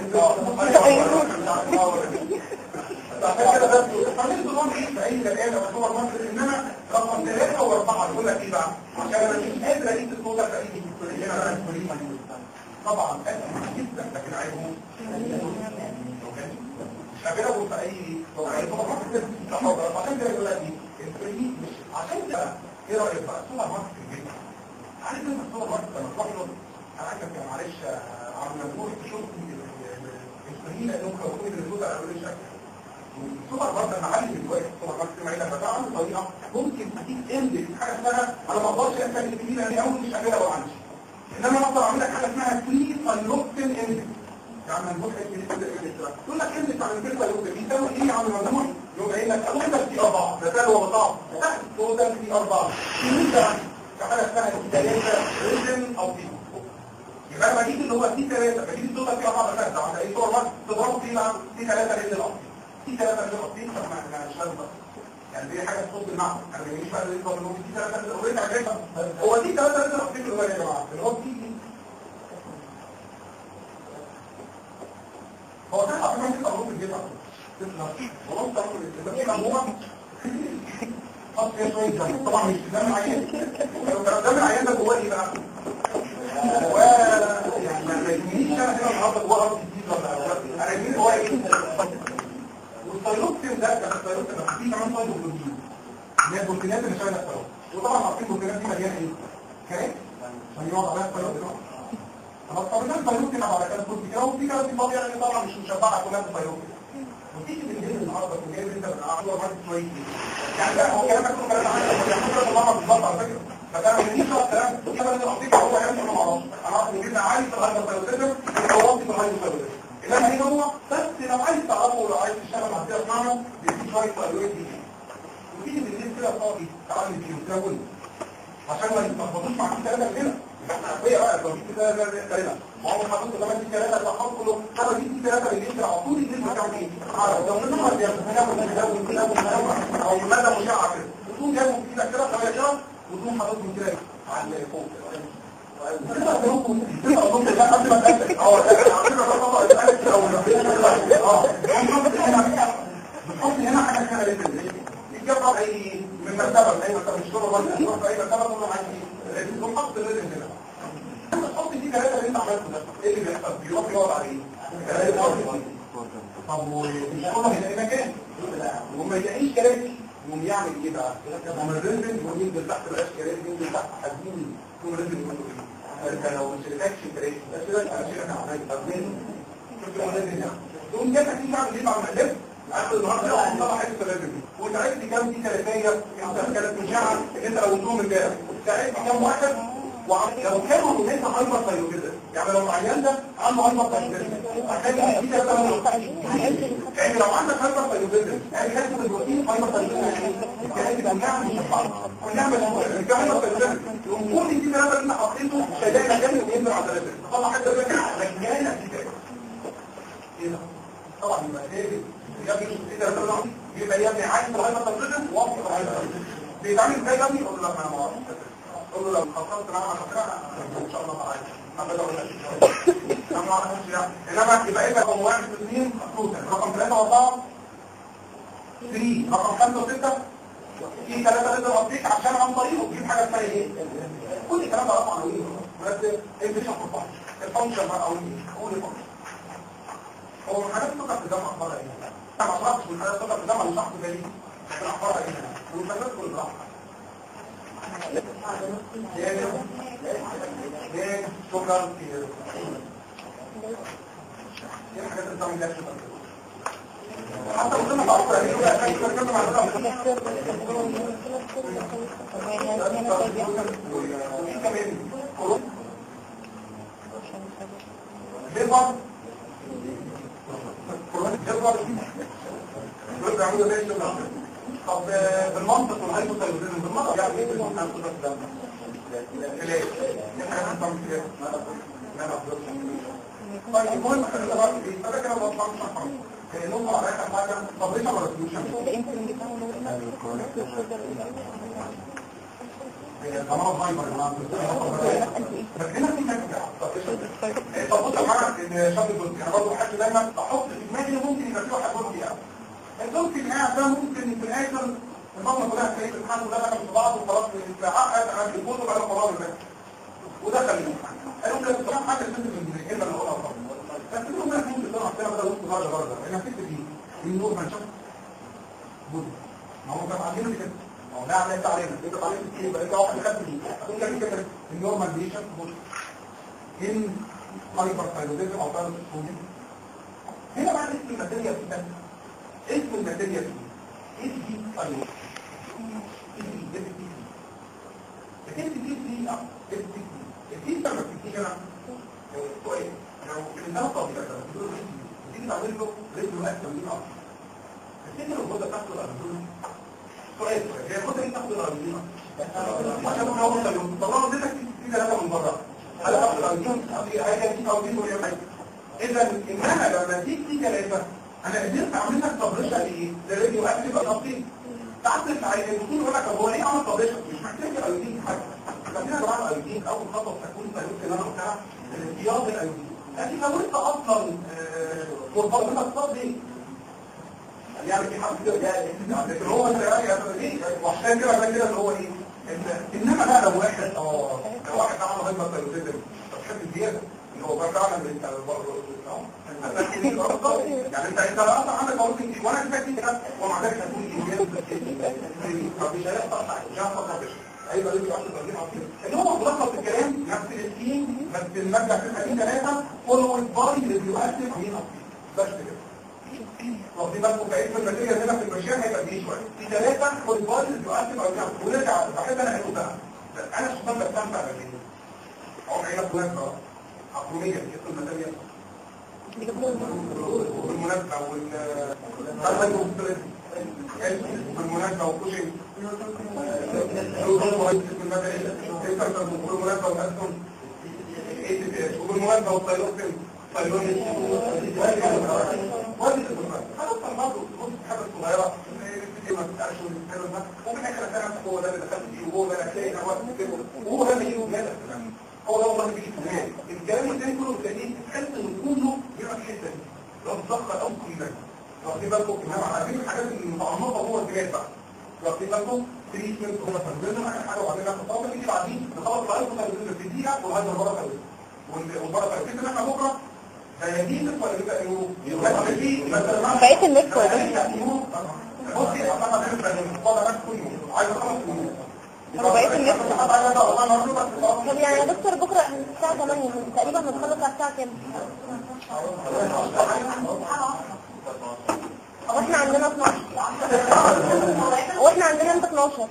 يبارك كده بس فمن ضمن ايه في اي الان او السوبر ماركت انما رقم ثلاثه واربعه يقول لك ايه بقى عشان انا مش قادر اجيب السوبر في اي هنا بقى طبعا اسهل جدا لكن عيبه شغاله في اي عشان كده يقول لك ايه مش عشان كده ايه رايك بقى السوبر ماركت في البيت عارف انت السوبر ماركت لما تروح له انا عايزك يا معلش عم مجبور تشوف السهيله انه مكونين الجزء الاولاني شكل السوبر ماركت انا عندي دلوقتي السوبر ماركت معايا لما عنده طريقه ممكن اديك اندكس حاجه اسمها انا ما اقدرش اسال الكبيره دي او مش شغاله او عندي انما اقدر اعمل لك حاجه اسمها فري فايلوكتين اندكس يعني مجموع يقول لك كلمة عن الفكرة اللي بيساوي ايه عن المجموع يقول قايل لك توتال في أربعة ده سهل وبطاعة توتال في أربعة في مدة في حاجة اسمها ثلاثة ريزن أو في يبقى فانا بجيب اللي هو في ثلاثه بجيب الصوره فيها بعض ثلاثه عند اي صوره واحد تضربه في مع في ثلاثه رجل الاصل في ثلاثه رجل الاصل طب ما احنا مش لازم بقى. يعني دي حاجه تخص المعنى انا ما يجيش بقى يقول انه في ثلاثه رجل اوريدي عجبها هو دي ثلاثه رجل الاصل اللي هو يا جماعه اللي هو في هو ده حرفيا ممكن تقرب الجيب والله تقرب الجيب في عموما حط فيها شويه دم طبعا مش دم عيان لو كان دم العيان ده جواه ايه بقى؟ و يعني ما يجيش انا هنا النهارده جواه ارض جديد ولا انا يجيني جواه ايه؟ والثيروكسين ده كان الثيروكسين ده في كمان ثيروكسين اللي هي البروتينات اللي شايله الثيروكسين وطبعا عارفين البروتينات دي مليانه ايه؟ كارت عشان يقعد عليها الثيروكسين خلاص طب الناس ثيروكسين على كده بروتين كده وفي كده في بعض يعني طبعا مش مشبعه كلها بثيروكسين وتيجي من هنا النهارده وجايب انت من عقله واحد شويه يعني لا هو كلامك كله كلام عن يعني الله بالظبط على فكره فكان من نيشه الكلام كده اللي اعطيك هو يعني انا ما اعرفش انا اعرف ان جبنا عايز في الهايبر ثايرويدزم ووصي في الهايبر ثايرويدزم انما هنا هو بس لو عايز تعرفه ولو عايز تشتغل مع كده معنا بيديك شويه ثايرويد دي وتيجي من الليل كده فاضي تعالى نجيب كده قول عشان ما يتلخبطوش مع الكلام اللي هنا احنا اخويا بقى لو جبت ده ده ده كلمه ما هو حاطط كمان دي ثلاثه ده حاطط كله طب دي دي ثلاثه اللي ينزل على طول ينزل بتاع ايه اه لو منهم ما بيعمل او مدى مشعه كده وتقوم جايبه في ايدك كده خليها كده وتقوم حاططهم كده على فوق قبل ما تقلق اه عندنا خطا الالف او اه بتحط هنا حاجه كده لازم يتجرب اي من مرتبه اي مرتبه مش طول الوقت تروح في اي مرتبه تقول له عايز ايه تقوم حاطط اللازم هنا تحط دي ثلاثه اللي انت عملته ده ايه اللي بيحصل بيروح يقعد عليه طب ويقولوا هنا ايه مكان وما يلاقيش كراسي يقوم يعمل ايه بقى؟ يقوم الرنزل يقوم ينزل تحت بقاش كراسي ينزل تحت حديد يقوم الرنزل يقول له ايه؟ انت لو مش شركتش كراسي بس كده انا شركه عملت طب مين؟ شفت الرنزل هنا تقوم جاي تيجي تعمل ايه بعد ما قلبت؟ عارف النهارده لو طلع حته لازم وانت عرفت كام دي ثلاثيه انت كانت مشاعه انت لو قلتهم امبارح انت عرفت كام واحد لو كانوا الناس هايبر ثايرويدزم يعني لو العيان ده عنده هايبر ثايرويدزم هتلاقي في ثلاثه يعني لو عندك هايبر ثايرويدزم يعني كاتب البروتين هايبر ثايرويدزم يعني كلها مش كلها مش هايبر ثايرويدزم كل دي ثلاثه اللي احنا حاطينه شايلين مكان وبينزل على ثلاثه طلع حد يقول لك مجانا في كده ايه ده طبعا يبقى ايه يبقى يا ابني عايز الهايبر ثايرويدزم واقف الهايبر ثايرويدزم بيتعمل ازاي يا ابني يقول له لا ما اعرفش قول له لو خطرت معاه خطرة ان شاء الله تعالى هبدا اقول لك انا ما اعرفش يعني انما يبقى ايه رقم واحد اثنين توتال رقم ثلاثة واربعة 3 رقم خمسة وستة في ثلاثة لازم ابديك عشان عن طريقه تجيب حاجة اسمها ايه كل الكلام ده رقم عناوين بس ايه مش هتطبع الفانكشن بقى او قول الفانكشن هو من حاجات تقع في جامعة اخبارها ايه؟ انا ما شرحتش من حاجات تقع في جامعة وشرحت بالي اخبارها ايه؟ والفنانات كل براحة شكرا كتير ايه الحاجات اللي بتعمل لها شكرا حتى قلنا بعض طب بالمنطق والهايبوثايرويدزم بالمنطق يعني ايه بالمنطق طيب المهم خلينا بقى في ايه فده كده ما بطلعش محرم لانهم على اخر حاجه طبيعه ولا سوليوشن كمان هايبر بس هنا في حاجه طب بص يا جماعه ان شاب الجزء انا برضه بحب دايما احط في دماغي ممكن يبقى في واحد جزء يعني الجزء النهائي ده ممكن في الاخر النظمه كلها تلاقي الامتحان كلها دخل في بعض وخلاص عقد عن الكتب على قرار ده ودخل الامتحان قالوا لك طبعا حاجه تنزل من الكلمه اللي هو طبعا بس انتوا ما ممكن تطلع كده بدل وسط درجه درجه انا فكره دي النور ما نشوف بود ما هو كان عندنا كده ما هو ده عملت علينا انت عليك كتير يبقى انت واحد خدت دي تقول لك كده النورمال ديشن بود ان هايبر ثايرويدزم او ثايرويد هنا بقى اسم الماتيريال ده اسم الماتيريال ايه دي ثايرويد الكيس دي دي اه الكيس لما بتيجي انا كويس لو الناس طبيعي تيجي تعمل له رجله اكتر من اه الكيس لو الغده تاخد الارجل كويس هي الغده دي تاخد الارجل عشان لو انت لو طلعوا اديتك في ثلاثه من بره هلا اصلا دي حاجه دي او دي ولا حاجه اذا ان انا لما تيجي ثلاثه انا قدرت اعمل لك تبريشة لايه؟ للراديو اكتيف التفصيل تعرف العين الدكتور يقول لك طب هو ليه عمل تبريشة؟ مش محتاج الايودين حاجه لكن يا جماعه الايودين اول خطوه في تكوين الفيروس اللي انا قلتها الاحتياط الايودين لكن لو انت اصلا مرتبط بالتصاب دي يعني في حد كده جاي لكن هو انت يعني ايه وعشان كده عشان كده اللي هو ايه إن- انما بقى لو واحد اه لو واحد عمل هايبر ثايرويدزم فتحب الزياده اللي هو بقى فعلا انت برضه يعني انت انت اصلا عندك اوركين دي وانا كده كده ومع ذلك هتكون ايجابي طب مش هيحصل حاجه مش هيحصل حاجه هيبقى ليه 10 30 او كده ان هو ملخص الكلام نفس السين بس الماده في الحديد ثلاثه فولو باي اللي بيؤثر مين بس كده واخدين بالكم بقيت في الماتيريال هنا في المشيان هيبقى دي شويه في ثلاثه فولو باي اللي بيؤثر او يعني ونرجع بحب انا اقول بقى انا شخصيا بستمتع بالفيديو عمر عينك مناسبه عقليه في الماتيريال والمناسبة وال والمناسبة وكوشن والمناسبة والأسهم وبالمناسبة والطيلوسن طيلوسن هذا برضه بص حاجة صغيرة ما تسألش ومن آخر سنة هو ده اللي دخلت فيه وهو ده اللي هتلاقي وهو ده اللي يجي وجاده كمان هو ده والله بيجي كمان الكلام التاني كله بتلاقيه تحس ان كله بيبقى في الحته دي لو متذكر او كلنا واخدين بالكم كمان عارفين الحاجات المتعمقه جوه الدماغ بقى واخدين بالكم تريتمنت هو تنزلنا اخر حاجه وبعدين ناخد طاقه نيجي بعدين نخلص العيال كنا بننزل في دقيقه وهذا البركه والبركه الفكره ان احنا بكره هيجيب ولا بيبقى يوم بقيت الميكرو ده بصي انا بحب الموضوع ده كل يوم عايز اخلص كل يوم هو بقيت الميكرو طب يعني يا دكتور بكره احنا الساعه 8 هن- تقريبا هنخلص على الساعه كام؟ واحنا عندنا 12 واحنا عندنا انت 12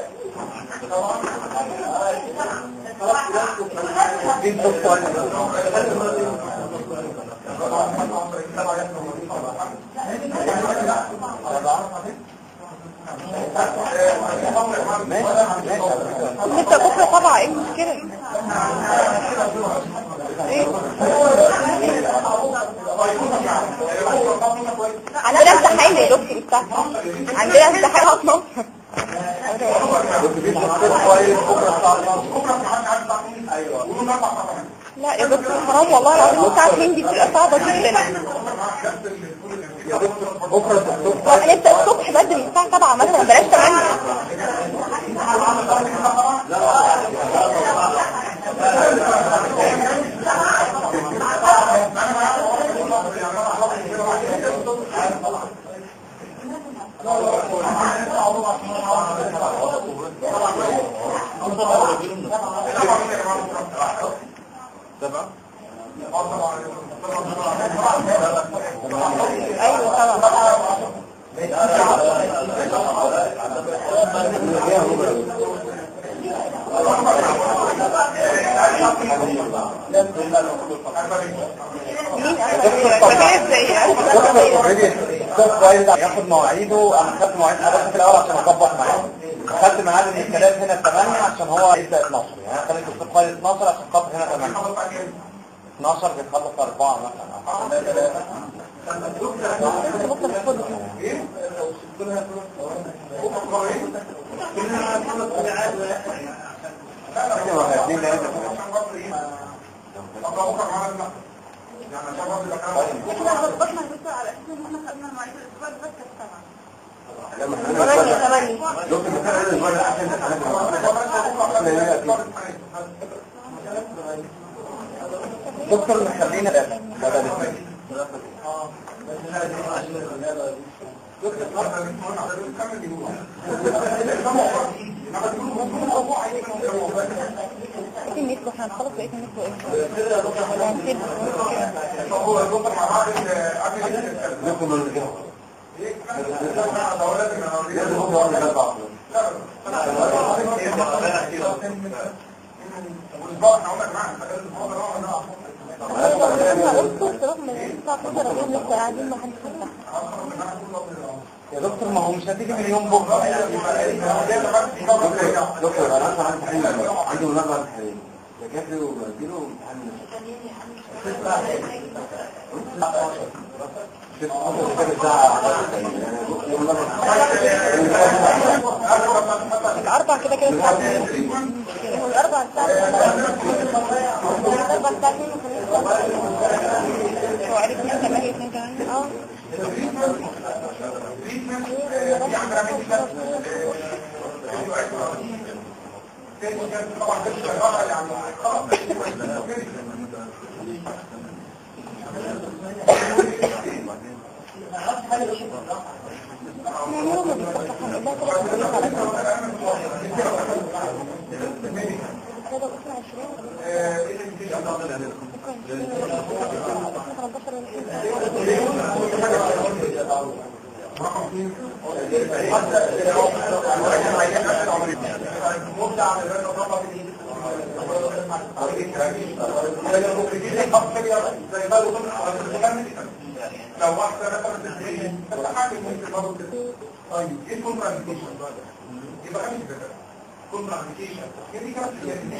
لسه بكره طبعا ايه المشكله ايه عندنا امتحان يا دكتور بتاع عندنا امتحان اصلا لا يا دكتور حرام والله العظيم الساعه 2 دي بتبقى صعبه جدا هنبدا الصبح بدري الساعه 7 مثلا بلاش 8 ايوه طبعا مين اخر ازاي ياخد مواعيده انا خدت مواعيد حضرتك في الاول عشان اظبط معاه خدت ميعاد من الثلاث هنا 8 عشان هو يبدا 12 يعني انا خليت الدكتور خالد 12 عشان خاطر هنا 8 12 بيخلص 4 مثلا بكره تاخده احنا ظبطنا الدكتور على اساس ان احنا خدنا المواعيد الاسبوع اللي فات كانت سبعه 8 8 دكتور نخلينا ثلاثة بدل اثنين بقيت الميكرو احنا هنخلص بقيت الميكرو ايه نكون من الجهة لازم هم يقعدوا جنب بعض انا قلت رغم ان الساعه 12 اقول لسه قاعدين ما حدش فتح يا دكتور ما هو مش هتيجي من يوم بكره يعني دكتور دكتور انا اصلا عندي حلم عندي مناسبه عندي حلم جاب له بديله امتحان الأربع كده كده الساعة اتنين. هو الأربع ساعات الأربع ساعات هو عرف اتنين تمانية اتنين تمانية اه يعني هو ما بيفتح هنقول لها كده كده على كده بكرة عشرين بكرة عشرين بكرة 18 ولا كده. لو واحدة مثلا تسعين فتحاكم ممكن برضه كده. طيب ايه الكونترا ابليكيشن يبقى خمس كده كونترا ابليكيشن هي دي كانت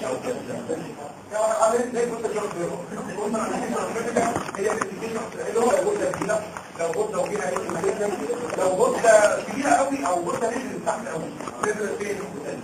هي زي كنت كونترا ابليكيشن هي الابليكيشن اللي هو الغده كبيره لو غده وفيها ايه لو غده كبيره قوي او غده نزلت تحت قوي نزلت فين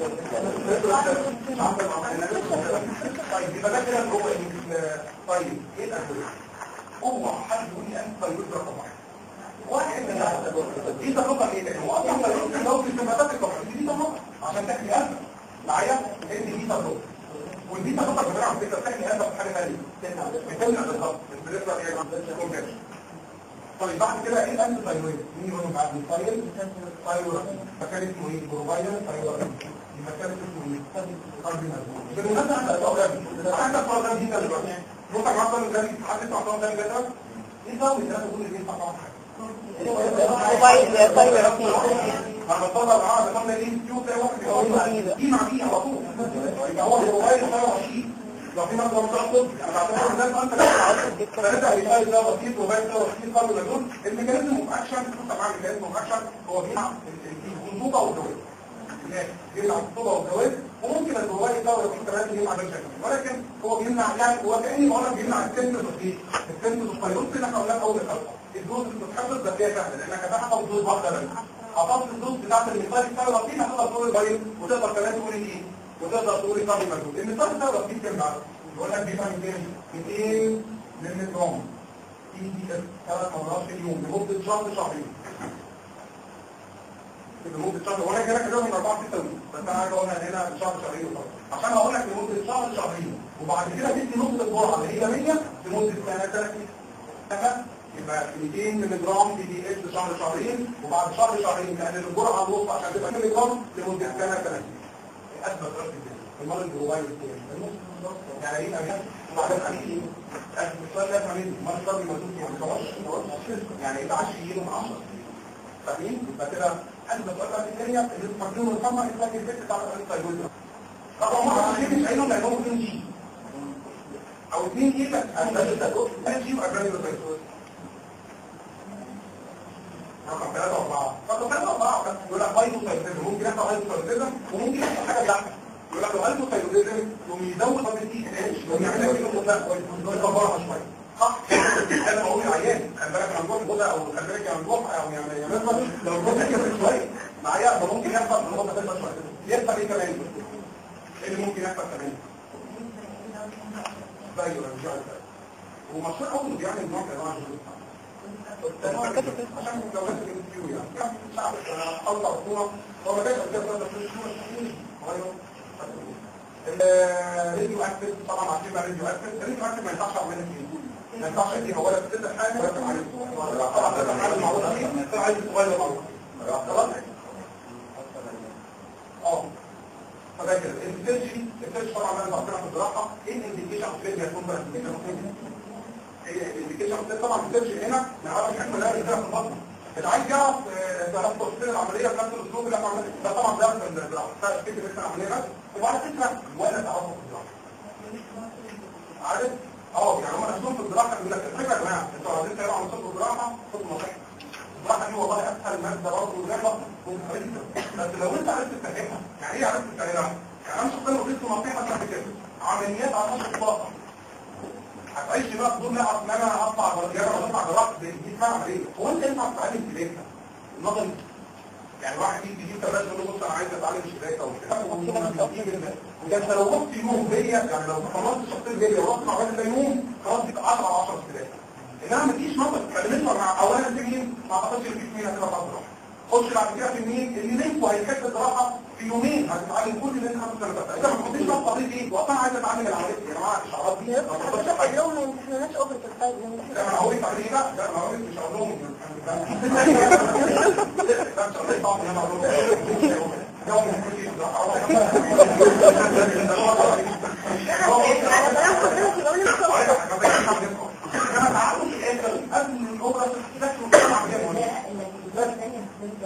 طيب يبقى ده كده جوه طيب ايه الادويه هو حد يقول لي انت طيب رقم واحد واحد من الأحد. دي تجربه ايه ده هو اصلا تجربه لو في السماتات الكحول دي تجربه عشان تحمي قلبك معايا ان دي تجربه ودي تجربه كمان على فكره بتحمي قلبك في حاجه ثانيه بتمنع بالظبط بالنسبه ايه طيب بعد كده ايه الانتي ثايرويد مين يقول بعد الثايرويد ثايرويد مكان اسمه ايه بروفايدر ثايرويد المكان اسمه ايه كاردينال بالمناسبه عندك الاورام عندك الاورام دي دلوقتي ممكن مثلا ده حد تعطيه ده كده ايه ده اللي انا بقول لك انت طبعا موبايل طاير فيه لما طلع معاه ده ايه يو تلاقي واحد يقول دي مع دي على طول يبقى هو الموبايل ده وحيد لو في مثلا متعصب انا بعتبر ان ده انت فنبدا الموبايل ده بسيط الموبايل ده بسيط قبل ما يقول الميكانيزم اوف اكشن كنت مع الميكانيزم اوف اكشن هو بيلعب الخطوبه والجواز بيمنع الخطوبه والجواز وممكن الموبايل ده لو في كمان يمنع بشكل ولكن هو بيمنع يعني هو كاني بقول لك بيمنع السن البسيط السن الصغير اللي احنا قلناها اول الحلقه الدوز اللي بتتحفظ ده فيها سهله لانك هتحفظ دوز واحده بس حفظت الدوز بتاعت المثال الثوره فيها هتقدر تقول البايل وتقدر كمان تقول ايه وتقدر تقول الطبي مجهول المثال الثوره فيه كام بعد يقول لك بيفهم كام 200 من جرام تي دي اس ثلاث مرات في اليوم لمده شهر شهرين لمده شهر وانا كده كده من 4 6 بس انا عايز اقولها هنا شهر شهرين وخلاص عشان اقول لك لمده شهر شهرين وبعد كده تدي نص الجرعه اللي هي 100 لمده سنه 30 سنه يبقى 200 مللي جرام دي دي اس شهر شهرين وبعد شهر شهرين نقلل الجرعه نص عشان تبقى مللي جرام لمده سنه 30 اثبت رأس الجسم المرض الجواني يعني ايه يعني وبعدين حبيبي السؤال ده فاهمين ما الشرب موجود في الصوت يعني يبقى 10 كيلو من 10 فاهمين يبقى كده اثبت رأس الثانيه اللي تفكروا الخمر اللي لكن الفكره بتاع الثايرويد رقم واحد ليه مش عينهم لانهم 2 جي او 2 جي بس 2 جي وابراني بالثايرويد رقم ثلاثة وأربعة رقم ثلاثة وأربعة يقول لك هايبو ثايرويدزم ممكن يحصل هايبو ثايرويدزم وممكن يحصل حاجة بتاعتك يقول لك لو هايبو ثايرويدزم يقوم يزود طب التي اتش يقوم يعمل لك كده مطلق ويكبرها شوية صح انا بقول للعيان خلي بالك من الروح غدا او خلي بالك من الروح او يعني يعني مثلا لو الروح كبرت شويه معايا ده ممكن يحصل في الروح تكبر شويه يحصل ايه كمان ايه اللي ممكن يحصل كمان ايوه رجع هو مشروع اول بيعمل نوع من انواع عشان مجوزات الانتريو يعني شعب اوضع الصورة هو ما كانش كده ده في الصورة الراديو اكتف طبعا عارفين بقى الراديو اكتف الراديو اكتف ما ينفعش اعمل فيه ما ينفعش ادي هو ولا بتدي حاجه ولا تعمل طبعا ده حاجه معروفه فيه ده عايز صغير معروف خلاص اه فده كده الفيرجي الفيرجي طبعا انا بقرا في الجراحه ايه الانديكيشن اوف فيلير يكون بقى الانديكيشن طبعا الفيرجي هنا نعرف احنا لا في البطن اللي عايز يعرف ده تفصيل العمليه بنفس الاسلوب اللي احنا عملناه ده طبعا ده في الجراحه فكره بس العمليه بس وبعد كده ولا تعرفوا في الجراحه عارف اه يعني هم نفسهم في الجراحه بيقول لك الفكره يا جماعه انتوا عايزين تعملوا عمليه في الجراحه خدوا نصيحه الجراحه دي والله اسهل ماده برضه وزي بس بس لو انت عرفت تفهمها يعني ايه عرفت تفهمها يعني انا شخصيا وجدت نصيحه قبل كده عمليات على نشط الطاقه هتعيش بقى بدون ما اعرف ان انا اطلع جرب اطلع جراح دي اسمها عمليه هو انت ينفع تتعلم سباكه النظري يعني واحد يجي يجيب تبادل يقول له بص انا عايز اتعلم السباكه وكده وكان لو رحت يوم بيا يعني لو خلصت الشخصيه بيا ورحت مع واحد ده يوم خلاص يبقى 10 على 10 سباكه انما ما تجيش نظر كلمتها مع اولا تجي ما اعتقدش ان في مين هتبقى فتره خش بعد كده في مين اللي نفسه هيحس الصراحه في يومين هتتعلم كل اللي انت خمس سنوات انت ما تحطيش بقى قضيه ايه وقتها عايز اتعلم العمليه يا جماعه الشعارات دي حضرتك اليوم ما امتحنناش اوفر تستايل لا انا هقول لك على ايه بقى لا انا هقول لك مش هقول لهم لا مش هقول لك طبعا انا هقول لهم يوم على كلام حضرتك يبقى انا مش اوفر انا تعالوا في الاخر قبل الاوبرا تحكي لك عمليه مهمه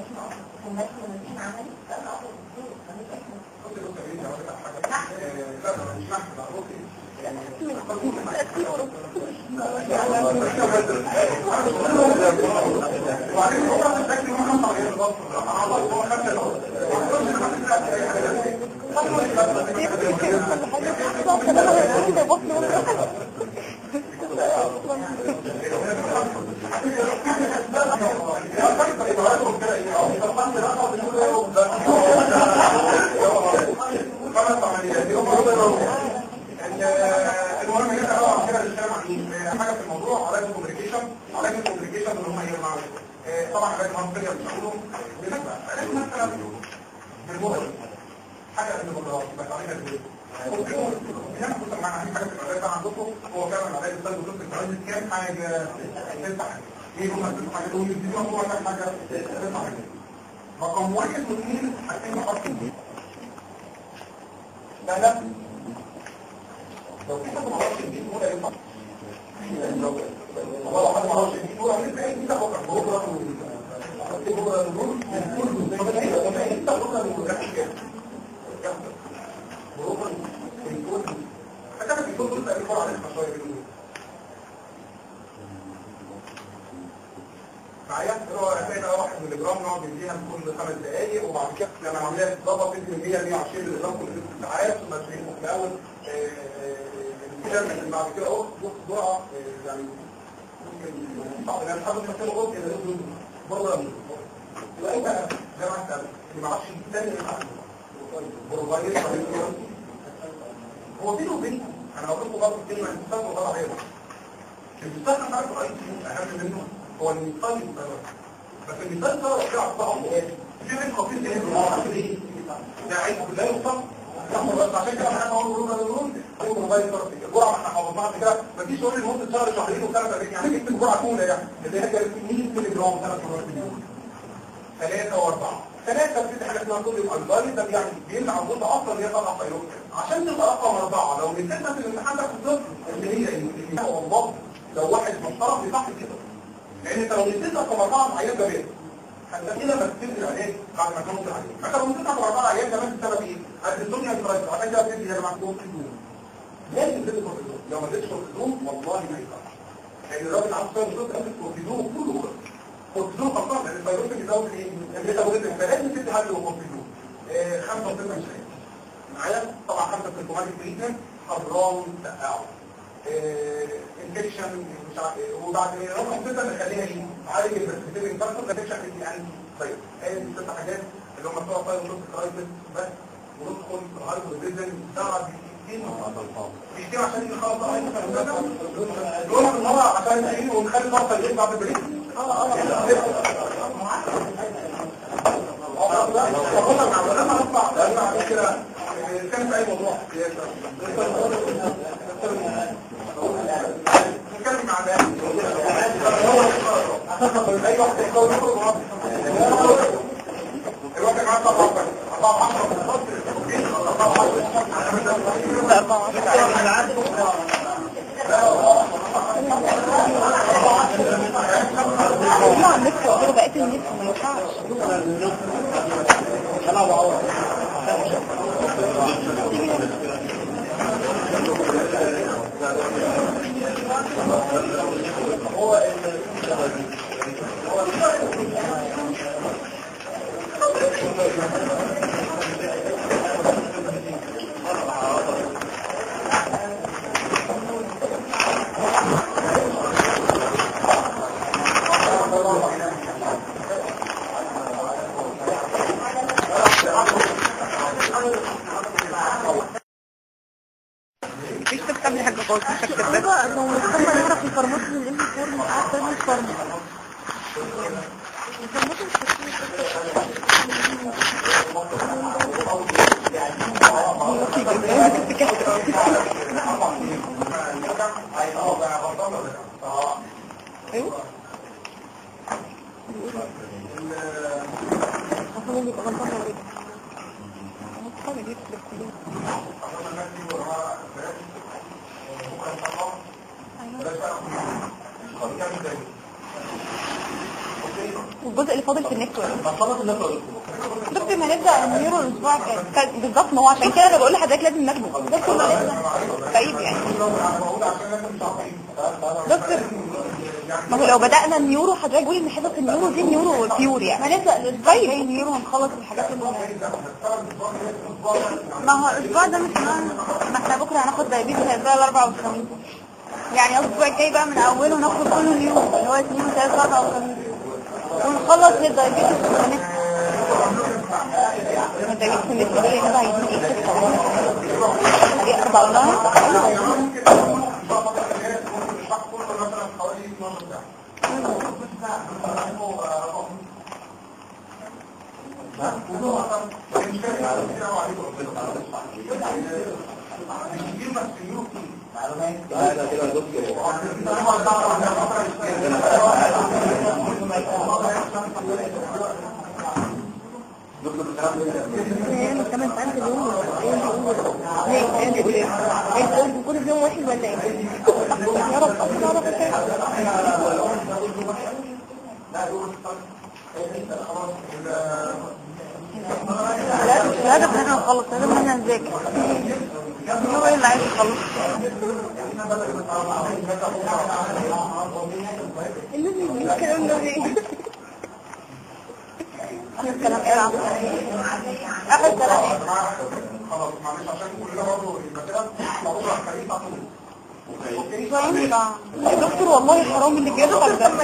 وبعدين هو متأكد ان هم خمسة غير بالظبط هو خمسة المهم ان احنا طبعا كده بنتكلم عن حاجه في الموضوع علاج الكوميونيكيشن علاج الكوميونيكيشن اللي هم ايه معاهم طبعا علاج المنطقيه بنقوله بالنسبه علاج مثلا بالمخ حاجه اللي بره بس عليها بالمخ هنا كنت معانا اهم حاجه في العلاج ده عندكم هو فعلا علاج السلب وضد الجواز كام حاجه ست حاجات ايه هم الست حاجات دول يدينا هو كام حاجه ست حاجات رقم واحد واثنين حاجتين بحط ده لا لو في حد ما عرفش الدين ولا ينفع والله حد ما عرفش الدين ولا ينفع انت بكره بكره بكره نقول كله طب انت بكره نقول بكره الكل فكانت الكل دول تقريبا على المشايخ معايا هو هتلاقي واحد من الجرام نقعد نديها كل خمس دقايق وبعد كده لما العمليه تتظبط تدي 100 120 ملغ كل ست ساعات ثم 20 في الاول الكلام بعد كده اهو بص جرعه يعني ممكن صعب يعني حد ما كان غلط كده يقول بره يبقى انت زي ما انت اللي ما عرفش الثاني اللي هو بينه وبينكم انا هقول لكم برضه كلمه انت وغلط عليها المستخدم بتاع الاي تي اهم منه هو المثال المتابع بس المثال ده رفيع الطعم في من خطير ايه ده عيب لا يوصل بس عشان كده احنا هنقول رونا للرون هو موبايل طرف الجرعه احنا حافظناها كده مفيش يقول لي لمده شهر شهرين وثلاثه يعني جبت الجرعه كامله يعني اللي هي كانت 100 مللي جرام ثلاث مرات في اليوم ثلاثه واربعه ثلاثه في حاجه اسمها صوديوم الباري ده يعني بيمنع الجزء اصلا اللي هي طالعه فيروس عشان تبقى رقم اربعه لو نسيتها في الامتحان ده في الطفل اللي هي اللي هو والله لو واحد محترم بيصح كده لان انت لو نسيت رقم اربعه عيان ده بيه هتلاقي لما تبتدي العلاج بعد ما تنوصل عليه انت لو نسيت رقم اربعه عيان ده بس السبب ايه؟ قد الدنيا اتغيرت عشان كده بتدي يا جماعه كورتيزون لازم تدي كورتيزون لو ما اديتش كورتيزون والله ما ينفعش لان الراجل عنده سبب بالظبط قال الكورتيزون كله كورتيزون خطر لان الفيروس بيزود ايه؟ الميتابوليزم فلازم تدي حل كورتيزون خمسه وسته مش معايا طبعا خمسه سيمتوماتيك تريتمنت حرام تقاعد انفكشن مش عارف ايه وبعد رقم ستة نخليها ايه عالج البرسبتيف انفكشن انفكشن يعني طيب ايه ست حاجات اللي هم بتوع طيب ونص كرايسس بس وندخل في الهايبريزن ساعة دقيقتين دقيقتين عشان نخلص بقى دول من مرة عشان نعين ونخلي طاقة الليل بعد البريد اه اه فقلنا مع لما نطلع لما كده كان في اي موضوع نتكلم مع ده اي واحد يحاول يخرج الوقت معاه طبعا طبعا 10 بالظبط هم على النت وقالوا بقيت النت ما ينفعش مقارنة ايوه عشان اللي يبقى غلطان عليك مصطفى جيت بالكلية والجزء اللي فاضل في النتورك دكتور ما نبدا النيورو الاسبوع الجاي كان- بالظبط ما هو عشان كده انا بقول لحضرتك لازم ناخده دكتور ما نبدا بعيد يعني دكتور ما هو لو بدأنا النيورو حضرتك قولي ان حصص النيورو دي نيورو بيور يعني ما نبدأ الاسبوع الجاي النيورو هنخلص الحاجات اللي ما هو الاسبوع ده مش مهم. ما احنا بكره هناخد دايبيتس الاسبوع الاربعاء والخميس يعني الاسبوع الجاي بقى من اوله ناخد كله نيورو اللي هو اثنين وثلاث اربعة وخميس ونخلص الدايبيتس والخميس الدايبيتس النسبة دي هنا هيكون ايه ستة دي اربعة ونص يعني كمان ساعات في اليوم ليه انت تقول ايه انت تقول كل يوم واحد ولا ايه يا رب يا رب كده لا مش الهدف ان احنا نخلص الهدف ان احنا نذاكر هو ايه اللي عايز يخلص الكلام ده ايه اخر كلام ايه العفو اخر كلام ايه خلاص معلش عشان كلنا برضه المسألة معروضة على الخليفة طول مش هينفع يا دكتور والله حرام اللي بيحصل ده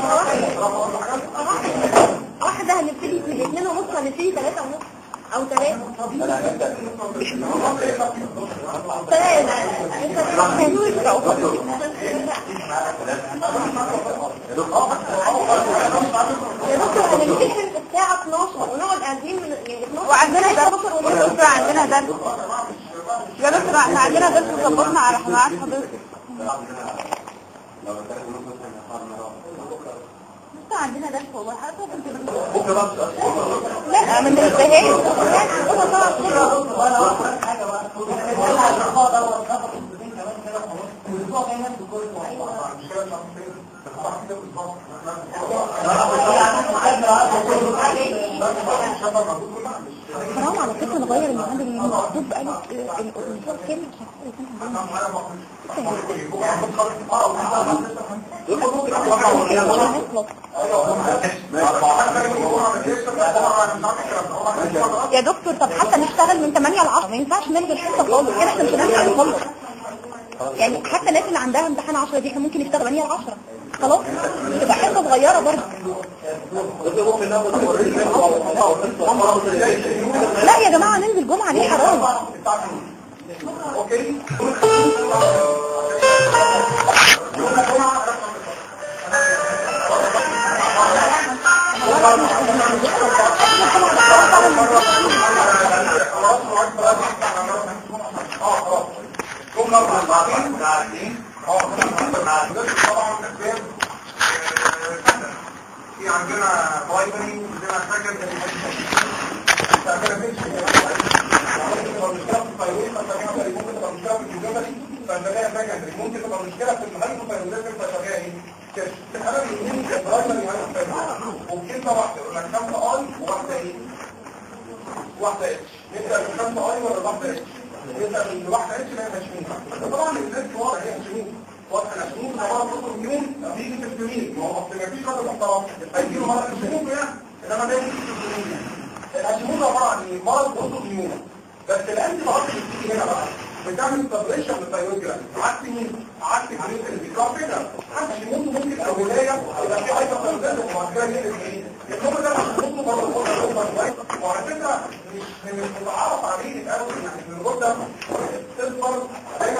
واحدة هنبتدي من اثنين ونص هنبتدي ثلاثة ونص او ثلاثة يا دكتور هنمتحن الساعة 12 ونقعد قاعدين من يعني 12 وعندنا درس يا دكتور عندنا درس يا دكتور احنا عندنا درس وظبطنا على ميعاد حضرتك لسه عندنا درس والله حضرتك كنت لا ما ننساهاش حرام على فكرة نغير الميعاد المكتوب بقاله الأسبوع كامل يا دكتور طب حتى نشتغل من 8 ل 10 ما ينفعش نلغي الحصه خالص كده احنا مش هنلحق نخلص يعني حتى الناس اللي عندها امتحان 10 دي احنا ممكن نشتغل 8 ل 10 خلاص تبقى حصه صغيره برضه لا يا جماعه ننزل جمعه ليه حرام اوكي يوم الجمعة ثم بعدين بعدين اه طبعا اسباب في عندنا برايمري عندنا سكندري ممكن تبقى مشكلة في الهايبوثايرويدزم فتبقى ايه؟ الحالة اليمين برايمري هايبوثايرويدزم وبكلمة واحدة يقول لك خمسة اي وواحدة ايه؟ واحدة اتش نبدأ من خمسة اي ولا واحدة اتش؟ نبدأ من واحدة اتش لا مش مين طبعا الناس واضح هي مش مين واضح الاشمون طبعا بطل ميون بيجي في السمين ما هو اصل ما فيش راجل محترم هيجيله مرض الشموم يعني انما ده يجي في السمين يعني الشموم عبارة عن ايه؟ مرض بطل ميون بس الانتي بايوتيك اللي بتيجي هنا بقى بتعمل سبريشن للثايرويد جلاند عكس مين؟ عكس الجلوس الانتقام كده حتى الشموم ممكن الولاية يبقى في هايبر ثايرويدزم وبعد كده يقلب ايه؟ النوم ده مش ممكن مرة الغدة وعلى فكرة مش مش متعارف عليه قوي يعني ان الغدة تظهر دايما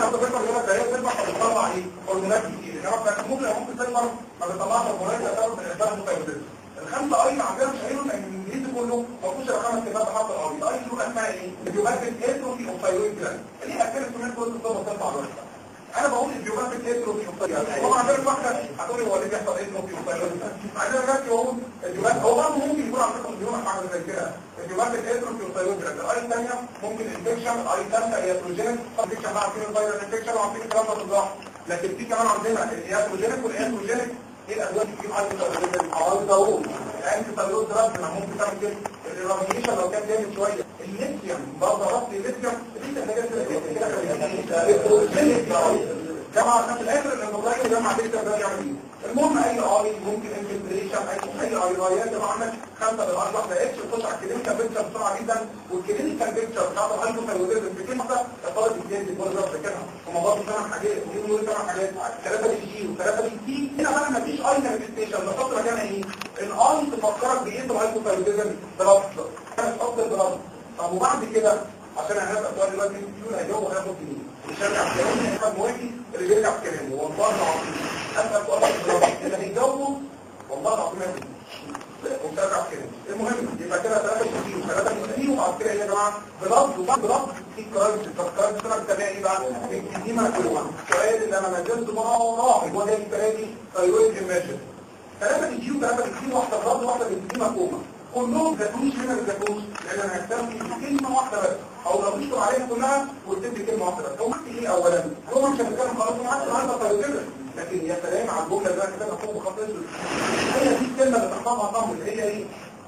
عنده بيبر يقول لك ده هي بيبر بتطلع ايه هرمونات كتير انما بتاعت ممكن ممكن تكبر ما بتطلعش هرمونات تعتبر بالنسبه لها متوازنه الخمسه اي عندنا مش قايلين ان الانجليزي كله ما فيهوش غير خمس كلمات بحرف الاي الاي دي بقى اسمها ايه؟ البيوباتيك اتروفي اوف ثايرويد جلاند اللي هي اكلت من كل الصوره بتطلع بس انا بقول البيوباتيك اتروفي اوف ثايرويد طبعا عندنا واحده هتقول لي هو ليه بيحصل اتروفي اوف ثايرويد عندنا دلوقتي هو البيوباتيك هو برضه ممكن يكون على فكره البيوباتيك حاجه زي كده البيوباتيك اتروفي اوف ثايرويد جلاند الاي الثانيه ممكن انفكشن الاي الثالثه اياتروجينيك انفكشن بقى عارفين الفيروس انفكشن وعارفين الكلام ده بالظبط لكن في كمان عندنا الاياتروجينيك والاياتروجينيك ايه الادويه اللي بتجيب عندي حوالي ضروري الانتي ثايرويد دراج ممكن تعمل كده الراديشن لو كان جامد شويه الليثيوم برضه ربط الليثيوم الليثيوم ده جماعة في الاخر الموضوع جمع الليثيوم ده يعمل ايه المهم اي اي ممكن انفلتريشن اي اي اي اي جماعة عندك خمسة بالارض واحدة اتش تخش على الكلينيكال بيكتشر بسرعة جدا والكلينيكال بيكتشر بتاعت الهايبوثايرويدزم في كلمة الطالب الجديد اللي بقول لك كده هم برضه ثمان حاجات ودي بيقولوا ثمان حاجات ثلاثة بي جي وثلاثة بي تي هنا بقى مفيش اي مانيفستيشن نحط مكانها ايه الاي تفكرك بايه الهايبوثايرويدزم بلس كانت تحط البلس طب وبعد كده عشان هنبقى سؤال دلوقتي يقول هيجاوب هياخد جنيه مش هرجع في كلامي احمد موافي اللي بيرجع في كلامه والله العظيم اسال سؤال اللي هيجاوبه والله العظيم هياخد ومش هرجع في كلامي المهم يبقى كده ثلاثة كتير وثلاثة كتير وبعد كده يا جماعه بلس وبعد بلس في قرار التفكير السنه التابعه ايه بقى؟ الكتيمة كلها السؤال اللي انا ما زلت وراه هو جاي التراجي ثايرويد ايماجن ثلاثة كتير وثلاثة كتير واحدة بلس واحدة بالكتيمة كوما كلهم ذاتوش هنا بالذاتوش لان انا هستخدم كلمه واحده بس او لو تشتغل عليها كلها وتدي كلمه واحده بس هو ايه اولا هو مش هنتكلم خلاص معاك النهارده طيب لكن يا سلام على الجمله اللي انا كتبتها فوق بخط اسود هي دي الكلمه اللي تحفظها طعم اللي هي ايه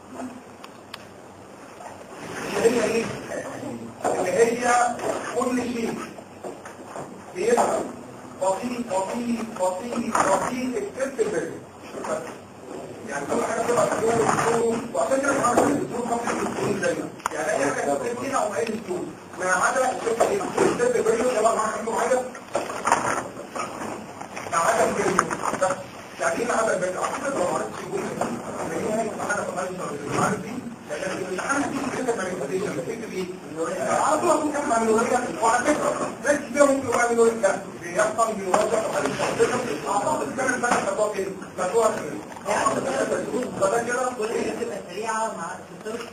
اللي هي ايه اللي هي كل شيء بيبقى بسيط بسيط بسيط بسيط اكتبت الفيديو يعني كل حاجه بتبقى تقول وعشان كده معاك الدكتور خمس دكتور دايما يعني اي حاجه تكتب فيها او اي دكتور ما عدا الشفت دي الشفت بريو يا جماعه معاك عنده حاجه ما عدا البريو يعني ايه ما عدا البريو اعتقد لو ما عرفتش يقول لي هي حاجه في مالي عارف دي لكن الامتحان دي كده مانيفستيشن بتكتب ايه؟ على طول ممكن اعمل نوريه وعلى فكره ناس كتير ممكن يعمل نوريه لا بيحصل بيوجه اعتقد كان الفرق خطوه كده خطوه فده كده تبقى سريعة مع الستر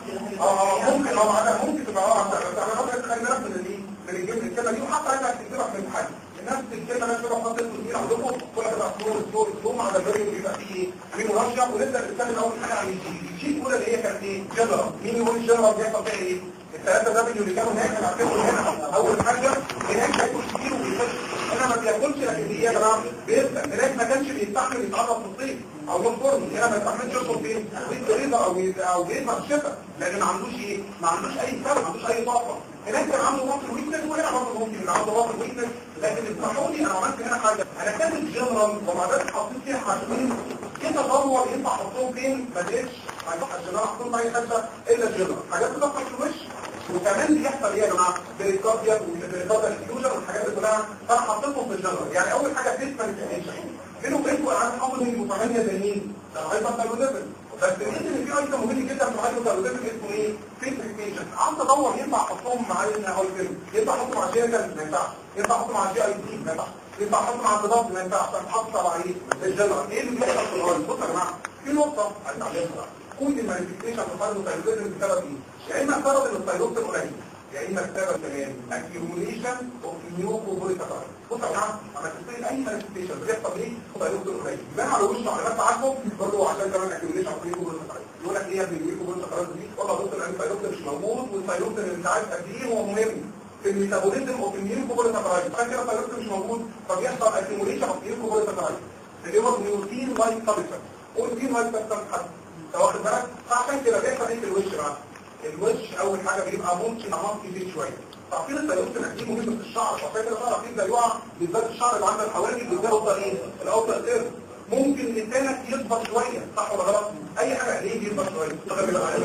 اه ممكن اه انا ممكن تبقى اه انا بقى خلي بالك من اللي من الجيم الكلمه دي وحتى انا هكتبها في الامتحان نفس الكلمه انا كده حاطط كتير عندكم كل كده صور صور صور على الفيديو بيبقى فيه في مرشح ونبدا نتكلم اول حاجه عن الجي الجي الاولى اللي هي كانت ايه جنرال مين يقول الجنرال بيحصل فيها ايه الثلاثه دبليو اللي كانوا هناك انا عارفهم هنا اول حاجه هناك بياكل كتير وبيفش هنا ما بياكلش لكن ايه يا جماعه بيفتح هناك ما كانش بيستحمل يتعرض في الصيف او ينفرم هنا ما يستحملش يدخل فين في الريضه او او بيظهر الشتاء لان ما عندوش ايه ما عندوش اي سبب ما عندوش اي طاقه هناك كان عنده وقت ويكنس وهنا برضه ممكن يبقى عنده وقت ويكنس لكن اسمحوا لي انا عملت هنا حاجه انا كاتب جنرال ومع ذلك حطيت فيها حاجتين كده تدور ينفع احطهم فين ما لقيتش عشان انا احطهم في اي حته الا جنرال حاجات بتدخل في الوش وكمان بيحصل ايه يا جماعه بريكارديا وبريكارديا الفيوجن والحاجات دي كلها فانا حطيتهم في الجنرال يعني اول حاجه فيس مانيفستيشن بينه وبينكم انا عايز حافظ المتمانية زي مين؟ الهايبرثايروديزم بس بالنسبه ان في ايتم مهم جدا في الهايبرثايروديزم اسمه ايه؟ فيكسيشن عاوز ادور ينفع احطهم مع الهايبر ينفع احطهم مع جينيكال ما ينفعش ينفع احطهم مع جي اي تي ما ينفعش ينفع احطهم مع الضغط ما ينفعش احط على ايه؟ الجنرال ايه اللي بيحصل في الهايبر؟ بصوا يا جماعه في نقطه عايز اعلمها كل المانيفستيشن في الهايبرثايروديزم بسبب ايه؟ يا اما سبب ان الثايروكسين قليل يا اما السبب كمان accumulation of mucopolysaccharides بص يا جماعه لما تستخدم اي مانيفستيشن بيحصل ايه ثايروكسين قليل يبقى على وشه على بس عارفه برضه عشان كمان accumulation of mucopolysaccharides يقول لك ايه يا ابني الميوكوبوليساكرايد دي والله بص الثايروكسين مش موجود والثايروكسين انت عارف قد ايه هو مهم في الميتابوليزم اوف الميوكوبوليساكرايد عشان كده الثايروكسين مش موجود فبيحصل accumulation of mucopolysaccharides اللي هو ميوتين لايك سبستانس والميوتين لايك سبستانس حد انت واخد بالك فعشان كده بيحصل ايه في الوش بقى الوش اول حاجه بيبقى ممكن امام كتير شويه تعطيل الثيروكسين دي مهم في الشعر عشان كده بقى التعطيل ده يقع بالذات الشعر اللي عند الحواجب بالذات اوضه ايه الاوضه الارض ممكن لسانك يكبر شويه صح ولا غلط اي حاجه ليه بيكبر شويه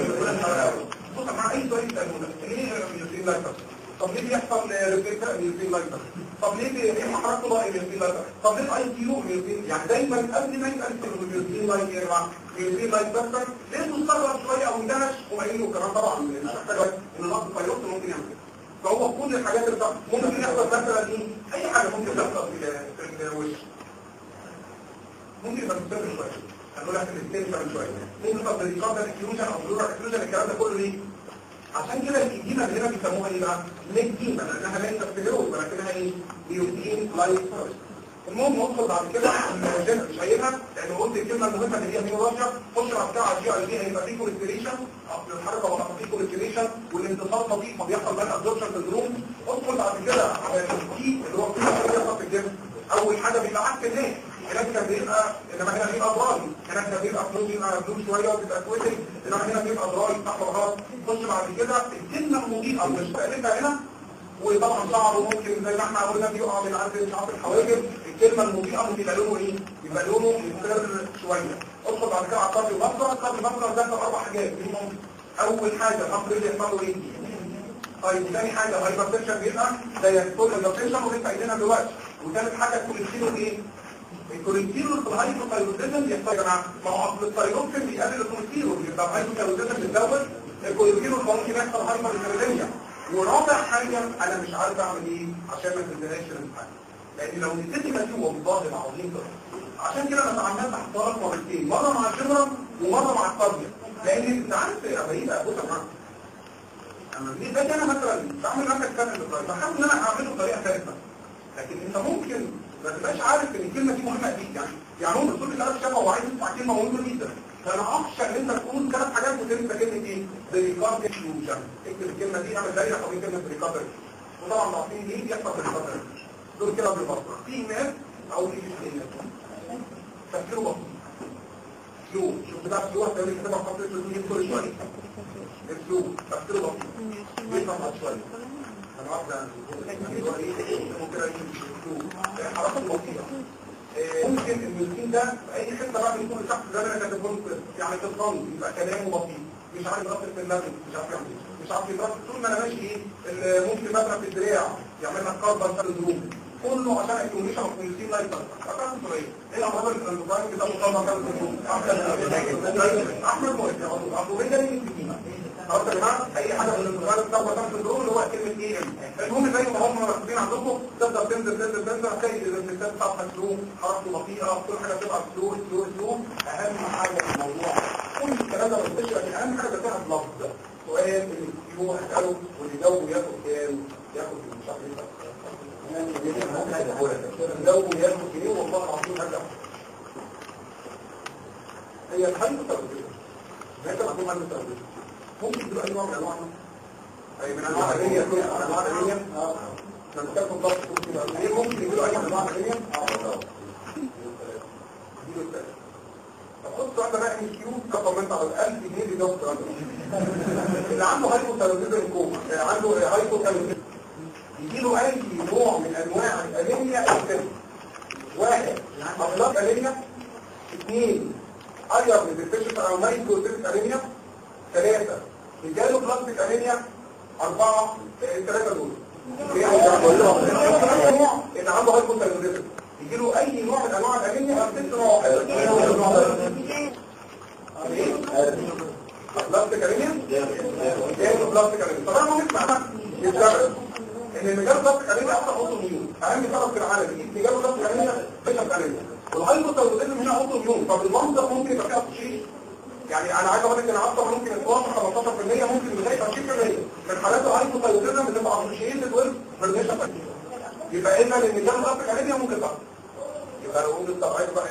بص مع اي سؤال يسالونا ليه ميوسين لايكر طب ليه بيحصل ريفيتا ميوسين لايكر طب ليه بيحصل حركه ضوء ميوسين لايكر طب ليه الاي كيو ميوسين يعني دايما قبل ما يسال ميوسين لايكر يا جماعه ميوسين لايكر ليه مستغرب شويه او اندهش وما قايل له كمان طبعا مش محتاج ان النقص الفيروس ممكن يعمل كده فهو كل الحاجات اللي بتحصل ممكن يحصل مثلا ايه اي حاجه ممكن تحصل في ال- في الوش ممكن يبقى مستمر شويه هنقول لك الاثنين كمان شويه ممكن يبقى بريكارد اكسكلوجن او بلورال اكسكلوجن الكلام ده كله ليه؟ عشان كده الإديمة اللي هنا بيسموها ايه بقى؟ نكديمة لأنها ليست ستيرويد ولكنها ايه؟ بيوتين لايف المهم ندخل بعد كده الموجات مش قايلها لأن قلت الكلمة المهمة اللي هي ميوراشيا خش بعد كده على الجي اي دي هيبقى فيه كوليستريشن أصل الحركة ولا فيه كوليستريشن والانتصال بطيء فبيحصل بقى ابزوربشن سندروم ادخل بعد كده على التي اللي هو كل شوية يحصل في الجسم أول حاجة بيبقى عكس الناس هناك كان بيبقى انما هنا بيبقى ضراي هناك كان بيبقى فلوس بيبقى فلوس شويه وبيبقى كويسنج انما هنا بيبقى ضراي صح ولا غلط خش بعد كده الكلمه المضيئه مش تقلبها هنا وطبعا شعره ممكن زي ما احنا قلنا بيقع من عند مش عارف الحواجب الكلمه المضيئه ممكن يبقى لونه ايه؟ يبقى لونه مصفر شويه ادخل بعد كده على الطرف المصفر الطرف المصفر ده في اربع حاجات منهم اول حاجه الامر اللي يحصل له ايه؟ طيب ثاني حاجه الهايبرتنشن بيبقى زي كل الهايبرتنشن ولسه قايلينها دلوقتي وثالث حاجه الكوليسترول ايه؟ الكوليسترول في الهايبوثايرويدزم بيحصل يا جماعه ما هو اصل الثايروكسين بيقلل الكوليسترول يبقى الهايبوثايرويدزم بتزود الكوليسترول ممكن يحصل هايبرثيروديميا ورابع حاجه انا مش عارف اعمل ايه عشان ما تنزلهاش الامتحان لان لو نسيت ماشي هو مضاد مع عظيم عشان كده انا اتعاملت اختارك مرتين مره مع الجنرال ومره مع الطبيعي لان انت عارف يا غريبه بص يا جماعه انا ليه باجي انا مثلا بعمل عندك كلام بحاول ان انا اعمله بطريقه ثالثه لكن انت ممكن ما تبقاش عارف ان الكلمه دي مهمه قد يعني يعني هو الدكتور بيسالك شبه هو عايز يسمع كلمه مهمه جدا فانا اخشى ان انت تقول ثلاث حاجات وتنسى كلمه ايه؟ بريكارد اكسكلوجن اكتب الكلمه دي اعمل دايره حوالين كلمه بريكارد وطبعا عارفين ليه بيحصل بريكارد دول كده بالبصره في ناس او في ناس تفكيره بسيط سلو شوف بتاع سلو هتلاقي لي كتابه خط اسود كل شويه سلو تفكيره بسيط بيفهم بعد شويه انا واحده ممكن اجيب حركات بسيطه ممكن المسكين ده في اي حته بقى بيكون الشخص ده انا كاتبه يعني تفهم يبقى كلامه بسيط مش عارف يربط في اللازم مش عارف يعمل إيه. مش عارف يربط طول ما انا ماشي ايه ال- ممكن مثلا في الدراع يعمل لك كاربون سندروم كله عشان الكوميشن اوف كوميشن لايف فكرت في ايه ايه الامراض اللي الاندوكراين بتاخد كاربون سندروم احمد موسى ابو بيجري خلاص يا جماعه اي حاجه من الاندوكراين بتاخد كاربون سندروم اللي هو كلمه ايه المهم زي ما هم مكتوبين عندكم تبدا تنزل تنزل تنزل هتلاقي الانسان بتاعها سلو حركته بطيئه كل حاجه بتبقى سلو سلو سلو اهم حاجه في الموضوع كل الكلام ده بس لكن اهم حاجه فيها اللفظ سؤال اللي يجيبوه اساله واللي يجاوب ياخد كام ياخد مش عارف ايه يجاوب ياخد ايه والله العظيم هرجع هي الحل تربيه ما انت معلومه عن التربيه ممكن تبقى اي نوع من انواع اي من انواع الهيه انواع الهيه لما تاخد ضغط كده ممكن يجيله اي انواع الهيه اه فقلت انا بقى ام كيو كومنت على ال 1000 جنيه اللي جوه اللي عنده هايبوثايرويدزم كوما عنده هايبوثايرويدزم يجي له اي نوع من انواع الانيميا الثاني واحد اطلاق انيميا اثنين اير ديفيشنت او مايكروسيس انيميا ثلاثه جاله بلاستيك انيميا اربعه الثلاثه دول نوع ان عنده هايبوثايرويدزم يجي له اي نوع من انواع الانيميا او ست نوع بلاستيك انيميا جاله بلاستيك انيميا طبعا ممكن معناها يتجرب ان المجال بلاستيك انيميا اصلا اوتو ميون اهم سبب في العالم مجال بلاستيك انيميا بيشرب انيميا والهايبوثايرويدزم هنا اوتو ميون فبالمنطق ممكن يبقى فيها تشخيص يعني انا عايز اقول لك ان عصب ممكن يتوصل 15% ممكن لغايه 20% من حالات الهايبوثايرويدزم بتبقى اسوشيتد ويز برنيشن يبقى اما ان جاله بلاستيك انيميا ممكن تحصل يبقى لو قلت طب عايز بقى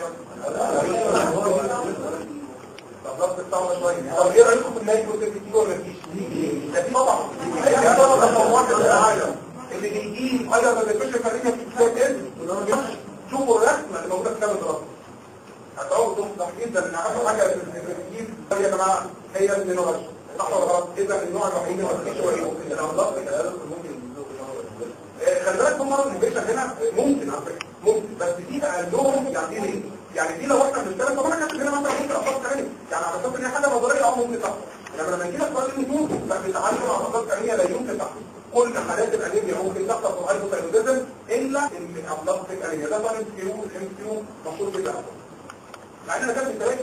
طب ضغط صعبة شوية طب ايه رأيكم في النايت كنت بتيجي ولا مفيش؟ ده في طبعا هي طبعا الصفوات في العالم اللي بيجي ايضا ما بيكونش فريقة في كتاب ايه شوفوا الرسمة اللي موجودة في كتاب الدراسة هتعود تنصح جدا ان اهم حاجة في التجيب يا جماعة هي المينورج صح ولا غلط؟ اذا النوع الوحيد اللي ما فيش هو ايه؟ الضغط ممكن خلي بالك هم مرض المباشر هنا ممكن على فكره ممكن بس دي بقى لهم يعني ايه ليه؟ يعني دي لو احنا بنشتغل طب انا كاتب هنا مثلا ممكن افكار ثانيه يعني على اساس ان هي حاجه نظريه اه ممكن تحصل انما لما يجي لك سؤال النجوم لا بيتعلم على افكار ثانيه لا يمكن تحصل كل حالات الانيميا ممكن تحصل في الهايبوثايرويدزم الا الامراض الانيميا ده طالب كيو الام كيو مشهور جدا مع ان انا كاتب ثلاثه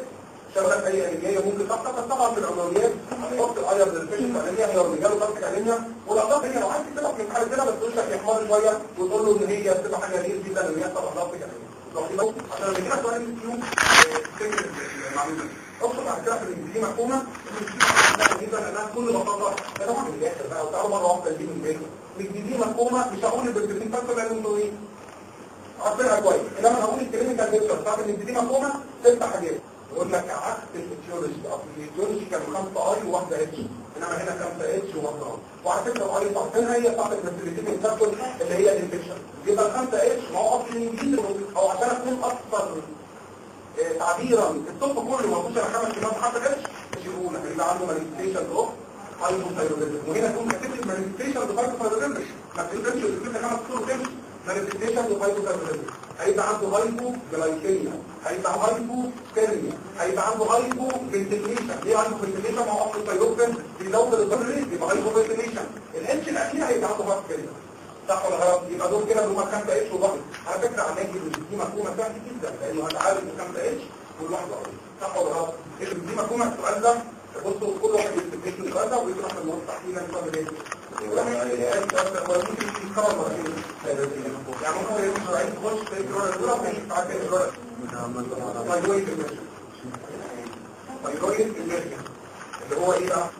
شغلك اي انيميا ممكن تحصل بس طبعا في الاولويات هتحط الاير للفيشن الانيميا هي الرجال ضغط انيميا والاضغط هي لو عايز تسيبك من حاله كده بس تقول لك يحمر شويه وتقول له ان هي بتبقى حاجه غير جدا ان هي طبعا ضغط انيميا عشان لما يجيلك سؤال يوم تفتكر المعلومه دي اقصد بعد كده في الانجليزي مفهومه جدا لانها بكل بساطه ده طبعا من الاخر بقى وتعالوا مره واحده دي من البيت الانجليزي مفهومه مش هقول البرزنتين فاكتور لان انتوا ايه عارفينها كويس انما هقول الكلينيكال بيكتشر بتاعت ان دي مفهومه ست حاجات يقول لك عكس الفيسيولوجي اصل الفيسيولوجي كان خمسه اي وواحده اتش انما هنا خمسه اتش وواحده اي وعلى فكره الاي بتاعتنا هي بتاعت البرزنتين فاكتور اللي هي الانفكشن يبقى الخمسه اتش ما هو اصل الانجليزي او عشان اكون اكثر آه، تعبيرا الطب كله ما فيهوش الا خمس كلمات حرف اتش مش يقول لك يبقى عنده مانيفستيشن اوف هايبوثايروديزم وهنا تكون كاتب مانيفستيشن اوف هايبوثايروديزم ما تقدرش تكتب لي خمس سطور تمشي مانيفستيشن اوف هايبوثايروديزم هيبقى عنده هايبو جلايكيميا هيبقى هايبو ثيرميا هيبقى عنده هايبو فنتيليشن ليه هايبو فنتيليشن ما هو اصلا الثايروكسين بيزود الضغط يبقى هايبو فنتيليشن الاتش الاخير هيبقى عنده هارت فيلير صح ولا غلط يبقى دول كده اللي هم خمسه اتش وضغط على فكره علاج دي مفهومه سهله جدا لانه هتعالج بخمسه اتش والواحد ضغط صح ولا غلط دي مفهومه السؤال ده بصوا كل واحد يستفيد من السؤال ده ويشرح للناس تحليلا السؤال ده يعني ممكن يكون عايز تخش في الجرعه الاولى وتعيش بعد كده الجرعه تايرويد الميرجن تايرويد الميرجن اللي هو ايه بقى؟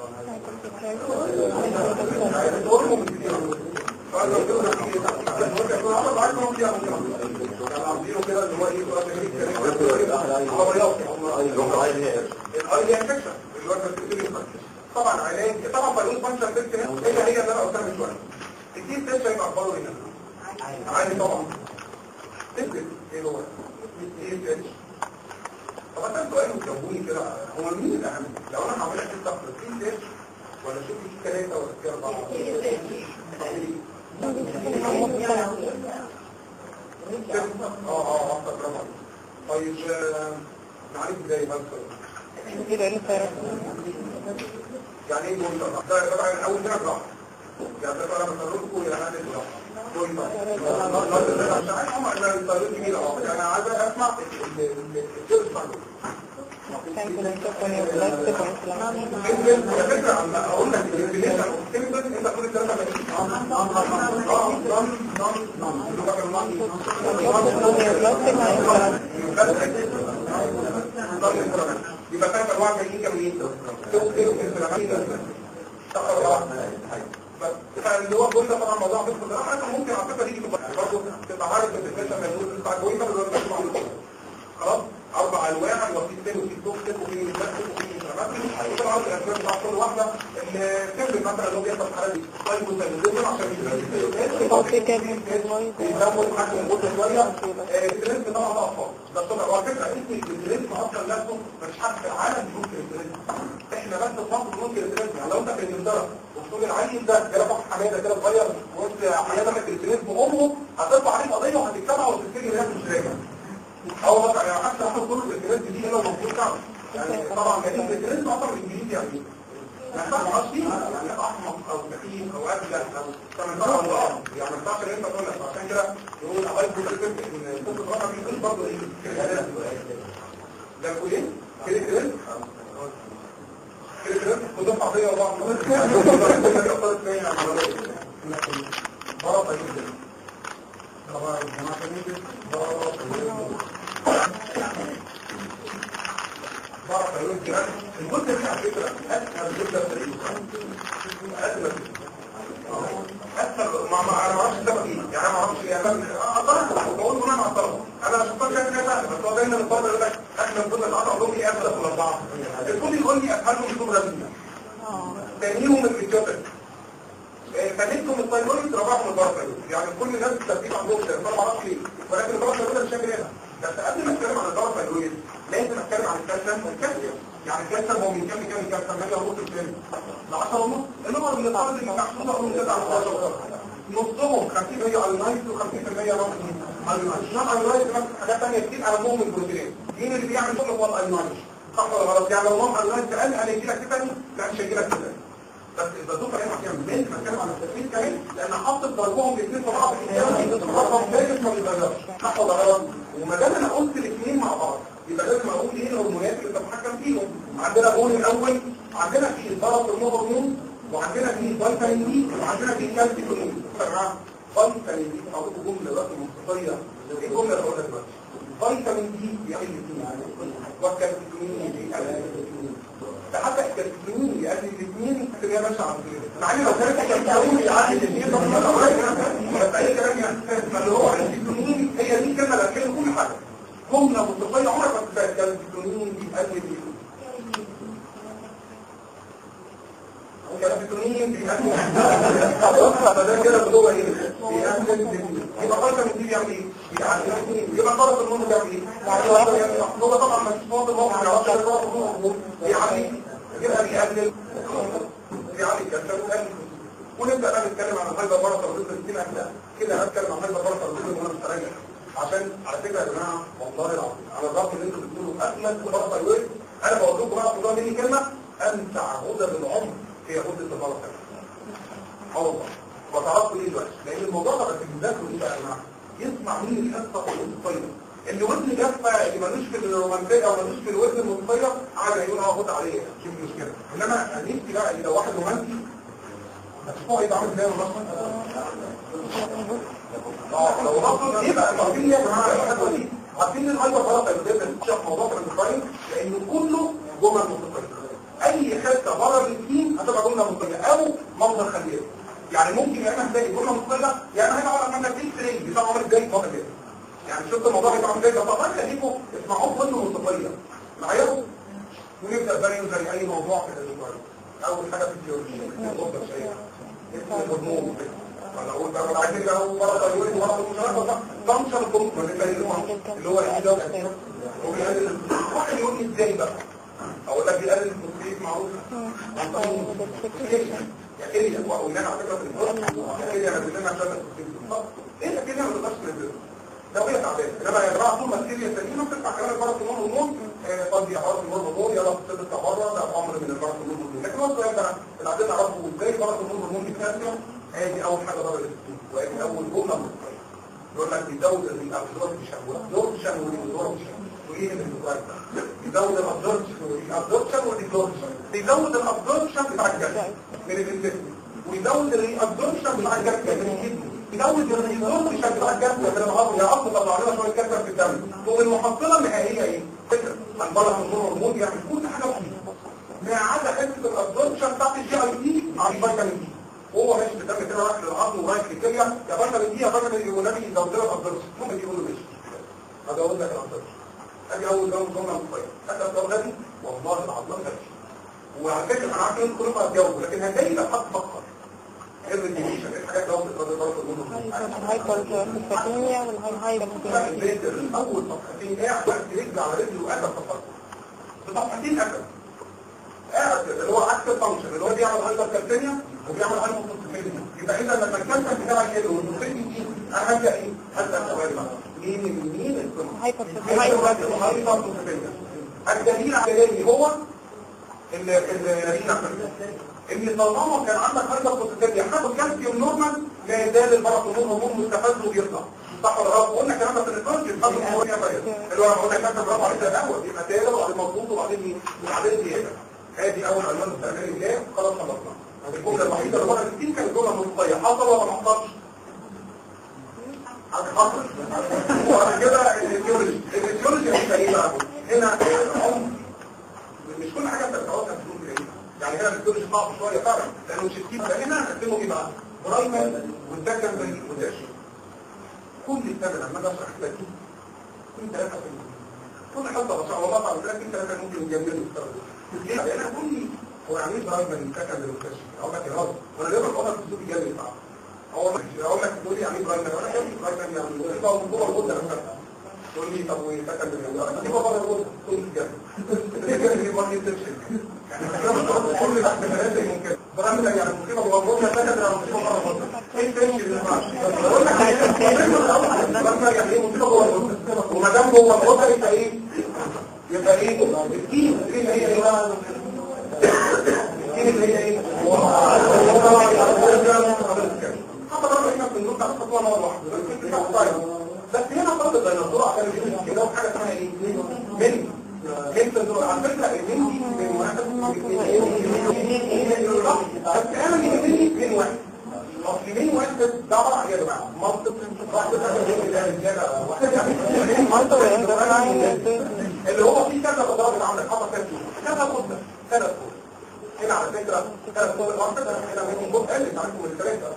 طبعا علاج طبعا بقول فانكشن تيست هي هي اللي انا قلتها من شويه الدين تيست هيبقى اخباره هنا عادي طبعا تفرق ايه هو ايه اتش طب انت سؤال وجاوبوني كده هو مين الاهم لو انا هعمل لك تيست اخر في اتش ولا شوف في ثلاثه ولا في اربعه اه اه اه برافو عليك. طيب آه، نعرف ازاي بس يعني ايه دول طبعا ده طبعا اول سنه راح يعني ده طبعا بتطرقكم الى هذا الراح دول طبعا عشان هم انا الطريق جميل اه يعني عايز اسمع الجزء بتاع دول يمكن على فكره عم اقول لك الانجليزي يمكن انت تقول الثلاثه يبقى ثلاث انواع جايين كاملين فاللي هو كل ده طبعا موضوع بس ده ممكن على فكره تيجي برضه تبقى عارف الديفينيشن موجود بتاع كويسه بس مش خلاص اربع انواع وفي سن وفي توكسيك وفي ميثاكسيك وفي ميثاكسيك وطبعا الاسباب بتاع كل واحده السبب مثلا اللي هو بيحصل في حالات طيب وتنزيل عشان يزود حجم الغده شويه الستريس طبعا ده اطفال ده طبعا وعلى فكره اسم الستريس اصلا نفسه مفيش حد في العالم بيقول الستريس احنا بس في مصر بنقول الستريس يعني لو انت في انجلترا وتقول العيل ده جاله فقط حماده كده صغير وانت عيادتك الستريس بامه هترفع عليه قضيه وهتكتبها وتفتكر ان هي مش راجع او مثلا يعني حتى احنا كل الكلمات دي هنا موجود كعب يعني طبعا كلمه الكلمات اصلا بالانجليزي يعني ما ينفعش فيه يعني احمق او سخيف او ابله او كمان طبعا ضعف يعني ما ينفعش ان انت تقول لك عشان كده يقول اغير كل كلمه ان كل الرقم يقول برضه ايه ده بيقول ايه؟ كده كده كده كده وده قضيه وضع برافو جدا طبعا الجماعه كده برافو بعرف اقول كده الجزء دي على فكره اسهل جدا في اسهل اسهل ما ما انا ما اعرفش ده ايه يعني ما اعرفش يعني انا بقول بناء على الطلبه انا مش فاكر كده سهل بس هو دايما الطلبه يقول لك احنا المفروض نتعرف اقول لهم ايه اسهل في الاربعه الكل يقول لي اسهلهم يكون رسمي ثانيهم الفيديوهات فنيتهم التايرويد ربعهم البارثايرويد يعني كل الناس الترتيب عندهم كده انا ما اعرفش ليه ولكن البارثايرويد مش شامل هنا بس قبل ما اتكلم عن البارثايرويد لازم اتكلم عن الكالسيوم والكالسيوم يعني الكالسيوم هو من كام لكام الكالسيوم ملي ونص الثاني ل 10 ونص اللي هو من الفرد اللي محسوبه من 9 ل 11 نصهم 50% اليونايت و50% نون اليونايت نون اليونايت نفس حاجات ثانيه كتير اهمهم البروتينات مين اللي بيعمل شغل هو اليونايت صح ولا غلط يعني لو نون اليونايت قال انا هيجي لك تاني لا مش هيجي لك تاني بس البازوكا هنا كام لازم اتكلم عن التركيز كمان لان حاطط ضربهم الاثنين في بعض رقم ثالث ما بيتغيرش صح ولا غلط وما دام انا قلت الاثنين مع بعض يبقى لازم اقول ايه الهرمونات اللي بتتحكم فيهم عندنا بول الاول عندنا في البارا هرمون وعندنا في فيتامين دي وعندنا في كالسيوم يا جماعه فيتامين دي اقول لكم جمله دلوقتي مختصره ايه الجمله اللي هقولها دلوقتي فيتامين دي بيقلل الاثنين والكالسيوم بيقلل الاثنين ده حتى الكالسيوم يقلل الاثنين اللي هي ماشيه على كده مع ان لو كانت الكالسيوم يقلل الاثنين طب ما بس اي كلام يعني اللي هو الكالسيوم هي دي الكلمه اللي هتكلم كل حاجه جمله منطقيه عمرك ما تبقى الكالسيوم بيقلل الاثنين كالسيوم بيقلل فده كده اللي هو ايه بيقلل الاثنين يبقى فيتامين دي بيعمل ايه؟ بيعلي الاثنين يبقى طرف النور بيعمل ايه؟ هو طبعا مسموط الموقع يعرفش طرف النور بيعلي كده بيقلل بيعلي الكالسيوم ويقلل ونبدا بقى نتكلم عن الهايبر بارا ترابيزه كده احنا كده هنتكلم عن الهايبر بارا ترابيزه وانا مستريح عشان على فكره يا جماعه والله العظيم على الرغم ان انتوا بتقولوا اجمل بارا تايرويد انا بقول لكم بقى خدوها مني كلمه امتع غده بالعمر هي غده البارا تايرويد اه والله وتعرفوا ليه دلوقتي لان الموضوع ده في المذاكره دي بقى يا جماعه يسمع مني الحصه الطيبه اللي ودن جافه اللي ملوش في الرومانسيه او ملوش في الودن الموسيقيه قاعد يقول اه خد عليه مش مشكله انما نفسي بقى لو واحد رومانسي هتشوفوا هيبقى عامل ازاي اه لو رفض ايه بقى عارفين يا جماعه الحته دي عارفين الهايبر بارا تايرويد بتشرح موضوع الانساين لانه كله جمل موسيقيه اي حته بره الاثنين هتبقى جمله موسيقيه او منظر خليجي يعني ممكن يا اما تلاقي جمله موسيقيه يا اما هنا عمل عملنا في ترينج بتاع عمر الجاي فقط كده يعني شفت الموضوع هيبقى عامل ازاي طب خليكم اسمعوه كله موسيقيه معايا ونبدا بقى زي اي موضوع في الانساين اول حاجه في الجيولوجيا الغده الشيء اسم الهرمون ولا اقول بقى ولا عايزين بقى هو مره تايرويد ومره مش عارف بقى فانكشن الهرمون اللي هو ايه ده هو بيقلل واحد يقول لي ازاي بقى اقول لك بيقلل الفوسفيت معروف عن طريق يا كيليا وقلنا على فكره في الفرق يا كيليا انا قلنا عشان الفوسفيت ايه يا كيليا ما تقدرش تنزله لو هي تعبانه انما يا جماعه طول ما الكيليا سليمه بتطلع كمان الفرق النور هرمون قد يحرك النور هرمون يلا بتطلع بره ده امر من الفرق النور هرمون لكن هو السؤال ده اللي عايزين نعرفه ازاي فرق النور هرمون بيتكلم ادي اول حاجه ضرر الاستيم وادي اول جمله مصريه يقول لك بيزود الابزورب الشهوه دور الشهوه دي دور الشهوه وايه اللي بيزود بيزود الابزوربشن والابزوربشن والديكلورشن بيزود الابزوربشن بتاع الجسم من الانتستين ويزود الابزوربشن بتاع الجسم من الكدني يزود الريزوربشن بتاع الجسم من العظم يا عظم طلع لنا شويه كالسيوم في الدم والمحصله النهائيه ايه؟ فكره هنبلغ النور هرمون يعني كل حاجه فيه ما عدا حته الابزوربشن بتاعت الجي اي دي عن فيتامين دي وهو ماشي بالدم كده رايح للعظم ورايح للكليه يا فيتامين دي يا فيتامين دي والنبي لو طلع الابزوربشن ممكن يقولوا ماشي هذا اقول لك الابزوربشن ادي اول جمله جمله مصريه هذا لو غبي والله العظيم غبي وعلى فكره انا عارف ان كلكم هتجاوبوا لكن هتلاقي لو حد فكر غير الديفيشن الحاجات لو بتقدر تضرب الهايبرتروفيكيميا والهايبرتروفيكيميا اول صفحتين قاعد رجل على رجل وقاعد تفكر بصفحتين اكل قاعد اللي هو عكس الفانكشن اللي هو بيعمل هايبر كالسيميا وبيعمل هايبر كالسيميا يبقى اذا لما الكالسيوم بتاعك كده والمفيد دي انا هبدا ايه؟ هبدا سؤال بقى مين مين هايبرتروفيكيميا الدليل على ذلك هو الرينا ان طالما كان عندك هايبر كالسيميا هتاخد كالسيوم نورمال لا يزال الباراتونول هرمون مستفز وبيطلع صح ولا غلط قلنا الكلام ده في النقاش بيتحط في المواضيع اللي هو انا بقول لك انت برافو عليك الاول يبقى تاجر وبعدين مضبوط وبعدين مين وبعدين زياده ادي اول عنوان استعمال الجاه خلاص خلصنا الجمله الوحيده اللي بره الستين كانت جمله منطقيه حصل ولا ما حصلش؟ حصل وبعد كده الفيولوجي الفيولوجي هي ايه بقى؟ هنا العمر مش كل حاجه انت بتعوزها تكون كده يعني هنا الفيولوجي صعب شويه فعلا لانه مش كتير هنا هنقسمه ايه بقى؟ برايمري والسكندري والتاشر كل سنه لما اجي اشرح لك كل ثلاثه في كل حلقه بس والله تعالى قلت لك انت مثلا ممكن يجملوا ليه؟ لان كل هو يعني ايه برايمري سكندري والتاشر اقول لك يا راجل وانا ليه بقول لك الزوج يجمل بتاعه اقول لك اقول لك تقول لي يعني ايه برايمري وانا كان برايمري يعني يبقى من جوه الغده نفسها تقول لي طب وسكندري انا دي بره الغده تقول لي جنب الجنب دي برضه تمشي يعني كل الاحتمالات ممكن برايمري يعني مصيبه جوه الغده سكندري يعني مصيبه بره الغده ايه تمشي بقول لك يعني ايه مصيبه جوه الغده وما دام جوه الغده يبقى ايه يبقى ايه الكيس اللي هي ايه بقى الكيس اللي هي ايه حتى برضه احنا بنقول ده خطوه مره واحده بس هنا فرق الديناصور عشان يجيب كده وحاجه اسمها ايه من من تدور على فكرة من دي من واحد بس انا من من من واحد اصل من واحد ده عبارة عن ايه يا جماعة منطق واحد اللي هو فيه كذا تضارب عامل خطأ كذا كذا قدة كذا قدة هنا على فكرة كذا قدة على فكرة هنا من قدة قلت عنكم الثلاثة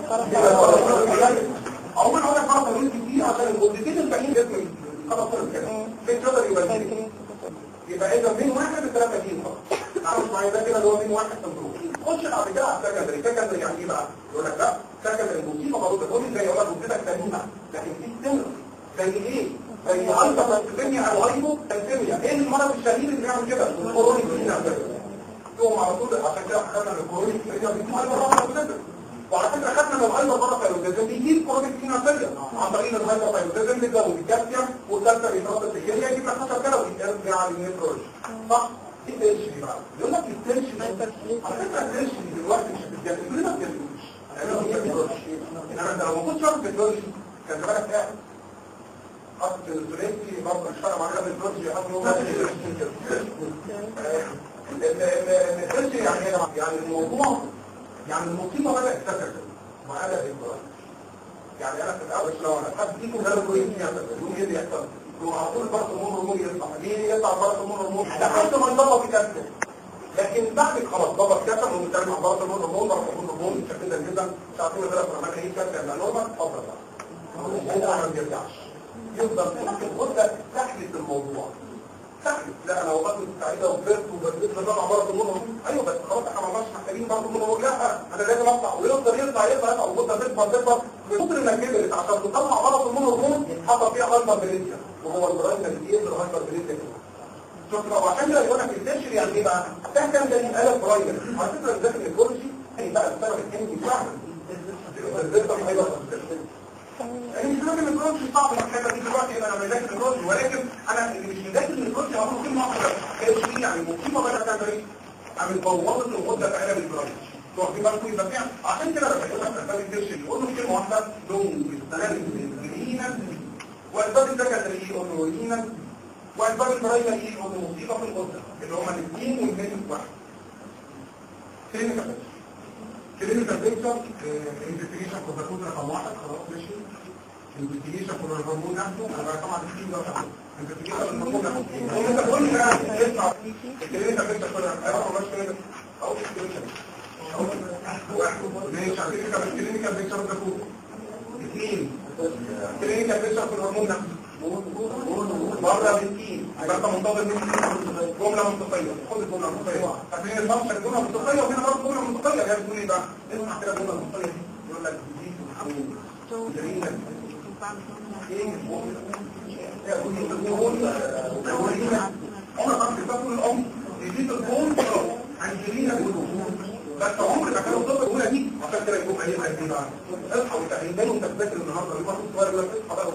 عموما هقول لك مرة طويل كتير عشان القدتين الباقيين جسم خلاص كده في تقدر يبقى يبقى اذا من واحد الثلاثة دي عارف معايا ده كده اللي هو من واحد سنتروم خش بعد كده على السكندري سكندري يعني ايه بقى يقول لك لا سكندري المصيبه موجوده تقول زي يقول لك مصيبه سليمه لكن في سن زي ايه زي الفا تنسيميا او هايبو تنسيميا ايه المرض الشهير اللي بيعمل كده الكورونيك يوم على طول عشان كده خدنا من الكورونيك بيجي بره وعلى فكرة خدنا من الهايبر بره فايروتيزم بيجيب كورونيك فينانسية عن طريق الهايبر فايروتيزم بيزود الكالسيوم والكالسيوم يتربط في الكلية يجيب لك 10 كلوي يرجع للنيتروجين صح؟ ايه التنشن بقى؟ يقول لك التنشن على فكرة التنشن دلوقتي مش بتجنن كلنا ما بتجننوش انما انت لو ما كنتش عارف بتجنن كان زمانك قاعد حط الزولينتي برضه مش فارقه معاك بالبروجي حط له التنشن يعني ايه يعني الموضوع يعني المصيبة بدأت تتكلم وعلى إبراهيم يعني أنا في الأول لو أنا حد فيكم قالوا كويس يعني يوم إيه اللي يحصل؟ يوم على طول برضه المون هرمون يطلع ليه يطلع برضه المون هرمون لحد ما يضبط يكسر لكن بعد خلاص ضبط كسر ومتابع برضه المون هرمون ضبط المون هرمون شكلنا جدا مش عارفين غير في الأماكن هي كسر لأن نورمال اتفضل بقى هو ما بيرجعش يفضل ممكن غدة تحدث الموضوع سهل لا انا وقفت سعيده وكبرت وبديت بطلع برضه منهم ايوه بس خلاص احنا ما محتاجين برضه منهم لا انا لازم اطلع ويفضل يطلع يطلع يطلع وبدا تكبر تكبر من كتر انها كبرت عشان تطلع برضه منهم حصل فيها هايبر بليزيا وهو البرايم اللي بيقدر هايبر بليزيا كده شكرا وعشان كده يقول لك التنشر يعني ايه بقى؟ ده كان ده يبقى برايمري على فكره ده الكورجي يعني بقى السبب الثاني بتاعها يعني مش لازم البروج صعب الحاجه دي دلوقتي انا مذاكر البروج ولكن انا اللي مش مذاكر البروج هقول كلمه واحده ايش هي يعني مصيبه بقى تعمل ايه؟ عامل بوظت الغده في قلب البروج واخدين بالكم يبقى فيها عشان كده لما يقول لك الفرق الدش يقول له كلمه واحده لون بالسلام بالجنينه والباب السكندري يقول له ولينا والباب البرايمري يقول له مصيبه في الغده اللي هما الاثنين والبين واحد فين كلينيكال بيكتشر انفستيجيشن كوزاكوز رقم واحد خلاص ماشي انفستيجيشن فور الهرمون نفسه انا طبعا في ده انفستيجيشن الهرمون نفسه هو انت تقول لي يعني اسمع الكلينيكال بيكتشر كده هيروح ماشي كده او ماشي على فكره الكلينيكال بيكتشر ده اثنين كلينيكال بيكتشر في الهرمون نفسه مرة بالتين يبقى انت منتظر مني جملة منطقية خد الجملة المنطقية فاكرين المنطق الجملة المنطقية وهنا برضه جملة منطقية يعني بتقول ايه بقى؟ اسمع كده الجملة المنطقية دي يقول لك جديد وحمود جميلة ايه عمر خمس كتاب الأم يزيد الكون أنجلينا بالوجود بس عمر ما كانوا الضربة الأولى دي عشان كده يقوم عليها ايه بقى؟ اصحى وتعليم وانت بتذاكر النهارده يبقى صغير ولا تصحى بقى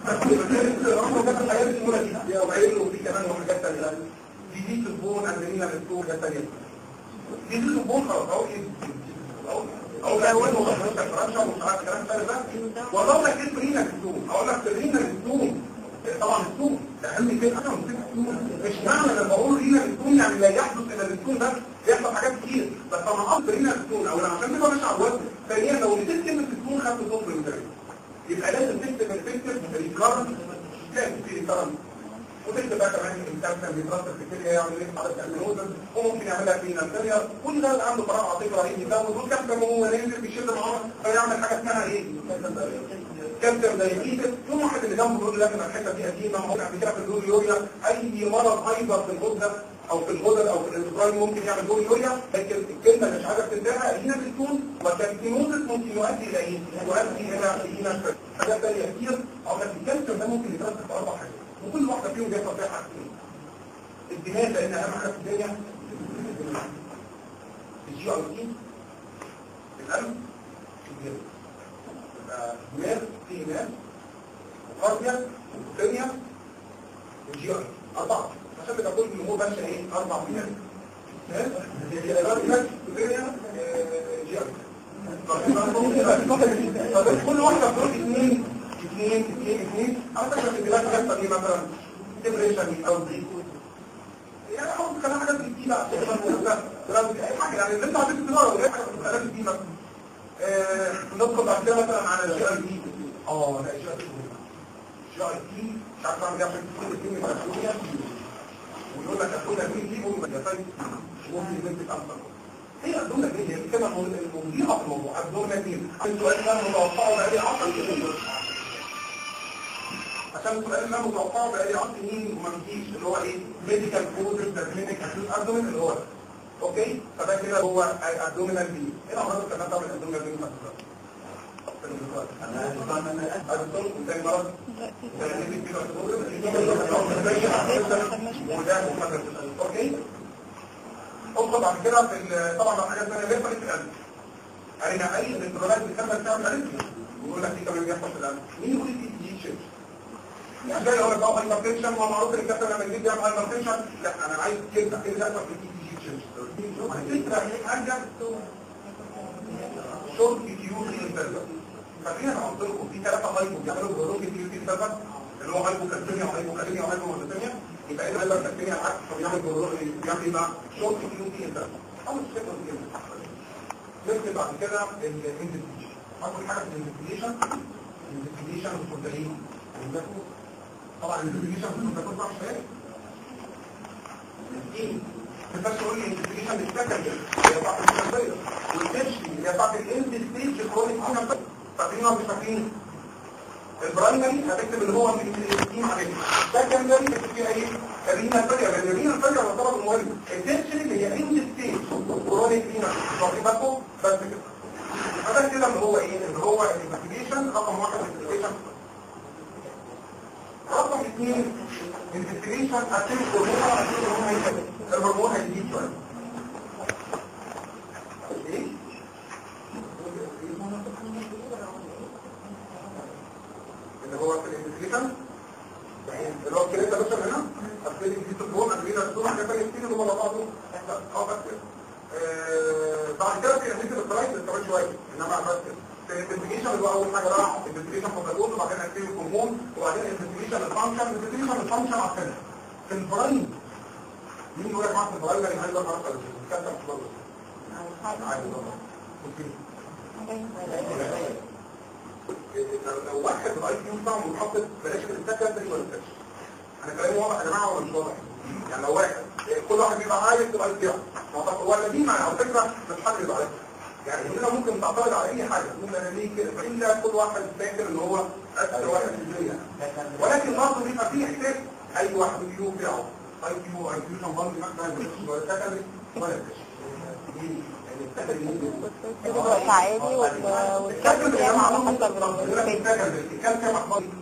وفوق وفي كمان حاجات ثانيه جديد البون عندنا بالطول حاجات ثانيه جديد البون خلاص اهو او لا اول ما خلاص فرنسا ومش عارف الكلام ده والله لك اسم رينا الدوم اقول لك رينا الدوم طبعا الدوم ده اهم كده انا مش معنى لما بقول رينا الدوم يعني لا يحدث الا الدوم ده بيحصل حاجات كتير بس طبعا اصل رينا الدوم او عشان كده مش على الوزن ثانيا لو نسيت كلمه الدوم خدت صفر من يبقى لازم تكتب الفكر الكرم كان في كرم وتكتب بقى كمان الكالسيوم بيترسب في الكليه يعمل ايه حاله الامينوزن وممكن يعملها في نانتريا كل ده عنده قرار عاطفي رهيب يزود والكالسيوم وهو ينزل بيشد معاه فيعمل حاجه اسمها ايه؟ كالسيوم دايبيتس يوم واحد اللي جنبه يقول لك انا الحته دي قديمه ممكن قبل كده في اليوريا اي مرض هايبر في الغده او في الغدد او في الاندوكراين ممكن يعمل دور يوريا لكن الكلمه اللي مش عايزك تنتهي هنا بتكون وكالسينوزس ممكن يؤدي الى ايه؟ يؤدي الى هنا حاجات ثانيه كتير او لكن الكالسيوم ده ممكن يترسب في اربع حاجات وكل واحده فيهم بيحصل فيها حاجتين الدماغ لان اهم حاجه في الدنيا الجي اي تي القلب الجلد الدماغ في دماغ وقاربيا وكليا والجي اي اربعه عشان كده كل الامور ماشيه ايه اربع بنات كل واحده بتروح اثنين اثنين اثنين اثنين على فكره في البلاد بيحصل ايه مثلا ديبريشن او دي يعني حاول تخليها حاجات جديده اي حاجه يعني اللي انت عايز تدور ولا حاجه حاجات جديده آه، ندخل بعد كده مثلا على الجي اي تي اه لا الجي اي تي جي اي تي مش عارف اعمل ايه عشان كل كلمه مسؤوليه ويقول لك اخدها مين دي ممكن يفايد ممكن بنت الامر هي الدولة دي هي الكلمة المضيئة في الموضوع الدولة دي السؤال ده متوقعه بقالي 10 سنين عشان السؤال ده متوقعه بقالي 10 سنين وما بيجيش اللي هو ايه ميديكال كود ده كلينيك اكيوت ابدومين اللي هو ده. اوكي فده كده هو ابدومينال بي ايه الامراض اللي كانت بتعمل ابدومينال بي زي مرض اوكي اوصل بعد كده في ال- طبعا الحاجات الثانيه اللي في القلب علينا اي الانتقالات بتكمل تعمل اريثميا ويقول لك دي كمان بيحصل في القلب مين يقول لي دي تشينج يعني زي يقول لك اه هايبرتنشن هو معروف ان الكابتن لما يجيب يعمل هايبرتنشن لا انا عايز كده كده يحصل في دي تي تشينج الفكره هي حاجه شورت كيوت انترفال فاكرين انا قلت لكم في ثلاثه هايبو بيعملوا بروك كيوت انترفال اللي هو هايبو كالسيميا وهايبو كاليميا وهايبو مونوتيميا يبقى اذا هايبو كالسيميا العكس فبيعمل بروك بيعمل ايه بقى شورت كيوت انترفال اول فكره دي نكتب بعد كده الانفستيجيشن اول حاجه في الانفستيجيشن الانفستيجيشن والكونتين طبعا الانفستيجيشن في الكونتين مش فاهم ايه بس تقول لي الانفستيجيشن السكندري هي بتاعت الكونتين والتشري هي بتاعت الاند ستيج كرونيك كونتين فاكرين ولا مش فاكرين البرايمري هتكتب اللي هو من الاثنين عليه السكندري تكتب فيها ايه الرينا الفريا لان الرينا الفريا تعتبر المهم التنشن اللي هي اند ستيج كرونيك رينا واخدين بالكم بس كده فده كده اللي هو ايه اللي هو الانفستيجيشن رقم واحد الانفستيجيشن رقم اثنين الانفستيجيشن هتكتب الهرمون الهرمون هيزيد شويه ايه اللي هو في الانفستيجيشن اللي هو الكريتا بس هنا هتبتدي تجيب الدهون ادويه الدهون حاجه ثانيه كتير اللي هو بعضه اه بس كده آه، بعد كده في الانفستيجيشن الترايت كمان شويه انما بس كده في الانفستيجيشن اللي هو اول حاجه بقى الانفستيجيشن هرمون وبعدين اكتيف الهرمون وبعدين الانفستيجيشن الفانكشن الانفستيجيشن الفانكشن على السنه في البراين مين يقول لك معاك في البراين يعني هايبر ماركر كابتن مش عادي طبعا اوكي لو واحد الاي كيو بتاعه منخفض بلاش من السكندري ولا السكندري انا كلامي واضح يا جماعه ولا مش واضح يعني لو واحد كل واحد بيبقى عايز تبقى الاي كيو ولا دي مع على فكره مش حد يبقى عليها يعني هنا ممكن تعترض على اي حاجه ممكن انا ليه كده فالا كل واحد فاكر ان هو اكثر واحد في الدنيا ولكن برضه بيبقى فيه احساس اي واحد كيو بتاعه اي كيو اي كيو شمبان مثلا ولا سكندري ولا دي يعني السكندري ممكن دلوقتي عادي وال- والكابتن بيعمل على حسب الكيس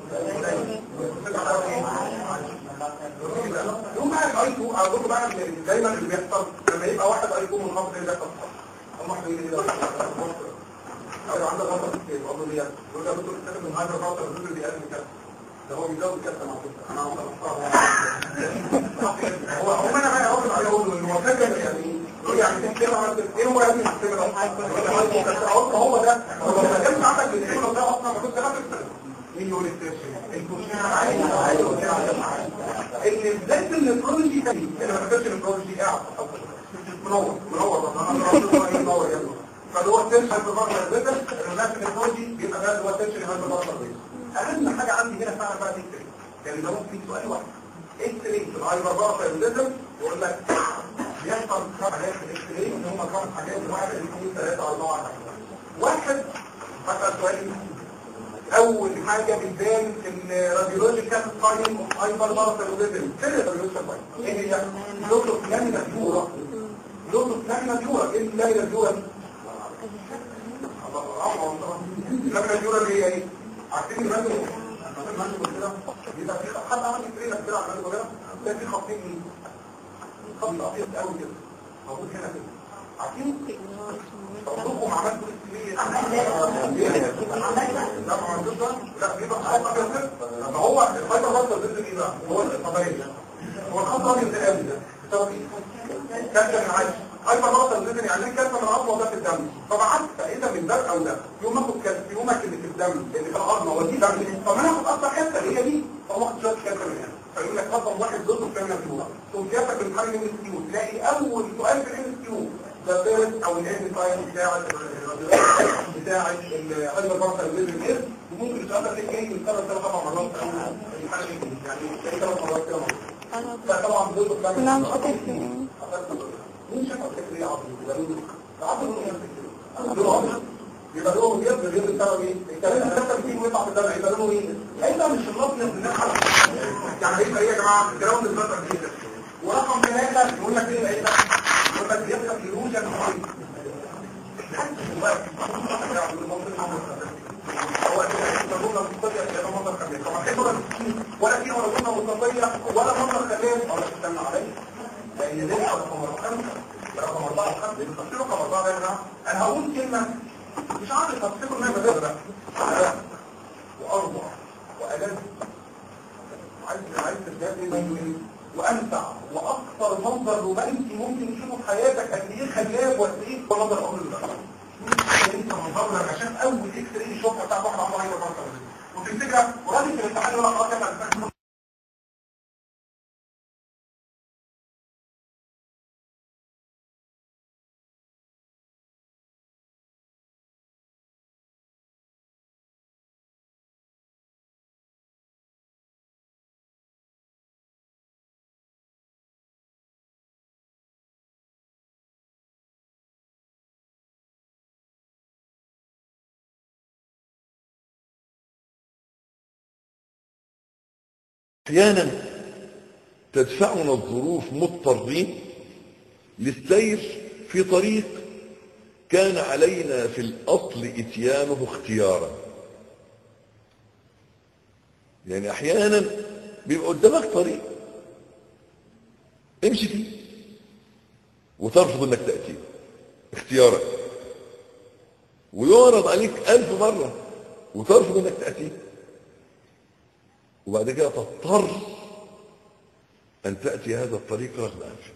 يوم بقى الايكو اقول بقى إن دايما اللي بيحصل لما يبقى واحد ايكو منخفض ايه اللي بيحصل؟ هم واحد يقول لي او لو عندك غلطه في الكيس اقول له ليه؟ يقول لي يا دكتور استخدم هايدر غلطه الدكتور بيقلل كده ده هو بيزود كده مع فكره انا هو هو انا بقى اقول عليه اقول له ان هو فاكر يعني يقول يعني انت كده عملت ايه هو يا ابني السيجنال ده هو ده هو ما كانش عندك السيجنال ده اصلا ما كنتش عارف مين يقول التيرشن اللي بدايه النفرولوجي ده اللي ما فاكرش النفرولوجي قاعد منور منور منور منور يا ابني فاللي هو التنشن في البطن البيتر الناس النفرولوجي بيبقى ده اللي هو التنشن في البطن البيتر اهم حاجه عندي هنا فعلا بقى دي يعني ده ممكن سؤال واحد اكس راي في الهايبر بارا البيتر يقول لك بيحصل خمس حاجات في الاكس راي ان هم خمس حاجات واحد اثنين ثلاثه اربعه واحد هسال سؤال اول حاجة بتبان ان راديولوجيكال ساين اوف هايبر بارثيروديزم فين الراديولوجيكال ساين ايه هي لوتوس لامينا بيورا لوتوس لامينا بيورا ايه اللامينا بيورا دي اللامينا بيورا اللي هي ايه عارفين الراديو المانجو كده بيبقى في حد عمل تريلر كده على المانجو كده تلاقي في خطين ايه خط ابيض قوي كده موجود هنا كده عارفين ربكم عملتوا لا ما عندوش ده لا بيبقى خط ابيض كده ما هو الفايبر بطل ضد ايه بقى هو الطبيعي هو الخط الابيض ده قوي ده بسبب ايه كالسيوم العيش هايبر بطل ضد يعني ليه كالسيوم العظمه ده في الدم طبعا فاذا من ده او ده يوم اخد كالسيومك اللي في الدم اللي في العظمه ودي دم طب انا اخد اكتر حته اللي هي دي فاقوم اخد شويه كالسيوم من هنا فيقول لك رقم واحد ضد الكلمه الاولى ثم كافه الامتحان من الكيو تلاقي اول سؤال في الام كيو ده فيرست او الاند تايم بتاع بتاع الهايبر بارتا ليفل وممكن السؤال ده تلاقيه جاي من ثلاث ثلاث اربع مرات في اول الامتحان الانجليزي يعني تلاقيه ثلاث مرات كده مرة. فطبعا ضد الكلمه لا مش فاكر مين شافك فكري يا عبد الجليل عبد الجليل يبقى لهم يد اليد بتاعه ايه؟ الكلام اللي دخل فيه ويطلع بالدم يبقى لونه ايه؟ هيبقى مش الابيض اللي يعني هيبقى ايه يا جماعه؟ الجراوند الفتره جدا ورقم ثلاثه يقول لك ايه هيبقى؟ يقول لك بيبقى فيروجن ولا في ولا كنا مستطيع ولا مصدر خلاف ولا تستنى عليه لان ده رقم خمسه رقم اربعه وخمسه يبقى رقم اربعه ده يا جماعه انا هقول كلمه مش عارف افتكر انها مدرسه واربع والذ عايز عايز تجدد وامتع واكثر منظر رومانسي ممكن تشوفه في حياتك قد ايه خلاب وقد ايه منظر الامر ده انت منظر لما شاف اول اكس راي شوفها بتاع واحد عنده عينه بارتا وتفتكرها وراجل في الامتحان يقول لك اه كده احيانا تدفعنا الظروف مضطرين للسير في طريق كان علينا في الاصل اتيانه اختيارا يعني احيانا بيبقى قدامك طريق امشي فيه وترفض انك تاتيه اختيارا ويعرض عليك الف مره وترفض انك تاتيه وبعد كده تضطر أن تأتي هذا الطريق رغم أنفك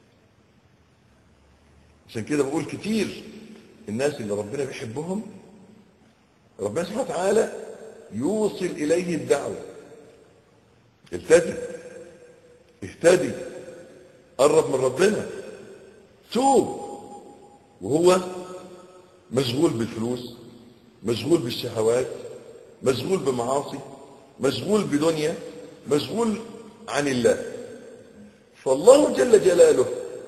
عشان كده بقول كتير الناس اللي ربنا بيحبهم ربنا سبحانه وتعالى يوصل إليه الدعوة التزم اهتدي قرب من ربنا توب وهو مشغول بالفلوس مشغول بالشهوات مشغول بمعاصي مشغول بدنيا مشغول عن الله فالله جل جلاله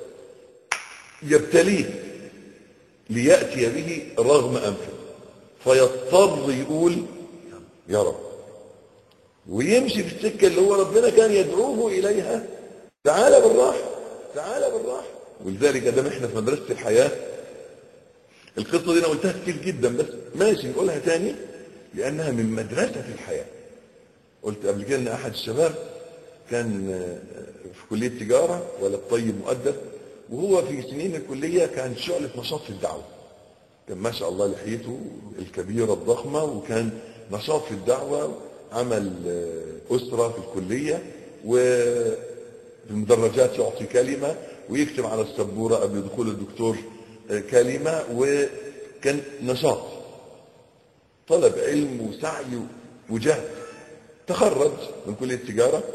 يبتليه ليأتي به رغم أنفه فيضطر يقول يا رب ويمشي في السكة اللي هو ربنا كان يدعوه إليها تعالى بالراحة تعالى بالراحة ولذلك دام احنا في مدرسة الحياة القصة دي انا قلتها كتير جدا بس ماشي نقولها تاني لأنها من مدرسة الحياة قلت قبل كده ان احد الشباب كان في كليه تجاره ولد طيب مؤدب وهو في سنين الكليه كان شعله نشاط في الدعوه كان ما شاء الله لحيته الكبيره الضخمه وكان نشاط في الدعوه عمل اسره في الكليه وفي المدرجات يعطي كلمه ويكتب على السبوره قبل دخول الدكتور كلمه وكان نشاط طلب علم وسعي وجهد تخرج من كلية التجارة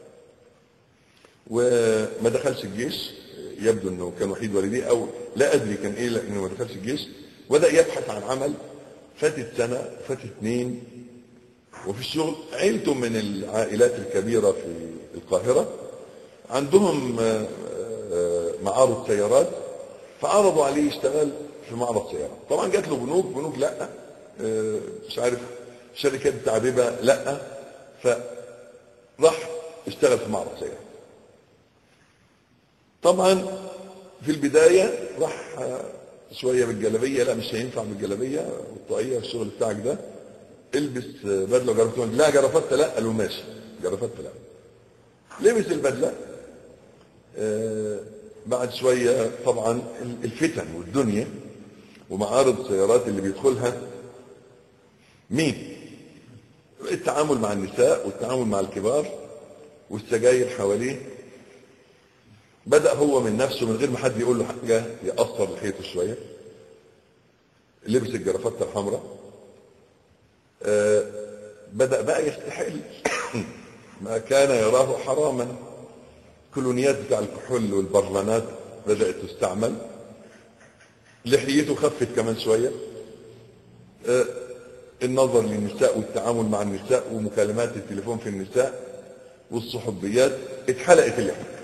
وما دخلش الجيش يبدو انه كان وحيد والديه او لا ادري كان ايه لانه ما دخلش الجيش وبدا يبحث عن عمل فاتت سنه فاتت اثنين وفي الشغل عيلته من العائلات الكبيره في القاهره عندهم معارض سيارات فعرضوا عليه يشتغل في معرض سيارات طبعا جات له بنوك بنوك لا مش عارف شركات تعبئه لا فراح اشتغل في معرض سيارات طبعا في البداية راح شوية بالجلابية لا مش هينفع بالجلابية والطاقية الشغل بتاعك ده البس بدلة وجرافته لا جرافته لا قالوا ماشي جرافته لا لبس البدلة آه بعد شوية طبعا الفتن والدنيا ومعارض السيارات اللي بيدخلها مين التعامل مع النساء والتعامل مع الكبار والسجاير حواليه بدأ هو من نفسه من غير ما حد يقول له حاجة يأثر لحيته شوية لبس الجرافته الحمراء آه بدأ بقى يستحل ما كان يراه حراما كولونيات بتاع الكحول والبرلانات بدأت تستعمل لحيته خفت كمان شوية آه، النظر للنساء والتعامل مع النساء ومكالمات التليفون في النساء والصحوبيات اتحلقت اللحية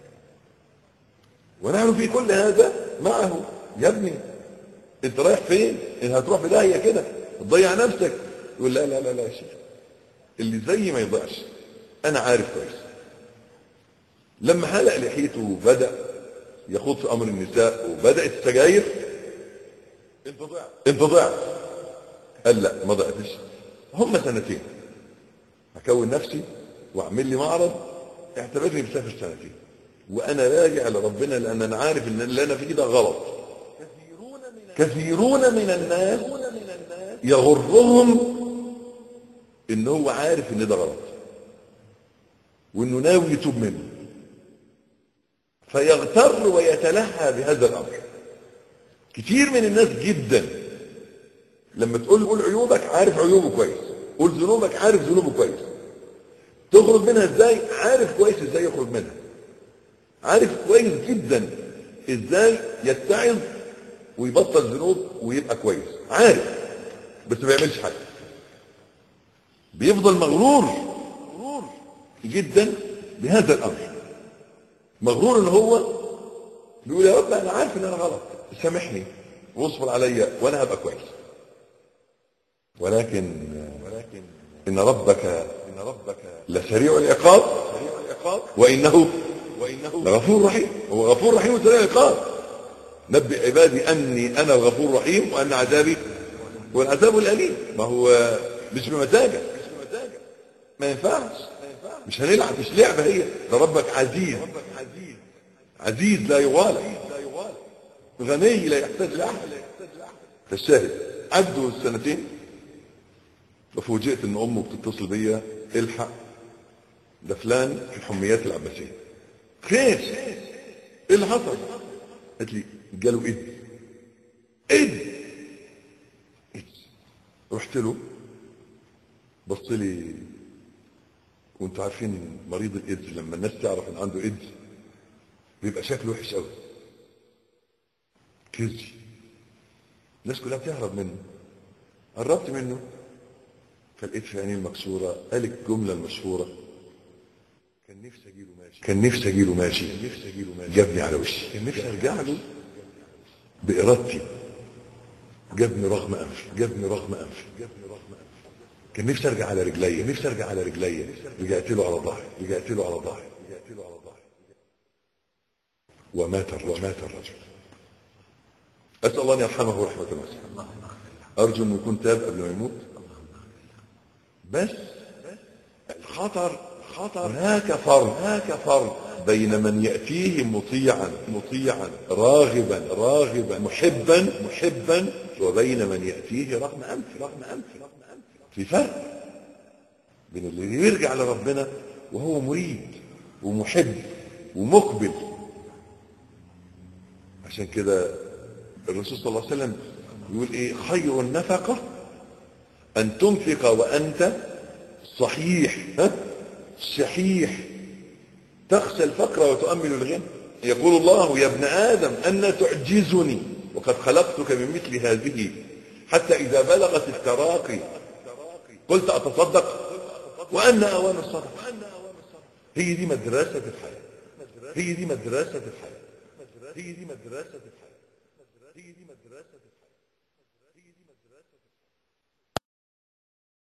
ونحن في كل هذا معه يا ابني انت رايح فين انت هتروح في داهيه كده تضيع نفسك يقول لا لا لا لا يا شيخ اللي زي ما يضيعش انا عارف كويس لما حلق لحيته وبدا يخوض في امر النساء وبدات السجاير انت ضعت انت ضعت قال لا ما ضعتش هم سنتين هكون نفسي واعمل لي معرض اعتبرني مسافر سنتين وانا راجع لربنا لان انا عارف ان اللي انا فيه ده غلط كثيرون من الناس يغرهم ان هو عارف ان ده غلط وانه ناوي يتوب منه فيغتر ويتلهى بهذا الامر كتير من الناس جدا لما تقول قول عيوبك عارف عيوبه كويس قول ذنوبك عارف ذنوبه كويس تخرج منها ازاي عارف كويس ازاي يخرج منها عارف كويس جدا ازاي يتعظ ويبطل ذنوب ويبقى كويس عارف بس ما بيعملش حاجه بيفضل مغرور جدا بهذا الامر مغرور ان هو بيقول يا رب انا عارف ان انا غلط سامحني واصبر عليا وانا هبقى كويس ولكن ولكن ان ربك ان ربك لسريع العقاب وانه وانه لغفور رحيم هو غفور رحيم وسريع العقاب نبئ عبادي اني انا الغفور الرحيم وان عذابي هو العذاب الاليم ما هو مش بمزاجك ما ينفعش مش هنلعب مش لعبه هي ده ربك عزيز عزيز لا يغالى غني لا يحتاج لاحد فالشاهد عدوا السنتين وفوجئت ان امه بتتصل بيا الحق ده فلان في الحميات العباسيه خير ايه اللي حصل قالت لي جاله ايد ايد إيد. رحت له بص لي وانتوا عارفين مريض الايدز لما الناس تعرف ان عنده ايدز بيبقى شكله وحش قوي كيزي الناس كلها بتهرب منه قربت منه فلقيت في عينيه المكسوره قال الجمله المشهوره كان نفسي اجيله ماشي كان نفسي اجيله ماشي كان نفسي اجيله ماشي جابني على وشي كان نفسي ارجع له بارادتي جابني رغم انفي جابني رغم انفي جابني رغم انفي كان نفسي ارجع على رجليا نفسي ارجع على رجليا رجعت له على ظهري رجعت له على ظهري رجعت له على ظهري ومات الرجل ومات الرجل اسال الله ان يرحمه رحمه واسعه ارجو انه يكون تاب قبل ما يموت بس الخطر خطر هناك فرق هناك فرق بين من يأتيه مطيعا مطيعا راغبا راغبا محبا محبا وبين من يأتيه رغم أنف رغم أنف رغم أنف في فرق بين اللي يرجع لربنا وهو مريد ومحب ومقبل عشان كده الرسول صلى الله عليه وسلم يقول ايه خير النفقه ان تنفق وانت صحيح ها صحيح تخشى الفقر وتؤمل الغنى يقول الله يا ابن آدم أن تعجزني وقد خلقتك من مثل هذه حتى إذا بلغت التراقي قلت أتصدق وأن أوان الصدق هي دي مدرسة الحياة هي دي مدرسة الحياة هي دي مدرسة الحياة